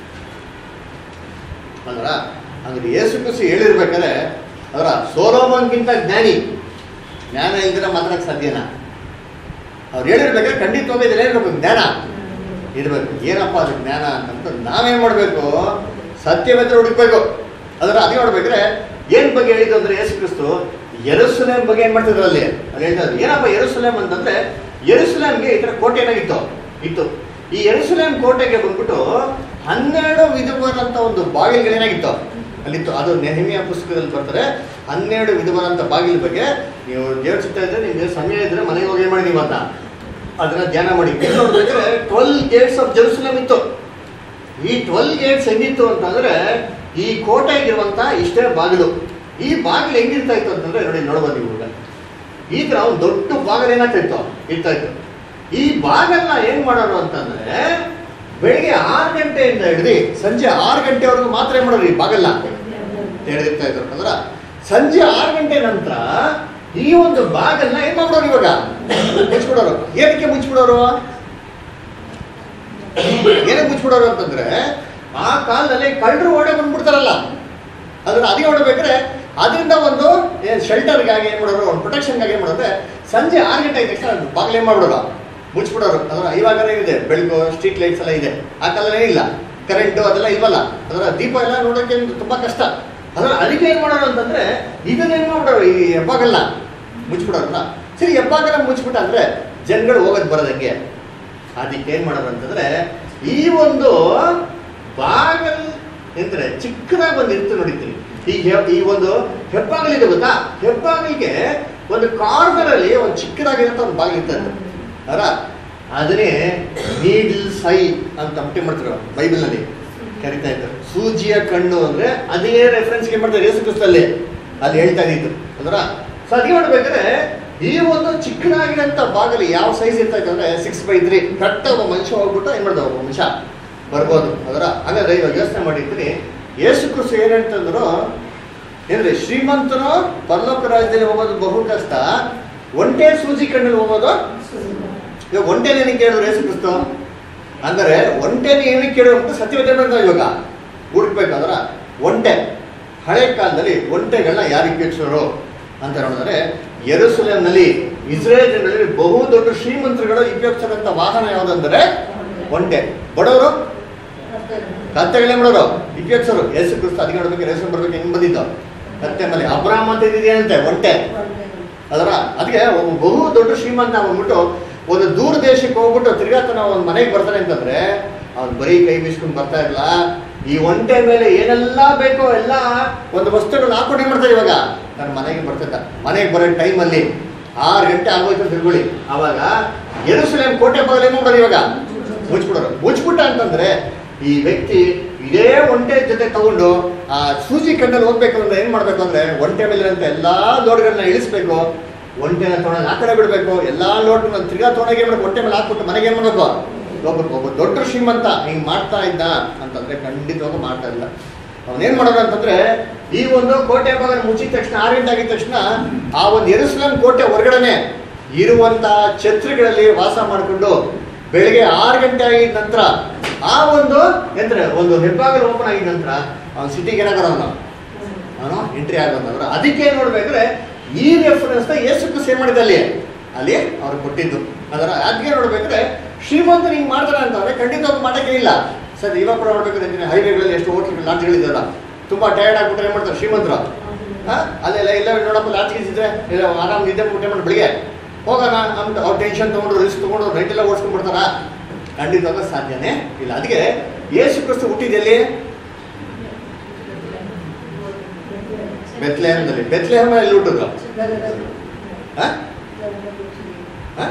ಅಲ್ರ ಅಂದ್ರೆ ಯೇಸು ಕೃಷಿ ಹೇಳಿರ್ಬೇಕಾದ್ರೆ ಅದರ ಸೋಲೋಮನ್ಗಿಂತ ಜ್ಞಾನಿ ಜ್ಞಾನ ಇಲ್ದಿರ ಮಾತಾಡಕ್ಕೆ ಸಾಧ್ಯನಾ ಅವ್ರು ಹೇಳಿರ್ಬೇಕಾದ್ರೆ ಖಂಡಿತವಾಗಿ ಇದ್ರಲ್ಲಿ ಏನಿರ್ಬೇಕು ಜ್ಞಾನ ಇರಬೇಕು ಏನಪ್ಪ ಅದು ಜ್ಞಾನ ಅಂತಂದ್ರೆ ನಾವೇನ್ ಮಾಡಬೇಕು ಸತ್ಯವೇತ್ರ ಹುಡುಕ್ಬೇಕು ಅದರ ಅದೇ ನೋಡ್ಬೇಕಾದ್ರೆ ಏನ್ ಬಗ್ಗೆ ಹೇಳಿದ್ದು ಅಂದ್ರೆ ಯೇಸು ಕ್ರಿಸ್ತು ಯೆರೂಸಲೇಮ್ ಬಗ್ಗೆ ಏನ್ ಮಾಡ್ತಿದ್ರು ಅಲ್ಲಿ ಅಲ್ಲಿ ಹೇಳ್ತಾರೆ ಏನಪ್ಪ ಯೆರೂಸಲೇಮ್ ಅಂತಂದ್ರೆ ಯೆರೂಸಲೇಮ್ಗೆ ಈ ತರ ಕೋಟೆ ಏನಾಗಿತ್ತು ಇತ್ತು ಈ ಯೆರೂಸಲೇಮ್ ಕೋಟೆಗೆ ಬಂದ್ಬಿಟ್ಟು ಹನ್ನೆರಡು ವಿಧವಾದಂತ ಒಂದು ಬಾಗಿಲುಗಳೇನಾಗಿತ್ತು ಅಲ್ಲಿತ್ತು ಅದು ನೆಹಮಿಯ ಪುಸ್ತಕದಲ್ಲಿ ಬರ್ತಾರೆ ಹನ್ನೆರಡು ವಿಧವಾದಂತ ಬಾಗಿಲ ಬಗ್ಗೆ ನೀವು ದೇವ್ರ ಚಿತ್ತ ಇದ್ರೆ ನಿಮ್ಗೆ ಸಮಯ ಇದ್ರೆ ಮನೆಗೆ ಹೋಗಿ ಏನ್ ಮಾಡಿ ನೀವು ಅದನ್ನ ಅದನ್ನ ಧ್ಯಾನ ಮಾಡಿ ಇಲ್ಲಿ ನೋಡ್ಬೇಕಾದ್ರೆ ಟ್ವೆಲ್ ಗೇಟ್ಸ್ ಆಫ್ ಜೆರೂಸಲೇಮ್ ಇತ್ತು ಈ ಟ್ವೆಲ್ ಗೇಟ್ಸ್ ಹೆಂಗಿತ್ತು ಅಂತಂದ್ರೆ ಈ ಕೋಟೆಗಿರುವಂತ ಇಷ್ಟೇ ಬಾಗಿಲು ಈ ಬಾಗಿಲು ಹೆಂಗಿರ್ತಾ ಇತ್ತು ಅಂತಂದ್ರೆ ನೋಡಿ ನೋಡ್ಬೋದು ನೀವು ಈಗ ಈ ತರ ಒಂದು ದೊಡ್ಡ ಬಾಗಿಲು ಏನಾಗ್ತಾ ಇತ್ತು ಇರ್ತಾ ಇತ್ತು ಈ ಬಾಗಲ್ನ ಏನ್ ಮಾಡೋರು ಅಂತಂದ್ರೆ ಬೆಳಿಗ್ಗೆ ಆರು ಗಂಟೆಯಿಂದ ಹಿಡಿದು ಸಂಜೆ ಆರು ಗಂಟೆವರೆಗೂ ಮಾತ್ರ ಏನ್ ಮಾಡೋರು ಈ ಬಾಗಲ್ನ ತೆರೆದಿರ್ತಾ ಇದ್ರು ಅಂದ್ರ ಸಂಜೆ ಆರು ಗಂಟೆ ನಂತರ ಈ ಒಂದು ಬಾಗಲ್ನ ಏನ್ ಮಾಡೋರು ಇವಾಗ ಮುಚ್ಬಿಡೋರು ಏನಕ್ಕೆ ಮುಚ್ಬಿಡೋರು ಏನಕ್ಕೆ ಮುಚ್ಬಿಡೋರು ಅಂತಂದ್ರೆ ಆ ಕಾಲದಲ್ಲಿ ಕಳ್ಳರು ಓಡೇ ಬಂದ್ಬಿಡ್ತಾರಲ್ಲ ಅದನ್ನ ಅದೇ ಹೊಡಬೇಕಾದ್ರೆ ಅದರಿಂದ ಒಂದು ಏನ್ ಶೆಲ್ಟರ್ಗಾಗಿ ಏನ್ ಮಾಡೋರು ಒಂದು ಪ್ರೊಟೆಕ್ಷನ್ಗಾಗಿ ಏನ್ ಮಾಡೋದ್ರೆ ಸಂಜೆ ಆರು ಗಂಟೆ ಆಯ್ತು ತಕ್ಷಣ ಬಾಗಿಲು ಏನ್ ಮಾಡ್ಬಿಡೋರು ಮುಚ್ಬಿಡೋರು ಅದರ ಇವಾಗನೇ ಇದೆ ಬೆಳಕು ಸ್ಟ್ರೀಟ್ ಲೈಟ್ಸ್ ಎಲ್ಲ ಇದೆ ಆ ಕಾಲನೇ ಇಲ್ಲ ಕರೆಂಟು ಅದೆಲ್ಲ ಇಲ್ವಲ್ಲ ಅದರ ದೀಪ ಎಲ್ಲ ನೋಡೋಕೆ ತುಂಬಾ ಕಷ್ಟ ಅದರ ಅದಕ್ಕೆ ಏನ್ ಮಾಡೋರು ಅಂತಂದ್ರೆ ಇದನ್ನ ಏನ್ ಮಾಡ್ಬಿಡೋರು ಈ ಹೆಬ್ಬಾಗಲ್ಲ ಮುಚ್ಬಿಡೋರಲ್ಲ ಸರಿ ಹೆಬ್ಬಾಗಲ್ಲ ಮುಚ್ಬಿಟ್ಟ ಅಂದ್ರೆ ಜನಗಳು ಹೋಗೋದು ಬರೋದಂಗೆ ಅದಕ್ಕೆ ಏನ್ ಮಾಡೋರು ಅಂತಂದ್ರೆ ಈ ಒಂದು ಬಾಗಲ್ ಎಂದ್ರೆ ಚಿಕ್ಕದಾಗಿ ಒಂದು ಇತ್ತು ನೋಡಿದ್ರಿ ಈ ಹೆ- ಈ ಒಂದು ಹೆಬ್ಬಾಗಲಿದೆ ಗೊತ್ತಾ ಹೆಬ್ಬಾಗಿಲಿಗೆ ಒಂದು ಕಾರ್ನರ್ ಅಲ್ಲಿ ಒಂದು ಚಿಕ್ಕದಾಗಿರೋ ಒಂದು ಬಾಗಿಲು ಇರ್ತದೆ ಅವರ ಅದನ್ನೇ ನೀಡಲ್ ಸೈ ಅಂತ ಮುಟ್ಟಿ ಮಾಡ್ತಾರೆ ಬೈಬಲ್ ನಲ್ಲಿ ಕರಿತಾ ಇದ್ದಾರೆ ಸೂಜಿಯ ಕಣ್ಣು ಅಂದ್ರೆ ಅದೇ ರೆಫರೆನ್ಸ್ ಏನ್ ಮಾಡ್ತಾರೆ ಯೇಸು ಕ್ರಿಸ್ತಲ್ಲಿ ಅಲ್ಲಿ ಹೇಳ್ತಾ ಇದ್ದಿತ್ತು ಅಂದ್ರ ಸೊ ಅದಕ್ಕೆ ಮಾಡ್ಬೇಕಾದ್ರೆ ಈ ಒಂದು ಚಿಕ್ಕದಾಗಿರೋಂಥ ಬಾಗಿಲು ಯಾವ ಸೈಜ್ ಇರ್ತಾ ಇತ್ತು ಅಂದ್ರೆ ಸಿಕ್ಸ್ ಬೈ ತ್ರೀ ಕರೆಕ್ಟ್ ಒಬ್ಬ ಮನುಷ್ಯ ಹೋಗ್ಬಿಟ್ಟು ಏನ್ ಮಾಡ್ದ ಒಬ್ಬ ಮನುಷ್ಯ ಬರ್ಬೋದು ಅದರ ಹಾಗಾದ್ರೆ ಇವಾಗ ಯೋಚನೆ ಮಾಡಿರ್ತೀನಿ ಯೇಸು ಕ್ರಿಸ್ತು ಏನ್ ಹೇಳ್ತಂದ್ರು ಏನ್ರಿ ಶ್ರೀಮಂತನು ಪರಲೋಕ ರಾಜ್ಯದಲ್ಲಿ ಹೋಗೋದು ಬಹು ಕಷ್ಟ ಒಂಟೆ ಸೂಜಿ ಕಣ್ಣಲ್ಲಿ ಹೋಗೋದು ಇವಾಗ ಒಂಟೆನ ಏನಕ್ಕೆ ಕೇಳಿದ್ರು ಯೇಸು ಕ್ರಿಸ್ತು ಅಂದರೆ ಒಂಟೆನ ಏನಕ್ಕೆ ಕೇಳಿದ್ರು ಅಂತ ಸತ್ಯವತೆ ಬಂದ ಇವಾಗ ಹುಡುಕ್ಬೇಕಾದ್ರ ಒಂಟೆ ಹಳೆ ಕಾಲದಲ್ಲಿ ಒಂಟೆಗಳನ್ನ ಯಾರಿಗೆ ಉಪಯೋಗಿಸೋರು ಅಂತ ನೋಡಿದ್ರೆ ಯೆರೂಸಲೇಮ್ನಲ್ಲಿ ಇಸ್ರೇಲ್ ಜನರಲ್ಲಿ ಬಹು ದೊಡ್ಡ ಶ್ರೀಮಂತರುಗಳು ಉಪಯೋಗಿಸತಕ್ಕಂಥ ವಾಹನ ಯಾವುದಂದ್ರೆ ಒಂಟೆ ಬಡವರು ಕತ್ತೆಗಳೇ ಮಾಡೋರು ಉಪಯೋಗಿಸೋರು ಯೇಸು ಕ್ರಿಸ್ತು ಅದಕ್ಕೆ ನೋಡ್ಬೇಕು ಯೇಸು ಬರ್ಬೇಕು ಹೆಂಗ್ ಬಂದಿದ್ದು ಕತ್ತೆ ಮೇಲೆ ಅಬ್ರಾಮ್ ಅಂತ ಇದೇನಂತೆ ಒಂಟೆ ಅದರ ಅದಕ್ಕೆ ಒಬ್ಬ ಬಹು ದೊಡ್ಡ ಶ್ರೀಮಂತ ಬಂದ್ಬಿಟ್ಟು ಒಂದು ದೂರ ದೇಶಕ್ಕೆ ಹೋಗ್ಬಿಟ್ಟು ತಿರ್ಗಾತನ ಒಂದು ಮನೆಗೆ ಬರ್ತಾನೆ ಅಂತಂದ್ರೆ ಅವ್ನು ಬರೀ ಕೈ ಬೀಸ್ಕೊಂಡು ಬರ್ತಾ ಇಲ್ಲ ಈ ಒಂಟೆ ಮೇಲೆ ಏನೆಲ್ಲ ಬೇಕೋ ಎಲ್ಲ ಒಂದು ವಸ್ತುಗಳನ್ನ ಹಾಕೊಂಡು ಏನ್ ಮಾಡ್ತಾರೆ ಇವಾಗ ನನ್ನ ಮನೆಗೆ ಬರ್ತಿದ್ದ ಮನೆಗೆ ಬರೋ ಟೈಮಲ್ಲಿ ಆರು ಗಂಟೆ ಆಗೋಯ್ತು ಅಂತ ತಿಳ್ಕೊಳ್ಳಿ ಆವಾಗ ಎರುಸಲೇಮ್ ಕೋಟೆ ಬಾಗಿಲು ಏನ್ ಮಾಡೋರು ಇವಾಗ ಮುಚ್ಬಿಡೋರು ಮುಚ್ಬಿಟ್ಟ ಅಂತಂದ್ರೆ ಈ ವ್ಯಕ್ತಿ ಇದೇ ಒಂಟೆ ಜೊತೆ ತಗೊಂಡು ಆ ಸೂಜಿ ಕಣ್ಣಲ್ಲಿ ಹೋಗ್ಬೇಕು ಅಂದ್ರೆ ಏನ್ ಮಾಡ್ಬೇಕು ಅಂದ್ರೆ ಒಂಟೆ ಮೇಲಿರಂತ ಎಲ್ಲಾ ಲೋಡ್ಗಳನ್ನ ಇಳಿಸ್ಬೇಕು ಒಂಟೆನ ತೊಗೊಂಡು ಆ ಕಡೆ ಬಿಡ್ಬೇಕು ಎಲ್ಲಾ ಲೋಡ್ ತಿರ್ಗಾ ತೊಗೊಂಡಾಗ ಏನ್ ಮಾಡ್ಬೇಕು ಒಂಟೆ ಮೇಲೆ ಹಾಕ್ಬಿಟ್ಟು ಮನೆಗೆ ಏನ್ ಮಾಡ್ಬೇಕು ಹೋಗ್ಬೇಕು ಒಬ್ಬ ದೊಡ್ಡ ಶ್ರೀಮಂತ ಹಿಂಗ್ ಮಾಡ್ತಾ ಇದ್ದ ಅಂತಂದ್ರೆ ಖಂಡಿತವಾಗ ಮಾಡ್ತಾ ಇಲ್ಲ ಅವನೇನ್ ಮಾಡೋದು ಅಂತಂದ್ರೆ ಈ ಒಂದು ಕೋಟೆ ಭಾಗ ಮುಚ್ಚಿದ ತಕ್ಷಣ ಆರು ಗಂಟೆ ಆಗಿದ ತಕ್ಷಣ ಆ ಒಂದು ಎರುಸಲೇಮ್ ಕೋಟೆ ಹೊರಗಡೆನೆ ಇರುವಂತ ಛತ್ರಿಗಳಲ್ಲಿ ವಾಸ ಮಾಡಿಕೊಂಡು ಬೆಳಿಗ್ಗೆ ಆರು ಗಂಟೆ ಆಗಿದ ನಂತರ ಆ ಒಂದು ಎಂದ್ರೆ ಒಂದು ಹೆಬ್ಬಾಗಲು ಓಪನ್ ಆಗಿದ ನಂತರ ಅವ್ನು ಸಿಟಿಗೆ ಏನಾಗಲ್ಲ ಅವನು ಅವನು ಎಂಟ್ರಿ ಆಗೋದಂದ್ರೆ ಅದಕ್ಕೆ ಏನ್ ನೋಡ್ಬೇಕ್ರೆ ಈ ರೆಫರೆನ್ಸ್ ನ ಯೇಸುಕ್ಕು ಸೇವ್ ಮಾಡಿದ ಅಲ್ಲಿ ಅಲ್ಲಿ ಅವ್ರು ಕೊಟ್ಟಿದ್ದು ಅದರ ಅದಕ್ಕೆ ನೋಡ್ಬೇಕ್ರೆ ಶ್ರೀಮಂತರು ಹಿಂಗ್ ಮಾಡ್ತಾರೆ ಅಂತಂದ್ರೆ ಖಂಡಿತ ಅವ್ರು ಮಾಡಕ್ಕೆ ಇಲ್ಲ ಸರ್ ಇವಾಗ ಕೂಡ ನೋಡ್ಬೇಕಾದ್ರೆ ಹೈವೇಗಳಲ್ಲಿ ಎಷ್ಟು ಹೋಟ್ಲ್ ಲಾಡ್ಜ್ಗಳಿದ್ದಾರ ತುಂಬಾ ಟಯರ್ಡ್ ಆಗ್ಬಿಟ್ರೆ ಏನ್ ಮಾಡ್ತಾರೆ ಶ್ರೀಮಂತರು ಹಾ ಅಲ್ಲೆಲ್ಲ ಇಲ್ಲ ನೋಡಪ್ಪ ಲಾಡ್ಜ್ ಇದ್ರೆ ಇಲ್ಲ ಆರಾಮ್ ನಿದ್ದೆ ಊಟ ಮಾಡಿ ಬೆಳಿಗ್ಗೆ ಹೋಗೋಣ ಅಂತ ಅವ್ರು ಟೆನ್ಷನ್ ತಗೊಂಡು ರಿಸ್ಕ್ ತಗೊಂಡು ನೈಟ್ ಎಲ್ಲ ಓಡಿಸ್ಕೊಂಡ್ಬಿಡ್ತಾರ ಖಂಡಿತವಾಗ ಸಾಧ್ಯನೇ ಇಲ್ಲ ಅದಕ್ಕೆ ಯೇಸು ಕ್ರಿಸ್ತು ಹುಟ್ಟಿದಲ್ಲಿ ಬೆತ್ಲೆಹಮದಲ್ಲಿ ಬೆತ್ಲೆಹಮ ಎಲ್ಲಿ ಹುಟ್ಟಿದ್ರು ಹಾ? ಹಾ?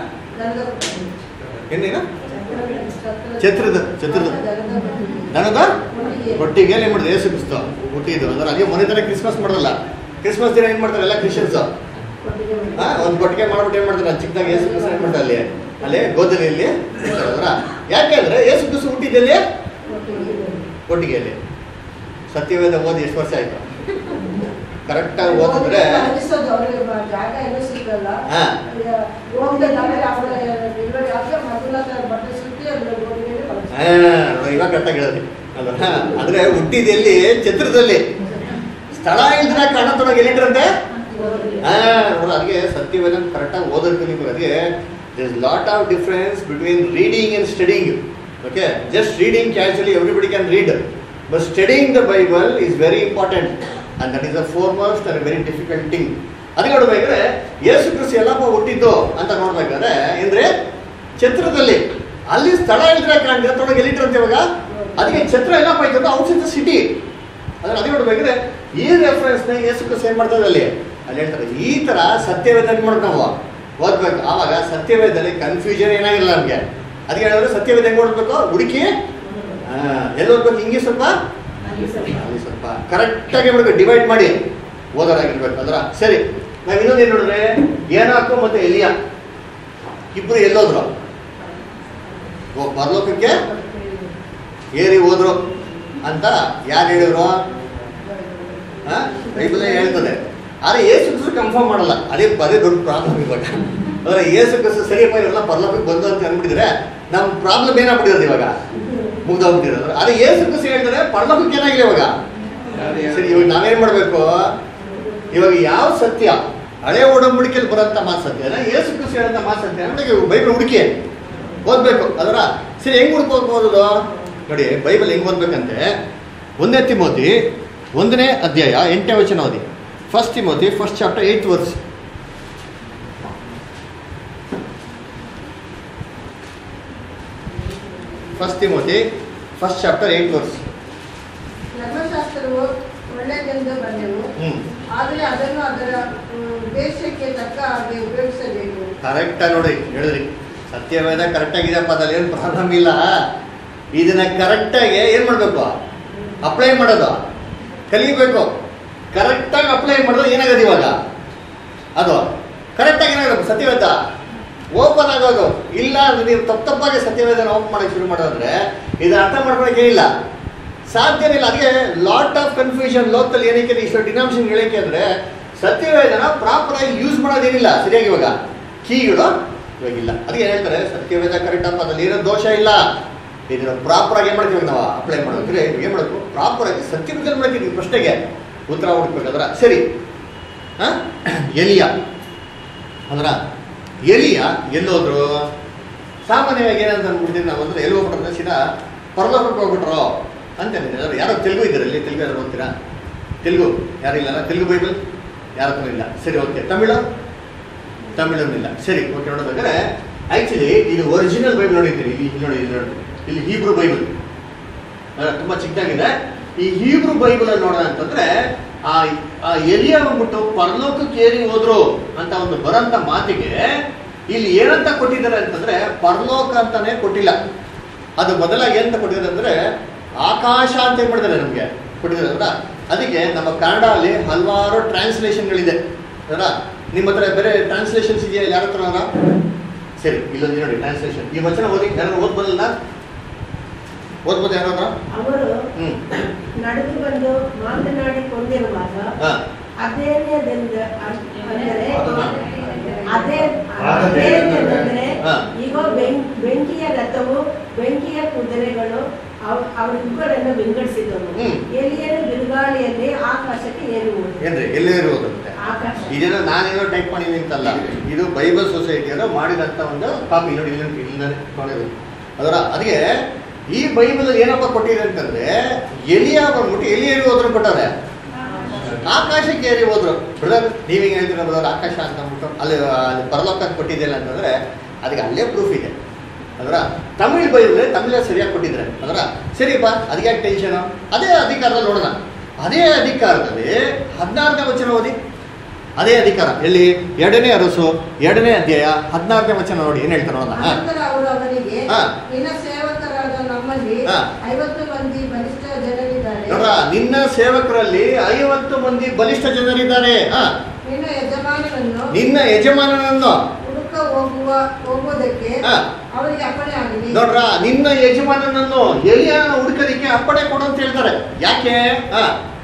ಏನೇನು ಛತ್ರದ ಛತ್ರದ ದನದ ಒಟ್ಟಿಗೆ ಏನ್ ಮಾಡಿದ್ರು ಯೇಸು ಕ್ರಿಸ್ತು ಹುಟ್ಟಿದ್ದು ಅಂದ್ರೆ ಅದೇ ಮನೆ ತರ ಕ್ರಿಸ್ಮಸ್ ಮಾಡಲ್ಲ ಕ್ರಿಸ್ಮಸ್ ದಿನ ಏನ್ ಮಾಡ್ತಾರೆ ಎಲ್ಲ ಕ್ರಿಶ್ಚಿಯನ್ಸ್ ಒಂದು ಕೊಟ್ಟಿಗೆ ಮಾಡ್ಬಿಟ್ಟು ಏನ್ ಮಾಡ್ತಾರೆ ಅಲ್ಲಿ ಚಿಕ್ಕದಾಗ ಯೇಸು ಕ್ರಿಸ್ತು ಏನ್ ಮಾಡ್ತಾರೆ ಅಲ್ಲಿ ಅಲ್ಲಿ ಗೋದಲಿಯಲ್ಲಿ ಇಡ್ತಾರಲ್ರ? ಯಾಕೆಂದ್ರೆ ಯೇಸು ಕ್ರಿಸ್ತು ಹುಟ್ಟಿದ್ದಲ್ಲಿ ಕೊಟ್ಟಿಗೆಯಲ್ಲಿ ಸತ್ಯವೇದ ಓದಿ ಎಷ್ಟು ವರ್ಷ ಆಯ್ತು ಕರೆಕ್ಟಾಗಿ ಓದಿದ್ರೆ ಅನಿಸೋದು ಅವ್ರಿಗೆ ಬ- ಜಾಗ ಏನೋ ಸಿಕ್ಕಲ್ಲ ಹಾ. ಹೋಗ್ದೆ ಆಮೇಲೆ ಅವಳ ಡೆಲಿವರಿ ಆದ್ರೆ ಮೊದಲ ಬಟ್ಟೆ ಸುತ್ತಿ ಅದ್ರ ಗೋಡೆಗೆ ಹಾ, ಕಳಿಸ್ತಾರೆ. ನೋಡಿ, ಇವಾಗ ಕರೆಕ್ಟಾಗಿ ಹೇಳಿದ್ರಿ ಅಲ್ವಾ ಅಂದ್ರೆ ಹುಟ್ಟಿದಲ್ಲಿ ಛತ್ರದಲ್ಲಿ ಸ್ಥಳ ಇಲ್ದ್ರೆ ಕಾಣತೊಡಗಿ ಎಲ್ಲಿಟ್ರಂತೆ ಹಾ ನೋಡು ಅದಕ್ಕೆ ಸತ್ಯವೇದ ಕರೆಕ್ಟಾಗಿ ಓದೋದಕ್ಕೆ ನಿಮ್ಗೆ ಅದಕ್ಕೆ this lot of difference between reading and studying okay just reading casually everybody can read but studying the Bible is very important and that is a foremost and very difficult thing ಅದಕ್ಕೆ ನೋಡ್ಬೇಕಾದ್ರೆ ಯೇಸು ಕ್ರಿಸ್ತು ಎಲ್ಲಪ್ಪ ಹುಟ್ಟಿದ್ದು ಅಂತ ನೋಡ್ಬೇಕಾದ್ರೆ ಅಂದ್ರೆ ಛತ್ರದಲ್ಲಿ ಅಲ್ಲಿ ಸ್ಥಳ ಇಲ್ದ್ರೆ ಕಾಣಿದ್ರೆ ತೊಡಗಿ ಎಲ್ಲಿಟ್ರಂತೆ ಇವಾಗ ಅದಕ್ಕೆ ಛತ್ರ ಎಲ್ಲಪ್ಪ ಇತ್ತು ಔಟ್ಸೈಡ್ ದ ಸಿಟಿ ಅದ್ರ ಅದೇ ನೋಡ್ಬೇಕಂದ್ರೆ ಈ ರೆಫರೆನ್ಸ್ ನ ಯೇಸು ಕ್ರಿಸ್ತು ಏನ್ ಮಾಡ್ತಾರೆ ಅಲ್ಲಿ ಅಲ್ಲಿ ಹೇಳ್ತಾರೆ ಈ ತರ ಸತ್ಯವೇದ ಏನ್ ಮಾಡೋದು ನಾವು ಓದ್ಬೇಕು ಆವಾಗ ಸತ್ಯವೇದದಲ್ಲಿ ಕನ್ಫ್ಯೂಷನ್ ಏನಾಗಿಲ್ಲ ನಮ್ಗೆ ಅದಕ್ಕೆ ಹೇಳಿದ್ರೆ ಸತ್ಯವೇದ ಹೆಂಗ್ ಓದ್ಬೇಕು ಹುಡುಕಿ ಆ, ಎಲ್ಲಿ ಓದ್ಬೇಕು ಹಿಂಗೆ ಸ್ವಲ್ಪ ಅಲ್ಲಿ ಸ್ವಲ್ಪ ಕರೆಕ್ಟ್ ಆಗಿ ಮಾಡ್ಬೇಕು ಡಿವೈಡ್ ಮಾಡಿ ಓದೋರಾಗಿರ್ಬೇಕು ಅದ್ರ ಸರಿ ನಾವ್ ಇನ್ನೊಂದು ಏನ್ ನೋಡಿದ್ರೆ ಏನಾಕು ಮತ್ತೆ ಎಲಿಯಾ ಇಬ್ರು ಎಲ್ಲೋದ್ರು ಓ ಪರಲೋಕಕ್ಕೆ ಏರಿ ಹೋದ್ರು ಅಂತ ಯಾರು ಹೇಳಿದ್ರು ಬೈಬಲ್ ಹೇಳ್ತದೆ ಆದ್ರೆ ಏಸು ಕ್ರಿಸ್ತು ಕನ್ಫರ್ಮ್ ಮಾಡಲ್ಲ ಅದೇ ಅದೇ ದೊಡ್ಡ ಪ್ರಾಬ್ಲಮ್ ಇವಾಗ ಅಂದ್ರೆ ಏಸು ಕ್ರಿಸ್ತು ಸರಿಯಪ್ಪ ಇವರೆಲ್ಲ ಪರಲೋಕಕ್ಕೆ ಬಂದು ಅಂತ ಅಂದ್ಬಿಟ್ಟಿದ್ರೆ ನಮ್ಮ ಪ್ರಾಬ್ಲಮ್ ಏನಾಗ್ಬಿಟ್ಟಿರೋದು ಇವಾಗ ಮುಗ್ದೋಗ್ಬಿಟ್ಟಿರೋದು ಅದೇ ಏಸು ಕ್ರಿಸ್ತು ಹೇಳ್ತಾರೆ ಪರಲೋಕಕ್ಕೆ ಏನಾಗಿದೆ ಇವಾಗ ಸರಿ ಇವಾಗ ನಾವೇನ್ ಮಾಡ್ಬೇಕು ಇವಾಗ ಯಾವ ಸತ್ಯ ಹಳೆ ಒಡಂಬಡಿಕೆಯಲ್ಲಿ ಬರೋಂಥ ಮಾತು ಸತ್ಯನ ಏಸು ಕ್ರಿಸ್ತು ಹೇಳಂತ ಮಾತು ಸತ್ಯ ಅಂದ್ರೆ ಬೈಬಲ್ ಹುಡುಕಿ ಓದ್ಬೇಕು ಅದರ ಸರಿ ಹೆಂಗ್ ಹುಡ್ಕೋದು ನೋಡಿ ಬೈಬಲ್ ಹೆಂಗ್ ಓದ್ಬೇಕಂತೆ ಒಂದನೇ ತಿಮೋತಿ ಒಂದನೇ ಅಧ್ಯಾಯ ಎಂಟನೇ ವಚನ ಓದಿ first Timothy first chapter eight verse first Timothy first chapter eight verse ಧರ್ಮಶಾಸ್ತ್ರವು ಒಳ್ಳೆಯದೆಂದು ಬಂದೆವು ಹ್ಮ್ ಆದರೆ ಅದನ್ನು ಅದರ ಹ್ಮ್, ಉದ್ದೇಶಕ್ಕೆ ತಕ್ಕ ಹಾಗೆ ಉಪಯೋಗಿಸಬೇಕು ಕರೆಕ್ಟಾಗಿ ನೋಡಿ ಹೇಳಿದ್ರಿ ಸತ್ಯವೇದ ಕರೆಕ್ಟಾಗಿದೆಯಪ್ಪ ಅದ್ರಲ್ಲಿ ಏನು ಪ್ರಾಬ್ಲಮ್ ಇಲ್ಲ ಇದನ್ನ ಕರೆಕ್ಟಾಗಿ ಏನು ಮಾಡಬೇಕು ಅಪ್ಲೈ ಮಾಡೋದು ಕಲಿಬೇಕು ಕರೆಕ್ಟಾಗಿ ಅಪ್ಲೈ ಮಾಡಿದ್ರೆ ಏನಾಗೋದು ಇವಾಗ ಅದು ಕರೆಕ್ಟಾಗಿ ಏನಾಗೋದು ಸತ್ಯವೇದ ಓಪನ್ ಆಗೋದು ಇಲ್ಲ ಅಂದ್ರೆ ನೀವು ತಪ್ಪು ತಪ್ಪಾಗಿ ಸತ್ಯವೇದನ ಓಪನ್ ಮಾಡೋಕ್ಕೆ ಶುರು ಮಾಡೋದ್ರೆ ಇದು ಅರ್ಥ ಮಾಡ್ಕೊಳಕ್ಕೆ ಇಲ್ಲ ಸಾಧ್ಯನೇ ಇಲ್ಲ ಅದಕ್ಕೆ ಲಾಟ್ ಆಫ್ ಕನ್ಫ್ಯೂಷನ್ ಲೋಕದಲ್ಲಿ ಏನಕ್ಕೆ ಇಷ್ಟು ಡಿನಾಮಿನೇಷನ್ ಹೇಳಕ್ಕೆ ಅಂದ್ರೆ ಸತ್ಯವೇದನ ಪ್ರಾಪರ್ ಆಗಿ ಯೂಸ್ ಮಾಡೋದೇನಿಲ್ಲ ಸರಿಯಾಗಿ ಇವಾಗ ಕೀಗಳು ಇವಾಗಿಲ್ಲ ಅದಕ್ಕೆ ಏನ್ ಹೇಳ್ತಾರೆ ಸತ್ಯವೇದ ಕರೆಕ್ಟ್ ಅಪ್ಪ ಅದ್ರಲ್ಲಿ ಏನೋ ದೋಷ ಇಲ್ಲ ಇದನ್ನ ಪ್ರಾಪರ್ ಆಗಿ ಏನ್ ಮಾಡ್ತೀವಿ ನಾವು ಅಪ್ಲೈ ಮಾಡೋದ್ರೆ ಏನ್ ಮಾಡಬೇಕು ಪ್ರಾಪರ್ ಆಗಿ ಸತ್ಯವೇದ ಮಾಡಕ್ಕೆ ಈ ಪ್ರಶ್ನೆಗೆ ಉತ್ತರ ಹುಡುಕ್ಬೇಕಾದ್ರ ಸರಿ ಹಾ ಎಲಿಯ ಅಂದ್ರ ಎಲಿಯ ಎಲ್ಲೋದ್ರು ಸಾಮಾನ್ಯವಾಗಿ ಏನಂತ ಅಂದ್ಬಿಡ್ತೀವಿ ನಾವು ಅಂದ್ರೆ ಎಲ್ಲಿ ಹೋಗ್ಬಿಟ್ರೆ ಸೀದಾ ಪರಲೋಕಕ್ಕೆ ಹೋಗ್ಬಿಟ್ರು ಅಂತ ಹೇಳಿದ್ರೆ ಯಾರೋ ತೆಲುಗು ಇದ್ದಾರೆ ಇಲ್ಲಿ ತೆಲುಗು ಯಾರು ಓದ್ತೀರಾ ತೆಲುಗು ಯಾರಿಲ್ಲ ತೆಲುಗು ಬೈಬಲ್ ಯಾರ ಹತ್ರ ಇಲ್ಲ ಸರಿ ಓಕೆ ತಮಿಳು ತಮಿಳು ಇಲ್ಲ ಸರಿ ಓಕೆ ನೋಡೋದಾದ್ರೆ ಆಕ್ಚುಲಿ ಇದು ಒರಿಜಿನಲ್ ಬೈಬಲ್ ನೋಡಿದ್ದೀರಿ ಇಲ್ಲಿ ಇಲ್ಲಿ ನೋಡಿ ಇಲ್ಲಿ ನೋಡಿ ಇಲ್ಲಿ ಹೀಬ್ರು ಬೈಬಲ್ ತುಂಬಾ ಚಿಕ್ಕದಾಗಿದೆ ಈ ಹೀಬ್ರು ಬೈಬಲ್ ಅಲ್ಲಿ ನೋಡೋಣ ಅಂತಂದ್ರೆ ಆ ಆ ಎಲಿಯ ಬಂದ್ಬಿಟ್ಟು ಪರಲೋಕಕ್ಕೆ ಏರಿ ಹೋದ್ರು ಅಂತ ಒಂದು ಬರಂತ ಮಾತಿಗೆ ಇಲ್ಲಿ ಏನಂತ ಕೊಟ್ಟಿದ್ದಾರೆ ಅಂತಂದ್ರೆ ಪರಲೋಕ ಅಂತಾನೆ ಕೊಟ್ಟಿಲ್ಲ ಅದು ಮೊದಲಾಗಿ ಏನಂತ ಕೊಟ್ಟಿದ್ದಾರೆ ಅಂದ್ರೆ ಆಕಾಶ ಅಂತ ಏನ್ ಮಾಡಿದ್ದಾರೆ ನಮ್ಗೆ ಕೊಟ್ಟಿದ್ದಾರೆ ಅಲ್ವಾ ಅದಕ್ಕೆ ನಮ್ಮ ಕನ್ನಡ ಅಲ್ಲಿ ಹಲವಾರು ಟ್ರಾನ್ಸ್ಲೇಷನ್ಗಳಿದೆ ಅಲ್ವಾ ನಿಮ್ಮ ಹತ್ರ ಬೇರೆ ಟ್ರಾನ್ಸ್ಲೇಷನ್ಸ್ ಇದೆಯಾ ಯಾರ ಹತ್ರ ಅಲ್ಲ? ಸರಿ ಇಲ್ಲೊಂದು ನೋಡಿ ಟ್ರಾನ್ಸ್ಲೇಷನ್ ಈ ವಚನ ಓದಿ ಯಾರು ಓದ್ಬೋದಲ್ಲ ಓದ್ಬೋದು ಯಾರಾದ್ರ ಅವರು ಹ್ಮ್ ನಡೆದು ಬಂದು ಮಾತನಾಡಿಕೊಂಡಿರುವಾಗ ಹಾ ಅದೇನೆಂದ ಅಂದರೆ ಅದೇ ಅದೇ ಅದೇನೆಂದರೆ ಹಾ. ಈಗ ಬೆಂ- ಬೆಂಕಿಯ ರಥವು ಬೆಂಕಿಯ ಕುದುರೆಗಳು ಅವ್- ಅವರಿಬ್ಬರನ್ನು ವಿಂಗಡಿಸಿದವು ಹ್ಮ್. ಎಲಿಯನು ಬಿರುಗಾಳಿ ತಂಗಾಳಿಯಲ್ಲಿ ಆಕಾಶಕ್ಕೆ ಏರುವುದು ಏನ್ರಿ ಎಲ್ಲೇ ಇರುವುದಂತೆ ಆಕಾಶ ಇದೆಲ್ಲ ನಾನೇನೋ ಟೈಪ್ ಮಾಡಿದ್ದೀನಿ ಅಂತಲ್ಲ ಇದು ಬೈಬಲ್ ಸೊಸೈಟಿಯವರು ಮಾಡಿದಂಥ ಒಂದು ಕಾಪಿ ನೋಡಿ ಇಲ್ಲಿ ಇಲ್ಲಿ ನೋಡಿದ್ರು ಅದರ ಅದಕ್ಕೆ ಈ ಬೈಬಲ್ ಏನಪ್ಪ ಕೊಟ್ಟಿದೆ ಅಂತಂದ್ರೆ ಎಲಿಯ ಬಂದ್ಬಿಟ್ಟು ಎಲ್ಲಿ ಏರಿ ಹೋದ್ರು ಕೊಟ್ಟಾರೆ ಆಕಾಶಕ್ಕೆ ಏರಿ ಹೋದ್ರು ಬ್ರದರ್ ನೀವೀಗ ಹೇಳ್ತೀರ ಬ್ರದರ್ ಆಕಾಶ ಅಂತ ಅಂದ್ಬಿಟ್ಟು ಅಲ್ಲಿ ಅಲ್ಲಿ ಪರಲೋಕ ಅಂತ ಕೊಟ್ಟಿದ್ದಿಲ್ಲ ಅಂತಂದ್ರೆ ಅದಕ್ಕೆ ಅಲ್ಲೇ ಪ್ರೂಫ್ ಇದೆ ಅದರ ತಮಿಳ್ ಬೈಬಲ್ ತಮಿಳೇ ಸರಿಯಾಗಿ ಕೊಟ್ಟಿದ್ರೆ ಅದರ ಸರಿಪ್ಪ ಅದಕ್ಕೆ ಯಾಕೆ ಟೆನ್ಷನು ಅದೇ ಅಧಿಕಾರದಲ್ಲಿ ನೋಡೋಣ ಅದೇ ಅಧಿಕಾರದಲ್ಲಿ ಹದಿನಾರನೇ ವಚನ ಓದಿ ಅದೇ ಅಧಿಕಾರ ಎಲ್ಲಿ ಎರಡನೇ ಅರಸು ಎರಡನೇ ಅಧ್ಯಾಯ ಹದಿನಾರನೇ ವಚನ ನೋಡಿ ಏನ್ ಹೇಳ್ತಾರೆ ನೋಡೋಣ ಹಾ. ಅನಂತರ ಅವರು ಅವನಿಗೆ ಹಾ. ನಿನ್ನ ಸೇವಕರಾದ ನಮ್ಮಲ್ಲಿ ಹಾ. ಐವತ್ತು ಮಂದಿ ಬಲಿಷ್ಠ ಜನರಿದ್ದಾರೆ ನೋಡ್ರ ನಿನ್ನ ಸೇವಕರಲ್ಲಿ ಐವತ್ತು ಮಂದಿ ಬಲಿಷ್ಠ ಜನರಿದ್ದಾರೆ ಹಾ. ನಿನ್ನ ಯಜಮಾನನನ್ನು ನಿನ್ನ ಯಜಮಾನನನ್ನು ಹುಡುಕ ಹೋಗುವ ಹೋಗುವುದಕ್ಕೆ ಹಾ. ಅವರಿಗೆ ಅಪ್ಪಣೆ ಆಗಲಿ ನೋಡ್ರ ನಿನ್ನ ಯಜಮಾನನನ್ನು ಎಲಿಯ ಹುಡುಕಲಿಕ್ಕೆ ಅಪ್ಪಣೆ ಕೊಡು ಅಂತ ಹೇಳ್ತಾರೆ ಯಾಕೆ ಹಾ.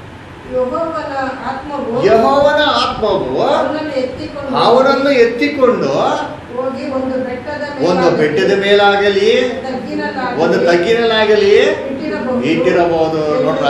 ಯೆಹೋವನ ಆತ್ಮವು ಯೆಹೋವನ ಆತ್ಮವು ಅವನನ್ನು ಎತ್ತಿಕೊಂಡು ಅವರನ್ನು ಎತ್ತಿಕೊಂಡು ಹೋಗಿ ಒಂದು ಬೆಟ್ಟದ ಒಂದು ಬೆಟ್ಟದ ಮೇಲಾಗಲಿ ತಗ್ಗಿನಲ್ಲಾಗಲಿ ಒಂದು ತಗ್ಗಿನಲ್ಲಾಗಲಿ ಇಟ್ಟಿರಬಹುದು. ಇಟ್ಟಿರಬಹುದು ನೋಡ್ರ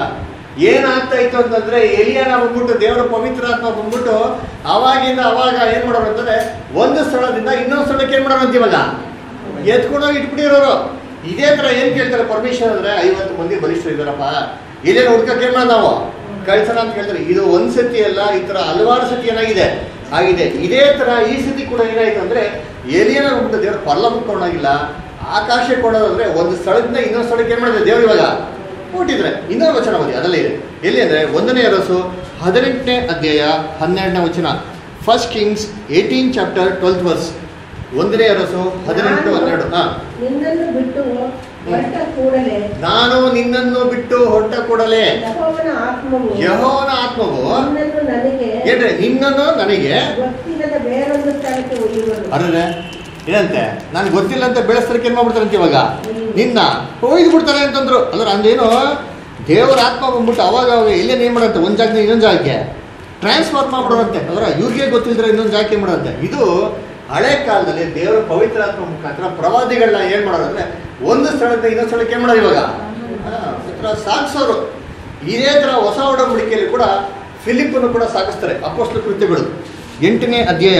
ಏನಾಗ್ತಾ ಇತ್ತು ಅಂತಂದ್ರೆ ಎಲಿಯನ ಬಂದ್ಬಿಟ್ಟು ದೇವರ ಪವಿತ್ರ ಆತ್ಮ ಬಂದ್ಬಿಟ್ಟು ಅವಾಗಿಂದ ಅವಾಗ ಏನ್ ಮಾಡೋರು ಅಂತಂದ್ರೆ ಒಂದು ಸ್ಥಳದಿಂದ ಇನ್ನೊಂದು ಸ್ಥಳಕ್ಕೆ ಏನ್ ಮಾಡೋರು ಅಂತೀವಲ್ಲ ಎತ್ಕೊಂಡೋಗಿ ಇಟ್ಬಿಟ್ಟಿರೋರು ಇದೇ ತರ ಏನ್ ಕೇಳ್ತಾರೆ ಪರ್ಮಿಷನ್ ಅಂದ್ರೆ ಐವತ್ತು ಮಂದಿ ಬಲಿಷ್ಠರು ಇದಾರಪ್ಪ ಇಲ್ಲೇನು ಹುಡ್ಕಕ್ಕೆ ಏನ್ ಮಾಡೋದು ನಾವು ಕಳ್ಸೋಣ ಅಂತ ಕೇಳ್ತಾರೆ ಇದು ಒಂದ್ ಸತಿ ಅಲ್ಲ ಈ ತರ ಹಲವಾರು ಸತಿ ಏನಾಗಿದೆ ಆಗಿದೆ ಇದೇ ತರ ಈ ಸತಿ ಕೂಡ ಏನಾಯ್ತು ಅಂದ್ರೆ ಎಲಿಯನ ಬಂದ್ಬಿಟ್ಟು ದೇವ್ರ ಪರ್ಲ ಮುಟ್ಕೊಂಡಾಗಿಲ್ಲ ಆಕಾಶ ಕೊಡೋದಂದ್ರೆ ಒಂದು ಸ್ಥಳದಿಂದ ಇನ್ನೊಂದು ಸ್ಥಳಕ್ಕೆ ಏನ್ ಮಾಡಿದ್ರೆ ದೇವ್ರು ಇವಾಗ ಕೊಟ್ಟಿದ್ರೆ ಇನ್ನೊಂದು ವಚನ ಓದಿ ಅದಲ್ಲೇ ಇದೆ ಎಲ್ಲಿ ಅಂದ್ರೆ ಒಂದನೇ ಅರಸು ಹದಿನೆಂಟನೇ ಅಧ್ಯಾಯ ಹನ್ನೆರಡನೇ ವಚನ first Kings eighteen chapter twelfth verse ಒಂದನೇ ಅರಸು ಹದಿನೆಂಟು ಹನ್ನೆರಡು ಹಾ ನಿನ್ನನ್ನು ಬಿಟ್ಟು ಹೊರಟ ಕೂಡಲೇ ನಾನು ನಿನ್ನನ್ನು ಬಿಟ್ಟು ಹೊರಟ ಕೂಡಲೇ ಯೆಹೋವನ ಆತ್ಮವು ಯಹೋವನ ಆತ್ಮವು ನಿನ್ನನ್ನು ನನಗೆ ಏನ್ರಿ ನಿನ್ನನ್ನು ನನಗೆ ಗೊತ್ತಿಲ್ಲದ ಬೇರೊಂದು ಸ್ಥಳಕ್ಕೆ ಒಯ್ಯುವುದು ಅರ್ರೆ ಏನಂತೆ ನಾನು ಗೊತ್ತಿಲ್ಲ ಅಂತ ಬೆಳೆಸ್ತರಕ್ಕೆ ಏನ್ ಮಾಡ್ಬಿಡ್ತಾರೆ ಅಂತ ಇವಾಗ ನಿನ್ನ ಒಯ್ದು ಬಿಡ್ತಾರೆ ಅಂತಂದ್ರು ಅಂದ್ರೆ ಅಂದೇನು ದೇವರ ಆತ್ಮ ಬಂದ್ಬಿಟ್ಟು ಅವಾಗ ಅವಾಗ ಎಲ್ಲೇನು ಏನು ಮಾಡಂತೆ ಒಂದು ಜಾಗದಿಂದ ಇನ್ನೊಂದು ಜಾಗಕ್ಕೆ ಟ್ರಾನ್ಸ್ಫರ್ ಮಾಡ್ಬಿಡೋರಂತೆ ಅಂದ್ರೆ ಇವ್ರಿಗೆ ಗೊತ್ತಿಲ್ದ್ರೆ ಇನ್ನೊಂದು ಜಾಗಕ್ಕೆ ಏನು ಮಾಡೋದಂತೆ ಇದು ಹಳೆ ಕಾಲದಲ್ಲಿ ದೇವರ ಪವಿತ್ರ ಆತ್ಮ ಮುಖಾಂತರ ಪ್ರವಾದಿಗಳನ್ನ ಏನು ಮಾಡೋದು ಅಂದ್ರೆ ಒಂದು ಸ್ಥಳದಿಂದ ಇನ್ನೊಂದು ಸ್ಥಳಕ್ಕೆ ಏನು ಮಾಡೋದು ಇವಾಗ ಹಾ, ಈ ಥರ ಸಾಗಿಸೋರು ಇದೇ ಥರ ಹೊಸ ಒಡಂಬಡಿಕೆಯಲ್ಲಿ ಕೂಡ ಫಿಲಿಪ್ಪನ್ನು ಕೂಡ ಸಾಗಿಸ್ತಾರೆ ಅಪೋಸ್ಲ ಕೃತ್ಯಗಳು ಎಂಟನೇ ಅಧ್ಯಾಯ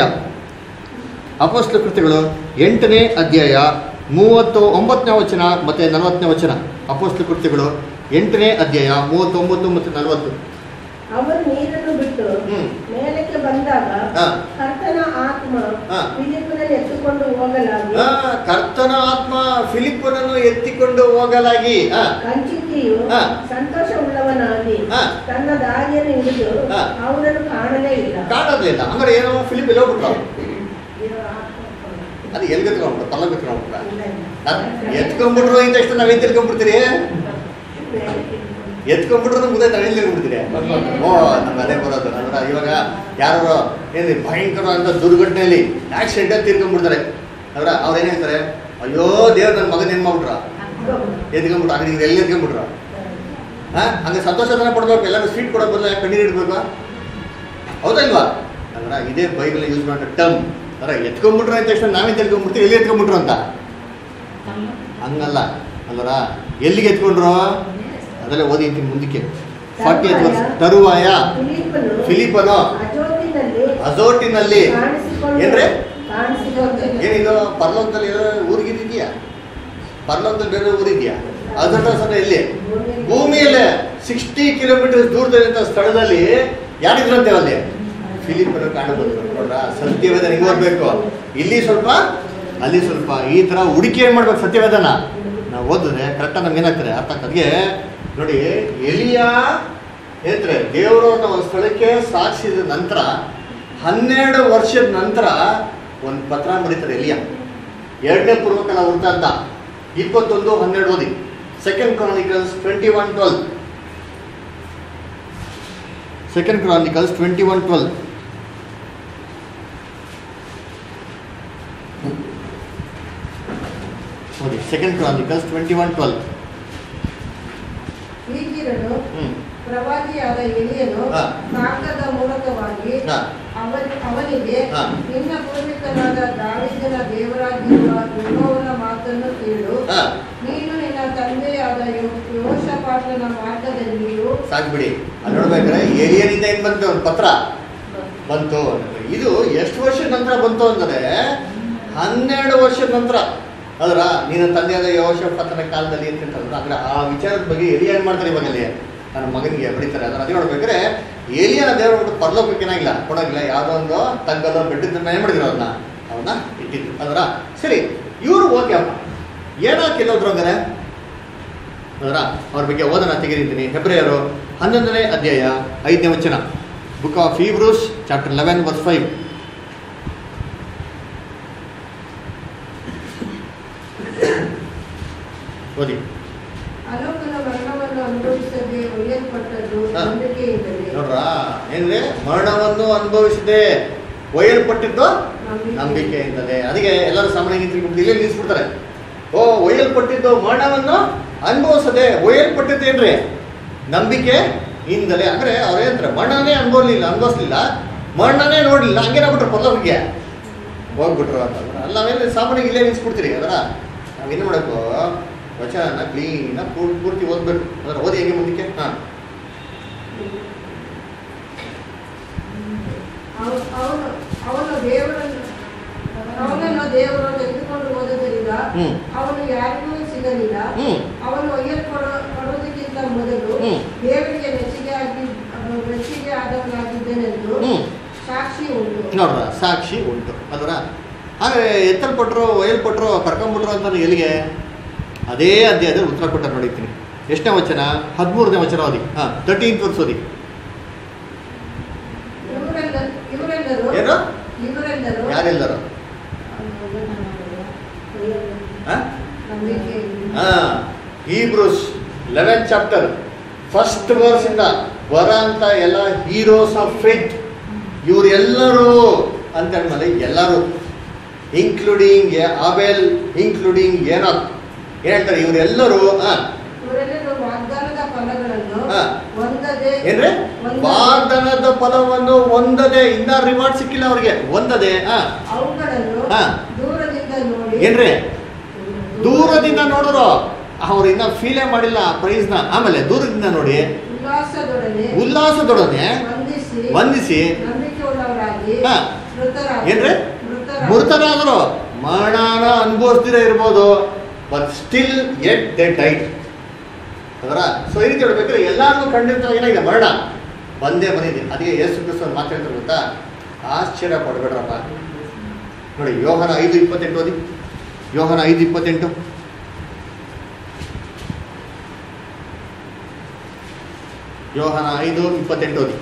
ಅಪೋಸ್ಲ ಕೃತ್ಯಗಳು ಎಂಟನೇ ಅಧ್ಯಾಯ ಮೂವತ್ತು ಒಂಬತ್ತನೇ ವಚನ ಮತ್ತು ನಲವತ್ತನೇ ವಚನ ಅಪೋಸ್ಲ ಕೃತ್ಯಗಳು ಎಂಟನೇ ಅಧ್ಯಾಯ ಮೂವತ್ತೊಂಬತ್ತು ಮತ್ತು ನಲವತ್ತು ಅವರು ನೀರನ್ನು ಬಿಟ್ಟು ಹ್ಮ್. ಮೇಲಕ್ಕೆ ಬಂದಾಗ ಹಾ. ಕರ್ತನ ಆತ್ಮ ಹಾ. ಫಿಲಿಪ್ಪನನ್ನು ಎತ್ತುಕೊಂಡು ಹೋಗಲಾಗಿ ಆ, ಕರ್ತನ ಆತ್ಮ ಫಿಲಿಪ್ಪನನ್ನು ಎತ್ತಿಕೊಂಡು ಹೋಗಲಾಗಿ ಆ, ಕಂಚಿಕೆಯು ಹಾ. ಸಂತೋಷವುಳ್ಳವನಾಗಿ ಹಾ. ತನ್ನ ದಾರಿಯನ್ನು ಹಿಡಿದು ಹಾ. ಅವನನ್ನು ಕಾಣಲೇ ಇಲ್ಲ ಕಾಣೋದಿಲ್ಲ ಅಂದ್ರೆ ಏನೋ ಫಿಲಿಪ್ ಎಲ್ಲಿ ಹೋಗ್ಬಿಟ್ರು ಅದು ಎಲ್ಲಿ ಗತ್ಕೊಂಡ್ಬಿಟ್ರು ತಲ್ಲ ಗತ್ಕೊಂಡ್ಬಿಟ್ರ ಎತ್ಕೊಂಡ್ಬಿಟ್ರು ಇಂದ ತಕ್ಷಣ ನಾವೇನ್ ತಿಳ್ಕೊಂಡ್ಬಿಡ್ತೀರಿ ಎತ್ಕೊಂಡ್ಬಿಟ್ರು ನಮ್ಗೆ ಗೊತ್ತಾಯ್ತು ಅಳಿಲ್ ತಿಳ್ಕೊಂಡ್ಬಿಡ್ತೀರಿ ಓ ನಮ್ಗೆ ಅದೇ ಬರೋದು ಅಂದ್ರೆ ಇವಾಗ ಯಾರು ಏನು ಭಯಂಕರ ಅಂತ ದುರ್ಘಟನೆಯಲ್ಲಿ ಆಕ್ಸಿಡೆಂಟ್ ತಿರ್ಕೊಂಡ್ಬಿಡ್ತಾರೆ ಅಂದ್ರೆ ಅವ್ರು ಏನ್ ಹೇಳ್ತಾರೆ ಅಯ್ಯೋ ದೇವ್ರ ನನ್ನ ಮಗನ ಏನ್ ಮಾಡ್ಬಿಟ್ರ ಎದ್ಕೊಂಡ್ಬಿಟ್ರು ಆಗ ನೀವು ಎಲ್ಲಿ ಎದ್ಕೊಂಡ್ಬಿಟ್ರು ಹಾ ಹಂಗೆ ಸಂತೋಷದನ್ನ ಪಡ್ಬೇಕು ಎಲ್ಲರೂ ಸ್ವೀಟ್ ಕೊಡೋ ಬದಲು ಯಾಕೆ ಕಣ್ಣೀರು ಇಡ್ಬೇಕು ಹೌದಾ ಇಲ್ವಾ ಅಂದ್ರೆ ಇದೇ ಬೈಬಲ್ ಯೂಸ್ ಮಾಡೋ ಟರ್ಮ್ ಅಂದ್ರೆ ಎತ್ಕೊಂಡ್ಬಿಟ್ರು ಅಂತ ತಕ್ಷಣ ನಾವೇ ತಿಳ್ಕೊಂಡ್ಬಿಡ್ತೀವಿ ಎಲ್ಲಿ ಎತ್ಕೊಂಡ್ಬಿಟ್ರು ಅಂತ ಹಂಗಲ್ಲ ಅಲ್ಲರ ಎಲ್ಲಿಗೆ ಎತ್ಕೊಂಡ್ರು ಅದೆಲ್ಲ ಓದಿರ್ತೀನಿ ಮುಂದಕ್ಕೆ ಫಾರ್ಟಿ ವರ್ಷ ತರುವಾಯ ಫಿಲಿಪ್ಪನು ಫಿಲಿಪನು ಅಜೋತಿನಲ್ಲಿ ಅಜೋಟಿನಲ್ಲಿ ಕಾಣಿಸಿಕೊಂಡು ಏನ್ರಿ ಕಾಣಿಸಿಕೊಂಡು ಏನಿದು ಪರ್ಲೋಕದಲ್ಲಿ ಏನೋ ಊರಿಗಿದೆಯಾ ಪರ್ಲೋಕದಲ್ಲಿ ಬೇರೆ ಊರಿದೆಯಾ ಅಜೋಟಸನ ಎಲ್ಲಿ ಭೂಮಿಯಲ್ಲೇ ಸಿಕ್ಸ್ಟಿ ಕಿಲೋಮೀಟರ್ ದೂರದಲ್ಲಿದ್ದ ಸ್ಥಳದಲ್ಲಿ ಯಾರಿದ್ರಂತೆ ಅಲ್ಲಿ ಫಿಲಿಪರು ಕಾಣಬಹುದು ನೋಡ್ರ ಸತ್ಯವೇದ ಹಿಂಗೆ ಓದ್ಬೇಕು ಇಲ್ಲಿ ಸ್ವಲ್ಪ ಅಲ್ಲಿ ಸ್ವಲ್ಪ ಈ ತರ ಹುಡುಕಿ ಏನ್ ಮಾಡ್ಬೇಕು ಸತ್ಯವೇದನ ನಾವು ಓದಿದ್ರೆ ಕರೆಕ್ಟಾಗಿ ನಮ್ಗೆ ಏನಾಗ್ತದೆ ಅರ್ಥ ಆಗ್ತದೆ ಅದ್ಕೆ ನೋಡಿ ಎಲಿಯ ಹೇಳ್ತಾರೆ ದೇವರು ಅನ್ನೋ ಒಂದು ಸ್ಥಳಕ್ಕೆ ಸಾಗಿಸಿದ ನಂತರ ಹನ್ನೆರಡು ವರ್ಷದ ನಂತರ ಒಂದು ಪತ್ರ ಬರೀತಾರೆ ಎಲಿಯ ಎರಡನೇ ಪೂರ್ವಕಾಲ ವೃತ್ತಾಂತ ಇಪ್ಪತ್ತೊಂದು ಹನ್ನೆರಡು ಓದಿ second Chronicles twenty one twelve second Chronicles twenty one twelve ಓದಿ second Chronicles twenty one twelve ಹೀಗಿರಲು ಹ್ಞೂ ಪ್ರವಾದಿಯಾದ ಎಲಿಯನು ಹಾ. ಕಾಗದ ಮೂಲಕವಾಗಿ ಹಾಂ ಅವನ- ಅವನಿಗೆ ಹಾ. ನಿನ್ನ ಪೂರ್ವಿಕನಾದ ದಾವಿದನ ದೇವರಾಗಿರುವ ಯೆಹೋವನ ಮಾತನ್ನು ಕೇಳು ಹಾಂ ನೀನು ನಿನ್ನ ತಂದೆಯಾದ ಯೋಷಪಾಟನ ಮಾರ್ಗದಲ್ಲಿಯೂ ಸಾಕ್ಬಿಡಿ ಅಲ್ಲಿ ನೋಡ್ಬೇಕಾದ್ರೆ ಏಲಿಯನಿಂದ ಏನ್ ಬಂತು ಒಂದು ಪತ್ರ ಬಂತು ಇದು ಎಷ್ಟು ವರ್ಷದ ನಂತರ ಬಂತು ಅಂದರೆ ಹನ್ನೆರಡು ವರ್ಷದ ನಂತರ ಅದರ ನೀನು ತಂದೆಯಾದ ಯೋಶಪತನ ಕಾಲದಲ್ಲಿ ಅಂತ ಹೇಳ್ತಾರೆ ಅಂದ್ರೆ ಆ ವಿಚಾರದ ಬಗ್ಗೆ ಎಲಿಯ ಏನ್ ಮಾಡ್ತಾರೆ ಇವಾಗ ಅಲ್ಲಿ ನನ್ನ ಮಗನಿಗೆ ಬಡಿತಾರೆ ಅದನ್ನ ಅದೇ ನೋಡ್ಬೇಕಾದ್ರೆ ಏಲಿಯನ ದೇವರು ಬಿಟ್ಟು ಪರಲೋಕಕ್ಕೆ ಏನಾಗಿಲ್ಲ ಕೊಡೋಗಿಲ್ಲ ಯಾವುದೋ ಒಂದು ತಗ್ಗಲ್ಲೋ ಬೆಟ್ಟದ ಮೇಲೆ ಮಾಡಿದ್ರು ಅದನ್ನ ಅವನ್ನ ಇಟ್ಟಿದ್ರು ಅದರ ಸರಿ ಇವರು ಓಕೆ ಅಪ್ಪ ಏನೋ ಕೆಲವ್ರು ಹಂಗಾರೆ ಅದರ ಅವ್ರ ಬಗ್ಗೆ ಓದನ ತೆಗೆದಿದ್ದೀನಿ ಹೆಬ್ರಿಯರು ಹನ್ನೊಂದನೇ ಅಧ್ಯಾಯ ಐದನೇ ವಚನ book of Hebrews chapter eleven verse five ಓದಿ ಅಲೋಕನ ಮರಣವನ್ನು ಅನುಭವಿಸದೆ ಒಯ್ಯಲ್ಪಟ್ಟದ್ದು ಹಾ. ನಂಬಿಕೆಯಿಂದಲೇ ನೋಡ್ರ ಏನ್ರಿ ಮರಣವನ್ನು ಅನುಭವಿಸಿದೆ ಒಯ್ಯಲ್ಪಟ್ಟಿದ್ದು ನಂಬಿಕೆ. ನಂಬಿಕೆಯಿಂದಲೇ ಅದಕ್ಕೆ ಎಲ್ಲರೂ ಸಾಮಾನ್ಯ ಇಲ್ಲೇ ನಿಲ್ಲಿಸ್ಬಿಡ್ತಾರೆ ಓ ಒಯ್ಯಲ್ಪಟ್ಟಿದ್ದು ಮರಣವನ್ನು ಅನುಭವಿಸದೆ ಒಯ್ಯಲ್ಪಟ್ಟಿದ್ದು ಏನ್ರಿ ನಂಬಿಕೆ ಇಂದಲೇ ಅಂದ್ರೆ ಅವ್ರೇನ್ತಾರೆ ಮರಣನೇ ಅನುಭವಿಸ್ಲಿಲ್ಲ ಅನುಭವಿಸ್ಲಿಲ್ಲ ಮರಣನೇ ನೋಡ್ಲಿಲ್ಲ ಹಂಗೇನಾಗ್ಬಿಟ್ರು ಪಲ್ಲವಿಗೆ ಹೋಗ್ಬಿಟ್ರು ಅಂತಂದ್ರೆ ಅಲ್ಲ ಆಮೇಲೆ ಸಾಮಾನ್ಯ ಇಲ್ಲೇ ನಿಲ್ಸ್ಬಿಡ್ತೀರಿ ಅದರ ನಾವೇನು ಮಾಡಬೇಕು ವಚನ ಕ್ಲೀನಾಗಿ ಪೂರ್ತಿ ಪೂರ್ತಿ ಓದ್ಬೇಕು ಅದರ ಓದಿ ಹೆಂಗೆ ಮುಂದಕ್ಕೆ ಹಾಂ ಅವ- ಅವನು ಅವನು ದೇವರನ್ನು ಅವನನ್ನು ದೇವರು ತೆಗೆದುಕೊಂಡು ಹೋದದರಿಂದ ಹ್ಮ್. ಅವನು ಯಾರಿಗೂ ಸಿಗಲಿಲ್ಲ ಹ್ಮ್. ಅವನು ಒಯ್ಯಲ್ಪಡುವುದಕ್ಕಿಂತ ಮೊದಲು ಹ್ಮ್. ದೇವರಿಗೆ ಮೆಚ್ಚುಗೆ ಆಗಿ ಮೆಚ್ಚುಗೆ ಆದವನಾಗಿದ್ದೇನೆಂದು ಹ್ಮ್. ಸಾಕ್ಷಿ ಉಂಟು ನೋಡ್ರ ಸಾಕ್ಷಿ ಉಂಟು ಅದರ ಹಾಗೆ ಎತ್ತಲ್ಪಟ್ರು ಒಯ್ಯಲ್ಪಟ್ರು ಕರ್ಕೊಂಬಿಟ್ರು ಅಂತ ಎಲ್ಲಿಗೆ ಅದೇ ಅಧ್ಯಾಯದಲ್ಲಿ ಉತ್ತರ ಕೊಟ್ಟ ನೋಡಿರ್ತೀನಿ ಎಷ್ಟನೇ ವಚನ ಹದಿಮೂರನೇ ವಚನ ಓದಿ ಹಾಂ ತರ್ಟೀನ್ತ್ ವರ್ಸ್ ಓದಿ ಇವರೆಲ್ಲ ಇವರೆಲ್ಲರೂ ಏನು ಇವರೆಲ್ಲರೂ ಯಾರೆಲ್ಲರು ಹಾಂ ನಂಬಿಕೆಯಿಂದ ಹಾಂ Hebrews eleven chapter first verse ಇಂದ ಬರ ಅಂತ ಎಲ್ಲ ಹೀರೋಸ್ ಆಫ್ ಫೇತ್ ಇವರೆಲ್ಲರೂ ಅಂತ ಅಂದ್ಮೇಲೆ ಎಲ್ಲರೂ ಇನ್ಕ್ಲೂಡಿಂಗ್ ಆಬೆಲ್ ಇನ್ಕ್ಲೂಡಿಂಗ್ ಏನೋ ಏನ್ ಹೇಳ್ತಾರೆ ಇವರೆಲ್ಲರೂ ಹಾಂ ಇವರೆಲ್ಲರೂ ವಾಗ್ದಾನದ ಫಲಗಳನ್ನು ಹಾ. ಹೊಂದದೆ ಏನ್ರಿ ಹೊಂದದೆ ವಾಗ್ದಾನದ ಫಲವನ್ನು ಒಂದದೆ ಇನ್ನ ರಿವಾರ್ಡ್ ಸಿಕ್ಕಿಲ್ಲ ಅವ್ರಿಗೆ ಒಂದದೆ ಹಾ ಅವುಗಳನ್ನು ಹಾ. ದೂರದಿಂದ ನೋಡಿ ಏನ್ರಿ ದೂರದಿಂದ ನೋಡೋರು ಅವ್ರು ಇನ್ನ ಫೀಲೇ ಮಾಡಿಲ್ಲ ಪ್ರೈಸ್ನ ಆಮೇಲೆ ದೂರದಿಂದ ನೋಡಿ ಉಲ್ಲಾಸದೊಡನೆ ಉಲ್ಲಾಸದೊಡನೆ ವಂದಿಸಿ ವಂದಿಸಿ ನಂಬಿಕೆಯುಳ್ಳವರಾಗಿ ಹಾ. ಮೃತರಾಗಿ ಏನ್ರಿ? ಮೃತರಾಗಿ ಮೃತರಾದರು ಮರಣನ ಅನುಭವಿಸ್ದಿರ ಇರ್ಬೋದು ಬಟ್ ಸ್ಟಿಲ್ ಎಟ್ ದೆ ಡೈಟ್ ಅದರ ಸೊ ಈ ರೀತಿ ಹೇಳ್ಬೇಕಾದ್ರೆ ಎಲ್ಲಾರ್ಗೂ ಖಂಡಿತ ಏನಾಗಿದೆ ಮರಣ ಬಂದೇ ಬಂದಿದೆ ಅದಕ್ಕೆ ಯೇಸು ಕ್ರಿಸ್ತ ಮಾತಾಡ್ತಾರೆ ಗೊತ್ತಾ ಆಶ್ಚರ್ಯ ಪಡ್ಬೇಡ್ರಪ್ಪ ನೋಡಿ ಯೋಹನ ಐದು ಇಪ್ಪತ್ತೆಂಟು ಓದಿ ಯೋಹನ ಐದು ಇಪ್ಪತ್ತೆಂಟು ಯೋಹನ ಐದು ಇಪ್ಪತ್ತೆಂಟು ಓದಿ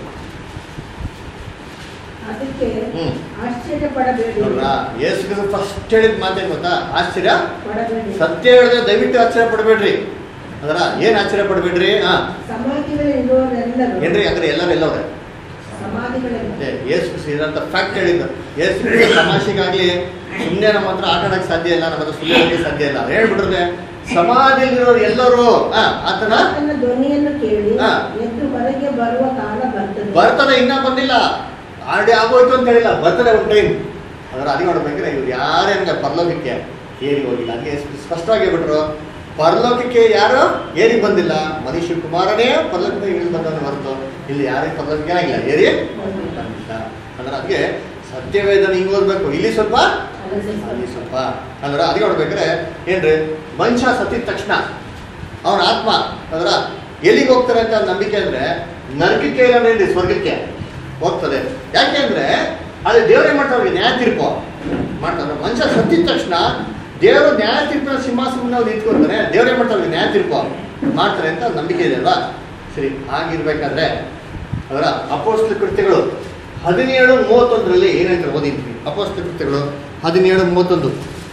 ಅದಕ್ಕೆ ಹ್ಮ್ ಆಶ್ಚರ್ಯ ಪಡಬೇಡಿ ನೋಡ್ರ ಯೇಸು ಕ್ರಿಸ್ತ ಫಸ್ಟ್ ಹೇಳಿದ ಮಾತೇನು ಗೊತ್ತಾ ಆಶ್ಚರ್ಯ ಪಡಬೇಡಿ ಸತ್ಯ ಹೇಳಿದ್ರೆ ದಯವಿಟ್ಟು ಆಶ್ಚರ್ಯ ಪಡಬೇಡ್ರಿ ಅದರ ಏನ್ ಆಶ್ಚರ್ಯ ಪಡಬೇಡ್ರಿ ಹಾ ಸಮಾಧಿಗಳಿರುವವರೆಲ್ಲರೂ ಏನ್ರಿ ಅಂದ್ರೆ ಎಲ್ಲರೂ ಎಲ್ಲವ್ರೆ ಸಮಾಧಿಗಳೆಲ್ಲ ಅದೇ ಯೇಸು ಕ್ರಿಸ್ತ ಇದಂತ ಫ್ಯಾಕ್ಟ್ ಹೇಳಿದ್ದು ಯೇಸು ಕ್ರಿಸ್ತ ತಮಾಷೆಗಾಗ್ಲಿ ಸುಮ್ಮನೆ ನಮ್ಮ ಹತ್ರ ಆಟ ಆಡಕ್ಕೆ ಸಾಧ್ಯ ಇಲ್ಲ ನಮ್ಮ ಹತ್ರ ಸುಳ್ಳು ಹೇಳಕ್ಕೆ ಸಾಧ್ಯ ಇಲ್ಲ ಹೇಳ್ಬಿಟ್ರೆ ಸಮಾಧಿಯಲ್ಲಿರೋರು ಎಲ್ಲರೂ ಹಾ ಆತನ ಆತನ ಧ್ವನಿಯನ್ನು ಕೇಳಿ ಹಾ. ಎದ್ದು ಹೊರಗೆ ಬರುವ ಕಾಲ ಬರ್ತದೆ ಬರ್ತದೆ ಇನ್ನ ಬಂದಿಲ್ಲ ಆಲ್ರೆಡಿ ಆಗೋಯ್ತು ಅಂತ ಹೇಳಿಲ್ಲ ಬರ್ತದೆ ಒಂದು ಟೈಮ್ ಅದರ ಅದಿ ನೋಡ್ಬೇಕ್ರೆ ಇವ್ರು ಯಾರೇ ಹಂಗೆ ಪರಲೋಕಕ್ಕೆ ಏರಿ ಹೋಗಿಲ್ಲ ಅದಕ್ಕೆ ಸ್ಪಷ್ಟವಾಗಿ ಹೇಳ್ಬಿಟ್ರು ಪರಲೋಕಕ್ಕೆ ಯಾರು ಏರಿ ಬಂದಿಲ್ಲ ಮನುಷ್ಯ ಕುಮಾರನೇ ಪರಲೋಕಕ್ಕೆ ಇಳಿದು ಬಂದವನು ಹೊರತು ಇಲ್ಲಿ ಯಾರೇ ಪರಲೋಕಕ್ಕೆ ಏನಾಗಿಲ್ಲ ಏರಿ ಬಂದಿಲ್ಲ ಅಂದ್ರೆ ಅದಕ್ಕೆ ಸತ್ಯವೇದನ ಹಿಂಗೆ ಓದ್ಬೇಕು ಇಲ್ಲಿ ಸ್ವಲ್ಪ ಅಲ್ಲಿ ಸ್ವಲ್ಪ ಅಂದ್ರೆ ಅದಕ್ಕೆ ನೋಡ್ಬೇಕಾದ್ರೆ ಏನ್ರಿ ಮನುಷ್ಯ ಸತ್ತಿದ ತಕ್ಷಣ ಅವನ ಆತ್ಮ ಅದರ ಎಲ್ಲಿಗೆ ಹೋಗ್ತಾರೆ ಅಂತ ನಂಬಿಕೆ ಅಂದ್ರೆ ನರಕಕ್ಕೆ ಇರೋದೇನ್ರಿ ಸ್ವರ್ಗಕ್ಕೆ ಹೋಗ್ತದೆ ಯಾಕೆ ಅಂದ್ರೆ ಅಲ್ಲಿ ದೇವರೇ ಮಾಡ್ತಾರೆ ನ್ಯಾಯ ತೀರ್ಪು ಮಾಡ್ತಾರೆ ಮನುಷ್ಯ ಸತ್ತಿದ ತಕ್ಷಣ ದೇವರು ನ್ಯಾಯ ತೀರ್ಪಿನ ಸಿಂಹಾಸನ ನಿಂತ್ಕೊಳ್ತಾರೆ ದೇವರೇ ಮಾಡ್ತಾರೆ ನ್ಯಾಯ ತೀರ್ಪು ಮಾಡ್ತಾರೆ ಅಂತ ನಂಬಿಕೆ ಇದೆ ಅಲ್ವಾ ಸರಿ ಹಾಗಿರ್ಬೇಕಾದ್ರೆ ಅದರ ಅಪೋಸ್ತ ಕೃತ್ಯಗಳು ಹದಿನೇಳು ಮೂವತ್ತೊಂದರಲ್ಲಿ ಏನಂತಾರೆ ಓದಿದ್ವಿ ಅಪೋಸ್ತ ಕೃತ್ಯಗಳು ಹದಿನೇಳು ಮೂವತ್ತೊಂದು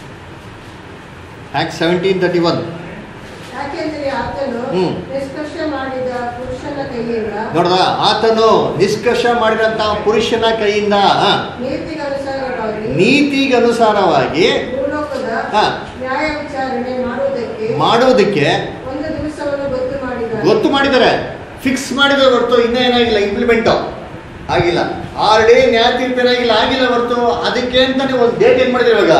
ಆಕ್ಟ್ ಸೆವೆಂಟೀನ್ ತರ್ಟಿ ಒನ್ ಯಾಕೆಂದ್ರೆ ಆತನು ಹ್ಮ್. ನಿಷ್ಕರ್ಷ ಮಾಡಿದ ಪುರುಷನ ಕೈಯಿಂದ ನೋಡ್ದ ಆತನು ನಿಷ್ಕರ್ಷ ಮಾಡಿದಂತ ಪುರುಷನ ಕೈಯಿಂದ ಆ, ನೀತಿಗನುಸಾರವಾಗಿ ನೀತಿಗನುಸಾರವಾಗಿ ಭೂಲೋಕದ ಹಾ. ನ್ಯಾಯ ವಿಚಾರಣೆ ಮಾಡುವುದಕ್ಕೆ ಮಾಡುವುದಕ್ಕೆ ಒಂದು ದಿವಸವನ್ನು ಗೊತ್ತು ಮಾಡಿದ ಗೊತ್ತು ಮಾಡಿದ್ದಾರೆ ಫಿಕ್ಸ್ ಮಾಡಿದ ಹೊರತು ಇನ್ನೂ ಏನಾಗಿಲ್ಲ ಇಂಪ್ಲಿಮೆಂಟು ಆಗಿಲ್ಲ ಆಲ್ರೆಡಿ ನ್ಯಾಯ ತೀರ್ಪೇನಾಗಿಲ್ಲ ಆಗಿಲ್ಲ ಹೊರತು ಅದಕ್ಕೆ ಅಂತಾನೆ ಒಂದು ಡೇಟ್ ಏನ್ ಮಾಡಿದ್ರೆ ಇವಾಗ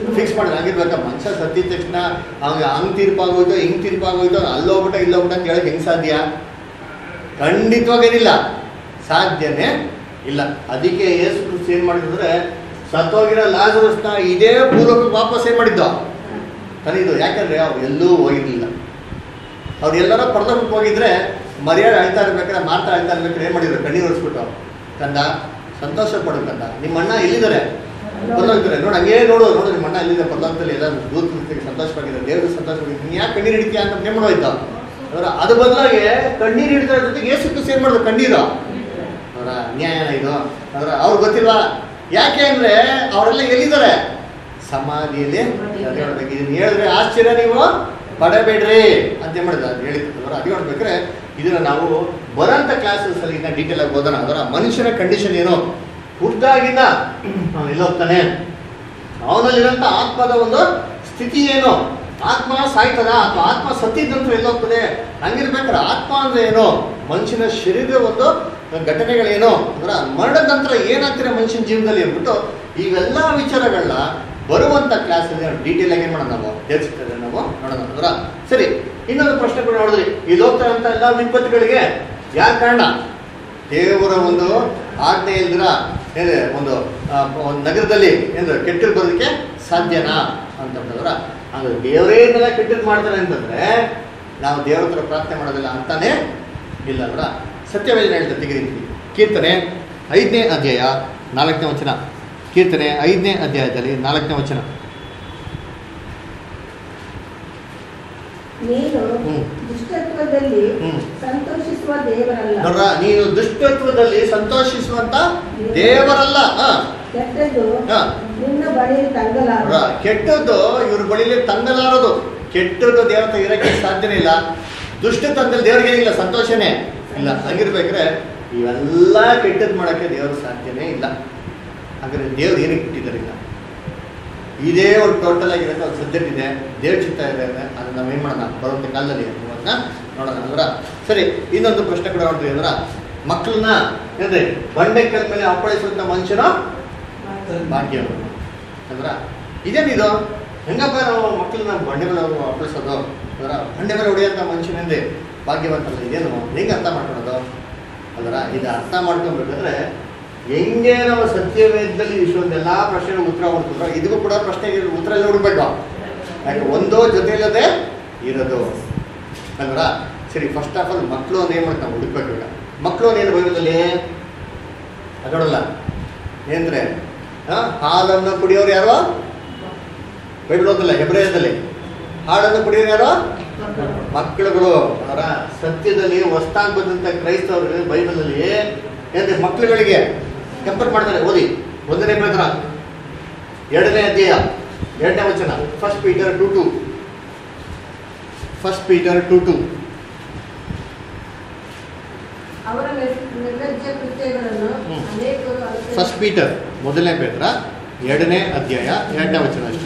ಫಿಕ್ಸ್ ಮಾಡಿದ್ರೆ ಹಂಗಿರ್ಬೇಕಾ ಮನುಷ್ಯ ಸತ್ತಿದ ತಕ್ಷಣ ಅವ್ನಿಗೆ ಹಂಗ್ ತೀರ್ಪಾಗೋಯ್ತು ಹಿಂಗ್ ತೀರ್ಪಾಗೋಯ್ತು ಅವ್ನು ಅಲ್ಲೋಗ್ಬಿಟ್ಟ ಇಲ್ಲೋಗ್ಬಿಟ್ಟ ಅಂತ ಹೇಳಕ್ ಹೆಂಗ್ ಸಾಧ್ಯ ಖಂಡಿತವಾಗೇನಿಲ್ಲ ಸಾಧ್ಯನೇ ಇಲ್ಲ ಅದಕ್ಕೆ ಯೇಸು ಕ್ರಿಸ್ತ ಏನ್ ಮಾಡಿದ್ರೆ ಸತ್ತೋಗಿರೋ ಲಾಜರಸ್ನ ಇದೇ ಪೂರ್ವಕ್ಕೆ ವಾಪಸ್ ಏನ್ ಮಾಡಿದ್ದ ತಂದಿದ್ದು ಯಾಕಂದ್ರೆ ಅವ್ರು ಎಲ್ಲೂ ಹೋಗಿರ್ಲಿಲ್ಲ ಅವ್ರು ಎಲ್ಲರೂ ಪರಲೋಕಕ್ಕೆ ಹೋಗಿದ್ರೆ ಮರ್ಯಾದೆ ಅಳ್ತಾ ಇರ್ಬೇಕಾದ್ರೆ ಮಾತಾ ಅಳ್ತಾ ಇರ್ಬೇಕಾದ್ರೆ ಏನ್ ಮಾಡಿದ್ರು ಕಣ್ಣೀರು ಒರೆಸ್ಬಿಟ್ಟು ಕಂದ ಸಂತೋಷ ಪಡು ಕಂದ ನಿಮ್ಮ ಅಣ್ಣ ಎಲ್ಲಿದ್ದಾರೆ ಪರಲೋಕಿದ್ದಾರೆ ನೋಡಿ ಹಂಗೇ ನೋಡು ನೋಡು ನಿಮ್ಮ ಅಣ್ಣ ಎಲ್ಲಿದೆ ಪರಲೋಕದಲ್ಲಿ ಎಲ್ಲ ದೂರ ಸಂತೋಷವಾಗಿದ್ದಾರೆ ದೇವರು ಸಂತೋಷವಾಗಿದೆ ನೀನು ಯಾಕೆ ಕಣ್ಣೀರು ಹಿಡಿತೀಯ ಅಂತ ನೇಮ್ ಮಾಡೋಯ್ತು ಅವರ ಅದು ಬದಲಾಗಿ ಕಣ್ಣೀರು ಹಿಡಿದ್ರ ಜೊತೆಗೆ ಏಸು ಕ್ರಿಸ್ತ ಏನ್ ಮಾಡಿದ್ರು ಕಣ್ಣೀರು ಅವರ ನ್ಯಾಯನ ಇದು ಅವರ ಅವ್ರು ಗೊತ್ತಿಲ್ವಾ ಯಾಕೆ ಅಂದ್ರೆ ಅವರೆಲ್ಲ ಎಲ್ಲಿದ್ದಾರೆ ಸಮಾಧಿಯಲ್ಲಿ ಹೇಳ್ಬೇಕು ಇದನ್ನ ಹೇಳಿದ್ರೆ ಆಶ್ಚರ್ಯ ನೀವು ಪಡಬೇಡ್ರಿ ಅಂತ ಏನ್ ಮಾಡಿದ ಅದು ಹೇಳಿದ್ರು ಅವರ ಅದು ಹೇಳ್ಬೇಕಾದ್ರೆ ಇದನ್ನ ನಾವು ಬರೋಂಥ ಕ್ಲಾಸಸ್ ಅಲ್ಲಿ ಇನ್ನ ಡೀಟೇಲ್ ಆಗಿ ಓದೋಣ ಅದರ ಮನುಷ್ಯನ ಕಂಡೀಷನ್ ಏನು ಹುಟ್ಟಾಗಿಂದ ಅವನು ಎಲ್ಲೋಗ್ತಾನೆ ಅವನಲ್ಲಿರೋಂಥ ಆತ್ಮದ ಒಂದು ಸ್ಥಿತಿ ಏನು ಆತ್ಮ ಸಾಯ್ತದ ಅಥವಾ ಆತ್ಮ ಸತ್ತಿದ ನಂತರ ಎಲ್ಲೋಗ್ತದೆ ಹಂಗಿರ್ಬೇಕಾದ್ರೆ ಆತ್ಮ ಅಂದ್ರೆ ಏನು ಮನುಷ್ಯನ ಶರೀರದ ಒಂದು ಘಟನೆಗಳೇನು ಅಂದ್ರೆ ಮರಣದ ನಂತರ ಏನಾಗ್ತಾರೆ ಮನುಷ್ಯನ ಜೀವನದಲ್ಲಿ ಅಂದ್ಬಿಟ್ಟು ಇವೆಲ್ಲ ವಿಚಾರಗಳನ್ನ ಬರುವಂತ ಕ್ಲಾಸಲ್ಲಿ ಡೀಟೇಲ್ ಆಗಿ ಏನು ಮಾಡೋಣ ನಾವು ತಿಳಿಸ್ತಾರೆ ನಾವು ನೋಡೋಣ ಅಂದ್ರ ಸರಿ ಇನ್ನೊಂದು ಪ್ರಶ್ನೆ ಕೂಡ ನೋಡಿದ್ರಿ ಈ ಹೋಗ್ತಾರಂತ ಎಲ್ಲ ವಿಪತ್ತುಗಳಿಗೆ ಯಾಕೆ ಕಾರಣ ದೇವರ ಒಂದು ಆಜ್ಞೆ ಇಲ್ದಿರ ಏನಿದೆ ಒಂದು ಆ, ಒಂದು ನಗರದಲ್ಲಿ ಏನಿದೆ ಕೆಟ್ಟರು ಬರೋದಕ್ಕೆ ಸಾಧ್ಯನಾ ಅಂತಂದ್ರ ಅಂದ್ರೆ ದೇವರೇ ಇದೆಲ್ಲ ಕೆಟ್ಟದ್ದು ಮಾಡ್ತಾರೆ ಅಂತಂದ್ರೆ ನಾವು ದೇವ್ರ ಹತ್ರ ಪ್ರಾರ್ಥನೆ ಮಾಡೋದಿಲ್ಲ ಅಂತಾನೆ ಇಲ್ಲ ಅಲ್ರ ಸತ್ಯವೇದ ಹೇಳ್ತಾರೆ ತೆಗೆದಿರ್ತೀವಿ ಕೀರ್ತನೆ ಐದನೇ ಅಧ್ಯಾಯ ನಾಲ್ಕನೇ ವಚನ ಕೀರ್ತನೆ ಐದನೇ ಅಧ್ಯಾಯದಲ್ಲಿ ನಾಲ್ಕನೇ ವಚನ ನೀನು ಹ್ಮ್. ದುಷ್ಟತ್ವದಲ್ಲಿ ಹ್ಮ್. ಸಂತೋಷಿಸುವ ದೇವರಲ್ಲ ನೋಡ್ರ ನೀನು ದುಷ್ಟತ್ವದಲ್ಲಿ ಸಂತೋಷಿಸುವಂತ ದೇವರಲ್ಲ ಹ ಕೆಟ್ಟದ್ದು ಹ ನಿನ್ನ ಬಳಿಯಲ್ಲಿ ತಂಗಲಾರ ನೋಡ್ರ, ಕೆಟ್ಟದ್ದು ಇವ್ರ ಬಳಿಲಿ ತಂಗಲಾರದು ಕೆಟ್ಟದ್ದು ದೇವ್ರ ಹತ್ರ ಇರಕ್ಕೆ ಸಾಧ್ಯನೇ ಇಲ್ಲ ದುಷ್ಟತನದಲ್ಲಿ ದೇವ್ರಿಗೆ ಏನಿಲ್ಲ ಸಂತೋಷನೇ ಇಲ್ಲ ಹಂಗಿರ್ಬೇಕ್ರೆ ಇವೆಲ್ಲ ಕೆಟ್ಟದ್ದು ಮಾಡಕ್ಕೆ ದೇವ್ರ ಸಾಧ್ಯನೇ ಇಲ್ಲ ಹಾಗಾದ್ರೆ ದೇವ್ರು ಏನಕ್ಕೆ ಇಟ್ಟಿದ್ದಾರೆ ಇಲ್ಲ ಇದೇ ಒಂದು ಟೋಟಲ್ ಆಗಿರೋದು ಒಂದು ಸಬ್ಜೆಕ್ಟ್ ಇದೆ ದೇವ್ರ ಚಿತ್ತ ಇದೆ ಅದನ್ನ ನಾವು ಏನು ಮಾಡೋಣ ಬರುವಂಥ ಕಾಲದಲ್ಲಿ ಅದನ್ನ ನೋಡೋಣ ಅಂದ್ರ ಸರಿ ಇನ್ನೊಂದು ಪ್ರಶ್ನೆ ಕೂಡ ನೋಡ್ತೀವಿ ಅಂದ್ರ ಮಕ್ಕಳನ್ನ ಏನ್ರಿ ಬಂಡೆ ಕಲ್ ಮೇಲೆ ಅಪ್ಪಳಿಸುವಂತ ಮನುಷ್ಯನ ಭಾಗ್ಯ ಅಂದ್ರ ಇದೇನಿದು ಹೆಂಗಪ್ಪ ನಾವು ಮಕ್ಕಳನ್ನ ಬಂಡೆ ಮೇಲೆ ಅಪ್ಪಳಿಸೋದು ಅದರ ಬಂಡೆ ಮೇಲೆ ಹೊಡೆಯಂತ ಮನುಷ್ಯನಿಂದ ಭಾಗ್ಯವಂತಲ್ಲ ಇದೇನು ಹೆಂಗೆ ಅರ್ಥ ಮಾಡ್ಕೊಳೋದು ಅದರ ಇದು ಅರ್ಥ ಮಾಡ್ಕೊಬೇಕಾದ್ರೆ ಹೆಂಗೆ ನಾವು ಸತ್ಯವೇದದಲ್ಲಿ ಇಷ್ಟೊಂದೆಲ್ಲ ಪ್ರಶ್ನೆಗಳು ಉತ್ತರ ಹುಡುಕಿದ್ರು ಇದಕ್ಕೂ ಕೂಡ ಪ್ರಶ್ನೆಗೆ ಉತ್ತರ ಎಲ್ಲ ಹುಡುಕ್ಬೇಕು ಯಾಕೆ ಒಂದೋ ಜೊತೆಯಿಲ್ಲದೆ ಇರೋದು ಅಲ್ವರ ಸರಿ ಫಸ್ಟ್ ಆಫ್ ಆಲ್ ಮಕ್ಕಳು ಅಂದ್ರೆ ಏನು ಮಾಡ್ತಾರೆ ನಾವು ಹುಡುಕ್ಬೇಕು ಈಗ ಮಕ್ಕಳು ಏನು ಬೈಬಲಲ್ಲಿ ಅದೊಡಲ್ಲ ಏನಂದ್ರೆ ಆ, ಹಾಲನ್ನು ಕುಡಿಯೋರು ಯಾರು ಬೈಬಲ್ ಓದಲ್ಲ ಹೆಬ್ರೇಯದಲ್ಲಿ ಹಾಲನ್ನು ಕುಡಿಯೋರು ಯಾರು ಮಕ್ಕಳುಗಳು ಅವರ ಸತ್ಯದಲ್ಲಿ ಹೊಸ್ತಾಗಿ ಬಂದಂತ ಕ್ರೈಸ್ತವರು ಬೈಬಲಲ್ಲಿ ಏನಂದ್ರೆ ಮಕ್ಕಳುಗಳಿಗೆ ಕಂಪೇರ್ ಮಾಡ್ತಾರೆ ಓದಿ ಒಂದನೇ ಪತ್ರ ಎರಡನೇ ಅಧ್ಯಾಯ ಎರಡನೇ ವಚನ first Peter two two first Peter two two ಅವರ ನಿರ್- ನಿರ್ಲಜ್ಜ ಕೃತ್ಯಗಳನ್ನು ಹ್ಮ್. ಅನೇಕರು ಅನುಸರಿಸಿ- ಫಸ್ಟ್ ಪೀಟರ್ ಮೊದಲನೇ ಪೇತ್ರ ಎರಡನೇ ಅಧ್ಯಾಯ ಎರಡನೇ ವಚನ ಅಷ್ಟೇ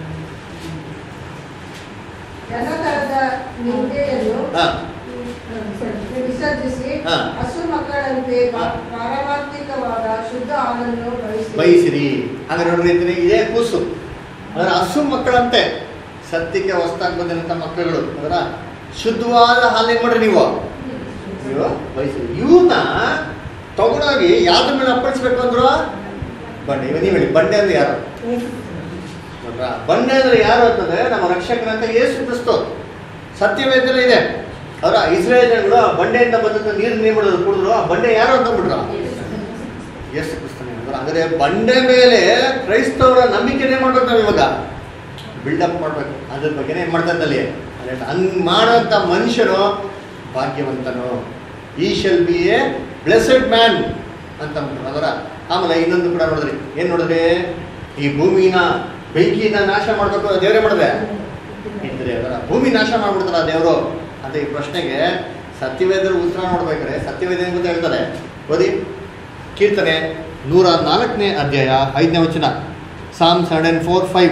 ಜನತರದ ನಿಂದೆಯನ್ನು ಹಾ ವಿಸರ್ಜಿಸಿ ಹಾ. ಹಸು ಮಕ್ಕಳಂತೆ ಪಾ- ಪಾರಮಾರ್ಥಿಕವಾದ ಶುದ್ಧ ಹಾಲನ್ನು ಬಯಸಿ ಬಯಸಿರಿ ಹಾಗಾದ್ರೆ ನೋಡ್ರಿ ಅಂತೀನಿ ಇದೇ ಕೂಸು ಅದರ ಹಸು ಮಕ್ಕಳಂತೆ ಸತ್ಯಕ್ಕೆ ಹೊಸ್ತಾಗಿ ಬಂದಿರಂತ ಮಕ್ಕಳುಗಳು ಅದರ ಶುದ್ಧವಾದ ಹಾಲು ಏನ್ ಮಾಡ್ರಿ ನೀವು ನೀವು ಬಯಸಿರಿ ಇವನ್ನ ತಗೊಂಡೋಗಿ ಯಾವ್ದ್ರ ಮೇಲೆ ಅಪ್ಪಳಿಸ್ಬೇಕು ಅಂದ್ರು ಬಂಡೆ ಇವ ನೀವು ಹೇಳಿ ಬಂಡೆ ಅಂದ್ರೆ ಯಾರು ನೋಡ್ರಾ? ಬಂಡೆ ಅಂದ್ರೆ ಯಾರು ಅಂತಂದ್ರೆ ನಮ್ಮ ರಕ್ಷಕರಂತ ಯೇಸು ಕ್ರಿಸ್ತು ಸತ್ಯವೇದನೆ ಇದೆ ಅವರ ಇಸ್ರೇಲ್ ಜನಗಳು ಆ ಬಂಡೆಯಿಂದ ಬಂದಂತ ನೀರು ನೀರು ಮಾಡಿದ್ರು ಕುಡಿದ್ರು ಆ ಬಂಡೆ ಯಾರು ಅಂತ ಬಿಟ್ರು ಯೇಸು ಕ್ರಿಸ್ತನೇ ಅಂದ್ರೆ ಅಂದರೆ ಬಂಡೆ ಮೇಲೆ ಕ್ರೈಸ್ತವರ ನಂಬಿಕೆನೇ ಮಾಡ್ಬೇಕು ನಾವು ಇವಾಗ ಬಿಲ್ಡಪ್ ಮಾಡ್ಬೇಕು ಅದ್ರ ಬಗ್ಗೆನೇ ಏನ್ ಮಾಡ್ತಾ ಇದ್ದಲ್ಲಿ ಹಂಗ್ ಮಾಡೋಂಥ ಮನುಷ್ಯನು ಭಾಗ್ಯವಂತನು ಈ shall be a blessed man ಅಂತ ಅಂದ್ಬಿಟ್ರು ಅದರ ಆಮೇಲೆ ಇನ್ನೊಂದು ಕೂಡ ನೋಡಿದ್ರಿ ಏನ್ ನೋಡಿದ್ರಿ ಈ ಭೂಮಿನ ಬೆಂಕಿಯಿಂದ ನಾಶ ಮಾಡ್ಬೇಕು ದೇವರೇ ಮಾಡಿದ್ರೆ ಇದ್ರೆ ಅದರ ಭೂಮಿ ನಾಶ ಮಾಡ್ಬಿಡ್ತಾರ ದೇವರು ಅಂತ ಈ ಪ್ರಶ್ನೆಗೆ ಸತ್ಯವೇದರು ಉತ್ತರ ನೋಡ್ಬೇಕಾದ್ರೆ ಸತ್ಯವೇದ ಏನು ಅಂತ ಹೇಳ್ತಾರೆ ಓದಿ ಕೀರ್ತನೆ ನೂರ ನಾಲ್ಕನೇ ಅಧ್ಯಾಯ ಐದನೇ ವಚನ ಸಾಮ್ ಸೆವೆನ್ ಫೋರ್ ಫೈವ್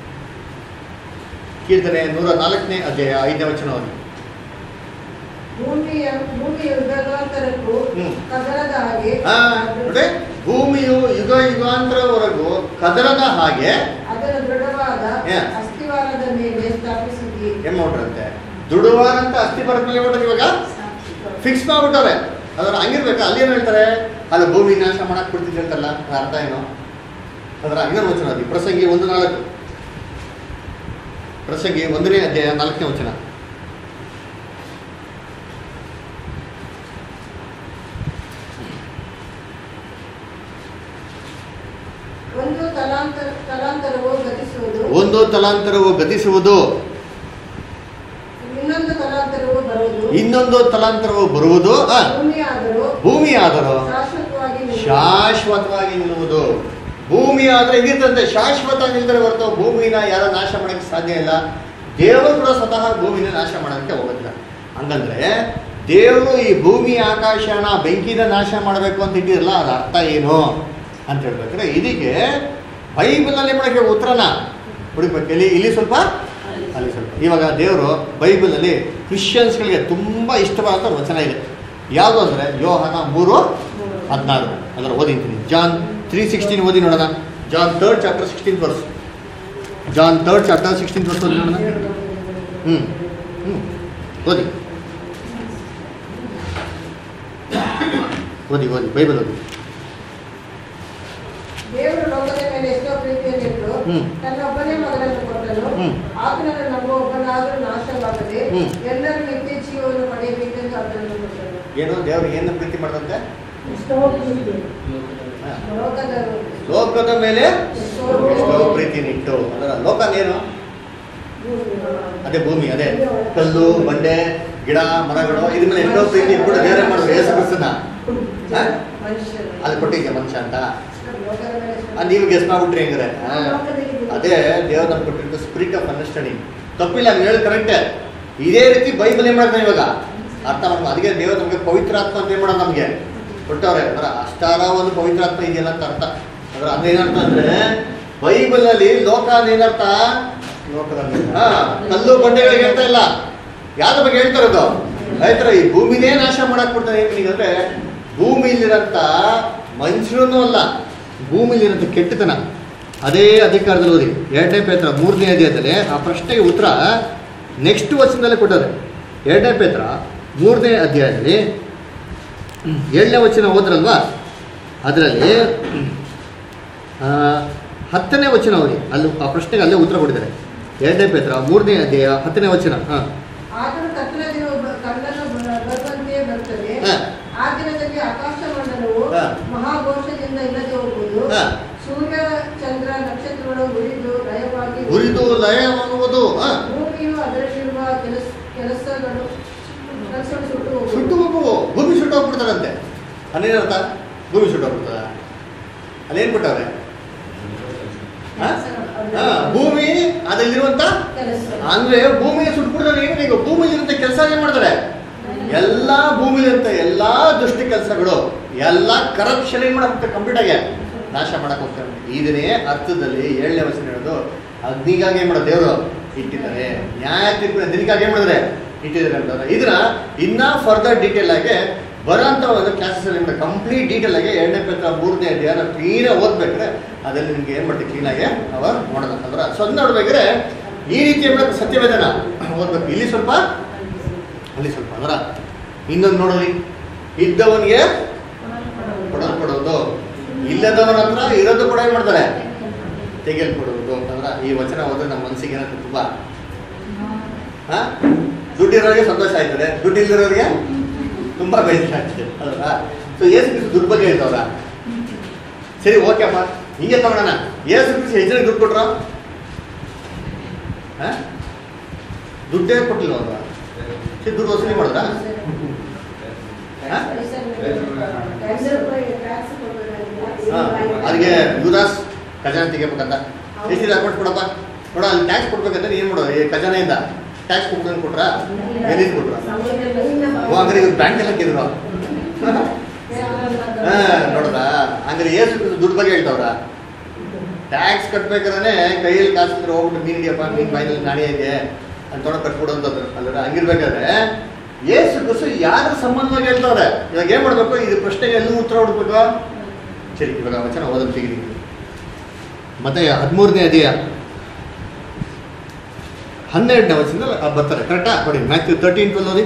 ಕೀರ್ತನೆ ನೂರ ನಾಲ್ಕನೇ ಅಧ್ಯಾಯ ಐದನೇ ವಚನ ಓದಿ ಭೂಮಿಯ ಭೂಮಿಯ ಯುಗಾಂತರಕ್ಕೂ ಹ್ಮ್. ಕದರದ ಹಾಗೆ ಆ, ನೋಡಿ ಭೂಮಿಯು ಯುಗ ಯುಗಾಂತರವರೆಗೂ ಕದರದ ಹಾಗೆ ಅದರ ದೃಢವಾದ ಏ ಅಸ್ಥಿವಾರದ ಮೇಲೆ ಸ್ಥಾಪಿಸಿದಿ ಏನ್ ಮಾಡ್ರಂತೆ ದುಡುವಾರಂತ ಅಸ್ಥಿ ಬರದ ಮೇಲೆ ಮಾಡ್ತಾರೆ ಇವಾಗ ಫಿಕ್ಸ್ ಮಾಡ್ಬಿಟ್ಟವ್ರೆ ಅದರ ಹಂಗಿರ್ಬೇಕು ಅಲ್ಲಿ ಏನು ಹೇಳ್ತಾರೆ ಅಲ್ಲಿ ಭೂಮಿ ನಾಶ ಮಾಡಕ್ ಬಿಡ್ತಿದ್ದೆ ಅಂತಲ್ಲ ಅದ್ರ ಅರ್ಥ ಏನು ಅದರ ಇನ್ನೊಂದು ವಚನ ಅದು ಪ್ರಸಂಗಿ ಒಂದು ನಾಲ್ಕು ಪ್ರಸಂಗಿ ಒಂದನೇ ಅಧ್ಯಾಯ ನಾಲ್ಕನೇ ವಚನ ಒಂದು ತಲಾಂತರ ತಲಾಂತರವು ಗತಿಸುವುದು ಒಂದು ತಲಾಂತರವು ಗತಿಸುವುದು ಇನ್ನೊಂದು ತಲಾಂತರವು ಬರುವುದು ಇನ್ನೊಂದು ತಲಾಂತರವು ಬರುವುದು ಆ, ಭೂಮಿ ಆದರೂ ಭೂಮಿ ಆದರೂ ಶಾಶ್ವತವಾಗಿ ನಿಲ್ಲುವುದು. ಶಾಶ್ವತವಾಗಿ ನಿಲ್ಲುವುದು ಭೂಮಿ ಆದ್ರೆ ಹೆಂಗಿರ್ತಂತೆ ಶಾಶ್ವತ ನಿಲ್ದರೆ ಹೊರತು ಭೂಮಿನ ಯಾರು ನಾಶ ಮಾಡಕ್ಕೆ ಸಾಧ್ಯ ಇಲ್ಲ ದೇವರು ಕೂಡ ಸ್ವತಃ ಭೂಮಿನ ನಾಶ ಮಾಡೋದಕ್ಕೆ ಹೋಗೋದಿಲ್ಲ ಹಂಗಂದ್ರೆ ದೇವರು ಈ ಭೂಮಿ ಆಕಾಶನ ಬೆಂಕಿನ ನಾಶ ಮಾಡಬೇಕು ಅಂತ ಇಟ್ಟಿರಲ್ಲ ಅದ್ರ ಅರ್ಥ ಏನು ಅಂತ ಹೇಳ್ಬೇಕಾದ್ರೆ ಇದಕ್ಕೆ ಬೈಬಲಲ್ಲಿ ಮಾಡೋಕ್ಕೆ ಉತ್ತರನ ಹುಡುಕ್ಬೇಕು ಇಲ್ಲಿ ಇಲ್ಲಿ ಸ್ವಲ್ಪ ಅಲ್ಲಿ ಸ್ವಲ್ಪ ಇವಾಗ ದೇವರು ಬೈಬಲಲ್ಲಿ ಕ್ರಿಶ್ಚಿಯನ್ಸ್ಗಳಿಗೆ ತುಂಬ ಇಷ್ಟವಾದ ವಚನ ಇದೆ ಯಾವುದು ಅಂದರೆ ಯೋಹನ ಮೂರು ಹದಿನಾರು ಅದರ ಓದಿಂತೀನಿ ಜಾನ್ ತ್ರೀ ಸಿಕ್ಸ್ಟೀನ್ ಓದಿ ನೋಡೋಣ John third chapter sixteen verse John third chapter sixteen verse ಓದಿ ನೋಡೋಣ ಹ್ಞೂ ಹ್ಞೂ ಓದಿ ಓದಿ ಓದಿ ಬೈಬಲ್ ಓದಿ ದೇವರು ಲೋಕದ ಮೇಲೆ ಎಷ್ಟೋ ಪ್ರೀತಿಯನ್ನಿಟ್ಟು ಹ್ಮ್. ತನ್ನ ಒಬ್ಬನೇ ಮಗನನ್ನು ಕೊಟ್ಟನು ಹ್ಮ್. ಆತನನ್ನು ನಂಬುವ ಒಬ್ಬನಾದರೂ ನಾಶವಾಗದೆ ಹ್ಮ್. ಎಲ್ಲರೂ ನಿತ್ಯ ಜೀವವನ್ನು ಪಡೆಯಬೇಕೆಂದು ಆತನನ್ನು ಕೊಟ್ಟನು ಏನು ದೇವರು ಏನು ಪ್ರೀತಿ ಮಾಡ್ದಂತೆ ಎಷ್ಟೋ ಪ್ರೀತಿ ಹಾ. ಲೋಕದ ಲೋಕದ ಮೇಲೆ ಎಷ್ಟೋ ಎಷ್ಟೋ ಪ್ರೀತಿ ನಿಟ್ಟು ಅದರ ಲೋಕ ಏನು ಅದೇ ಭೂಮಿ ಅದೇ ಕಲ್ಲು ಬಂಡೆ ಗಿಡ ಮರಗಳು ಇದ್ರ ಮೇಲೆ ಎಷ್ಟೋ ಪ್ರೀತಿ ಇಟ್ಬಿಟ್ಟು ಬೇರೆ ಮಾಡೋದು ಯೇಸು ಕ್ರಿಸ್ತನ ಹಾ? ಮನುಷ್ಯರು ಅಲ್ಲಿ ಕೊಟ್ಟಿದ್ದೆ ಮನುಷ್ಯ ಅಂತ ಲೋಕದ ಮೇಲೆ ಎಷ್ಟೋ- ಆ, ನೀವು ಗೆಸ್ ಮಾಡ್ಬಿಟ್ರಿ ಹೆಂಗ್ರೆ ಆ, ಅದೇ ದೇವ್ರು ನಮ್ಗೆ ಕೊಟ್ಟಿದ್ದು ಸ್ಪಿರಿಟ್ ಆಫ್ ಅಂಡರ್ಸ್ಟ್ಯಾಂಡಿಂಗ್ ತಪ್ಪಿಲ್ಲ ನೀವು ಹೇಳಿ ಕರೆಕ್ಟೇ ಇದೇ ರೀತಿ ಬೈಬಲ್ ಏನ್ ಮಾಡ್ತಾನೆ ಇವಾಗ ಅರ್ಥ ಮಾಡ್ಕೊ ಅದಕ್ಕೆ ದೇವರು ನಮಗೆ ಪವಿತ್ರ ಆತ್ಮ ಅಂತ ಏನ್ ಮಾಡೋದು ನಮಗೆ ಕೊಟ್ಟವ್ರೆ ಅಂದ್ರೆ ಅಷ್ಟಾರ ಒಂದು ಪವಿತ್ರ ಆತ್ಮ ಇದೆಯಲ್ಲ ಅಂತ ಅರ್ಥ ಅಂದ್ರೆ ಅದೇನರ್ಥ ಅಂದ್ರೆ ಬೈಬಲ್ ಅಲ್ಲಿ ಲೋಕ ಏನರ್ಥ ಲೋಕದಲ್ಲಿ ಹಾ ಕಲ್ಲು ಬಂಡೆಗಳಿಗೆ ಹೇಳ್ತಾ ಇಲ್ಲ ಯಾವ್ದ್ರ ಬಗ್ಗೆ ಹೇಳ್ತಾ ಇರೋದು ಹೇಳ್ತಾರೆ ಈ ಭೂಮಿನೇ ನಾಶ ಮಾಡಕ್ ಕೊಡ್ತಾರೆ ಏನಿಗೆ ಅಂದ್ರೆ ಭೂಮಿಲಿರಂತ ಮನುಷ್ಯನೂ ಅಲ್ಲ ಭೂಮಿಲಿರಂತ ಕೆಟ್ಟತನ ಅದೇ ಅಧಿಕಾರದಲ್ಲಿ ಓದಿ ಎರಡನೇ ಪೇತ್ರ ಮೂರನೇ ಅಧ್ಯಾಯದಲ್ಲಿ ಆ ಪ್ರಶ್ನೆಗೆ ಉತ್ತರ ನೆಕ್ಸ್ಟ್ ವಚನದಲ್ಲೇ ಕೊಟ್ಟರೆ ಎರಡನೇ ಪೇತ್ರ ಮೂರನೇ ಅಧ್ಯಾಯದಲ್ಲಿ ಏಳನೇ ವಚನ ಓದ್ರಲ್ವಾ ಅದರಲ್ಲಿ ಆ, ಹತ್ತನೇ ವಚನ ಓದಿ ಅಲ್ಲಿ ಆ ಪ್ರಶ್ನೆಗೆ ಅಲ್ಲೇ ಉತ್ತರ ಕೊಟ್ಟಿದ್ದಾರೆ ಎರಡನೇ ಪೇತ್ರ ಮೂರನೇ ಅಧ್ಯಾಯ ಹತ್ತನೇ ವಚನ ಹಾಂ ಆತನು ಕತ್ತಲ ದಿನವು ಬ- ಕಣ್ಣನ್ನು ಬ- ಬರುವಂತೆಯೇ ಬರುತ್ತದೆ ಹಾ. ಆ ದಿನದಲ್ಲಿ ಆಕಾಶ ಮಂಡಲವು ಹಾ. ಮಹಾಘೋಷದಿಂದ ಇಲ್ಲದೆ ಹೋಗುವುದು ಹಾ. ಸೂರ್ಯ ಚಂದ್ರ ನಕ್ಷತ್ರಗಳು ಉರಿದು ಲಯವಾಗಿ ಉರಿದು ಲಯವಾಗುವುದು ಹಾಂ ಭೂಮಿಯು ಅದರಲ್ಲಿರುವ ಕೆಲಸ ಕೆಲಸಗಳು ಕೆಲಸಗಳು ಸುಟ್ಟು ಸುಟ್ಟು ಹೋಗುವುದು ಹೋಗುವು ಭೂಮಿ ಸುಟ್ಟು ಹೋಗ್ಬಿಡ್ತಾರಂತೆ ಅಲ್ಲೇನರ್ಥ ಭೂಮಿ ಸುಟ್ಟು ಹೋಗ್ಬಿಡ್ತದ ಅಲ್ಲೇನ್ ಬಿಟ್ಟವ್ರೆ ಹಾ? ಹಾ, ಭೂಮಿ ಅದರಲ್ಲಿರುವಂತ ಕೆಲಸ ಅಂದ್ರೆ ಭೂಮಿಗೆ ಸುಟ್ಬಿಡ್ತಾರೆ ಏನು ಈಗ ಭೂಮಿಲಿರುವಂತ ಕೆಲಸ ಏನ್ ಮಾಡ್ತಾರೆ ಎಲ್ಲಾ ಭೂಮಿಲಿರುವಂತ ಎಲ್ಲಾ ದುಷ್ಟ ಕೆಲಸಗಳು ಎಲ್ಲಾ ಕರಪ್ಷನ್ ಏನ್ ಮಾಡಕ್ಕೆ ಕಂಪ್ಲೀಟ್ ಆಗಿ ನಾಶ ಮಾಡಕ್ ಹೋಗ್ತಾರೆ ಇದನ್ನೇ ಅರ್ಥದಲ್ಲಿ ಏಳನೇ ವಚನ ಹೇಳೋದು ಅಗ್ನಿಗಾಗಿ ಏನ್ ಮಾಡೋದು ದೇವರು ಇಟ್ಟಿದ್ದಾರೆ ನ್ಯಾಯ ತೀರ್ಪಿನ ದಿನಕ್ಕಾಗಿ ಏನ್ ಮಾಡಿದ್ರೆ ಇಟ್ಟಿದ್ದಾರೆ ಅಂತಂದ್ರೆ ಇದನ್ನ ಇನ್ನ ಫರ್ದರ್ ಡೀಟೇಲ್ ಆಗಿ ಬರೋಂಥ ಒಂದು ಕ್ಲಾಸಸ್ ಅಲ್ಲಿ ಕಂಪ್ಲೀಟ್ ಡೀಟೇಲ್ ಆಗಿ ಎರಡನೇ ಪೇತ್ರ ಮೂರನೇ ಅಧ್ಯಾಯ ಕ್ಲೀನ್ ಓದ್ಬೇಕಾದ್ರೆ ಅದರಲ್ಲಿ ನಿಮ್ಗೆ ಏನ್ ಮಾಡ್ತೀವಿ ಕ್ಲೀನ್ ಆಗಿ ಅವ ನೋಡೋದಂತಂದ್ರೆ ಸೊ ಅದ್ ನೋಡ್ಬೇಕಾದ್ರೆ ಈ ರೀತಿ ಏನ್ ಮಾಡ್ಬೇಕು ಸತ್ಯವೇದನ ಓದ್ಬೇಕು ಇಲ್ಲಿ ಸ್ವಲ್ಪ ಅಲ್ಲಿ ಸ್ವಲ್ಪ ಅದರ ಇನ್ನೊಂದು ನೋಡಲಿ ಇದ್ದವನಿಗೆ ಕೊಡಲ್ಪಡೋದು ಇಲ್ಲದವನ ಹತ್ರ ಇರೋದು ಕೂಡ ಏನ್ ಮಾಡ್ತಾರೆ ತೆಗೆಯಲ್ಪಡುವುದು ಅಂತಂದ್ರೆ ಈ ವಚನ ಓದಿದ್ರೆ ನಮ್ಮ ಮನಸ್ಸಿಗೆ ಏನಾಗ್ತದೆ ತುಂಬಾ ಹಾ ದುಡ್ಡಿರೋರಿಗೆ ಸಂತೋಷ ಆಯ್ತದೆ ದುಡ್ಡು ಇಲ್ದಿರೋರಿಗೆ ತುಂಬಾ ಬೇಸರ ಆಗ್ತದೆ ಅಲ್ವಾ ಸೊ ಏಸು ಕ್ರಿಸ್ತು ದುಡ್ಡು ಬಗ್ಗೆ ಹೇಳ್ತವ್ರ ಸರಿ ಓಕೆ ಅಪ್ಪ ಹಿಂಗೆ ತಗೊಳ್ಳೋಣ ಏಸು ಕ್ರಿಸ್ತು ಹೆಚ್ಚಿನ ದುಡ್ಡು ಕೊಟ್ರ ಹಾ ದುಡ್ಡೇ ಕೊಟ್ಟಿಲ್ಲ ಅವ್ರ ಸರಿ ದುಡ್ಡು ವಸೂಲಿ ಮಾಡಿದ್ರಾ ಹಾ? ಹಾ, ಅದಕ್ಕೆ ಯುವದಾಸ್ ಖಜಾನೆ ತೆಗಿಬೇಕಂತ ಎಷ್ಟಿದೆ ಅಕೌಂಟ್ ಕೊಡಪ್ಪ ನೋಡ ಅಲ್ಲಿ ಟ್ಯಾಕ್ಸ್ ಕೊಡ್ಬೇಕಂದ್ರೆ ಏನ್ ಮಾಡೋದು ಈ ಖಜಾನೆಯಿಂದ ಟ್ಯಾಕ್ಸ್ ಕೊಡ್ಕೊಂಡು ಕೊಟ್ರಾ ಎಲ್ಲಿಂದ ಕೊಟ್ರ ಓ ಹಂಗಾರೆ ಇವ್ರು ಬ್ಯಾಂಕ್ ಎಲ್ಲ ಹಾಕಿದ್ರು ಹಾ ನೋಡ್ದಾ ಹಂಗಾರೆ ಏಸು ದುಡ್ಡು ಬಗ್ಗೆ ಹೇಳ್ತಾವ್ರ ಟ್ಯಾಕ್ಸ್ ಕಟ್ಬೇಕಾದ್ರೆ ಕೈಯಲ್ಲಿ ಕಾಸು ಇದ್ರೆ ಹೋಗ್ಬಿಟ್ಟು ಮೀನ್ ಇದೆಯಪ್ಪ ಮೀನ್ ಬಾಯಿನಲ್ಲಿ ನಾಣಿ ಇದೆ ಅಂತ ತೊಗೊಂಡು ಕಟ್ಬಿಡು ಅಂತಂದ್ರು ಅಲ್ಲರ ಹಂಗಿರ್ಬೇಕಾದ್ರೆ ಏಸು ಕಸು ಯಾರ ಸಂಬಂಧವಾಗಿ ಹೇಳ್ತಾವ್ರೆ ಇವಾಗ ಏನ್ ಮಾಡ್ಬೇಕು ಇದು ಪ್ರಶ್ನೆಗೆ ಎಲ್ಲೂ ಉತ್ತರ ಹುಡ್ಬೇಕು ಸರಿ ಇವಾಗ ವಚನ ಓದಲು ತೆಗಿದೀವಿ ಮತ್ತೆ ಹದಿಮೂರನೇ ಅಧ್ಯಾಯ ಹನ್ನೆರಡನೇ ವರ್ಷದಿಂದ ಬರ್ತಾರೆ ಕರೆಕ್ಟಾ ನೋಡಿ ಮ್ಯಾಥ್ಯೂ ತರ್ಟೀನ್ ಟ್ವೆಲ್ ಓದಿ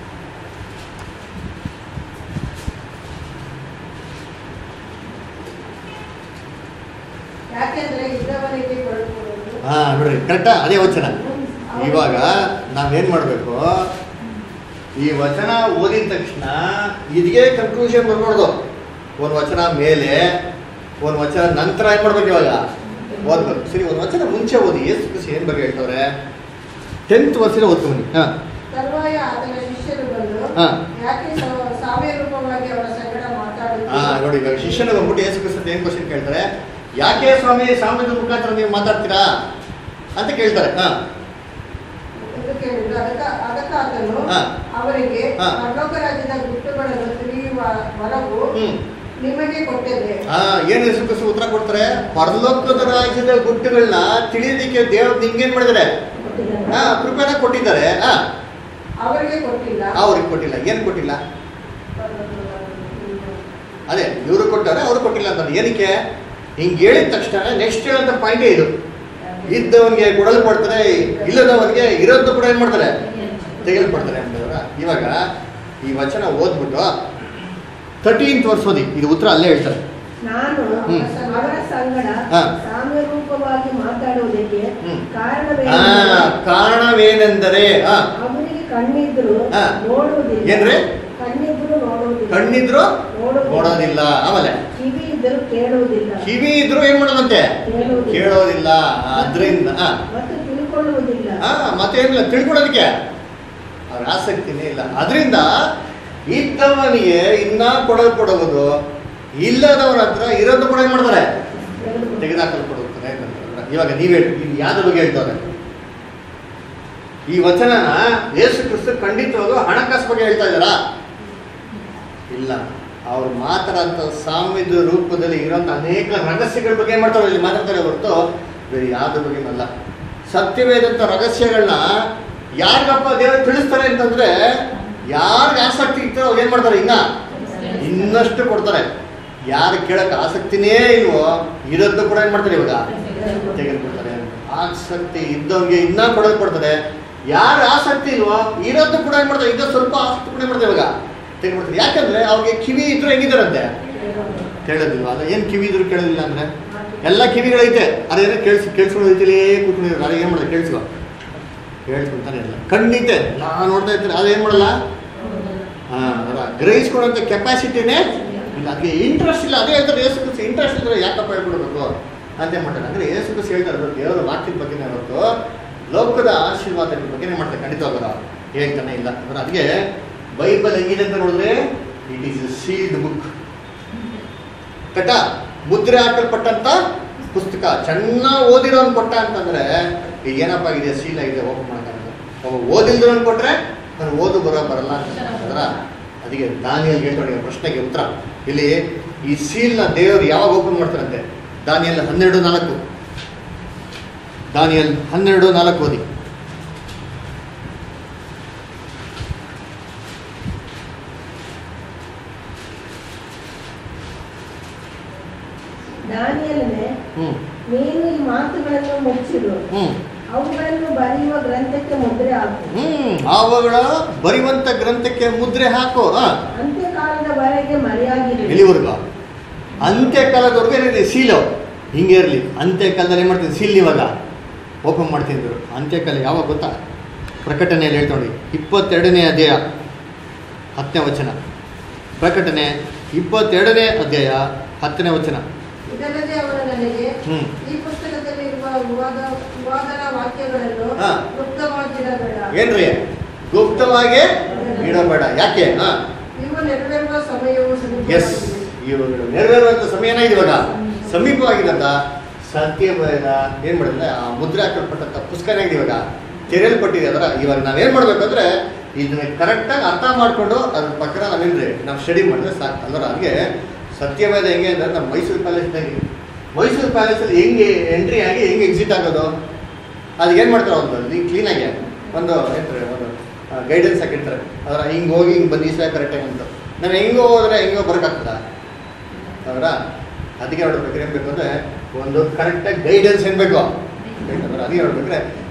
ಯಾಕೆಂದ್ರೆ ಇದ್ದವನಿಗೆ ಕೊಡುವುದು ಹಾ ನೋಡ್ರಿ ಕರೆಕ್ಟಾ ಅದೇ ವಚನ ಇವಾಗ ನಾವೇನ್ ಮಾಡಬೇಕು ಈ ವಚನ ಓದಿದ ತಕ್ಷಣ ಇದೇ ಕನ್ಕ್ಲೂಷನ್ ಬರ್ಬಾರ್ದು ಒಂದು ವಚನ ಮೇಲೆ ಒಂದು ವಚನ ನಂತರ ಏನ್ ಮಾಡ್ಬೇಕು ಇವಾಗ ಓದ್ಬೇಕು ಸರಿ ಒಂದು ವಚನ ಮುಂಚೆ ಓದಿ ಏಸು ಕ್ರಿಸ್ತ ಏನ್ ಬಗ್ಗೆ ಹೇಳ್ತವ್ರೆ ಟೆಂತ್ ವರ್ಷದ ಓದ್ಕೊಂಬನಿ ಹಾ ತರುವಾಯ ಆತನ ಶಿಷ್ಯರು ಬಂದು ಹಾ. ಯಾಕೆ ಸಾ- ಸಾಮ್ಯ ರೂಪವಾಗಿ ಅವರ ಸಂಗಡ ಹಾ ಮಾತಾಡುತ್ತಾರೆ ನೋಡಿ ಇವಾಗ ಶಿಷ್ಯನ ಬಂದ್ಬಿಟ್ಟು ಏಸು ಕ್ರಿಸ್ತ ಏನ್ ಕ್ವಶನ್ ಕೇಳ್ತಾರೆ ಯಾಕೆ ಸ್ವಾಮಿ ಸಾಮ್ಯದ ಮುಖಾಂತರ ನೀವು ಮಾತಾಡ್ತೀರಾ ಅಂತ ಕೇಳ್ತಾರೆ ಹಾ ಎಂದು ಕೇಳಿದ್ರು ಅದಕ್ಕ ಅದಕ್ಕ ಆತನು ಹಾ. ಅವರಿಗೆ ಹಾ. ಪರಲೋಕ ರಾಜ್ಯದ ಗುಟ್ಟುಗಳನ್ನು ತಿಳಿಯುವ ವರವು ಹ್ಮ್ ನಿಮಗೆ ಕೊಟ್ಟಿದೆ ಆ, ಏನ್ ಯೇಸು ಕ್ರಿಸ್ತ ಉತ್ತರ ಕೊಡ್ತಾರೆ ಪರಲೋಕದ ರಾಜ್ಯದ ಗುಟ್ಟುಗಳನ್ನ ತಿಳಿಯೋದಿಕ್ಕೆ ದೇವ್ರು ನಿಮ್ಗೇನ್ ಮಾಡಿದ್ದಾರೆ ಹಾ ಕೃಪೆನ ಕೊಟ್ಟಿದ್ದಾರೆ ಹಾ ಅವರಿಗೆ ಕೊಟ್ಟಿಲ್ಲ ಅವ್ರಿಗೆ ಕೊಟ್ಟಿಲ್ಲ ಏನ್ ಕೊಟ್ಟಿಲ್ಲ ಅದೇ ಇವರು ಕೊಟ್ಟಾರೆ ಅವ್ರು ಕೊಟ್ಟಿಲ್ಲ ಅಂತ ಏನಕ್ಕೆ ಹಿಂಗ್ ಹೇಳಿದ ತಕ್ಷಣ ನೆಕ್ಸ್ಟ್ ಹೇಳಂತ ಪಾಯಿಂಟೇ ಇದು ಇದ್ದವನಿಗೆ ಕೊಡಲ್ಪಡ್ತಾರೆ ಇಲ್ಲದವನಿಗೆ ಇರೋದು ಕೂಡ ಏನ್ ಮಾಡ್ತಾರೆ ತೆಗೆಲ್ಪಡ್ತಾರೆ ಅಂತಂದ್ರ ಇವಾಗ ಈ ವಚನ ಓದ್ಬಿಟ್ಟು ತರ್ಟೀನ್ತ್ ವರ್ಷ ಓದಿ ಇದು ಉತ್ತರ ಅಲ್ಲೇ ಹೇಳ್ತಾರೆ ನಾನು ಹ್ಮ್. ಅವರ ಸಂಗಡ ಹಾ. ಸಾಮ್ಯ ರೂಪವಾಗಿ ಮಾತಾಡುವುದಕ್ಕೆ ಹ್ಮ್. ಆ, ಕಾರಣವೇನೆಂದರೆ ಕಾರಣವೇನೆಂದರೆ ಆ, ಅವರಿಗೆ ಕಣ್ಣಿದ್ರು ಹಾ. ನೋಡುವುದಿಲ್ಲ ಏನ್ರಿ? ಕಣ್ಣಿದ್ರು ನೋಡುವುದಿಲ್ಲ ಕಣ್ಣಿದ್ರು ನೋಡುವುದಿಲ್ಲ. ನೋಡೋದಿಲ್ಲ ಆಮೇಲೆ ಕಿವಿ ಇದ್ದರೂ ಕೇಳುವುದಿಲ್ಲ ಕಿವಿ ಇದ್ರು ಏನ್ ಮಾಡೋದಂತೆ ಕೇಳುವುದಿಲ್ಲ ಕೇಳೋದಿಲ್ಲ ಅದರಿಂದ ಮತ್ತು ತಿಳ್ಕೊಳ್ಳುವುದಿಲ್ಲ ಮತ್ತೇನಿಲ್ಲ ತಿಳ್ಕೊಳೋದಕ್ಕೆ ಅವ್ರ ಆಸಕ್ತಿನೇ ಇಲ್ಲ ಅದರಿಂದ ಇದ್ದವನಿಗೆ ಇನ್ನ ಕೊಡಲ್ಪಡುವುದು ಇಲ್ಲದವರ ಹತ್ರ ಇರೋದು ಕೂಡ ಏನ್ ಮಾಡ್ತಾರೆ ತೆಗೆದಾಕಲ್ಪಡುತ್ತದೆ ಅಂತಂದ್ರೆ ಇವಾಗ ನೀವೇ ಇದು ಯಾವ್ದ್ರ ಬಗ್ಗೆ ಹೇಳ್ತಾರೆ ಈ ವಚನನ ಯೇಸು ಕ್ರಿಸ್ತ ಖಂಡಿತವಾಗೂ ಹಣಕಾಸು ಬಗ್ಗೆ ಹೇಳ್ತಾ ಇದ್ದಾರಾ ಇಲ್ಲ ಅವ್ರು ಮಾತಾಡಂತ ಸಾಮ್ಯದ ರೂಪದಲ್ಲಿ ಇರೋಂಥ ಅನೇಕ ರಹಸ್ಯಗಳ ಬಗ್ಗೆ ಏನ್ ಮಾಡ್ತಾರೆ ಇಲ್ಲಿ ಮಾತಾಡ್ತಾರೆ ಹೊರತು ಬೇರೆ ಯಾವ್ದ್ರ ಬಗ್ಗೆ ಅಲ್ಲ ಸತ್ಯವೇದಂತ ರಹಸ್ಯಗಳನ್ನ ಯಾರಿಗಪ್ಪ ದೇವರು ತಿಳಿಸ್ತಾರೆ ಅಂತಂದ್ರೆ ಯಾರಿಗೆ ಆಸಕ್ತಿ ಇರ್ತಾರೋ ಅವ್ರು ಏನ್ ಮಾಡ್ತಾರೆ ಇನ್ನ ಇನ್ನಷ್ಟು ಕೊಡ್ತಾರೆ ಯಾರು ಕೇಳಕ್ ಆಸಕ್ತಿನೇ ಇಲ್ವೋ ಇರೋದು ಕೂಡ ಏನ್ ಮಾಡ್ತಾರೆ ಇವಾಗ ತೆಗೆದುಕೊಡ್ತಾರೆ ಆಸಕ್ತಿ ಇದ್ದವ್ರಿಗೆ ಇನ್ನ ಕೊಡೋದು ಕೊಡ್ತಾರೆ ಯಾರು ಆಸಕ್ತಿ ಇಲ್ವೋ ಇರೋದು ಕೂಡ ಏನ್ ಮಾಡ್ತಾರೆ ಇದ್ದ ಸ್ವಲ್ಪ ಆಸಕ್ತಿ ಕೂಡ ಏನ್ ಮಾಡ್ತಾರೆ ಇವಾಗ ತೆಗೆದುಕೊಡ್ತಾರೆ ಯಾಕಂದ್ರೆ ಅವ್ರಿಗೆ ಕಿವಿ ಇದ್ರೆ ಹೆಂಗಿದಾರಂತೆ ಕೇಳೋದಿಲ್ವಾ ಅಲ್ಲ ಏನು ಕಿವಿ ಇದ್ರು ಕೇಳೋದಿಲ್ಲ ಅಂದ್ರೆ ಎಲ್ಲ ಕಿವಿಗಳೈತೆ ಅದೇನೋ ಕೇಳಿಸಿ ಕೇಳಿಸ್ಕೊಳ್ಳೋದಿಲ್ಲ ಕೂತ್ಕೊಂಡಿರೋ ಅದೇ ಏನು ಮಾಡೋದು ಕೇಳಿಸ್ಕೊ ಕೇಳಿಸ್ಕೊಂತಾನೆ ಇಲ್ಲ ಕಣ್ಣೈತೆ ನಾನು ನೋಡ್ತಾ ಇರ್ತೀನಿ ಅದೇನು ಮಾಡಲ್ಲ ಹಾಂ ಅಲ್ಲ ಗ್ರಹಿಸ್ಕೊಳ್ಳೋಂಥ ಕೆಪಾಸಿಟಿನೇ ಇಲ್ಲ ಅದಕ್ಕೆ ಇಂಟ್ರೆಸ್ಟ್ ಇಲ್ಲ ಅದೇ ಹೇಳ್ತಾರೆ ಏಸು ಕ್ರಿಸ್ತ ಇಂಟ್ರೆಸ್ಟ್ ಇದ್ರೆ ಯಾಕಪ್ಪ ಹೇಳ್ಕೊಡ್ಬೇಕು ಅಂತ ಮಾಡ್ತಾರೆ ಅಂದರೆ ಏಸು ಕ್ರಿಸ್ತ ಹೇಳ್ತಾರೆ ಅದು ದೇವರ ವಾಕ್ಯದ ಬಗ್ಗೆನೇ ಹೊರತು ಲೋಕದ ಆಶೀರ್ವಾದದ ಬಗ್ಗೆನೇ ಮಾಡ್ತಾರೆ ಖಂಡಿತವಾಗಲ್ಲ ಹೇಳ್ತಾನೆ ಇಲ್ಲ ಅಂದ್ರೆ ಅದಕ್ಕೆ ಬೈಬಲ್ ಹೆಂಗಿದೆ ಅಂತ ನೋಡಿದ್ರೆ it is a sealed book ಕಟ್ಟ ಮುದ್ರೆ ಹಾಕಲ್ಪಟ್ಟಂತ ಪುಸ್ತಕ ಚೆನ್ನಾಗಿ ಓದಿರೋನ್ ಕೊಟ್ಟ ಅಂತಂದ್ರೆ ಈಗ ಏನಪ್ಪ ಆಗಿದೆ ಸೀಲ್ ಆಗಿದೆ ಓಪನ್ ಮಾಡೋಕ್ಕಾಗಲ್ಲ ಒಬ್ಬ ಓದಿಲ್ದಿರೋನ್ ಕೊಟ್ರೆ ನಾನು ಓದು ಬರೋ ಬರಲ್ಲ ಅಂತ ಅದರ ಅದಕ್ಕೆ ದಾನಿಯಲ್ಲಿ ಹೇಳ್ತಾರೆ ಪ್ರಶ್ನೆಗೆ ಉತ್ತರ ಇಲ್ಲಿ ಈ ಸೀಲ್ನ ದೇವರು ಯಾವಾಗ ಓಪನ್ ಮಾಡ್ತಾರಂತೆ ದಾನಿಯಲ್ಲಿ ಹನ್ನೆರಡು ನಾಲ್ಕು ದಾನಿಯಲ್ ಹನ್ನೆರಡು ನಾಲ್ಕು ಓದಿ ದಾನಿಯಲನೆ ಹ್ಞೂ ನೀನು ಈ ಮಾತುಗಳನ್ನು ಮುಚ್ಚಿಡು ಹ್ಞೂ ಅವುಗಳನ್ನು ಬರೆಯುವ ಗ್ರಂಥಕ್ಕೆ ಮುದ್ರೆ ಹಾಕು ಹ್ಮ್ ಅವುಗಳ ಬರೆಯುವಂತ ಗ್ರಂಥಕ್ಕೆ ಮುದ್ರೆ ಹಾಕು ಆ, ಅಂತ್ಯಕಾಲದವರೆಗೆ ಮರೆಯಾಗಿರಿ ಎಲ್ಲಿವರೆಗೂ ಅಂತ್ಯಕಾಲದವರೆಗೂ ಏನಿದೆ ಸೀಲು ಹಿಂಗೆ ಇರಲಿ ಅಂತ್ಯಕಾಲದಲ್ಲಿ ಏನು ಮಾಡ್ತೀನಿ ಸೀಲ್ ಇವಾಗ ಓಪನ್ ಮಾಡ್ತಿದ್ರು ಅಂತ್ಯಕಾಲ ಯಾವಾಗ ಗೊತ್ತಾ ಪ್ರಕಟಣೆಯಲ್ಲಿ ಹೇಳ್ತೊಂಡಿ ಇಪ್ಪತ್ತೆರಡನೇ ಅಧ್ಯಾಯ ಹತ್ತನೇ ವಚನ ಪ್ರಕಟಣೆ ಇಪ್ಪತ್ತೆರಡನೇ ಅಧ್ಯಾಯ ಹತ್ತನೇ ವಚನ ಇದಲ್ಲದೆ ಅವರು ನನಗೆ ಹ್ಮ್ ಈ ಪುಸ್ತಕದಲ್ಲಿರುವ ವಿವಾದ ವಿವಾದನ ವಾಕ್ಯಗಳನ್ನು ಹಾ. ಗುಪ್ತವಾಗಿಡಬೇಡ ಏನ್ರಿ ಗುಪ್ತವಾಗಿ ಇಡಬೇಡ ಯಾಕೆ ಹಾ ಇವು ನೆರವೇರುವ ಸಮಯವು ಎಸ್ ಸಮೀಪವಾಗಿದೆ. ಇವುಗಳು ನೆರವೇರುವಂಥ ಸಮಯ ಏನಾಗಿದೆ ಇವಾಗ ಸಮೀಪವಾಗಿದಂತ ಸತ್ಯವೇದ ಏನ್ ಮಾಡಿದ್ರೆ ಆ ಮುದ್ರೆ ಹಾಕಲ್ಪಟ್ಟಂತ ಪುಸ್ತಕ ಏನಾಗಿದೆ ಇವಾಗ ತೆರೆಯಲ್ಪಟ್ಟಿದೆ ಅದರ ಇವಾಗ ನಾವೇನ್ ಮಾಡ್ಬೇಕಂದ್ರೆ ಇದನ್ನ ಕರೆಕ್ಟಾಗಿ ಅರ್ಥ ಮಾಡ್ಕೊಂಡು ಅದ್ರ ಪ್ರಕಾರ ನಾವೇನ್ರಿ ನಾವು ಸ್ಟಡಿ ಮಾಡಿದ್ರೆ ಸಾಕು ಅಲ್ವರ ಹಾಗೆ ಸತ್ಯವೇದ ಹೆಂಗೆ ಅಂದ್ರೆ ನಮ್ಮ ಮೈಸೂರು ಪ್ಯಾಲೇಸ್ ಮೈಸೂರು ಪ್ಯಾಲೇಸಲ್ಲಿ ಹೆಂಗೆ ಎಂಟ್ರಿ ಆಗಿ ಹೆಂಗೆ ಎಕ್ಸಿಟ್ ಆಗೋದು ಅದಕ್ಕೆ ಏನು ಮಾಡ್ತಾರೆ ಒಂದು ನೀವು ಕ್ಲೀನಾಗಿ ಒಂದು ಹೇಳ್ತಾರೆ ಒಂದು ಗೈಡೆನ್ಸ್ ಹಾಕಿರ್ತಾರೆ ಅದರ ಹಿಂಗೆ ಹೋಗಿ ಹಿಂಗೆ ಬನ್ನಿ ಸಹ ಕರೆಕ್ಟಾಗಿ ಅಂತ ನಾವು ಹೆಂಗೋ ಹೋದ್ರೆ ಹೆಂಗೋ ಬರೋಕ್ಕಾಗ್ತದ ಅವರ ಅದಕ್ಕೆ ನೋಡ್ಬೇಕು ಏನು ಬೇಕು ಅಂದರೆ ಒಂದು ಕರೆಕ್ಟಾಗಿ ಗೈಡೆನ್ಸ್ ಏನು ಬೇಕು ಅದರ ಅದಕ್ಕೆ ನೋಡ್ಬೇಕ್ರೆ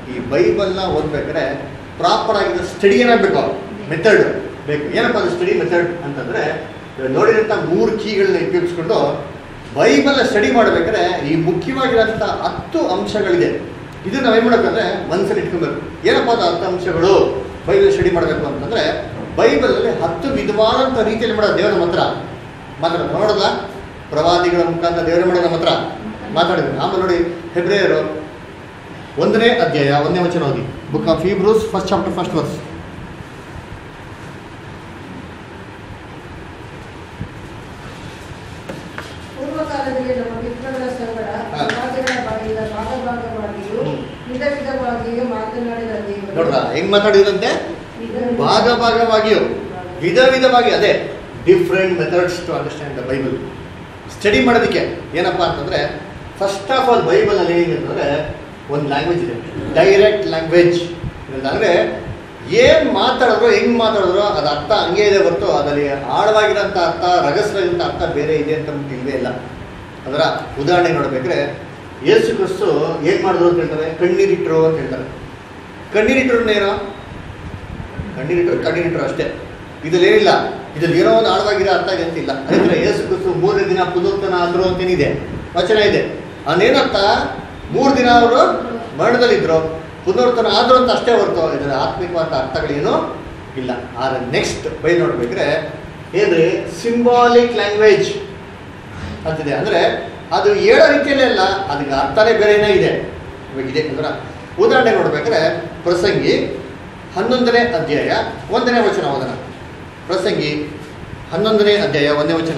ಈ ಬೈಬಲ್ನ ಓದ್ಬೇಕಾದ್ರೆ ಪ್ರಾಪರ್ ಆಗಿರೋ ಸ್ಟಡಿ ಏನಾಗಬೇಕು ಮೆಥಡ್ ಬೇಕು ಏನಪ್ಪ ಅದು ಸ್ಟಡಿ ಮೆಥಡ್ ಅಂತಂದ್ರೆ ಇವಾಗ ನೋಡಿರೋಂಥ ಮೂರು ಕೀಗಳನ್ನ ಉಪಯೋಗಿಸ್ಕೊಂಡು ಬೈಬಲ್ನ ಸ್ಟಡಿ ಮಾಡಬೇಕಾದ್ರೆ ಈ ಮುಖ್ಯವಾಗಿರೋಂಥ ಹತ್ತು ಅಂಶಗಳಿದೆ ಇದು ನಾವೇನು ಮಾಡಬೇಕಂದ್ರೆ ಮನಸ್ಸಲ್ಲಿ ಇಟ್ಕೊಬೇಕು ಏನಪ್ಪ ಅದು ಹತ್ತು ಅಂಶಗಳು ಬೈಬಲ್ ಸ್ಟಡಿ ಮಾಡಬೇಕು ಅಂತಂದ್ರೆ ಬೈಬಲಲ್ಲಿ ಹತ್ತು ವಿಧವಾದಂಥ ರೀತಿಯಲ್ಲಿ ಮಾಡೋದು ದೇವರ ಮಾತ್ರ ಮಾತಾಡೋದು ನೋಡೋಲ್ಲ ಪ್ರವಾದಿಗಳ ಮುಖಾಂತರ ದೇವರ ಮಾಡೋದು ನಮ್ಮ ಹತ್ರ ಮಾತಾಡಿದ್ರು ಆಮೇಲೆ ನೋಡಿ ಹೆಬ್ರೇಯರು ಒಂದನೇ ಅಧ್ಯಾಯ ಒಂದನೇ ವಚನ ಓದಿ book of Hebrews first chapter first verse ಪೂರ್ವ ಕಾಲದಲ್ಲಿ ನಮ್ಮ ಪಿತೃಗಳ ಸಂಗಡ ಹಾ. ಸಮಾಜಗಳ ಬಾಯಿಂದ ಭಾಗ ಭಾಗವಾಗಿಯೂ ಹ್ಮ್. ವಿಧ ವಿಧವಾಗಿಯೂ ಮಾತನಾಡಿದ ದೇವರು ನೋಡ್ರ ಹೆಂಗ್ ಮಾತಾಡಿದಂತೆ ಭಾಗ ಭಾಗವಾಗಿಯೂ ವಿಧ ವಿಧವಾಗಿ ಅದೇ different methods to understand the Bible study ಮಾಡೋದಕ್ಕೆ ಏನಪ್ಪ ಅಂತಂದ್ರೆ ಫಸ್ಟ್ ಆಫ್ ಆಲ್ ಬೈಬಲಲ್ಲಿ ಏನಿದೆ ಅಂತಂದ್ರೆ ಒಂದು ಲ್ಯಾಂಗ್ವೇಜ್ ಇದೆ ಡೈರೆಕ್ಟ್ ಲ್ಯಾಂಗ್ವೇಜ್ ಅಂದರೆ ಏನು ಮಾತಾಡಿದ್ರು ಹೆಂಗ್ ಮಾತಾಡಿದ್ರು ಅದು ಅರ್ಥ ಹಂಗೆ ಇದೆ ಹೊರತು ಅದರಲ್ಲಿ ಆಳವಾಗಿರೋಂಥ ಅರ್ಥ ರಹಸ್ಯವಾಗಿರೋಂಥ ಅರ್ಥ ಬೇರೆ ಇದೆ ಅಂತ ನಮ್ಗೆ ಇಲ್ವೇ ಇಲ್ಲ ಅದರ ಉದಾಹರಣೆ ನೋಡ್ಬೇಕಾದ್ರೆ ಯೇಸು ಕ್ರಿಸ್ತು ಏನು ಮಾಡಿದ್ರು ಅಂತ ಹೇಳ್ತಾರೆ ಕಣ್ಣೀರಿಟ್ರು ಅಂತ ಹೇಳ್ತಾರೆ ಕಣ್ಣೀರಿಟ್ರು ಏನೋ ಕಣ್ಣೀರಿಟ್ರು ಕಣ್ಣೀರಿಟ್ರು ಅಷ್ಟೇ ಇದ್ರಲ್ಲಿ ಏನಿಲ್ಲ ಇದ್ರಲ್ಲಿ ಏನೋ ಒಂದು ಆಳವಾಗಿರೋ ಅರ್ಥ ಇದೆ ಅಂತಿಲ್ಲ ಅದಕ್ಕೆ ಯೇಸು ಕ್ರಿಸ್ತು ಮೂರನೇ ದಿನ ಪುನರ್ತನ ಆದ್ರು ಅಂತೇನಿದೆ ವಚನ ಇದೆ ಅದೇನರ್ಥ ಮೂರು ದಿನ ಅವರು ಮರಣದಲ್ಲಿದ್ರು ಪುನರ್ತನ ಆದ್ರು ಅಂತ ಅಷ್ಟೇ ಹೊರತು ಇದರ ಆತ್ಮಿಕವಾದ ಅರ್ಥಗಳೇನು ಇಲ್ಲ ಆದ್ರೆ ನೆಕ್ಸ್ಟ್ ಬೈ ನೋಡ್ಬೇಕ್ರೆ ಏನ್ರಿ ಸಿಂಬಾಲಿಕ್ ಲ್ಯಾಂಗ್ವೇಜ್ ಅಂತಿದೆ ಅಂದ್ರೆ ಅದು ಹೇಳೋ ರೀತಿಯಲ್ಲೇ ಅಲ್ಲ ಅದಕ್ಕೆ ಅರ್ಥನೇ ಬೇರೆನೇ ಇದೆ ಇವಾಗ ಇದೆ ಅಂದ್ರೆ ಉದಾಹರಣೆ ನೋಡ್ಬೇಕಾದ್ರೆ ಪ್ರಸಂಗಿ ಹನ್ನೊಂದನೇ ಅಧ್ಯಾಯ ಒಂದನೇ ವಚನ ಓದನ ಪ್ರಸಂಗಿ ಹನ್ನೊಂದನೇ ಅಧ್ಯಾಯ ಒಂದನೇ ವಚನ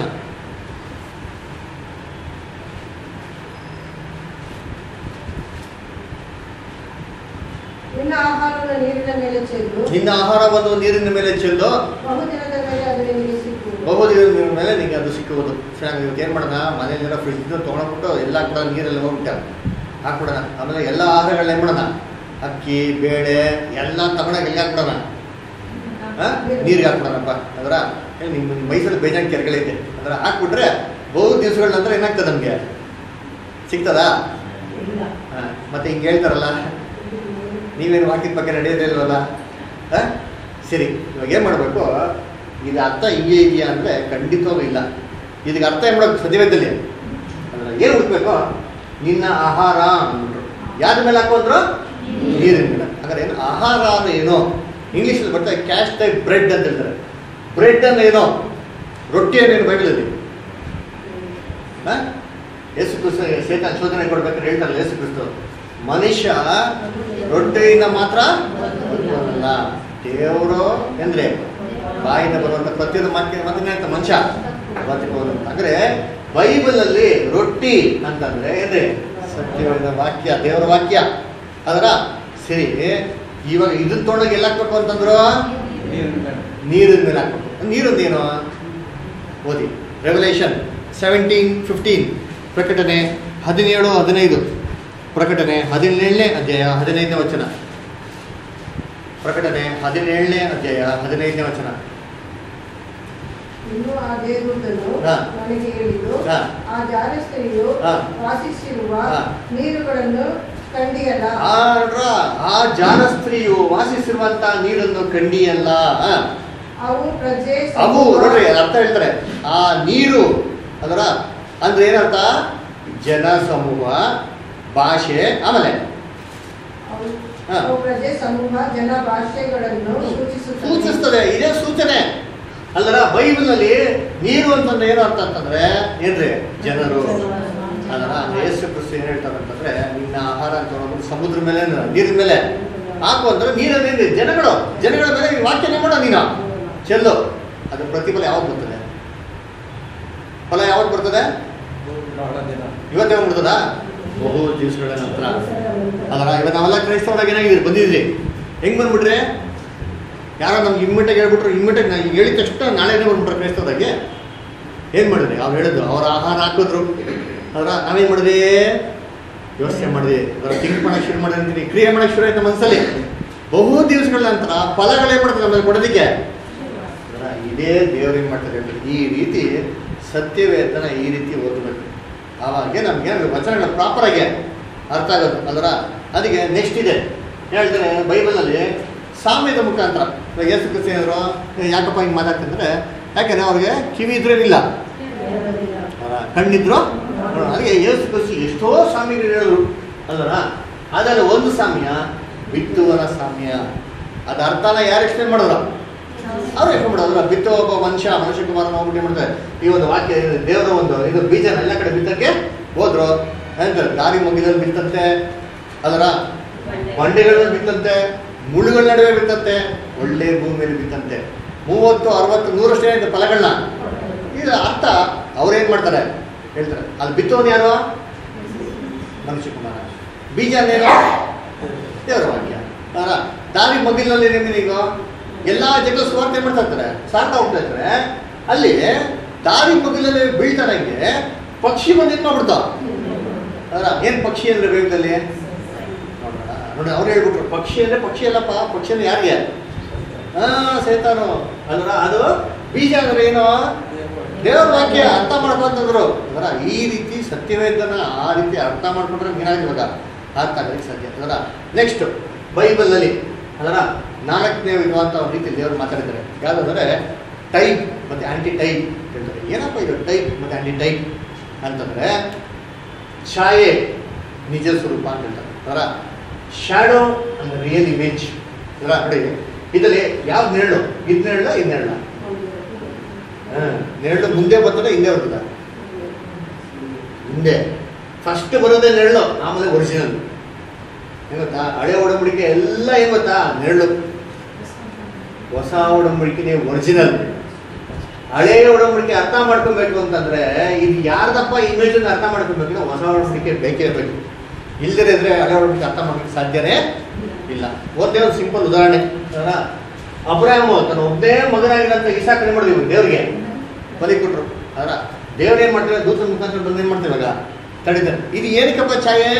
ನಿನ್ನ ಆಹಾರವನ್ನು ನೀರಿನ ಮೇಲೆ ಚೆಲ್ಲು ನಿನ್ನ ಆಹಾರವನ್ನು ನೀರಿನ ಮೇಲೆ ಚೆಲ್ಲು ಬಹುದಿನದ ಮೇಲೆ ಅದು ನಿನಗೆ ಸಿಕ್ಕುವುದು ಬಹು ದಿನದ ಮೇಲೆ ನಿಂಗೆ ಅದು ಸಿಕ್ಕುವುದು ಚೆನ್ನಾಗಿ ಇವತ್ತು ಏನು ಮಾಡೋಣ ಮನೆಯಲ್ಲಿರೋ ಫ್ರಿಡ್ಜ್ನ ತೊಗೊಂಡ್ಬಿಟ್ಟು ಎಲ್ಲ ಕೂಡ ನೀರಲ್ಲಿ ಹೋಗ್ಬಿಟ್ಟ ಹಾಕ್ಬಿಡೋಣ ಆಮೇಲೆ ಎಲ್ಲ ಆಹಾರಗಳನ್ನ ಏನು ಮಾಡೋಣ ಅಕ್ಕಿ ಬೇಳೆ ಎಲ್ಲ ತಗೊಂಡಾಗ ಎಲ್ಲಿ ಹಾಕ್ಬಿಡೋಣ ಹಾಂ ನೀರಿಗೆ ಹಾಕ್ಬಿಡೋಣಪ್ಪ ಅದರ ನಿಮ್ಮ ಮೈಸೂರಲ್ಲಿ ಬೇಜಾನ್ ಕೆರೆಗಳೈತೆ ಅದರ ಹಾಕ್ಬಿಟ್ರೆ ಬಹು ದಿವಸಗಳ ನಂತರ ಏನಾಗ್ತದೆ ನಮಗೆ ಸಿಗ್ತದಾ ಹಾಂ ಮತ್ತೆ ಹಿಂಗೆ ಹೇಳ್ತಾರಲ್ಲ ನೀವೇನು ವಾಕ್ಯದ ಬಗ್ಗೆ ನಡೆಯೋದೇ ಇಲ್ವಲ್ಲ ಹಾಂ ಸರಿ ಇವಾಗ ಏನು ಮಾಡಬೇಕು ಇದು ಅರ್ಥ ಹಿಂಗೆ ಇದೆಯಾ ಅಂದರೆ ಖಂಡಿತವಾಗೂ ಇಲ್ಲ ಇದಕ್ಕೆ ಅರ್ಥ ಏನು ಮಾಡೋದು ಸದ್ಯವೇದಲ್ಲಿ ಅಂದ್ರೆ ಏನು ಹುಡ್ಬೇಕು ನಿನ್ನ ಆಹಾರ ಅಂದ್ಬಿಟ್ರು ಯಾರ ಮೇಲೆ ಹಾಕೋದ್ರು ನೀರಿನ ಮೇಲೆ ಹಾಗಾದ್ರೆ ಏನು ಆಹಾರ ಅಂದ್ರೆ ಏನು ಇಂಗ್ಲೀಷಲ್ಲಿ ಬರ್ತಾರೆ ಕ್ಯಾಶ್ ಟೈಪ್ ಬ್ರೆಡ್ ಅಂತ ಹೇಳ್ತಾರೆ ಬ್ರೆಡ್ ಅಂದ್ರೆ ಏನೋ ರೊಟ್ಟಿ ಅನ್ನೇನು ಬೈಬಲಲ್ಲಿ ಹಾಂ ಯೇಸು ಕ್ರಿಸ್ತ ಸೇತಾನ್ ಶೋಧನೆ ಕೊಡ್ಬೇಕಾದ್ರೆ ಹೇಳ್ತಾರಲ್ಲ ಯೇಸು ಕ್ರಿಸ್ತು ಮನುಷ್ಯ ರೊಟ್ಟಿಯಿಂದ ಮಾತ್ರ ಬದುಕುವುದಿಲ್ಲ ದೇವರು ಎಂದ್ರೆ ಬಾಯಿಂದ ಬರುವಂತ ಪ್ರತಿಯೊಂದು ಮಾತಿಗೆ ಮತ್ತೆ ಮನುಷ್ಯ ಬದುಕುವುದು ಅಂದ್ರೆ ಬೈಬಲಲ್ಲಿ ರೊಟ್ಟಿ ಅಂತಂದ್ರೆ ಏನ್ರಿ ಸತ್ಯವಾದ ವಾಕ್ಯ ದೇವರ ವಾಕ್ಯ ಅದರ ಸರಿ ಇವಾಗ ಇದನ್ನ ತೊಗೊಂಡೋಗಿ ಎಲ್ಲ ಹಾಕ್ಬೇಕು ಅಂತಂದ್ರು ನೀರಿನ ಮೇಲೆ ಹಾಕ್ಬೇಕು ನೀರದ್ದು ಏನು ಓದಿ ರೆವಲೇಷನ್ ಸೆವೆಂಟೀನ್ ಫಿಫ್ಟೀನ್ ಪ್ರಕಟಣೆ ಹದಿನೇಳು ಹದಿನೈದು ಪ್ರಕಟಣೆ ಹದಿನೇಳನೇ ಅಧ್ಯಾಯ ಹದಿನೈದನೇ ವಚನ ಪ್ರಕಟಣೆ ಹದಿನೇಳನೇ ಅಧ್ಯಾಯ ಹದಿನೈದನೇ ವಚನ ಇನ್ನು ಆ ದೇವದೂತನು ಹಾ. ನನಗೆ ಹೇಳಿದ್ದು ಹಾ. ಆ ಜಾರಸ್ತ್ರೀಯು ಹಾ. ವಾಸಿಸಿರುವ ಹಾ. ನೀರುಗಳನ್ನು ಕಂಡಿಯಲ್ಲ ಆ ನೋಡ್ರ, ಆ ಜಾನ ಸ್ತ್ರೀಯು ವಾಸಿಸಿರುವಂತ ನೀರನ್ನು ಕಂಡಿಯಲ್ಲ ಆ, ಅವು ಪ್ರಜೆ ಅವು ಸಮೂಹ, ನೋಡ್ರಿ ಅರ್ಥ ಹೇಳ್ತಾರೆ ಆ ನೀರು ಅದರ ಅಂದ್ರೆ ಏನರ್ಥ ಜನ ಸಮೂಹ ಭಾಷೆ ಆಮೇಲೆ ಅವು- ಹಾ. ಅವು ಪ್ರಜೆ ಸಮೂಹ ಜನ ಭಾಷೆಗಳನ್ನು ಸೂಚಿಸುತ್ತದೆ ಸೂಚಿಸ್ತದೆ ಇದೇ ಸೂಚನೆ ಅಲ್ಲರ ಬೈಬಲ್ನಲ್ಲಿ ನೀರು ಅಂತಂದ್ರೆ ಏನು ಅರ್ಥ ಅಂತಂದ್ರೆ ಏನ್ರಿ ಜನರು ಅದರ ಯೇಸು ಕ್ರಿಸ್ತು ಏನ್ ಹೇಳ್ತಾರೆ ಅಂತಂದ್ರೆ ನಿನ್ನ ಆಹಾರ ಅಂತ ನೋಡ್ಬಿಟ್ಟು ಸಮುದ್ರ ಮೇಲೆ ನೀರಿನ ಮೇಲೆ ಹಾಕು ಅಂದ್ರೆ ನೀರಲ್ಲಿ ಜನಗಳು ಜನಗಳ ಮೇಲೆ ಈ ವಾಕ್ಯನೇ ಮಾಡೋ ನೀನು ಚೆಲ್ಲು ಅದ್ರ ಪ್ರತಿಫಲ ಯಾವಾಗ ಬರ್ತದೆ ಫಲ ಯಾವಾಗ ಬರ್ತದೆ ಇವತ್ತೇ ಬಂದ್ಬಿಡ್ತದ ಬಹು ದಿವಸಗಳ ನಂತರ ಅದರ ಇವತ್ತು ನಾವೆಲ್ಲ ಕ್ರೈಸ್ತವರಾಗ ಏನಾಗಿದ್ದೀರಿ ಬಂದಿದ್ರಿ ಹೆಂಗ್ ಬಂದ್ಬಿಟ್ರೆ ಯಾರೋ ನಮ್ಗೆ ಇಮ್ಮಿಟಾಗಿ ಹೇಳ್ಬಿಟ್ರು ಇಮ್ಮಿಟಾಗಿ ನಾ ಈಗ ಹೇಳಿದ ತಕ್ಷಣ ನಾಳೆನೇ ಬಂದ್ಬಿಟ್ರೆ ಕ್ರೈಸ್ತವರಾಗೆ ಏನು ಮಾಡಿದ್ರಿ ಅವ್ರು ಹೇಳಿದ್ರು ಅವ್ರ ಆಹಾರ ಹಾಕಿದ್ರು ಅದರ ನಾವೇನು ಮಾಡಿದ್ವಿ ಯೋಚನೆ ಮಾಡಿದ್ವಿ ಅದರ ಥಿಂಕ್ ಮಾಡಕ್ಕೆ ಶುರು ಮಾಡಿದ್ರಿ ಕ್ರಿಯೆ ಮಾಡಕ್ಕೆ ಶುರು ಆಯ್ತು ಮನಸ್ಸಲ್ಲಿ ಬಹು ದಿವಸಗಳ ನಂತರ ಫಲಗಳೇನು ಮಾಡ್ತಾರೆ ನಮ್ಮಲ್ಲಿ ಕೊಡೋದಕ್ಕೆ ಅದರ ಇದೇ ದೇವ್ರು ಏನು ಮಾಡ್ತಾರೆ ಹೇಳ್ತಾರೆ ಈ ರೀತಿ ಸತ್ಯವೇತನ ಈ ರೀತಿ ಓದಬೇಕು ಆವಾಗ ನಮ್ಗೆ ವಚನಗಳು ಪ್ರಾಪರಾಗಿ ಅರ್ಥ ಆಗೋದು ಅದರ ಅದಕ್ಕೆ ನೆಕ್ಸ್ಟ್ ಇದೆ ಹೇಳ್ತಾರೆ ಬೈಬಲಲ್ಲಿ ಸಾಮ್ಯದ ಮುಖಾಂತರ ಇವಾಗ ಯೇಸು ಕ್ರಿಸ್ತ ಏನಾದ್ರು ಯಾಕಪ್ಪ ಹಿಂಗೆ ಮಾತಾಡ್ತಿದ್ರೆ ಯಾಕಂದ್ರೆ ಅವ್ರಿಗೆ ಕಿವಿ ಇದ್ರೇನಿಲ್ಲ ಅವರ ಕಣ್ಣಿದ್ರು ನೋಡೋಣ. ಅದಕ್ಕೆ ಯೇಸು ಕ್ರಿಸ್ತು ಎಷ್ಟೋ ಸಾಮ್ಯಗಳು ಹೇಳಿದ್ರು ಅಲ್ವರ ಅದರಲ್ಲಿ ಒಂದು ಸಾಮ್ಯ ಬಿತ್ತುವರ ಸಾಮ್ಯ ಅದ ಅರ್ಥನ ಯಾರು ಎಕ್ಸ್ಪ್ಲೇನ್ ಮಾಡಿದ್ರು ಅವ್ರು ಎಷ್ಟು ಮಾಡೋದ್ರ ಬಿತ್ತುವ ಒಬ್ಬ ಮನುಷ್ಯ ಮನುಷ್ಯ ಕುಮಾರನ ಹೋಗ್ಬಿಟ್ಟು ಮಾಡ್ತಾರೆ ಈ ಒಂದು ವಾಕ್ಯ ದೇವರ ಒಂದು ಇದು ಬೀಜನ ಎಲ್ಲ ಕಡೆ ಬಿತ್ತಕ್ಕೆ ಹೋದ್ರು ಹೇಳ್ತಾರೆ ದಾರಿ ಮುಗಿದಲ್ಲಿ ಬಿತ್ತಂತೆ ಅದರ ಬಂಡೆಗಳಲ್ಲಿ ಬಿತ್ತಂತೆ ಮುಳ್ಳುಗಳ ನಡುವೆ ಬಿತ್ತಂತೆ ಒಳ್ಳೆ ಭೂಮಿಯಲ್ಲಿ ಬಿತ್ತಂತೆ ಮೂವತ್ತು ಅರವತ್ತು ನೂರಷ್ಟೇ ಇದೆ ಫಲಗಳನ್ನ ಇದು ಅರ್ಥ ಅವ್ರೇನ್ ಮಾಡ್ತಾರೆ ಹೇಳ್ತಾರೆ ಅಲ್ಲಿ ಬಿತ್ತೋನು ಯಾರು ಮನುಷ್ಯ ಕುಮಾರ ಬೀಜ ಏನು ದೇವರ ವಾಕ್ಯ ಅವರ ದಾರಿ ಮಗಿಲಿನಲ್ಲಿ ನಿಮಗೆ ಎಲ್ಲ ಜಗ ಸ್ವಾರ್ಥ ಏನ್ ಮಾಡ್ತಾ ಇರ್ತಾರೆ ಸಾರ್ತಾ ಹೋಗ್ತಾ ಇರ್ತಾರೆ ಅಲ್ಲಿ ದಾರಿ ಮಗಿಲಲ್ಲಿ ಬೀಳ್ತಾರಂಗೆ ಪಕ್ಷಿ ಬಂದು ಏನ್ ಮಾಡ್ಬಿಡ್ತಾವ ಅವರ ಏನ್ ಪಕ್ಷಿ ಅಂದ್ರೆ ವೇಗದಲ್ಲಿ ನೋಡ್ರ ನೋಡಿ ಅವ್ರು ಹೇಳ್ಬಿಟ್ರು ಪಕ್ಷಿ ಅಂದ್ರೆ ಪಕ್ಷಿ ಅಲ್ಲಪ್ಪ ಪಕ್ಷಿ ಅಂದ್ರೆ ಯಾರಿಗೆ ಹಾ ಸೇತಾನು ಅಲ್ರ ಅದು ಬೀಜ ಅಂದ್ರೆ ಏನು ದೇವರ ವಾಕ್ಯ ಅರ್ಥ ಮಾಡ್ಕೊಂತಂದ್ರು ಅದರ ಈ ರೀತಿ ಸತ್ಯವೇದನ ಆ ರೀತಿ ಅರ್ಥ ಮಾಡ್ಕೊಂಡ್ರೆ ಏನಾಗಿ ಇವಾಗ ಅರ್ಥ ಆಗಲಿಕ್ಕೆ ಸಾಧ್ಯ ಅದರ ನೆಕ್ಸ್ಟ್ ಬೈಬಲಲ್ಲಿ ಅದರ ನಾಲ್ಕನೇ ವಿಧವಾದ ಒಂದು ರೀತಿ ದೇವರು ಮಾತಾಡಿದ್ದಾರೆ ಯಾವುದಂದ್ರೆ ಟೈಪ್ ಮತ್ತೆ ಆಂಟಿ ಟೈಪ್ ಹೇಳ್ತಾರೆ ಏನಪ್ಪ ಇದು ಟೈಪ್ ಮತ್ತೆ ಆಂಟಿ ಟೈಪ್ ಅಂತಂದ್ರೆ ಛಾಯೆ ನಿಜ ಸ್ವರೂಪ ಅಂತ ಹೇಳ್ತಾರೆ ಅದರ ಶ್ಯಾಡೋ ಅಂಡ್ ರಿಯಲ್ ಇಮೇಜ್ ಅದರ ನೋಡಿ ಇದರಲ್ಲಿ ಯಾವ ನೆರಳು ಇದು ನೆರಳ ಇದು ನೆರಳ ನೆರಳು ಮುಂದೆ ಬರ್ತದೆ ಹಿಂದೆ ಬರ್ತದ ಹಿಂದೆ ಫಸ್ಟ್ ಬರೋದೇ ನೆರಳು ಆಮೇಲೆ ಒರಿಜಿನಲ್ ಏನ್ ಗೊತ್ತಾ ಹಳೆ ಒಡಂಬಡಿಕೆ ಎಲ್ಲ ಏನ್ ಗೊತ್ತಾ ನೆರಳು ಹೊಸ ಒಡಂಬಡಿಕೆ ಒರಿಜಿನಲ್ ಹಳೆ ಒಡಂಬಡಿಕೆ ಅರ್ಥ ಮಾಡ್ಕೊಬೇಕು ಅಂತಂದ್ರೆ ಇದು ಯಾರ್ದಪ್ಪ ಇಮೇಜ್ ಅರ್ಥ ಮಾಡ್ಕೊಬೇಕು ಹೊಸ ಒಡಂಬಡಿಕೆ ಬೇಕೇ ಬೇಕು ಇಲ್ಲದೇ ಇದ್ರೆ ಹಳೆ ಒಡಂಬಡಿಕೆ ಅರ್ಥ ಮಾಡ್ಲಿಕ್ಕೆ ಸಾಧ್ಯನೇ ಇಲ್ಲ ಒಂದೇ ಒಂದು ಸಿಂಪಲ್ ಉದಾಹರಣೆ ಅಲ್ಲ ಅಬ್ರಾಹ್ಮ ತನ್ನ ಒಬ್ಬನೇ ಮಗನಾಗಿರೋಂಥ ಇಸಾಕ್ ಏನ್ ಮಾಡಿದ್ವಿ ದೇವ್ರಿಗೆ ಬಲಿ ಕೊಟ್ರು ಅದರ ದೇವ್ರು ಏನ್ ಮಾಡ್ತಾರೆ ದೂತನ ಮುಖಾಂತರ ಬಂದು ಏನ್ ಮಾಡ್ತಾರೆ ಇವಾಗ ತಡಿತಾರೆ ಇದು ಏನಕ್ಕಪ್ಪ ಛಾಯೆ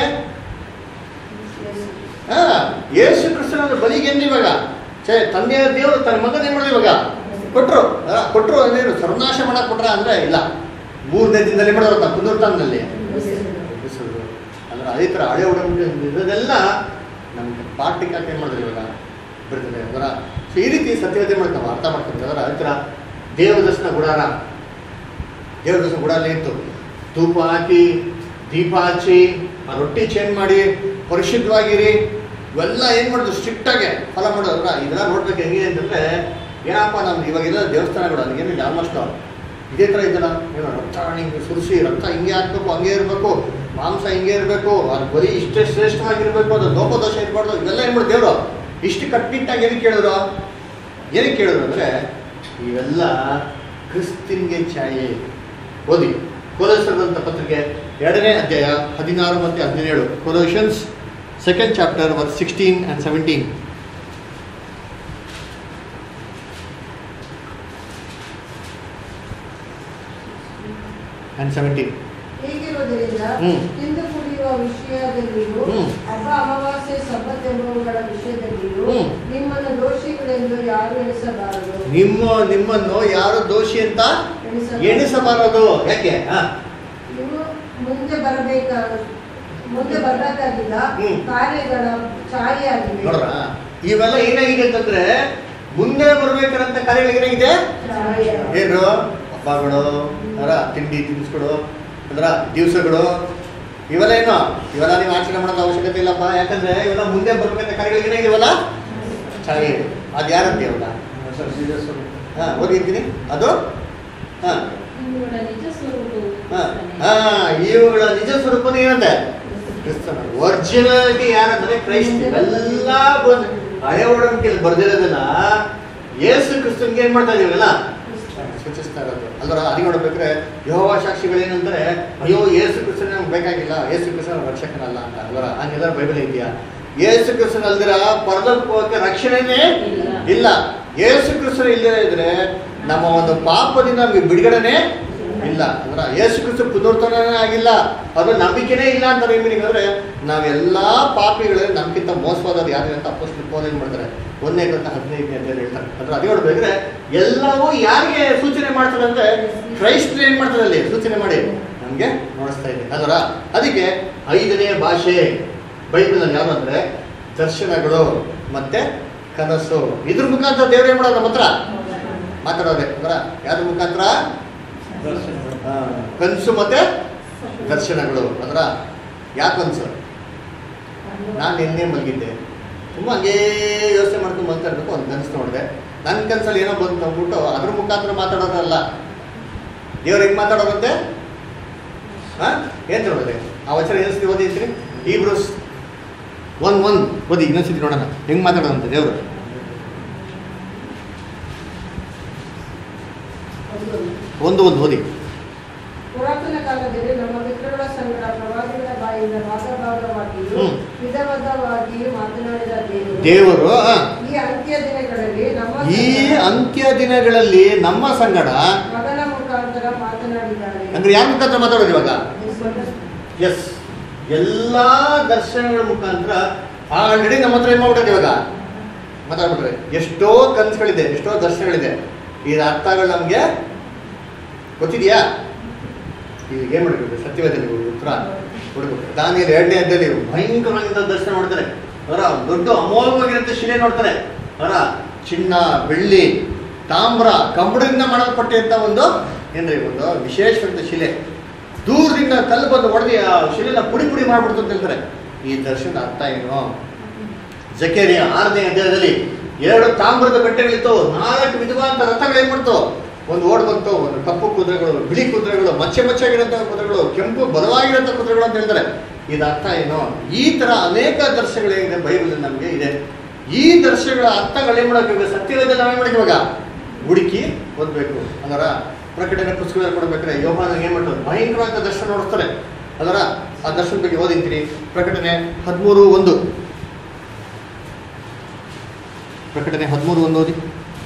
ಹಾ ಯೇಸು ಕ್ರಿಸ್ತನ ಬಲಿಗೆ ಏನು ಇವಾಗ ಛೇ ತಂದೆಯ ದೇವರು ತನ್ನ ಮಗನ ಏನ್ ಮಾಡಿದ್ರು ಇವಾಗ ಕೊಟ್ರು ಆ, ಕೊಟ್ರು ಅಂದೇನು ಸರ್ವನಾಶ ಮಾಡಕ್ ಕೊಟ್ರ ಅಂದ್ರೆ ಇಲ್ಲ ಮೂರನೇ ದಿನದಲ್ಲಿ ಮಾಡಿದ್ರು ಪುನರುತ್ಥಾನದಲ್ಲಿ ಎಬ್ಬಿಸಿದ್ರು. ಅಂದ್ರೆ ಅದೇ ಥರ ಹಳೆ ಒಡಂಬಡಿಕೆ ಇರೋದೆಲ್ಲ ನಮ್ಗೆ ಪಾಠಕ್ಕೆ ಯಾಕೆ ಏನು ಮಾಡಿದ್ರು ಇವಾಗ ಬರ್ತದೆ ಅದರ ಸೊ ಈ ರೀತಿ ಸತ್ಯತೆ ಮಾಡ್ತಾವ ಅರ್ಥ ಮಾಡ್ತಾರೆ ಅದರ ಅದೇ ಥರ ದೇವರ ದರ್ಶನ ಗುಡಾರ ದೇವರ ದರ್ಶನ ಗುಡಾರ ಇತ್ತು ಧೂಪ ಹಾಕಿ ದೀಪ ಹಚ್ಚಿ ಆ ರೊಟ್ಟಿ ಚೇಂಜ್ ಮಾಡಿ ಪರಿಶುದ್ಧವಾಗಿರಿ ಇವೆಲ್ಲ ಏನು ಮಾಡೋದು ಸ್ಟ್ರಿಕ್ಟಾಗಿ ಫಾಲೋ ಮಾಡೋದ್ರ ಇದೆಲ್ಲ ನೋಡ್ಬೇಕು ಹೆಂಗಿದೆ ಅಂತಂದ್ರೆ ಏನಪ್ಪ ನಮ್ದು ಇವಾಗ ಇರೋ ದೇವಸ್ಥಾನಗಳು ಅದಕ್ಕೇನಿಲ್ಲ ಆಲ್ಮೋಸ್ಟ್ ಇದೇ ಥರ ಇದೆಲ್ಲ ಏನೋ ರಕ್ತ ಹಿಂಗೆ ಸುರಿಸಿ ರಕ್ತ ಹಿಂಗೆ ಹಾಕ್ಬೇಕು ಹಂಗೆ ಇರಬೇಕು ಮಾಂಸ ಹಿಂಗೆ ಇರಬೇಕು ಅದು ಬರೀ ಇಷ್ಟೇ ಶ್ರೇಷ್ಠವಾಗಿರ್ಬೇಕು ಅದು ಲೋಪದೋಷ ಇರಬಾರ್ದು ಇವೆಲ್ಲ ಏನು ಮಾಡೋದು ದೇವರು ಇಷ್ಟು ಕಟ್ನಿಟ್ಟಾಗಿ ಏನಕ್ಕೆ ಕೇಳಿದ್ರು ಏನಕ್ಕೆ ಕೇಳಿದ್ರು ಅಂದರೆ ಇವೆಲ್ಲ ಕ್ರಿಸ್ತಿನ್ಗೆ ಛಾಯೆ ಓದಿ ಕೋಲೋಸರಂತ ಪತ್ರಿಕೆ ಎರಡನೇ ಅಧ್ಯಾಯ ಹದಿನಾರು ಮತ್ತು ಹದಿನೇಳು Colossians second chapter verse sixteen and seventeen and seventeen ಹೀಗಿರುವುದರಿಂದ ಹ್ಮ್. ತಿಂದು ಕುಡಿಯುವ ವಿಷಯದಲ್ಲಿಯೂ ಹ್ಮ್. ಹಬ್ಬ ಅಮಾವಾಸ್ಯೆ ಸಬ್ಬತ್ ಎಂಬವುಗಳ ವಿಷಯದಲ್ಲಿಯೂ ಹ್ಮ್. ನಿಮ್ಮನ್ನು ದೋಷಿಗಳೆಂದು ಯಾರು ಎಣಿಸಬಾರದು ನಿಮ್ಮ ನಿಮ್ಮನ್ನು ಯಾರು ದೋಷಿ ಅಂತ ಎಣಿಸಬಾರದು. ಎಣಿಸಬಾರದು ಯಾಕೆ ಹಾ ಇವು ಮುಂದೆ ಬರಬೇಕ ಮುಂದೆ ಬರಬೇಕಾಗಿಲ್ಲ ಹ್ಮ್. ಕಾರ್ಯಗಳ ಛಾಯೆಯಾಗಿವೆ ನೋಡ್ರ ಇವೆಲ್ಲ ಏನಾಗಿದೆ ಅಂತಂದ್ರೆ ಮುಂದೆ ಬರ್ಬೇಕಾದಂತ ಕಾರ್ಯಗಳು ಏನಾಗಿದೆ ಛಾಯೆ. ಏನು ಹಬ್ಬಗಳು ಅದರ ತಿಂಡಿ ತಿನಿಸುಗಳು ಅಂದ್ರ ದಿವಸಗಳು ಇವೆಲ್ಲ ಏನು ಇವೆಲ್ಲ ನೀವು ಆಚರಣೆ ಮಾಡೋದು ಅವಶ್ಯಕತೆ ಇಲ್ಲಪ್ಪ ಯಾಕಂದ್ರೆ ಇವೆಲ್ಲ ಮುಂದೆ ಬರ್ಬೇಕಂತ ಕಾರ್ಯಗಳು ಏನಾಗಿವಲ್ಲ ಛಾಯೆ ಅದು ಯಾರಂತೆ ಇವಾಗ ಹಾ ಓದಿದ್ದೀನಿ ಅದು ಹಾ ಇವುಗಳ ನಿಜ ಸ್ವರೂಪವು ಹಾ ಕ್ರಿಸ್ತನೇ. ಹಾ ಇವುಗಳ ನಿಜ ಸ್ವರೂಪನೇ ಏನಂತೆ ಕ್ರಿಸ್ತನ ಒರಿಜಿನಾಲಿಟಿ ಯಾರಂದ್ರೆ ಕ್ರೈಸ್ಟ್ ಇವೆಲ್ಲ ಬಂದು ಹಳೆ ಒಡಂಬಡಿಕೆಯಲ್ಲಿ ಬರ್ದಿರೋದನ್ನ ಯೇಸು ಕ್ರಿಸ್ತನ್ಗೆ ಏನ್ ಮಾಡ್ತಾ ಇದೀವಲ್ಲ ಸೂಚಿಸ್ತಾ ಇರೋದು ಅಲ್ವರ ಅಲ್ಲಿ ನೋಡ್ಬೇಕ್ರೆ ಯಹೋವ ಸಾಕ್ಷಿಗಳು ಏನಂದ್ರೆ ಅಯ್ಯೋ ಯೇಸು ಕ್ರಿಸ್ತನ ನಮ್ಗೆ ಬೇಕಾಗಿಲ್ಲ ಯೇಸು ಕ್ರಿಸ್ತನ ರಕ್ಷಕನಲ್ಲ ಅಂತ ಅಲ್ವರ ಹಂಗೆಲ್ಲ ಬೈಬಲ್ ಇದೆಯಾ ಯೇಸು ಕ್ರಿಸ್ತನ ಅಲ್ದಿರ ಪರಲೋಕಕ್ಕೆ ಹೋಗಕ್ಕೆ ರಕ್ಷಣೆನೇ ಇಲ್ಲ. ಇಲ್ಲ ಯೇಸು ಕ್ರಿಸ್ತನ ಇಲ್ಲದೇ ಇದ್ರೆ ನಮ್ಮ ಒಂದು ಪಾಪದಿಂದ ನಮಗೆ ಬಿಡುಗಡೆನೇ ಇಲ್ಲ ಅಂದ್ರ ಯೇಸು ಕ್ರಿಸ್ತ ಪುನರ್ತನೇ ಆಗಿಲ್ಲ ಅದು ನಂಬಿಕೆನೇ ಇಲ್ಲ ಅಂತಾರೆ ಮೀನಿಂಗ್ ಅಂದ್ರೆ ನಾವೆಲ್ಲಾ ಪಾಪಿಗಳೇ ನಮ್ಗಿಂತ ಮೋಸವಾದವ್ರು ಯಾರು ಅಂತ ಅಪ್ಪಷ್ಟು ಪೋಲ್ ಏನ್ ಮಾಡ್ತಾರೆ ಒಂದನೇ ಗ್ರಂಥ ಹದಿನೈದನೇ ಅಂತ ಹೇಳ್ತಾರೆ ಅಂದ್ರೆ ಅದೇ ನೋಡ್ಬೇಕ್ರೆ ಎಲ್ಲವೂ ಯಾರಿಗೆ ಸೂಚನೆ ಮಾಡ್ತಾರೆ ಅಂದ್ರೆ ಕ್ರೈಸ್ಟ್ ಏನ್ ಮಾಡ್ತಾರೆ ಅಲ್ಲಿ ಸೂಚನೆ ಮಾಡಿ ನಮ್ಗೆ ನೋಡಿಸ್ತಾ ಇದೆ ಅದರ ಅದಕ್ಕೆ ಐದನೇ ಭಾಷೆ ಬೈಬಲ್ ಯಾರು ಅಂದ್ರೆ ದರ್ಶನಗಳು ಮತ್ತೆ ಕನಸು ಇದ್ರ ಮುಖಾಂತರ ದೇವ್ರು ಏನ್ ಮಾಡೋದು ನಮ್ಮ ಹತ್ರ ಮಾತಾಡೋದೆ ಅಂದ್ರ ಯಾವ್ದ್ರ ಮುಖಾಂತರ ಆ, ಕನಸು ಮತ್ತೆ ದರ್ಶನಗಳು ಅಂದ್ರ ಯಾವ ಕನಸು ನಾನು ನಿನ್ನೆ ಮಲಗಿದ್ದೆ ತುಂಬ ಹಂಗೇ ಯೋಚನೆ ಮಾಡ್ಕೊಂಡು ಮಲ್ತಾ ಇರ್ಬೇಕು ಒಂದು ಕನಸು ನೋಡಿದೆ ನನ್ನ ಕನಸಲ್ಲಿ ಏನೋ ಬಂದು ಅಂದ್ಬಿಟ್ಟು ಅದ್ರ ಮುಖಾಂತರ ಮಾತಾಡೋದಲ್ಲ ದೇವ್ರು ಹೆಂಗೆ ಮಾತಾಡೋದಂತೆ ಹಾಂ ಏನು ನೋಡಿದೆ ಆ ವಚನ ಏನು ಓದಿದ್ರಿ ಈ ಬ್ರೂಸ್ ಒನ್ ಒನ್ ಓದಿ ಇನ್ನೊಂದ್ಸತಿ ನೋಡೋಣ ಹೆಂಗೆ ಮಾತಾಡೋದಂತೆ ದೇವರು ಒಂದು ಒಂದು ಓದಿ ಪುರಾತನ ಕಾಲದಲ್ಲಿ ನಮ್ಮ ಮಿತ್ರಗಳ ಸಂಗಡ ಪ್ರವಾದಿಗಳ ಬಾಯಿಂದ ಭಾಗಭಾಗವಾಗಿಯೂ ಹ್ಮ್. ವಿಧ ವಿಧವಾಗಿಯೂ ಮಾತನಾಡಿದ ದೇವರು ದೇವರು ಆ, ಈ ಅಂತ್ಯ ದಿನಗಳಲ್ಲಿ ನಮ್ಮ ಈ ಸಂಗಡ ಅಂತ್ಯ ದಿನಗಳಲ್ಲಿ ನಮ್ಮ ಸಂಗಡ ಮಗನ ಮುಖಾಂತರ ಮಾತನಾಡಿದ್ದಾರೆ ಅಂದ್ರೆ ಯಾರ ಮುಖಾಂತರ ಮಾತಾಡೋದು ಇವಾಗ ಎಸ್ ಎಲ್ಲ ದರ್ಶನಗಳ ಮುಖಾಂತರ ಆಲ್ರೆಡಿ ನಮ್ಮ ಹತ್ರ ಏನು ಮಾಡ್ಬಿಟ್ಟದೆ ಇವಾಗ ಮಾತಾಡ್ಬಿಟ್ರೆ ಎಷ್ಟೋ ಕನಸುಗಳಿದೆ ಎಷ್ಟೋ ದರ್ಶನಗಳಿದೆ ಇದು ಅರ್ಥಗಳು ನಮಗೆ ಗೊತ್ತಿದೆಯಾ ಈಗ ಏನು ಮಾಡಬೇಕು ಸತ್ಯವೇದಲ್ಲಿ ಉತ್ತರ ಕೊಡಬೇಕು ದಾನಿಯಲ್ಲಿ ಎರಡನೇ ಅಧ್ಯಾಯದಲ್ಲಿ ಭಯಂಕರವಾಗಿದ್ದ ದರ್ಶನ ನೋಡ್ತಾರೆ ಅವರ ದೊಡ್ಡ ಅಮೋಘವಾಗಿರಂತ ಶಿಲೆ ನೋಡ್ತಾರೆ ಅವರ ಚಿನ್ನ ಬೆಳ್ಳಿ ತಾಮ್ರ ಕಬ್ಬಣದಿಂದ ಮಾಡಲ್ಪಟ್ಟಂತ ಒಂದು ಏನ್ರಿ ಒಂದು ವಿಶೇಷವಾದ ಶಿಲೆ ದೂರದಿಂದ ಕಲ್ಲು ಬಂದು ಹೊಡೆದು ಆ ಶಿಲೆನ ಪುಡಿ ಪುಡಿ ಮಾಡ್ಬಿಡ್ತು ಅಂತ ಹೇಳ್ತಾರೆ ಈ ದರ್ಶನದ ಅರ್ಥ ಏನು ಜಕೇರಿಯ ಆರನೇ ಅಧ್ಯಾಯದಲ್ಲಿ ಎರಡು ತಾಮ್ರದ ಬೆಟ್ಟಗಳಿತ್ತು ನಾಲ್ಕು ವಿಧವಾದ ರಥಗಳು ಏನ್ ಮಾಡ್ತು ಒಂದು ಓಡ್ ಬಂತು ಒಂದು ಕಪ್ಪು ಕುದುರೆಗಳು ಬಿಳಿ ಕುದುರೆಗಳು ಮಚ್ಚೆ ಮಚ್ಚಾಗಿರೋಂಥ ಕುದುರೆಗಳು ಕೆಂಪು ಬಲವಾಗಿರೋಂಥ ಕುದುರೆಗಳು ಅಂತ ಹೇಳ್ತಾರೆ ಇದು ಅರ್ಥ ಏನು ಈ ತರ ಅನೇಕ ದರ್ಶನಗಳೇನಿದೆ ಬೈಬಲ್ ನಮಗೆ ಇದೆ ಈ ದರ್ಶನಗಳ ಅರ್ಥಗಳೇನ್ ಮಾಡಬೇಕು ಸತ್ಯವೇದ ನಾವೇನ್ ಮಾಡಬೇಕು ಇವಾಗ ಹುಡುಕಿ ಓದ್ಬೇಕು ಅದರ ಪ್ರಕಟಣೆ ಪುಸ್ತಕದಲ್ಲಿ ಕೊಡ್ಬೇಕಾದ್ರೆ ಯೋಹಾನ ಏನ್ ಮಾಡ್ತಾರೆ ಭಯಂಕರವಾದ ದರ್ಶನ ನೋಡ್ತಾರೆ ಅದರ ಆ ದರ್ಶನ ಬಗ್ಗೆ ಓದಿಂತೀನಿ ಪ್ರಕಟಣೆ ಹದಿಮೂರು ಒಂದು ಪ್ರಕಟಣೆ ಹದಿಮೂರು ಒಂದು ಓದಿ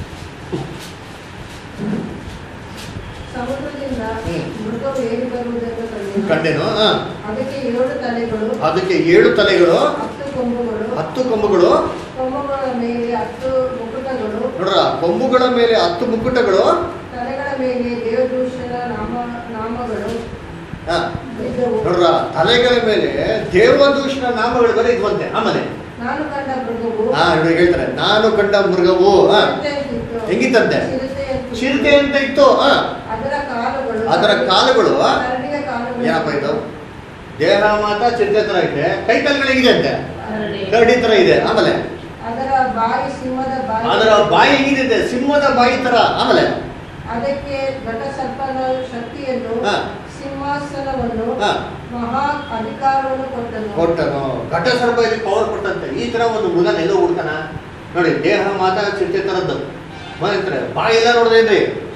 ಸಮುದ್ರದಿಂದ ಹ್ಮ್. ಮೃಗವು ಏರಿ ಬರುವುದನ್ನು ಕಂಡೆನು. ಕಂಡೆನು ಆ, ಅದಕ್ಕೆ ಏಳು ತಲೆಗಳು ಅದಕ್ಕೆ ಏಳು ತಲೆಗಳು ಹತ್ತು ಕೊಂಬುಗಳು ಹತ್ತು ಕೊಂಬುಗಳು ಕೊಂಬುಗಳ ಮೇಲೆ ಹತ್ತು ಮುಕುಟಗಳು ನೋಡ್ರ ಕೊಂಬುಗಳ ಮೇಲೆ ಹತ್ತು ಮುಕ್ಕುಟಗಳು ತಲೆಗಳ ಮೇಲೆ ದೇವದೂಷಣ ನಾಮ ನಾಮಗಳು ಆ, ಇದ್ದವು ನೋಡ್ರ ತಲೆಗಳ ಮೇಲೆ ದೇವದೂಷಣ ನಾಮಗಳು ಬರೀ ಇದ್ವಂತೆ ಆಮೇಲೆ ನಾನು ಕಂಡ ಮೃಗವು ಹಾ ಇವ್ರು ಹೇಳ್ತಾರೆ ನಾನು ಕಂಡ ಮೃಗವು ಆ, ಚಿರತೆಯಂತಿತ್ತು. ಹೆಂಗಿತ್ತಂತೆ? ಚಿರತೆಯಂತಿತ್ತು. ಚಿರತೆ ಅಂತ ಇತ್ತು ಆ, ಅದರ ಕಾಲುಗಳು ಅದರ ಕಾಲುಗಳು ಕರಡಿಯ ಕಾಲುಗಳು ಏನಪ್ಪ ಇದು ದೇಹ ಮಾತ್ರ ಚಿರತೆ ತರ ಇದೆ ಕೈ ಕಾಲುಗಳು ಹೇಗಿದೆ ಅಂತೆ ಕರಡಿ. ಕರಡಿ ತರ ಇದೆ ಆಮೇಲೆ ಅದರ ಬಾಯಿ ಸಿಂಹದ ಬಾಯಿ ಅದರ ಬಾಯಿ ಹೇಗಿದೆ ಸಿಂಹದ ಬಾಯಿ ತರ ಆಮೇಲೆ ಅದಕ್ಕೆ ಘಟಸರ್ಪನ ಶಕ್ತಿಯನ್ನು ಹಾ. ಸಿಂಹಾಸನವನ್ನು ಹಾ. ಮಹಾ ಅಧಿಕಾರವನ್ನು ಕೊಟ್ಟನು ಕೊಟ್ಟನು ಘಟ ಸರ್ಪ ಇದಕ್ಕೆ ಪವರ್ ಕೊಟ್ಟಂತೆ ಈ ತರ ಒಂದು ಮೃಗನ ಎಲ್ಲೋ ಹುಡ್ತಾನ ನೋಡಿ ದೇಹ ಮಾತ್ರ ಚಿರತೆ ತರದ್ದು ಬಂದ್ರೆ ಬಾಯಿ ಎಲ್ಲ ನೋಡಿದ್ರಿ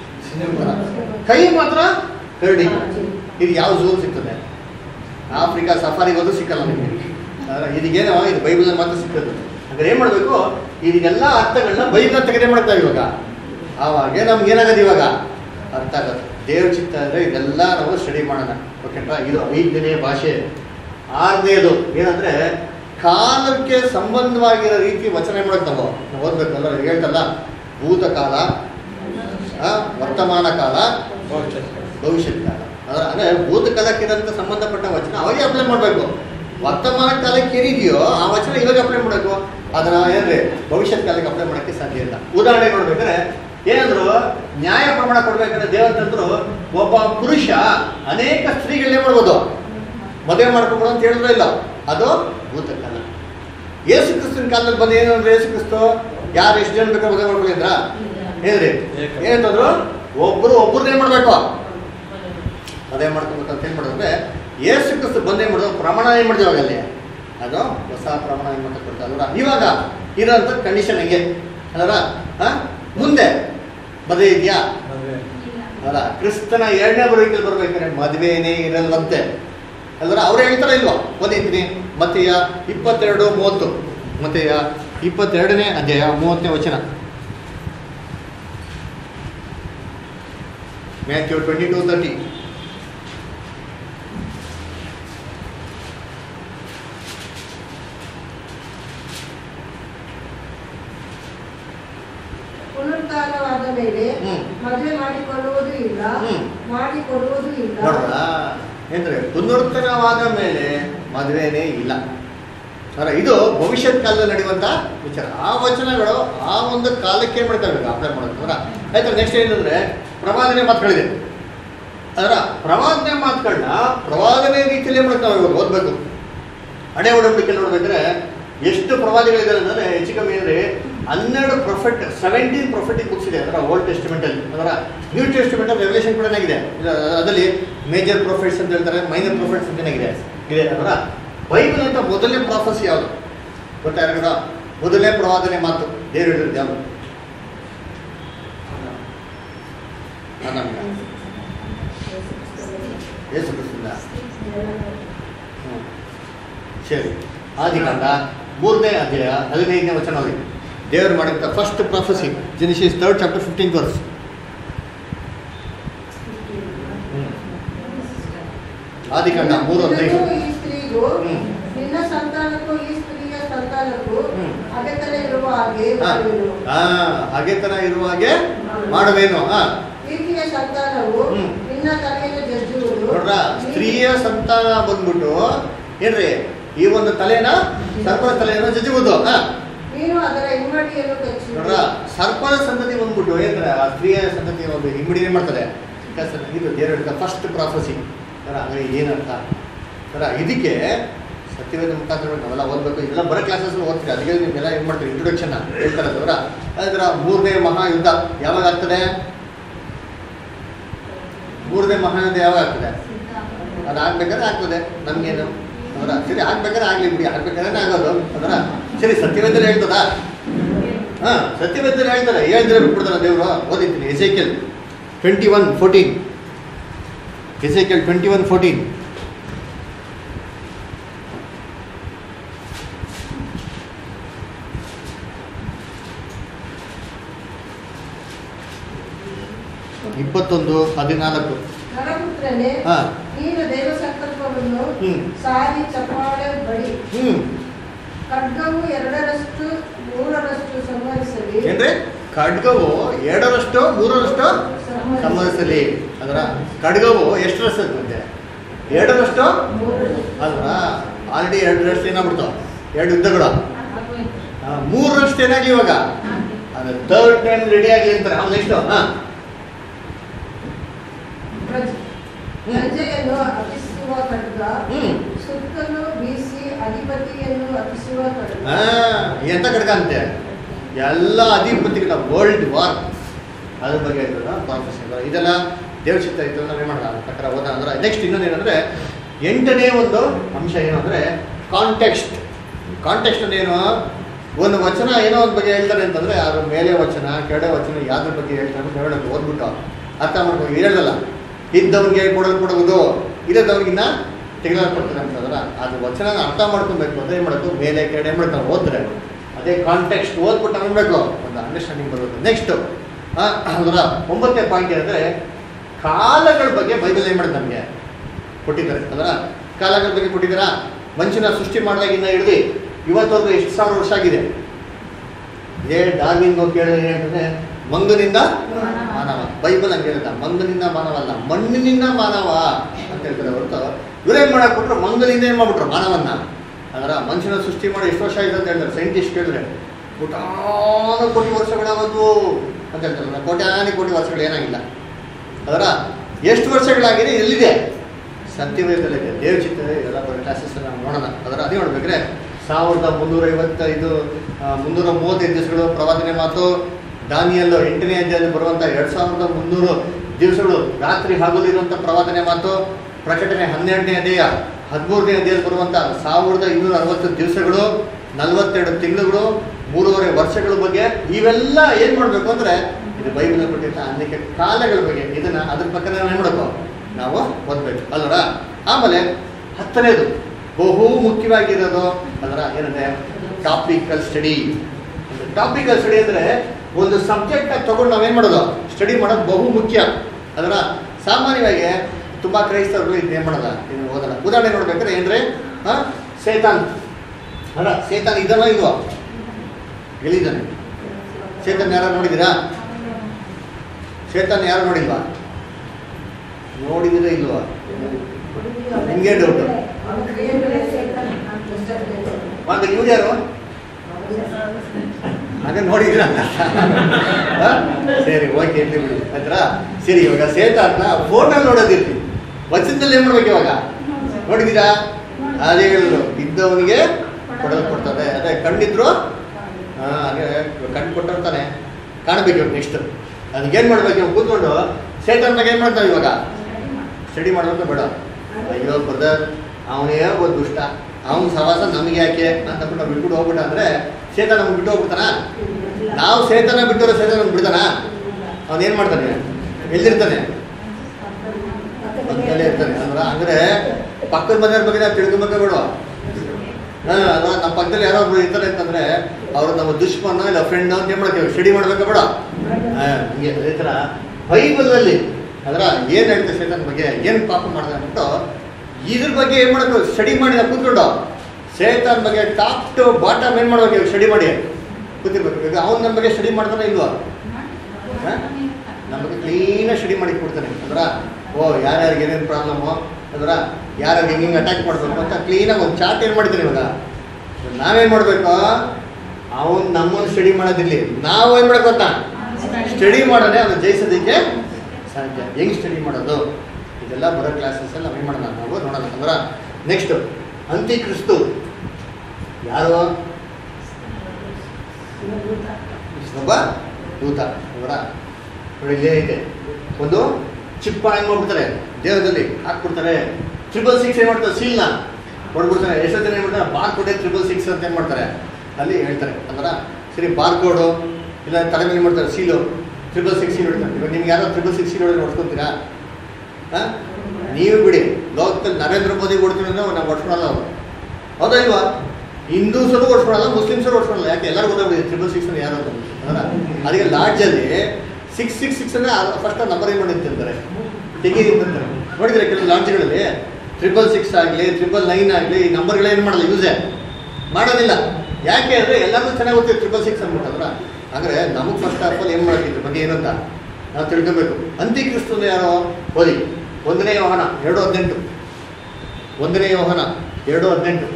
ಕೈ ಮಾತ್ರ ಕರಡಿ ಇದು ಯಾವ ಝೂ ಸಿಗ್ತದೆ ಆಫ್ರಿಕಾ ಸಫಾರಿಗೆ ಹೋದ್ರೂ ಸಿಕ್ಕಲ್ಲ ನಿಮಗೆ ಆದ್ರೆ ಇದಕ್ಕೇನೋ ಇದು ಬೈಬಲ್ ಮಾತ್ರ ಸಿಕ್ಕದು ಹಾಗಾದ್ರೆ ಏನ್ ಮಾಡ್ಬೇಕು ಇದಕ್ಕೆಲ್ಲ ಅರ್ಥಗಳನ್ನ ಬೈಬಲ್ ತೆಗೆದೇ ಮಾಡ್ತಾರೆ ಇವಾಗ ಆವಾಗ ನಮ್ಗೆ ಏನಾಗದು ಇವಾಗ ಅರ್ಥ ಆಗತ್ತೆ ದೇವ್ರ ಚಿತ್ತ ಅಂದ್ರೆ ಇದೆಲ್ಲ ನಾವು ಸ್ಟಡಿ ಮಾಡೋಣ ಓಕೆನಾ ಇದು ಐದನೇ ಭಾಷೆ ಆರನೇದು ಏನಂದ್ರೆ ಕಾಲಕ್ಕೆ ಸಂಬಂಧವಾಗಿರೋ ರೀತಿ ವಚನೆ ಮಾಡಕ್ ನಾವು ನಾವು ಓದ್ಬೇಕಲ್ಲ ಅದು ಹೇಳ್ತಲ್ಲ ಭೂತಕಾಲ ಆ, ವರ್ತಮಾನ ಕಾಲ ಭವಿಷ್ಯತ್ ಕಾಲ ಅದ್ರ ಅಂದ್ರೆ ಭೂತಕಾಲಕ್ಕಿರಂತ ಸಂಬಂಧಪಟ್ಟ ವಚನ ಅವಾಗೆ ಅಪ್ಲೈ ಮಾಡಬೇಕು ವರ್ತಮಾನ ಕಾಲಕ್ಕೆ ಏನಿದೆಯೋ ಆ ವಚನ ಇವಾಗ ಅಪ್ಲೈ ಮಾಡಬೇಕು ಅದನ್ನ ಏನ್ರಿ ಭವಿಷ್ಯತ್ ಕಾಲಕ್ಕೆ ಅಪ್ಲೈ ಮಾಡಕ್ಕೆ ಸಾಧ್ಯ ಇಲ್ಲ ಉದಾಹರಣೆ ನೋಡ್ಬೇಕಾದ್ರೆ ಏನಂದ್ರು ನ್ಯಾಯ ಪ್ರಮಾಣ ಕೊಡ್ಬೇಕಾದ್ರೆ ದೇವರಂತಂದ್ರು ಒಬ್ಬ ಪುರುಷ ಅನೇಕ ಸ್ತ್ರೀಗಳನ್ನೇ ಮಾಡ್ಬೋದು ಮದುವೆ ಮಾಡ್ಕೊಬೋದು ಅಂತ ಹೇಳಿದ್ರೆ ಇಲ್ಲ ಅದು ಭೂತಕಾಲ ಯೇಸು ಕ್ರಿಸ್ತನ ಕಾಲದಲ್ಲಿ ಬಂದು ಏನು ಅಂದ್ರೆ ಯೇಸು ಕ್ರಿಸ್ತು ಯಾರು ಎಷ್ಟು ಜನ ಬೇಕಾದ್ರೆ ಮದುವೆ ಮಾಡ್ಕೊಂಡಿದ್ರ ಏನ್ರಿ ಏನಂತಂದ್ರು ಒಬ್ರು ಒಬ್ರನ್ನೇ ಮಾಡ್ಬೇಕು ಅದೇ ಮಾಡ್ಕೊಬೇಕು ಅಂತ ಏನ್ ಮಾಡೋದಂದ್ರೆ ಯೇಸು ಕ್ರಿಸ್ತು ಬಂದು ಏನ್ ಮಾಡೋದು ಪ್ರಮಾಣ ಏನ್ ಮಾಡಿದೆ ಇವಾಗ ಅಲ್ಲಿ ಅದು ಹೊಸ ಪ್ರಮಾಣ ಏನ್ ಮಾಡ್ತಾ ಕೊಡ್ತಾ ಅಲ್ವಾ ಇವಾಗ ಇರೋಂಥ ಕಂಡೀಷನ್ ಹೆಂಗೆ ಅಲ್ರ ಹಾ ಮುಂದೆ ಮದುವೆ ಇದೆಯಾ ಅಲ್ಲ ಕ್ರಿಸ್ತನ ಎರಡನೇ ಬರುವಿಕೆಯಲ್ಲಿ ಬರ್ಬೇಕಾದ್ರೆ ಮದುವೆನೇ ಇರಲ್ವಂತೆ ಅಲ್ವರ ಅವ್ರು ಹೇಳ್ತಾರ ಇಲ್ವಾ ಓದಿದ್ದೀನಿ ಮತ್ತೆಯ ಇಪ್ಪತ್ತೆರಡು ಮೂವತ್ತು ಮತ್ತೆಯ ಇಪ್ಪತ್ತೆರಡನೇ ಅಧ್ಯಾಯ ಮೂವತ್ತನೇ ವಚನ ಮ್ಯಾಥ್ಯೂ ಟ್ವೆಂಟಿ ಟು ತರ್ಟಿ ಪುನರುತ್ಥಾನವಾದ ಮೇಲೆ ಹ್ಮ್. ಮದುವೆ ಮಾಡಿಕೊಳ್ಳುವುದು ಇಲ್ಲ ಹ್ಮ್. ಮಾಡಿಕೊಡುವುದು ಇಲ್ಲ ನೋಡ್ರ ಏನ್ರಿ ಪುನರ್ತನವಾದ ಮೇಲೆ ಮದುವೆನೇ ಇಲ್ಲ ಅಲ್ಲ ಇದು ಭವಿಷ್ಯತ್ ಕಾಲದಲ್ಲಿ ನಡೆಯುವಂತ ವಿಚಾರ ಆ ವಚನಗಳು ಆ ಒಂದು ಕಾಲಕ್ಕೆ ಏನ್ ಮಾಡ್ತಾರೆ ಅಪ್ಲೈ ಮಾಡೋದು ಅದರ ಆಯ್ತು ನೆಕ್ಸ್ಟ್ ಏನಂದ್ರೆ ಪ್ರವಾದನೆ ಮಾತುಗಳಿದೆ ಅದರ ಪ್ರವಾದನೆ ಮಾತುಗಳನ್ನ ಪ್ರವಾದನೆ ರೀತಿಯಲ್ಲಿ ಏನ್ ಮಾಡ್ತಾರೆ ಇವಾಗ ಓದ್ಬೇಕು ಹಣೆ ಒಡಂಬಡಿಕೆ ನೋಡ್ಬೇಕ್ರೆ ಎಷ್ಟು ಪ್ರವಾದಿಗಳಿದ್ದಾರೆ ಅಂದ್ರೆ ಹೆಚ್ಚು ಕಮ್ಮಿ ಅಂದ್ರೆ ಹನ್ನೆರಡು ಪ್ರೊಫೆಟ್ ಸೆವೆಂಟೀನ್ ಪ್ರೊಫೆಟಿಕ್ ಬುಕ್ಸ್ ಇದೆ ಅದರ ಓಲ್ಡ್ ಟೆಸ್ಟಿಮೆಂಟ್ ಅಲ್ಲಿ ಅದರ ನ್ಯೂ ಟೆಸ್ಟಿಮೆಂಟ್ ಅಲ್ಲಿ ರೆವಲ್ಯೂಷನ್ ಕೂಡ ಏನಾಗಿದೆ ಇದು- ಅದರಲ್ಲಿ ಮೇಜರ್ ಪ್ರೊಫೆಟ್ಸ್ ಅಂತ ಹೇಳ್ತಾರೆ ಮೈನರ್ ಪ್ರೊಫೆಟ್ಸ್ ಅಂತ ಏನಾಗಿದೆ ಇದೆ ಅದರ ಬೈಬಲ್ ಅಂತ ಮೊದಲನೇ ಪ್ರಾಫಸ್ ಯಾವುದು ಗೊತ್ತಾ ಯಾರಿಗಾರ ಮೊದಲನೇ ಪ್ರವಾದನೆ ಮಾತು ದೇವ್ರು ಹೇಳಿರೋದು ಯಾವುದು ಆದಾಮ್ಗೆ. ಯೇಸು ಕ್ರಿಸ್ತನಿಂದ. ಹ್ಮ್. ಸರಿ ಆದಿಕಾಂಡ ಮೂರನೇ ಅಧ್ಯಾಯ ಹದಿನೈದನೇ ವಚನ ನೋಡಿ ದೇವರು ಮಾಡಿದ first prophecy Genesis third chapter fifteen verse ಆದಿಕಾಂಡ ಮೂರು ಹದಿನೈದು ನಿನಗೂ ಈ ಸ್ತ್ರೀಗೂ ಹ್ಮ್. ನಿನ್ನ ಸಂತಾನಕ್ಕೂ ಈ ಸ್ತ್ರೀಯ ಸಂತಾನಕ್ಕೂ ಹ್ಮ್. ಅಗತ್ಯನೇ ಇರುವ ಹಾಗೆ ಹಾ. ಮಾಡುವೆನು. ಹಾ ಹಾಗೆ ತರ ಇರುವ ಹಾಗೆ ಮಾಡುವೇನು ಹಾ ಈಕೆಯ ಸಂತಾನವು ಹ್ಮ್. ನಿನ್ನ ತಲೆಯನ್ನು ಜಜ್ಜುವುದು ನೋಡ್ರ ಸ್ತ್ರೀಯ ಸಂತಾನ ಬಂದ್ಬಿಟ್ಟು ಏನ್ರಿ ಈ ಒಂದು ತಲೆನ ಸರ್ಪದ ತಲೆಯನ್ನು ಜಜ್ಜುವುದು ಹಾ ನೀನು ಅದರ ಇಮ್ಮಡಿಯನ್ನು ನೋಡ್ರ ಕಚ್ಚುವುದು ಸರ್ಪದ ಸಂತತಿ ಬಂದ್ಬಿಟ್ಟು ಏನಂದ್ರೆ ಆ ಸ್ತ್ರೀಯ ಸಂತತಿ ಒಂದು ಹಿಮ್ಮಡಿನೇ ಮಾಡ್ತಾರೆ ಕೆಲ್ಸ ಇದು ದೇವರ ಫಸ್ಟ್ ಪ್ರಾಫಸಿ ಸರ ಅಂದ್ರೆ ಏನರ್ಥ ಸರ ಇದಕ್ಕೆ ಸತ್ಯವೇದ ಮುಖಾಂತರ ನಾವೆಲ್ಲ ಓದ್ಬೇಕು ಇದೆಲ್ಲ ಬರೋ ಕ್ಲಾಸಸ್ ಓದ್ತೀರಿ ಅದಕ್ಕೆ ನಿಮ್ಗೆಲ್ಲ ಏನು ಮಾಡ್ತೀರಿ ಇಂಟ್ರೊಡಕ್ಷನ್ ಹೇಳ್ತಾರೆ ಅದರ ಅದರ ಮೂರನೇ ಮಹಾಯುದ್ಧ ಯಾವಾಗ ಆಗ್ತದೆ ಮೂರನೇ ಮಹಾಯುದ್ಧ ಯಾವಾಗ ಆಗ್ತದೆ ಅದು ಆಗ್ಬೇಕಾದ್ರೆ ಆಗ್ತದೆ ನಮ್ಗೇನು ಅದರ ಸರಿ ಆಗ್ಬೇಕಾದ್ರೆ ಆಗ್ಲಿ ಬಿಡಿ ಆಗ್ಬೇಕಾದ್ರೆ ಆಗೋದು ಅದರ ಸರಿ ಸತ್ಯವೇದಲ್ಲಿ ಹೇಳ್ತದಾ ಹಾ ಸತ್ಯವೇದಲ್ಲಿ ಹೇಳ್ತಾರೆ ಹೇಳಿದ್ರೆ ಬಿಟ್ಬಿಡ್ತಾರೆ ದೇವರು ಓದಿದ್ದೀನಿ Ezekiel twenty one fourteen Ezekiel twenty one fourteen ಇಪ್ಪತ್ತೊಂದು ಹದಿನಾಲ್ಕು ನರಪುತ್ರನೇ ಹಾ ನೀನು ದೈವ ಸಂಕಲ್ಪವನ್ನು ಹ್ಮ್ ಸಾರಿ ಚಪ್ಪಾಳೆ ಬಡಿ ಹ್ಮ್ ಖಡ್ಗವು ಎರಡರಷ್ಟು ಮೂರರಷ್ಟು ಸಂಹರಿಸಲಿ ಏನ್ರಿ ಖಡ್ಗವು ಎರಡರಷ್ಟು ಮೂರರಷ್ಟು ಸಂಬಂಧಿಸಲಿ ಅದರ ಖಡ್ಗವು ಎಷ್ಟರಷ್ಟಂತೆ ಎರಡರಷ್ಟು ಅಲ್ವಾ ಆಲ್ರೆಡಿ ಎರಡರಷ್ಟು ಏನಾಗ್ಬಿಡ್ತಾವ ಎರಡು ಯುದ್ಧಗಳು ಆ, ಮೂರರಷ್ಟು ಏನಾಗ್ಲಿ ಇವಾಗ ಅದು ಥರ್ಡ್ ಟೈಮ್ ರೆಡಿ ಆಗಲಿ ಅಂತಾರೆ ಅವ್ನು ಎಷ್ಟು ಹಾ ಪ್ರಜೆ- ಪ್ರಜೆಯನ್ನು ಅಪಿಸುವ ಖಡ್ಗ ಹ್ಮ್ ಸುತ್ತಲೂ ಬೀಸಿ ಅಧಿಪತಿಯನ್ನು ಅಪಿಸುವ ಖಡ್ಗ ಆ, ಎಂತ ಖಡ್ಗ ಅಂತೆ ಎಲ್ಲ ಅಧಿಪತಿಗಳ ವರ್ಲ್ಡ್ ವಾರ್ ಅದ್ರ ಬಗ್ಗೆ ಇರ್ತದ ಪ್ರಾಫೆಸ್ ಇದೆಲ್ಲ ದೇವ್ರ ಚಿತ್ತ ಇತ್ತು ನಾವೇನು ಮಾಡೋಣ ಅದ್ರ ಪ್ರಕಾರ ಓದ ಅಂದ್ರೆ ನೆಕ್ಸ್ಟ್ ಇನ್ನೊಂದು ಏನಂದ್ರೆ ಎಂಟನೇ ಒಂದು ಅಂಶ ಏನು ಅಂದ್ರೆ ಕಾಂಟೆಕ್ಸ್ಟ್ ಕಾಂಟೆಕ್ಸ್ಟ್ ಅಂದ್ರೆ ಏನು ಒಂದು ವಚನ ಏನೋ ಒಂದು ಬಗ್ಗೆ ಹೇಳ್ತಾರೆ ಅಂತಂದ್ರೆ ಅದ್ರ ಮೇಲೆ ವಚನ ಕೆಡೆ ವಚನ ಯಾವ್ದ್ರ ಬಗ್ಗೆ ಹೇಳ್ತಾರೆ ಅಂತ ಹೇಳೋದು ಓದ್ಬಿಟ್ಟು ಅರ್ಥ ಮಾಡ್ಕೊಂಡು ಹೇಳಲ್ಲ ಇದ್ದವ್ರಿಗೆ ಕೊಡಲು ಕೊಡುವುದು ಇಲ್ಲದವ್ರಿಗಿನ್ನ ತೆಗೆದುಕೊಡ್ತಾರೆ ಅಂತಂದ್ರೆ ಅದು ವಚನ ಅರ್ಥ ಮಾಡ್ಕೊಬೇಕು ಅಂದ್ರೆ ಏನು ಮಾಡಬೇಕು ಮೇಲೆ ಕೆಡೆ ಏನು ಮಾಡ್ತಾರೆ ಓದಿದ್ರೆ ಅದೇ ಕಾಂಟೆಕ್ಸ್ಟ್ ಓದ್ಬಿಟ್ಟು ಅನ್ಬೇಕು ಒಂದು ಅಂಡರ್ಸ್ಟ್ಯಾಂಡಿಂಗ್ ಬರಬೇಕು ನೆಕ್ಸ್ಟ್ ಅದರ ಒಂಬತ್ತನೇ ಪಾಯಿಂಟ್ ಏನಂದ್ರೆ ಕಾಲಗಳ ಬಗ್ಗೆ ಬೈಬಲ್ ಏನು ಮಾಡಿದೆ ನಮಗೆ ಕೊಟ್ಟಿದ್ದಾರೆ ಅದರ ಕಾಲಗಳ ಬಗ್ಗೆ ಕೊಟ್ಟಿದ್ದೀರಾ ಮನುಷ್ಯನ ಸೃಷ್ಟಿ ಮಾಡಿದಾಗಿಂದ ಹಿಡಿದು ಇವತ್ತೊಂದು ಎಷ್ಟು ಸಾವಿರ ವರ್ಷ ಆಗಿದೆ ಇದೇ ಡಾರ್ವಿನ್ ಕೇಳಿದ್ರೆ ಏನಂತಂದ್ರೆ ಮಂಗನಿಂದ ಮಾನವ ಬೈಬಲ್ ಹಂಗೆ ಹೇಳ್ತಾ ಮಂಗನಿಂದ ಮಾನವ ಅಲ್ಲ ಮಣ್ಣಿನಿಂದ ಮಾನವ ಅಂತ ಹೇಳ್ತಾರೆ ಹೊರತು ಇವ್ರೇನ್ ಮಾಡಕ್ ಕೊಟ್ರು ಮಂಗನಿಂದ ಏನ್ ಮಾಡ್ಬಿಟ್ರು ಮಾನವನ್ನ ಅದರ ಮನುಷ್ಯನ ಸೃಷ್ಟಿ ಮಾಡಿ ಎಷ್ಟು ವರ್ಷ ಆಗಿದೆ ಅಂತ ಹೇಳ್ತಾರೆ ಸೈಂಟಿಸ್ಟ್ ಕೇಳಿದ್ರೆ ಕೋಟಾನು ಕೋಟಿ ವರ್ಷಗಳಾಗೋದು ಅಂತ ಹೇಳ್ತಾರೆ ಕೋಟ್ಯಾನಿ ಕೋಟಿ ವರ್ಷಗಳು ಏನಾಗಿಲ್ಲ ಅದರ ಎಷ್ಟು ವರ್ಷಗಳಾಗಿದೆ ಎಲ್ಲಿದೆ ಸತ್ಯವೇದಲ್ಲಿದೆ ದೇವ ಚಿತ್ತ ಇದೆಲ್ಲ ಬರೋ ಕ್ಲಾಸಸ್ ನಾವು ನೋಡೋಣ ಅದರ ಅದೇ ನೋಡ್ಬೇಕ್ರೆ ಸಾವಿರದ ಮುನ್ನೂರ ಐವತ್ತೈದು ಆ, ಮುನ್ನೂರ ಮೂವತ್ತೈದು ದಿವಸಗಳು ಪ್ರವಾದನೆ ಮಾತು ದಾನಿಯಲ್ಲು ಎಂಟನೇ ಅಧ್ಯಾಯದಲ್ಲಿ ಬರುವಂಥ ಎರಡು ಸಾವಿರದ ಮುನ್ನೂರು ದಿವಸಗಳು ರಾತ್ರಿ ಹಗಲಿರುವಂಥ ಪ್ರವಾದನೆ ಮಾತು ಪ್ರಕಟಣೆ ಹನ್ನೆರಡನೇ ಅಧ್ಯಾಯ ಹದಿಮೂರನೇ ಅಧ್ಯಾಯದಲ್ಲಿ ಬರುವಂಥ ಸಾವಿರದ ಇನ್ನೂರ ಅರವತ್ತು ದಿವಸಗಳು ನಲವತ್ತೆರಡು ತಿಂಗಳುಗಳು ಮೂರುವರೆ ವರ್ಷಗಳ ಬಗ್ಗೆ ಇವೆಲ್ಲ ಏನು ಮಾಡಬೇಕು ಅಂದರೆ ಇದು ಬೈಬಲ್ ಕೊಟ್ಟಿರ್ತ ಅನೇಕ ಕಾಲಗಳ ಬಗ್ಗೆ ಇದನ್ನ ಅದ್ರ ಪ್ರಕಾರ ಏನು ಮಾಡಬೇಕು ನಾವು ಓದ್ಬೇಕು ಅಲ್ವರ ಆಮೇಲೆ ಹತ್ತನೇದು ಬಹು ಮುಖ್ಯವಾಗಿರೋದು ಅದರ ಏನಂದ್ರೆ ಟಾಪಿಕಲ್ ಸ್ಟಡಿ ಟಾಪಿಕಲ್ ಸ್ಟಡಿ ಅಂದರೆ ಒಂದು ಸಬ್ಜೆಕ್ಟ್ ತಗೊಂಡು ನಾವೇನು ಮಾಡೋದು ಸ್ಟಡಿ ಮಾಡೋದು ಬಹು ಮುಖ್ಯ ಅದರ ಸಾಮಾನ್ಯವಾಗಿ ತುಂಬ ಕ್ರೈಸ್ತರು ಇದನ್ನೇನು ಮಾಡೋದ ಇದನ್ನು ಓದಲ್ಲ ಉದಾಹರಣೆ ನೋಡ್ಬೇಕಾದ್ರೆ ಏನ್ರಿ ಹಾಂ ಸೇತಾನ್ ಅಲ್ಲ ಸೇತಾನ್ ಇದನ್ನ ಇಲ್ವಾ ಎಲ್ಲಿದ್ದಾನೆ ಸೇತಾನ್ ಯಾರು ನೋಡಿದ್ದೀರಾ ಸೇತಾನ್ ಯಾರು ನೋಡಿಲ್ವಾ ನೋಡಿದಿರ ಇಲ್ವಾ ನಿಮ್ಗೆ ಡೌಟ್ ಒಂದು ಇವ್ರು ಯಾರು ಹಾಗೆ ನೋಡಿದ್ರ ಸರಿ ಓಕೆ ಇರ್ಲಿ ಬಿಡಿ ಆಯ್ತಾ ಸರಿ ಇವಾಗ ಸೇತಾರ್ನ ಫೋಟೋ ನೋಡೋದಿರ್ಲಿ ವಚನದಲ್ಲಿ ಏನ್ ಮಾಡ್ಬೇಕು ಇವಾಗ ನೋಡಿದೀರಾ ಅದೇ ಹೇಳಿದ್ರು ಇದ್ದವನಿಗೆ ಕೊಡಲು ಕೊಡ್ತಾರೆ ಅದೇ ಕಣ್ಣಿದ್ರು ಹಾ ಹಾಗೆ ಕಣ್ಣು ಕೊಟ್ಟಿರ್ತಾನೆ ಕಾಣ್ಬೇಕು ಇವಾಗ ನೆಕ್ಸ್ಟ್ ಅದಕ್ಕೆ ಏನ್ ಮಾಡ್ಬೇಕು ಇವಾಗ ಕೂತ್ಕೊಂಡು ಸೇತಾರ್ನಾಗ ಏನ್ ಮಾಡ್ತಾವೆ ಇವಾಗ ಸ್ಟಡಿ ಮಾಡ್ಬೇಕು ಬೇಡ ಅಯ್ಯೋ ಬ್ರದರ್ ಅವನೇ ಒಬ್ಬ ದುಷ್ಟ ಅವನ ಸವಾಸ ನಮಗೆ ಯಾಕೆ ಅಂತ ಬಿಟ್ಟು ನಾವು ಬಿಟ್ಬಿಟ್ಟು ಹೋಗ್ಬಿಟ್ಟ ಅಂದ್ರೆ ಸೇತಾನ ನಮ್ಗೆ ಬಿಟ್ಟು ಹೋಗ್ಬಿಡ್ತಾನ ನಾವು ಸೇತನ ಬಿಟ್ಟರೆ ಸೇತನ ನಮ್ಗೆ ಬಿಡ್ತಾನ ಅವನ್ ಏನ್ ಮಾಡ್ತಾನೆ ಎಲ್ಲಿರ್ತಾನೆ ಪಕ್ಕದಲ್ಲೇ ಇರ್ತಾನೆ ಅಂದ್ರ ಅಂದ್ರೆ ಪಕ್ಕದ ಮನೆಯವ್ರ ಬಗ್ಗೆ ನಾವು ತಿಳ್ಕೊಬೇಕ ಬೇಡ ಹಾ ಅಲ್ವಾ ನಮ್ಮ ಪಕ್ಕದಲ್ಲಿ ಯಾರೋ ಒಬ್ರು ಇರ್ತಾರೆ ಅಂತಂದ್ರೆ ಅವ್ರು ನಮ್ಮ ದುಷ್ಮನ ಇಲ್ಲ ಫ್ರೆಂಡ್ ಅಂತ ಏನ್ ಮಾಡ್ತೀವಿ ಸ್ಟಡಿ ಮಾಡ್ಬೇಕ ಬೇಡ ಹಾ, ಹಿಂಗೆ ಅದೇ ಥರ ಬೈಬಲಲ್ಲಿ ಅದರ ಏನು ಹೇಳ್ತಾರೆ ಸೇತನ ಬಗ್ಗೆ ಏನು ಪಾಪ ಮಾಡಿದೆ ಅಂದ್ಬಿಟ್ಟು ಇದ್ರ ಬಗ್ಗೆ ಏನು ಮಾಡಬೇಕು ಸ್ಟಡಿ ಮಾಡಿ ನಾವು ಕೂತ್ಕೊಂಡು ಸೇತನ್ ಬಗ್ಗೆ ಟಾಪ್ ಟು ಬಾಟಮ್ ಏನು ಮಾಡ್ಬೇಕು ಸ್ಟಡಿ ಮಾಡಿ ಕೂತಿರ್ಬೇಕು ಈಗ ಅವ್ನು ನಮ್ಮ ಬಗ್ಗೆ ಸ್ಟಡಿ ಮಾಡ್ತಾನೆ ಇಲ್ವಾ ಹಾ? ನಮ್ಮ ಬಗ್ಗೆ ಕ್ಲೀನಾಗಿ ಸ್ಟಡಿ ಮಾಡಿ ಕೊಡ್ತಾನೆ ಅಂದ್ರ ಓ ಯಾರ್ಯಾರಿಗೆ ಏನೇನು ಪ್ರಾಬ್ಲಮ್ಮು ಅಂದ್ರ ಯಾರ್ಯಾರಿಗೆ ಹೆಂಗೆ ಹಿಂಗೆ ಅಟ್ಯಾಕ್ ಮಾಡಬೇಕು ಅಂತ ಕ್ಲೀನಾಗಿ ಒಂದು ಚಾರ್ಟ್ ಏನು ಮಾಡ್ತೀನಿ ಇವಾಗ ನಾವೇನು ಮಾಡಬೇಕು ಅವನು ನಮ್ಮನ್ನು ಸ್ಟಡಿ ಮಾಡೋದಿರ್ಲಿ ನಾವು ಏನು ಮಾಡ್ಬೇಕು ಗೊತ್ತಾ ಸ್ಟಡಿ ಮಾಡೋದೇ ಅದು ಜಯಿಸೋದಕ್ಕೆ ಸಾಧ್ಯ ಹೆಂಗ್ ಸ್ಟಡಿ ಮಾಡೋದು ಇದೆಲ್ಲ ಬರೋ ಕ್ಲಾಸಸ್ ಎಲ್ಲ ಏನು ಮಾಡೋಣ ನಾವು ನೋಡೋಣ ಅಂದ್ರೆ ನೆಕ್ಸ್ಟ್ ಅಂತಿ ಕ್ರಿಸ್ತು ಯಾರು ಒಬ್ಬ ದೂತ ಅವರ ನೋಡಿ ಇಲ್ಲೇ ಇದೆ ಒಂದು ಚಿಪ್ಪ ಹೆಂಗ್ ಮಾಡ್ಬಿಡ್ತಾರೆ ದೇಹದಲ್ಲಿ ಹಾಕ್ಬಿಡ್ತಾರೆ ಟ್ರಿಬಲ್ ಸಿಕ್ಸ್ ಏನು ಮಾಡ್ತಾರೆ ಸೀಲ್ನ ಹೊಡ್ಬಿಡ್ತಾರೆ ಎಷ್ಟೋ ಜನ ಏನು ಮಾಡ್ತಾರೆ ಬಾರ್ ಕೋಡೆ ಟ್ರಿಬಲ್ ಸಿಕ್ಸ್ ಅಂತ ಏನು ಮಾಡ್ತಾರೆ ಅಲ್ಲಿ ಹೇಳ್ತಾರೆ ಅಂದ್ರ ಸರಿ ಬಾರ್ ಕೋಡು ಇಲ್ಲ ತಲೆ ಮೇಲೆ ಏನ್ ಮಾಡ್ತಾರೆ ಸೀಲು ಟ್ರಿಬಲ್ ಸಿಕ್ಸ್ ಸೀಲ್ ಹೊಡಿತಾರೆ ಇವಾಗ ನಿಮ್ಗೆ ಯಾರೋ ಟ್ರಿಬಲ್ ಸಿಕ್ಸ್ ಸೀಲ್ ಹೊಡೆದ್ರೆ ಹೊಡ್ಸ್ಕೊತೀರಾ ಹಾಂ ನೀವು ಬಿಡಿ ಲೋಕದಲ್ಲಿ ನರೇಂದ್ರ ಮೋದಿ ಕೊಡ್ತೀವಿ ಅಂದ್ರೆ ನಾವು ಹೊಡ್ಸ್ಕೊಳಲ್ಲ ಅವರು ಹೌದಾ ಇಲ್ವಾ ಹಿಂದೂಸರು ಓಡಿಸ್ಕೊಳಲ್ಲ ಮುಸ್ಲಿಮ್ಸರು ಓಡಿಸ್ಕೊಳಲ್ಲ ಯಾಕೆ ಎಲ್ಲರೂ ಗೊತ್ತಾಗ್ಬಿಟ್ಟಿದೆ ಟ್ರಿಬಲ್ ಸಿಕ್ಸ್ ಅಂದ್ರೆ ಯಾರು ಅಂತ ಹೌದಾ ಅದಕ್ಕೆ ಲಾಡ್ಜಲ್ಲಿ ಸಿಕ್ಸ್ ಸಿಕ್ಸ್ ಸಿಕ್ಸ್ ಅಂದ್ರೆ ಫಸ್ಟ್ ನಂಬರ್ ಏನು ಮಾಡಿರ್ತಾರೆ ತೆಗೀರಿ ಅಂತಾರೆ ನೋಡಿದ್ರೆ ಕೆಲವು ಲಾಡ್ಜ್ಗಳಲ್ಲಿ ಟ್ರಿಬಲ್ ಸಿಕ್ಸ್ ಆಗಲಿ ಟ್ರಿಬಲ್ ನೈನ್ ಆಗಲಿ ಈ ನಂಬರ್ಗಳು ಏನು ಮಾಡಲ್ಲ ಯೂಸೇ ಮಾಡೋದಿಲ್ಲ ಯಾಕೆ ಅಂದರೆ ಎಲ್ಲರಿಗೂ ಚೆನ್ನಾಗಿ ಗೊತ್ತಿದೆ ಟ್ರಿಬಲ್ ಸಿಕ್ಸ್ ಅಂದ್ಬಿಟ್ಟಂದ್ರ ಅಂದರೆ ನಮಗೆ ಫಸ್ಟ್ ಆಫ್ ಆಲ್ ಏನು ಮಾಡೋಕ್ಕಿದ್ರ ಬಗ್ಗೆ ಏನಂತ ನಾವು ತಿಳ್ಕೊಬೇಕು ಅಂತ್ಯಕ್ರಿಸ್ತನ ಯಾರೋ ಓದಿ ಒಂದನೇ ವಾಹನ ಎರಡು ಹದಿನೆಂಟು ಒಂದನೇ ವಾಹನ ಎರಡು ಹದಿನೆಂಟು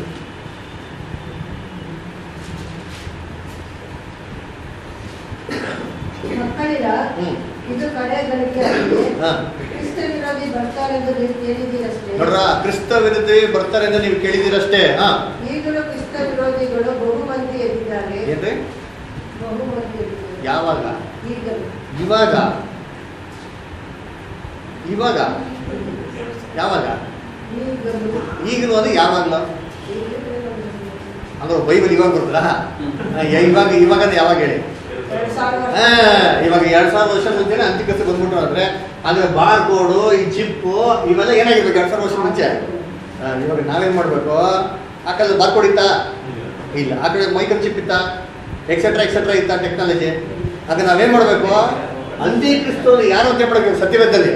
ಮಕ್ಕಳಿರ ಹ್ಞೂ ಇದು ಕಡೆ ಗಳಿಕೆಯಾಗಿದೆ ಹಾಂ ಕ್ರಿಸ್ತ ವಿರೋಧಿ ಬರ್ತಾರೆಂದು ನೀವು ಕೇಳಿದ್ದೀರಷ್ಟೇ ನೋಡ್ರ ಕ್ರಿಸ್ತ ವಿರುದ್ಧಿ ಬರ್ತಾರೆ ಅಂತ ನೀವು ಕೇಳಿದಿರಷ್ಟೇ ಹಾ ಈಗಲೂ ಕ್ರಿಸ್ತ ವಿರೋಧಿಗಳು ಬಹುಮಂದಿ ಎದ್ದಿದ್ದಾರೆ ಏನ್ರಿ ಬಹುಮಂದಿ ಎದ್ದಿದ್ದಾರೆ ಯಾವಾಗ ಈಗಲೂ ಇವಾಗ ಇವಾಗ ಯಾವಾಗ ಈಗಲೂ ಈಗಲೂ ಅದು ಯಾವಾಗಲೂ ಈಗಲೂ ಅಂದ್ರೆ ಬೈಬಲ್ ಇವಾಗ ಬರ್ತದಾ ಇವಾಗ ಇವಾಗ ಅಂದ್ರೆ ಯಾವಾಗ ಹೇಳಿ ಎರಡು ಸಾವಿರ ಆ, ಇವಾಗ ಎರಡ್ ಸಾವಿರ ವರ್ಷ ಮುಂಚೆನೆ ಅಂತಿಕತೆ ಬಂದ್ಬಿಟ್ರು ಅಂದ್ರೆ ಅಂದ್ರೆ ಬಾರ್ ಕೋಡು ಈ ಚಿಪ್ಪು ಇವೆಲ್ಲ ಏನಾಗಿರ್ಬೇಕು ಎರಡ್ ಸಾವಿರ ವರ್ಷ ಮುಂಚೆ ಆ, ಇವಾಗ ನಾವೇನ್ ಮಾಡ್ಬೇಕು ಆ ಕಡೆ ಬಾರ್ ಕೋಡ್ ಇತ್ತಾ ಇಲ್ಲ ಆ ಕಡೆ ಮೈಕಲ್ ಚಿಪ್ ಇತ್ತಾ ಎಕ್ಸೆಟ್ರಾ ಎಕ್ಸೆಟ್ರಾ ಇತ್ತ ಟೆಕ್ನಾಲಜಿ ಆಗ ನಾವೇನ್ ಮಾಡ್ಬೇಕು ಅಂತ್ಯಕ್ರಿಸ್ತು ಯಾರು ಅಂತ ಮಾಡ್ಬೇಕು ಸತ್ಯವೇದದಲ್ಲಿ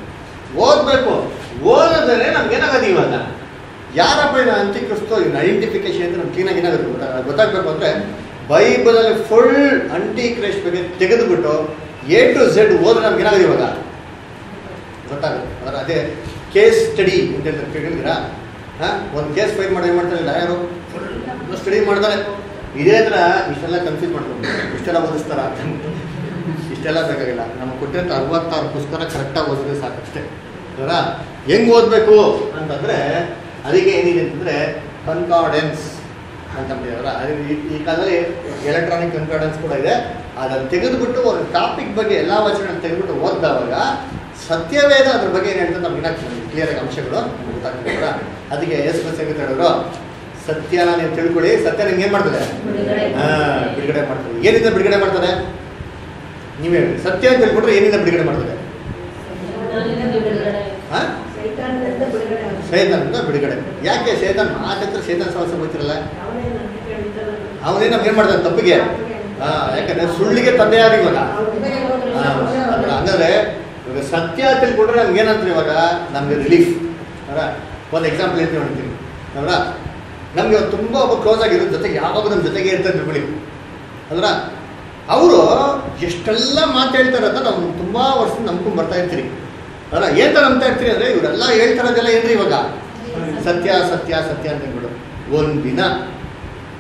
ಓದ್ಬೇಕು ಓದಿದ್ರೆ ನಮ್ಗೆ ಏನಾಗದು ಇವಾಗ ಯಾರಪ್ಪ ಇದು ಅಂತ್ಯಕ್ರಿಸ್ತು ಇವ್ನ ಐಡೆಂಟಿಫಿಕೇಶನ್ ಅಂತ ನಮ್ಗೆ ಕ್ಲೀನಾಗಿ ಏನಾಗುತ್ತೆ ಗೊತ್ತಾ ಗೊತ್ತಾಗಬೇಕು ಅಂದರೆ ಬೈಬಲಲ್ಲಿ ಫುಲ್ ಅಂಟಿ ಕ್ರೈಸ್ಟ್ ಬಗ್ಗೆ ತೆಗೆದುಬಿಟ್ಟು ಎ ಟು ಝೆಡ್ ಓದ್ರೆ ನಮ್ಗೆ ಏನಾಗಿದೆ ಇವಾಗ ಗೊತ್ತಾಗುತ್ತೆ ಅಂದ್ರೆ ಅದೇ ಕೇಸ್ ಸ್ಟಡಿ ಅಂತ ಹೇಳ್ತಾರೆ ಕೇಳಿದ್ದೀರಾ ಹಾಂ ಒಂದು ಕೇಸ್ ಫೈಲ್ ಮಾಡಿ ಏನು ಮಾಡ್ತಾರೆ ಲಾಯರು ಫುಲ್ ಸ್ಟಡಿ ಮಾಡ್ತಾರೆ ಇದೇ ಥರ ಇಷ್ಟೆಲ್ಲ ಕನ್ಫ್ಯೂಸ್ ಮಾಡ್ಕೊಂಡು ಇಷ್ಟೆಲ್ಲ ಓದಿಸ್ತಾರ ಇಷ್ಟೆಲ್ಲ ಬೇಕಾಗಿಲ್ಲ ನಮಗೆ ಕೊಟ್ಟಿರೋ ಅರವತ್ತಾರು ಪುಸ್ತಕ ಕರೆಕ್ಟಾಗಿ ಓದಿದ್ರೆ ಸಾಕಷ್ಟೇ ಅದರ ಹೆಂಗೆ ಓದಬೇಕು ಅಂತಂದರೆ ಅದಕ್ಕೆ ಏನಿದೆ ಅಂತಂದರೆ ಕನ್ಕಾರ್ಡೆನ್ಸ್ ಅಂತ ಅಂತಿದಾರ ಅದು ಈ- ಈ ಕಾಲದಲ್ಲಿ ಎಲೆಕ್ಟ್ರಾನಿಕ್ ಕನ್ಕಾರ್ಡೆನ್ಸ್ ಕೂಡ ಇದೆ ಅದನ್ನು ತೆಗೆದುಬಿಟ್ಟು ಒಂದು ಟಾಪಿಕ್ ಬಗ್ಗೆ ಎಲ್ಲ ವಚನ ತೆಗೆದುಬಿಟ್ಟು ಓದಿದವಾಗ ಸತ್ಯವೇದ ಅದ್ರ ಬಗ್ಗೆ ಏನು ಹೇಳ್ತಾರೆ ನಮ್ಗೆ ಏನಾಗ್ತದೆ ಕ್ಲಿಯರ್ ಆಗಿ ಅಂಶಗಳು ನಮ್ಗೆ ಗೊತ್ತಾಗ್ತದೆ ಅದಕ್ಕೆ ಎಸ್ ಬಸ್ ಹೆಂಗೆ ಹೇಳಿದ್ರು ಸತ್ಯನ ನೀವು ತಿಳ್ಕೊಳ್ಳಿ ಸತ್ಯ ನಿಮ್ಗೆ ಏನು ಮಾಡ್ತದೆ ಬಿಡುಗಡೆ. ಹಾ, ಬಿಡುಗಡೆ ಮಾಡ್ತದೆ ಏನಿಂದ ಬಿಡುಗಡೆ ಮಾಡ್ತದೆ ನೀವೇ ಹೇಳಿ ಸತ್ಯ ಅಂತ ತಿಳ್ಕೊಂಡ್ರೆ ಏನಿಂದ ಬಿಡುಗಡೆ ಮಾಡ್ತದೆ ನಾನಿಂದ ಬಿಡುಗಡೆ. ಹಾ ಸೈತಾನದಿಂದ ಬಿಡುಗಡೆ ಆಗುತ್ತೆ. ಸೇತನಿಂದ ಬಿಡುಗಡೆ ಯಾಕೆ ಸೇತನ್ ಮಾತಂತ್ರ ಸೇತನ ಸಹವಾಸ ಗೊತ್ತಿರಲ್ಲ ಅವನೇ ನಮಗೆ ಹೇಳಿದ್ದಲ್ಲ. ಅವನೇ ನಮ್ಗೆ ಏನು ಮಾಡ್ತಾನೆ ತಪ್ಪಿಗೆ ಹಾ ಯಾಕಂದ್ರೆ ಸುಳ್ಳಿಗೆ ತಂದೆ ಯಾರು ಇವಾಗ ಅವನೇ ನೋಡ್ರಿ, ಹಾ, ಅವನೇ ಅಂದ್ರೆ ಅವನೇ. ಹಂಗಾದ್ರೆ ಇವಾಗ ಸತ್ಯ ತಿಳ್ಕೊಂಡ್ರೆ ನಮ್ಗೆ ಏನಂತಾರೆ ಇವಾಗ ನಮ್ಗೆ ರಿಲೀಫ್ ಅವರ ಒಂದು ಎಕ್ಸಾಂಪಲ್ ಹೇಳ್ತೀನಿ ನೋಡ್ತೀನಿ ಅವರ ನಮಗೆ ತುಂಬ ಒಬ್ಬ ಕ್ಲೋಸ್ ಆಗಿರೋ ಜೊತೆಗೆ ಯಾವಾಗ ನಮ್ಮ ಜೊತೆಗೆ ಇರ್ತಾರೆ ತಿಳ್ಕೊಳ್ಳಿ ಅಲ್ರ ಅವರು ಎಷ್ಟೆಲ್ಲ ಮಾತಾಡ್ತಾರೆ ಅಂತ ನಾವು ತುಂಬ ವರ್ಷದಿಂದ ನಂಬ್ಕೊಂಡು ಬರ್ತಾ ಇರ್ತೀರಿ ಅಲ್ಲ ಏನ್ ನಂಬ್ತಾ ಇರ್ತೀರಿ ಅಂದ್ರೆ ಇವರೆಲ್ಲ ಹೇಳ್ತಾರದೆಲ್ಲ ಏನ್ರಿ ಇವಾಗ ಸತ್ಯ ಸತ್ಯ ಸತ್ಯ ಅಂತ ಹೇಳ್ಬಿಡು ಒಂದಿನ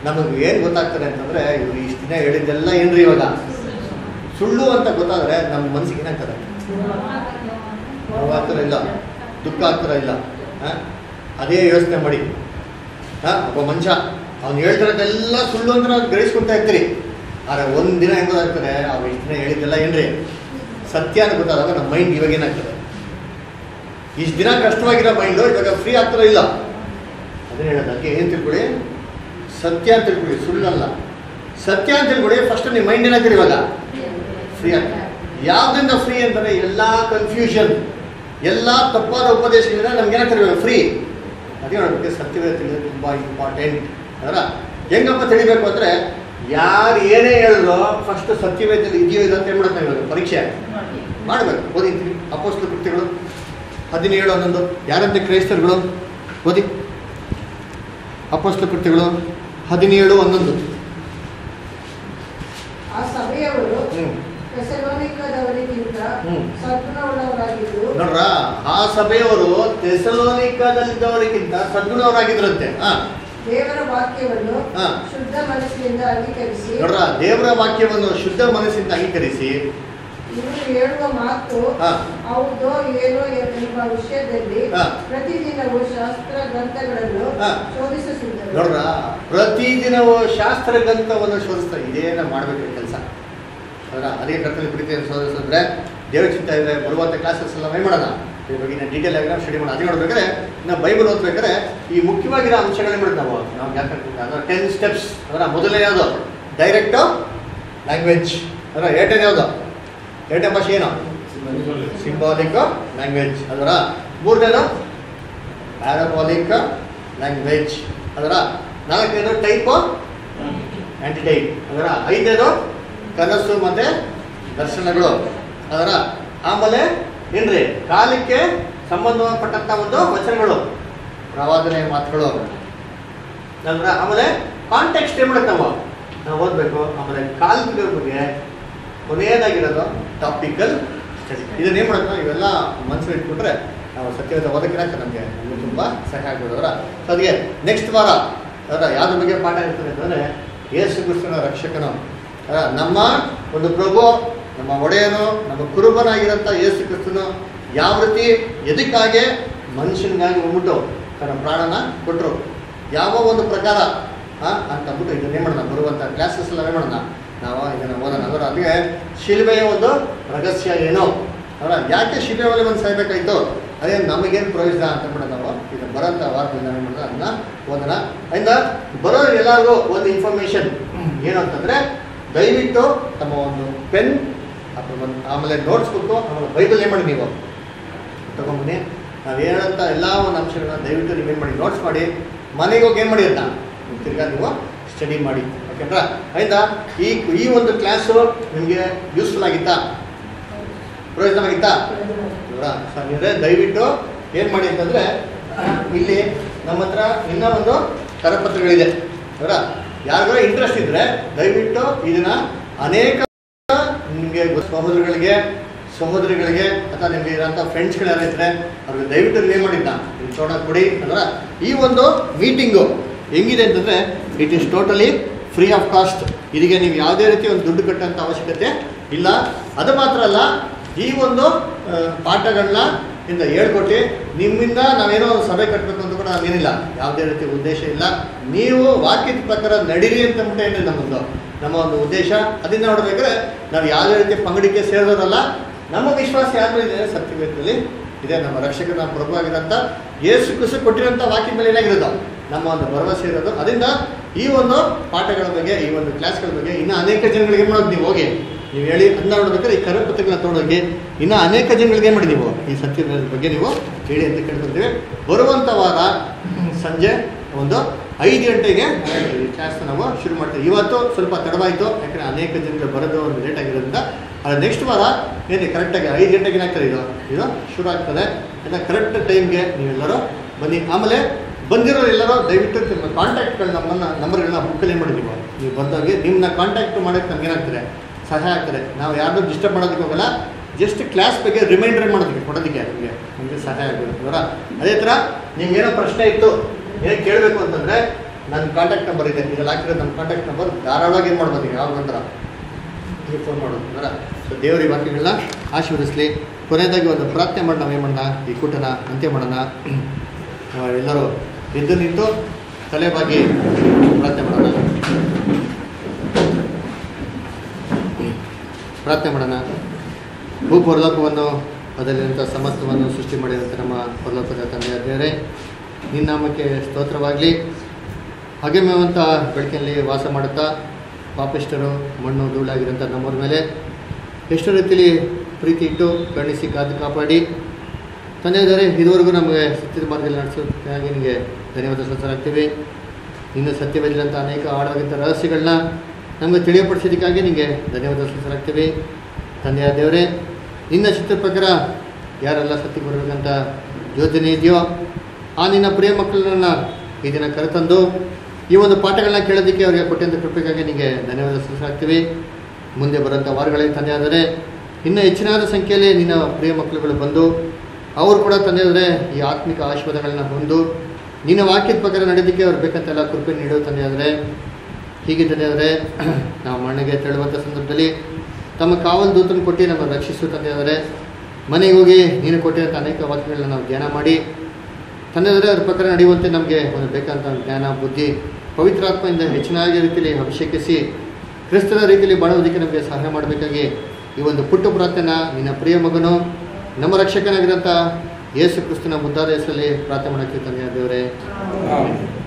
ನಮಗೆ ಏನು ಗೊತ್ತಾಗ್ತದೆ ಅಂತಂದರೆ ಇವರು ಇಷ್ಟು ದಿನ ಹೇಳಿದ್ದೆಲ್ಲ ಏನ್ರಿ ಇವಾಗ ಸುಳ್ಳು ಅಂತ ಗೊತ್ತಾದರೆ ನಮ್ಮ ಮನಸ್ಸಿಗೆ ಏನಾಗ್ತದೆ ನೋವಾಗ್ತಾರ ಇಲ್ಲ ದುಃಖ ಆಗ್ತಾರ ಇಲ್ಲ ಆ? ಅದೇ ಯೋಚನೆ ಮಾಡಿ ಹಾಂ ಒಬ್ಬ ಮನುಷ್ಯ ಅವ್ನು ಹೇಳ್ತಿರೋದೆಲ್ಲ ಸುಳ್ಳು ಅಂತ ನಾವು ಗ್ರಹಿಸ್ಕೊಳ್ತಾ ಇರ್ತೀರಿ ಆದರೆ ಒಂದು ದಿನ ಹೆಂಗ್ ಗೊತ್ತಾಗ್ತದೆ ಅವ್ರು ಇಷ್ಟು ದಿನ ಹೇಳಿದ್ದೆಲ್ಲ ಏನ್ರಿ ಸತ್ಯ ಅಂತ ಗೊತ್ತಾದಾಗ ನಮ್ಮ ಮೈಂಡ್ ಇವಾಗ ಏನಾಗ್ತದೆ ಇಷ್ಟು ದಿನ ಕಷ್ಟವಾಗಿರೋ ಮೈಂಡು ಇವಾಗ ಫ್ರೀ ಆಗ್ತಾರೋ ಇಲ್ಲ ಅದನ್ನ ಹೇಳೋದು ಅದಕ್ಕೆ ಏನು ತಿಳ್ಕೊಳ್ಳಿ ಸತ್ಯ ಅಂತ ತಿಳ್ಕೊಳ್ಳಿ ಸುಳ್ಳಲ್ಲ ಸತ್ಯ ಅಂತ ತಿಳ್ಕೊಳ್ಳಿ ಫಸ್ಟ್ ನಿಮ್ಮ ಮೈಂಡ್ ಏನಾಗ್ತೀರಿ ಇವಾಗ ಫ್ರೀ ಆಗ್ತದೆ ಯಾವುದರಿಂದ ಫ್ರೀ ಅಂದರೆ ಎಲ್ಲ ಕನ್ಫ್ಯೂಷನ್ ಎಲ್ಲ ತಪ್ಪಾದ ಉಪದೇಶಗಳಿಂದ ನಮ್ಗೆ ಏನಾಗ್ತಾರೆ ಇವಾಗ ಫ್ರೀ ಅದೇ ಹೇಳೋದಕ್ಕೆ ಸತ್ಯವೇ ತಿಳಿಯೋದು ತುಂಬ ಇಂಪಾರ್ಟೆಂಟ್ ಅದರ ಹೆಂಗಪ್ಪ ತಿಳಿಬೇಕು ಅಂದರೆ ಯಾರು ಏನೇ ಹೇಳಿದ್ರು ಫಸ್ಟ್ ಸತ್ಯವೇದಲ್ಲಿ ಇದೆಯೋ ಇಲ್ಲ ಅಂತ ಏನು ಮಾಡ್ತಾರೆ ಇವಾಗ ಪರೀಕ್ಷೆ ಮಾಡಬೇಕು ಓದಿರ್ತೀವಿ ಅಪೋಸ್ಲ ಕೃತ್ಯಗಳು ಹದಿನೇಳು ಹನ್ನೊಂದು ಯಾರಂತೆ ಕ್ರೈಸ್ತರುಗಳು ಓದಿ ಅಪೋಸ್ಲ ಕೃತ್ಯಗಳು ಹದಿನೇಳು ಹನ್ನೊಂದು ಆ ಸಭೆಯವರು ಹ್ಞೂ ಥೆಸಲೋನಿಕದವರಿಗಿಂತ ಹ್ಮ್. ಸದ್ಗುಣವುಳ್ಳವರಾಗಿದ್ದು ನೋಡ್ರ ಆ ಸಭೆಯವರು ತೆಸಲೋನಿಕದಲ್ಲಿದ್ದವರಿಗಿಂತ ಸದ್ಗುಣವರಾಗಿದ್ರಂತೆ ಹಾ ದೇವರ ವಾಕ್ಯವನ್ನು ಹಾ. ಶುದ್ಧ ಮನಸ್ಸಿನಿಂದ ಅಂಗೀಕರಿಸಿ ನೋಡ್ರ ದೇವರ ವಾಕ್ಯವನ್ನು ಶುದ್ಧ ಮನಸ್ಸಿಂದ ಅಂಗೀಕರಿಸಿ ಇವರು ಹೇಳುವ ಮಾತು ಹಾ. ಹೌದೋ ಏನೋ ಎಂಬ ವಿಷಯದಲ್ಲಿ ಹಾ. ಪ್ರತಿದಿನವೂ ಶಾಸ್ತ್ರ ಗ್ರಂಥಗಳನ್ನು ಹಾ. ಶೋಧಿಸುತ್ತಿದ್ದರು ನೋಡ್ರ ಪ್ರತಿದಿನವೂ ಶಾಸ್ತ್ರ ಗ್ರಂಥವನ್ನು ಶೋಧಿಸ್ತಾರೆ ಇದೇನ ಮಾಡಬೇಕು ಕೆಲಸ ಅದರ ಅದೇ ಕರ್ತವ್ಯ ಪ್ರೀತಿ ಶೋಧಿಸಿದ್ರೆ ದೇವ್ರ ಚಿಂತ ಇದೆ ಬರುವಂಥ ಕ್ಲಾಸಸ್ ಎಲ್ಲ ಏನು ಮಾಡೋಣ ಇದ್ರ ಬಗ್ಗೆ ನಾನು ಡೀಟೇಲ್ ಆಗಿ ನಾವು ಸ್ಟಡಿ ಮಾಡೋಣ ಅದೇ ನೋಡ್ಬೇಕಾದ್ರೆ ನಾವು ಬೈಬಲ್ ಓದ್ಬೇಕಾದ್ರೆ ಈ ಮುಖ್ಯವಾಗಿರೋ ಅಂಶಗಳನ್ನ ಮಾಡೋದು ನಾವು ನಾವು ಯಾಕಂದ್ರೆ ಅದರ ಟೆನ್ ಸ್ಟೆಪ್ಸ್ ಅದರ ಮೊದಲನೇ ಯಾವುದು ಡೈರೆಕ್ಟು ಲ್ಯಾಂಗ್ವೇಜ್ ಅದರ ಎರಡನೇ ಯಾವುದು ಎರಡನೇ ಭಾಷೆ ಏನು ಸಿಂಬಾಲಿಕ್ ಲ್ಯಾಂಗ್ವೇಜ್ ಅದರ ಮೂರನೇದು ಪ್ಯಾರಾಬಾಲಿಕ್ ಲ್ಯಾಂಗ್ವೇಜ್ ಅದರ ನಾಲ್ಕನೇದು ಟೈಪು ಆ್ಯಂಟಿಟೈಪ್ ಅದರ ಐದನೇದು ಕನಸು ಮತ್ತು ದರ್ಶನಗಳು ಅದರ ಆಮೇಲೆ ಏನ್ರಿ ಕಾಲಕ್ಕೆ ಸಂಬಂಧಪಟ್ಟಂಥ ಒಂದು ವಚನಗಳು ಪ್ರವಾದನೆ ಮಾತುಗಳು ನಂತರ ಆಮೇಲೆ ಕಾಂಟೆಕ್ಸ್ಟ್ ಏನು ಮಾಡುತ್ತೆ ನಾವು ನಾವು ಓದಬೇಕು ಆಮೇಲೆ ಕಾಲ್ಮಿಗಳ ಬಗ್ಗೆ ಕೊನೆಯದಾಗಿರೋದು ಟಾಪಿಕಲ್ ಸ್ಟಡಿ ಇದನ್ನ ಏನು ಮಾಡುತ್ತೆ ಇವೆಲ್ಲ ಮನಸ್ಸಲ್ಲಿ ಇಟ್ಕೊಂಡ್ರೆ ನಾವು ಸತ್ಯವಾದ ಓದಕ್ಕಿರಾಕ ನಮಗೆ ನಮಗೆ ತುಂಬ ಸಹಾಯ ಆಗ್ಬೋದು ಅದರ ಸೊ ಅದಕ್ಕೆ ನೆಕ್ಸ್ಟ್ ವಾರ ಅದರ ಯಾವ್ದ್ರ ಬಗ್ಗೆ ಪಾಠ ಇರ್ತದೆ ಅಂತಂದರೆ ಯೇಸು ಕ್ರಿಸ್ತನ ರಕ್ಷಕನು ಅದರ ನಮ್ಮ ಒಂದು ಪ್ರಭು ನಮ್ಮ ಒಡೆಯನು ನಮ್ಮ ಕುರುಬನಾಗಿರೋಂಥ ಯೇಸು ಕ್ರಿಸ್ತನು ಯಾವ ರೀತಿ ಎದಕ್ಕಾಗೆ ಮನುಷ್ಯನಿಗಾಗಿ ಹೋಗ್ಬಿಟ್ಟು ತನ್ನ ಪ್ರಾಣನ ಕೊಟ್ಟರು ಯಾವ ಒಂದು ಪ್ರಕಾರ ಹಾಂ ಅಂತ ಅಂದ್ಬಿಟ್ಟು ಇದನ್ನೇ ಮಾಡೋಣ ಬರುವಂಥ ಕ್ಲಾಸಸ್ ಎಲ್ಲ ಏನು ಮಾಡೋಣ ನಾವು ಇದನ್ನು ಓದೋಣ ಅದರ ಅಲ್ಲಿಗೆ ಶಿಲ್ಬೆಯ ಒಂದು ರಹಸ್ಯ ಏನು ಅವರ ಯಾಕೆ ಶಿಲ್ಬೆ ಒಲೆ ಒಂದು ಸಾಯ್ಬೇಕಾಯ್ತು ಅದೇ ನಮಗೇನು ಪ್ರಯೋಜನ ಅಂತ ಅಂದ್ಬಿಟ್ಟು ನಾವು ಇದು ಬರೋಂಥ ವಾರದಲ್ಲಿ ನಾವು ಏನು ಮಾಡೋಣ ಅದನ್ನ ಓದೋಣ ಅದರಿಂದ ಬರೋ ಎಲ್ಲರಿಗೂ ಒಂದು ಇನ್ಫಾರ್ಮೇಷನ್ ಏನು ಅಂತಂದರೆ ದಯವಿಟ್ಟು ತಮ್ಮ ಒಂದು ಪೆನ್ ಅಥವಾ ಒಂದು ಆಮೇಲೆ ನೋಟ್ಸ್ ಬುಕ್ಕು ಆಮೇಲೆ ಬೈಬಲ್ ಏನು ಮಾಡಿ ನೀವು ತಗೊಂಬನ್ನಿ ನಾವು ಹೇಳೋಂಥ ಎಲ್ಲ ಒಂದು ಅಂಶಗಳನ್ನ ದಯವಿಟ್ಟು ನೀವೇನು ಮಾಡಿ ನೋಟ್ಸ್ ಮಾಡಿ ಮನೆಗೆ ಹೋಗಿ ಏನು ಮಾಡಿ ಅಂತ ತಿರ್ಗಾ ನೀವು ಸ್ಟಡಿ ಮಾಡಿ ಓಕೆನ್ರಾ ಆಯ್ತಾ ಈ ಈ ಒಂದು ಕ್ಲಾಸು ನಿಮಗೆ ಯೂಸ್ಫುಲ್ ಆಗಿತ್ತಾ ಪ್ರಯೋಜನವಾಗಿತ್ತಾ ಇವರ ಅಂದರೆ ದಯವಿಟ್ಟು ಏನು ಮಾಡಿ ಅಂತಂದರೆ ಇಲ್ಲಿ ನಮ್ಮ ಹತ್ರ ಇನ್ನೂ ಒಂದು ಕರಪತ್ರಗಳಿದೆ ಅವರ ಯಾರಿಗಾರ ಇಂಟ್ರೆಸ್ಟ್ ಇದ್ದರೆ ದಯವಿಟ್ಟು ಇದನ್ನ ಅನೇಕ ನಿಮಗೆ ಸಹೋದರಗಳಿಗೆ ಸಹೋದರಿಗಳಿಗೆ ಅಥವಾ ನಿಮಗೆ ಇರೋಂಥ ಫ್ರೆಂಡ್ಸ್ಗಳು ಯಾರು ಇದ್ದರೆ ಅವ್ರಿಗೆ ದಯವಿಟ್ಟು ಏನು ಮಾಡಿದ್ದ ನೀವು ತೋಡ ಕೊಡಿ ಅಂದ್ರೆ ಈ ಒಂದು ಮೀಟಿಂಗು ಹೆಂಗಿದೆ ಅಂತಂದರೆ it is totally free of cost ಇದಕ್ಕೆ ನೀವು ಯಾವುದೇ ರೀತಿ ಒಂದು ದುಡ್ಡು ಕಟ್ಟೋಂಥ ಅವಶ್ಯಕತೆ ಇಲ್ಲ ಅದು ಮಾತ್ರ ಅಲ್ಲ ಈ ಒಂದು ಆ, ಪಾಠಗಳನ್ನ ಇಂದ ಹೇಳ್ಕೊಟ್ಟು ನಿಮ್ಮಿಂದ ನಾವೇನೋ ಒಂದು ಸಭೆ ಕಟ್ಟಬೇಕು ಅಂತ ಕೂಡ ನಾವೇನಿಲ್ಲ ಯಾವುದೇ ರೀತಿ ಉದ್ದೇಶ ಇಲ್ಲ ನೀವು ವಾಕ್ಯದ ಪ್ರಕಾರ ನಡೀರಿ ಅಂತ ಅಂದ್ಬಿಟ್ಟು ಏನಿಲ್ಲ ನಮ್ಮದು ನಮ್ಮ ಒಂದು ಉದ್ದೇಶ ಅದರಿಂದ ನೋಡ್ಬೇಕಾದ್ರೆ ನಾವು ಯಾವುದೇ ರೀತಿ ಪಂಗಡಿಕೆ ಸೇರಿದವರಲ್ಲ ನಮ್ಮ ವಿಶ್ವಾಸ ಯಾರ ಮೇಲೆ ಇದೆ ಸತ್ಯವೇದದಲ್ಲಿ ಇದೆ ನಮ್ಮ ರಕ್ಷಕನ ಪ್ರಭು ಆಗಿರೋಂಥ ಯೇಸು ಕ್ರಿಸ್ತು ಕೊಟ್ಟಿರೋಂಥ ವಾಕ್ಯದ ಮೇಲೆ ಏನಾಗಿರೋದು ನಮ್ಮ ಒಂದು ಭರವಸೆ ಇರೋದು ಅದರಿಂದ ಈ ಒಂದು ಪಾಠಗಳ ಬಗ್ಗೆ ಈ ಒಂದು ಕ್ಲಾಸ್ಗಳ ಬಗ್ಗೆ ಇನ್ನೂ ಅನೇಕ ಜನಗಳಿಗೆ ಮಾಡೋದು ನೀವು ಹೋಗಿ ನೀವು ಹೇಳಿ ಅದನ್ನ ನೋಡ್ಬೇಕಾದ್ರೆ ಈ ಕರಪತ್ರಗಳನ್ನ ತೊಗೊಂಡೋಗಿ ಇನ್ನೂ ಅನೇಕ ಜನಗಳಿಗೆ ಏನು ಮಾಡಿ ನೀವು ಈ ಸತ್ಯದ ಬಗ್ಗೆ ನೀವು ಹೇಳಿ ಅಂತ ಕೇಳ್ಕೊಳ್ತೀವಿ ಬರುವಂಥ ವಾರ ಸಂಜೆ ಒಂದು ಐದು ಗಂಟೆಗೆ ಈ ಕ್ಲಾಸ್ನ ನಾವು ಶುರು ಮಾಡ್ತೀವಿ ಇವತ್ತು ಸ್ವಲ್ಪ ತಡವಾಯಿತು ಯಾಕಂದರೆ ಅನೇಕ ಜನಗಳು ಬರೋದು ಒಂದು ಲೇಟ್ ಆಗಿರೋದ್ರಿಂದ ಆದರೆ ನೆಕ್ಸ್ಟ್ ವಾರ ಏನು ಕರೆಕ್ಟಾಗಿ ಐದು ಗಂಟೆಗೆ ಏನಾಗ್ತದೆ ಇದು ಇದು ಶುರು ಆಗ್ತದೆ ಎಲ್ಲ ಕರೆಕ್ಟ್ ಟೈಮ್ಗೆ ನೀವೆಲ್ಲರೂ ಬನ್ನಿ ಆಮೇಲೆ ಬಂದಿರೋರು ಎಲ್ಲರೂ ದಯವಿಟ್ಟು ನಿಮ್ಮ ಕಾಂಟ್ಯಾಕ್ಟ್ಗಳು ನಮ್ಮನ್ನು ನಂಬರ್ಗಳನ್ನ ಬುಕ್ಕಲ್ಲಿ ಮಾಡಿ ನೀವು ನೀವು ಬಂದೋಗಿ ನಿಮ್ಮನ್ನ ಕಾಂಟ್ಯಾಕ್ಟ್ ಮಾಡೋಕ್ಕೆ ನಮ್ಗೆ ಏನಾಗ್ತದೆ ಸಹಾಯ ಆಗ್ತದೆ ನಾವು ಯಾರನ್ನೂ ಡಿಸ್ಟರ್ಬ್ ಮಾಡೋದಕ್ಕೆ ಹೋಗಲ್ಲ ಜಸ್ಟ್ ಕ್ಲಾಸ್ ಬಗ್ಗೆ ರಿಮೈಂಡರ್ ಮಾಡೋದಕ್ಕೆ ಕೊಡೋದಕ್ಕೆ ನಿಮಗೆ ನಮಗೆ ಸಹಾಯ ಆಗುತ್ತೆ ಅವರ ಅದೇ ಥರ ನಿಮ್ಗೇನೋ ಪ್ರಶ್ನೆ ಇತ್ತು ಏನೋ ಕೇಳಬೇಕು ಅಂತಂದರೆ ನನ್ನ ಕಾಂಟ್ಯಾಕ್ಟ್ ನಂಬರ್ ಇದೆ ಇದ್ರಲ್ಲಿ ಹಾಕಿರೋ ನಮ್ಮ ಕಾಂಟ್ಯಾಕ್ಟ್ ನಂಬರ್ ಧಾರಾಳವಾಗಿ ಏನು ಮಾಡ್ಬೋದು ನೀವು ಯಾವ ನಂತರ ನೀವು ಫೋನ್ ಮಾಡೋದು ಅಂದ್ರೆ ಸೊ ದೇವರ ಈ ವಾಕ್ಯಗಳನ್ನ ಆಶೀರ್ವದಿಸಲಿ ಕೊನೆಯದಾಗಿ ಒಂದು ಪ್ರಾರ್ಥನೆ ಮಾಡಿ ನಾವು ಏನು ಮಾಡೋಣ ಈ ಕೂಟನ ಅಂತ್ಯ ಮಾಡೋಣ ನಾವು ಎಲ್ಲರೂ ಎದ್ದು ನಿಂತು ತಲೆಬಾಗಿ ಪ್ರಾರ್ಥನೆ ಮಾಡೋಣ ಪ್ರಾರ್ಥನೆ ಮಾಡೋಣ ಭೂ ಪರಲೋಕವನ್ನು ಅದರಲ್ಲಿರುವಂಥ ಸಮಸ್ತವನ್ನು ಸೃಷ್ಟಿ ಮಾಡಿದಂಥ ನಮ್ಮ ಪರಲೋಕದ ತಂದೆಯ ದೇವರೇ ನಿನ್ನ ನಾಮಕ್ಕೆ ಸ್ತೋತ್ರವಾಗಲಿ ಹಗೆಮೆವಂತ ಬೆಳಕಿನಲ್ಲಿ ವಾಸ ಮಾಡುತ್ತಾ ಪಾಪಿಷ್ಟರು ಮಣ್ಣು ಧೂಳಾಗಿರೋಂಥ ನಮ್ಮವ್ರ ಮೇಲೆ ಎಷ್ಟು ರೀತಿಯಲ್ಲಿ ಪ್ರೀತಿ ಇಟ್ಟು ಕರುಣಿಸಿ ಕಾದು ಕಾಪಾಡಿ ತಂದೆಯಾದರೆ ಇದುವರೆಗೂ ನಮಗೆ ಸತ್ಯದ ಮಾರ್ಗದಲ್ಲಿ ನಡೆಸೋದಕ್ಕಾಗಿ ನಿಮಗೆ ಧನ್ಯವಾದ ಸಲ್ಲಿಸಲಾಗ್ತೀವಿ ಇನ್ನು ಸತ್ಯವಿಲ್ಲಂಥ ಅನೇಕ ಆಳವಾಗಿದ್ದ ರಹಸ್ಯಗಳನ್ನ ನಮಗೆ ತಿಳಿಯಪಡಿಸೋದಕ್ಕಾಗಿ ನಿಮಗೆ ಧನ್ಯವಾದ ಸಲ್ಲಿಸಲಾಗ್ತೀವಿ ತಂದೆಯ ದೇವರೇ ನಿನ್ನ ಚಿತ್ರ ಪ್ರಕಾರ ಯಾರೆಲ್ಲ ಸತ್ಯಕ್ಕೆ ಬರಬೇಕಂತ ಯೋಜನೆ ಇದೆಯೋ ಆ ನಿನ್ನ ಪ್ರಿಯ ಮಕ್ಕಳನ್ನ ಈ ದಿನ ಕರೆತಂದು ಈ ಒಂದು ಪಾಠಗಳನ್ನ ಕೇಳೋದಕ್ಕೆ ಅವರಿಗೆ ಕೊಟ್ಟಂಥ ಕೃಪೆಗಾಗಿ ನಿಮಗೆ ಧನ್ಯವಾದ ಸಲ್ಲಿಸಲಾಗ್ತೀವಿ ಮುಂದೆ ಬರೋಂಥ ವಾರಗಳಿಗೆ ತಂದೆಯಾದರೆ ಇನ್ನೂ ಹೆಚ್ಚಿನಾದ ಸಂಖ್ಯೆಯಲ್ಲಿ ನಿನ್ನ ಪ್ರಿಯ ಮಕ್ಕಳುಗಳು ಬಂದು ಅವರು ಕೂಡ ತಂದೆಯಾದರೆ ಈ ಆತ್ಮಿಕ ಆಶೀರ್ವಾದಗಳನ್ನ ಹೊಂದು ನಿನ್ನ ವಾಕ್ಯದ ಪ್ರಕಾರ ನಡೆಯೋದಕ್ಕೆ ಅವ್ರು ಬೇಕಂತೆಲ್ಲ ಕೃಪೆ ನೀಡೋ ತಂದೆಯಾದರೆ ಹೀಗೆ ತಂದೆಯಾದರೆ ನಾವು ಮಣ್ಣಿಗೆ ತೆರಳುವಂಥ ಸಂದರ್ಭದಲ್ಲಿ ತಮ್ಮ ಕಾವಲು ದೂತನ ಕೊಟ್ಟು ನಮ್ಮನ್ನು ರಕ್ಷಿಸು ತಂದೆಯಾದರೆ ಮನೆಗೆ ಹೋಗಿ ನೀನು ಕೊಟ್ಟಿರೋಂಥ ಅನೇಕ ವಾಕ್ಯಗಳನ್ನ ನಾವು ಧ್ಯಾನ ಮಾಡಿ ತಂದೆಯಾದರೆ ಅದ್ರ ಪ್ರಕಾರ ನಡೆಯುವಂತೆ ನಮಗೆ ಒಂದು ಬೇಕಂತ ಜ್ಞಾನ ಬುದ್ಧಿ ಪವಿತ್ರಾತ್ಮದಿಂದ ಹೆಚ್ಚಿನಾಗಿ ರೀತಿಯಲ್ಲಿ ಅಭಿಷೇಕಿಸಿ ಕ್ರಿಸ್ತನ ರೀತಿಯಲ್ಲಿ ಬಾಳುವುದಕ್ಕೆ ನಮಗೆ ಸಹಾಯ ಮಾಡಬೇಕಾಗಿ ಈ ಒಂದು ಪುಟ್ಟ ಪ್ರಾರ್ಥನೆ ನಿನ್ನ ಪ್ರಿಯ ಮಗನು ನಮ್ಮ ರಕ್ಷಕನಾಗಿರೋಂಥ ಯೇಸು ಕ್ರಿಸ್ತನ ಮುದ್ದಾದ ಹೆಸರಲ್ಲಿ ಪ್ರಾರ್ಥನೆ ಮಾಡೋಕ್ಕೆ ತಂದೆಯ ದೇವರೇ ಆಮೆನ್.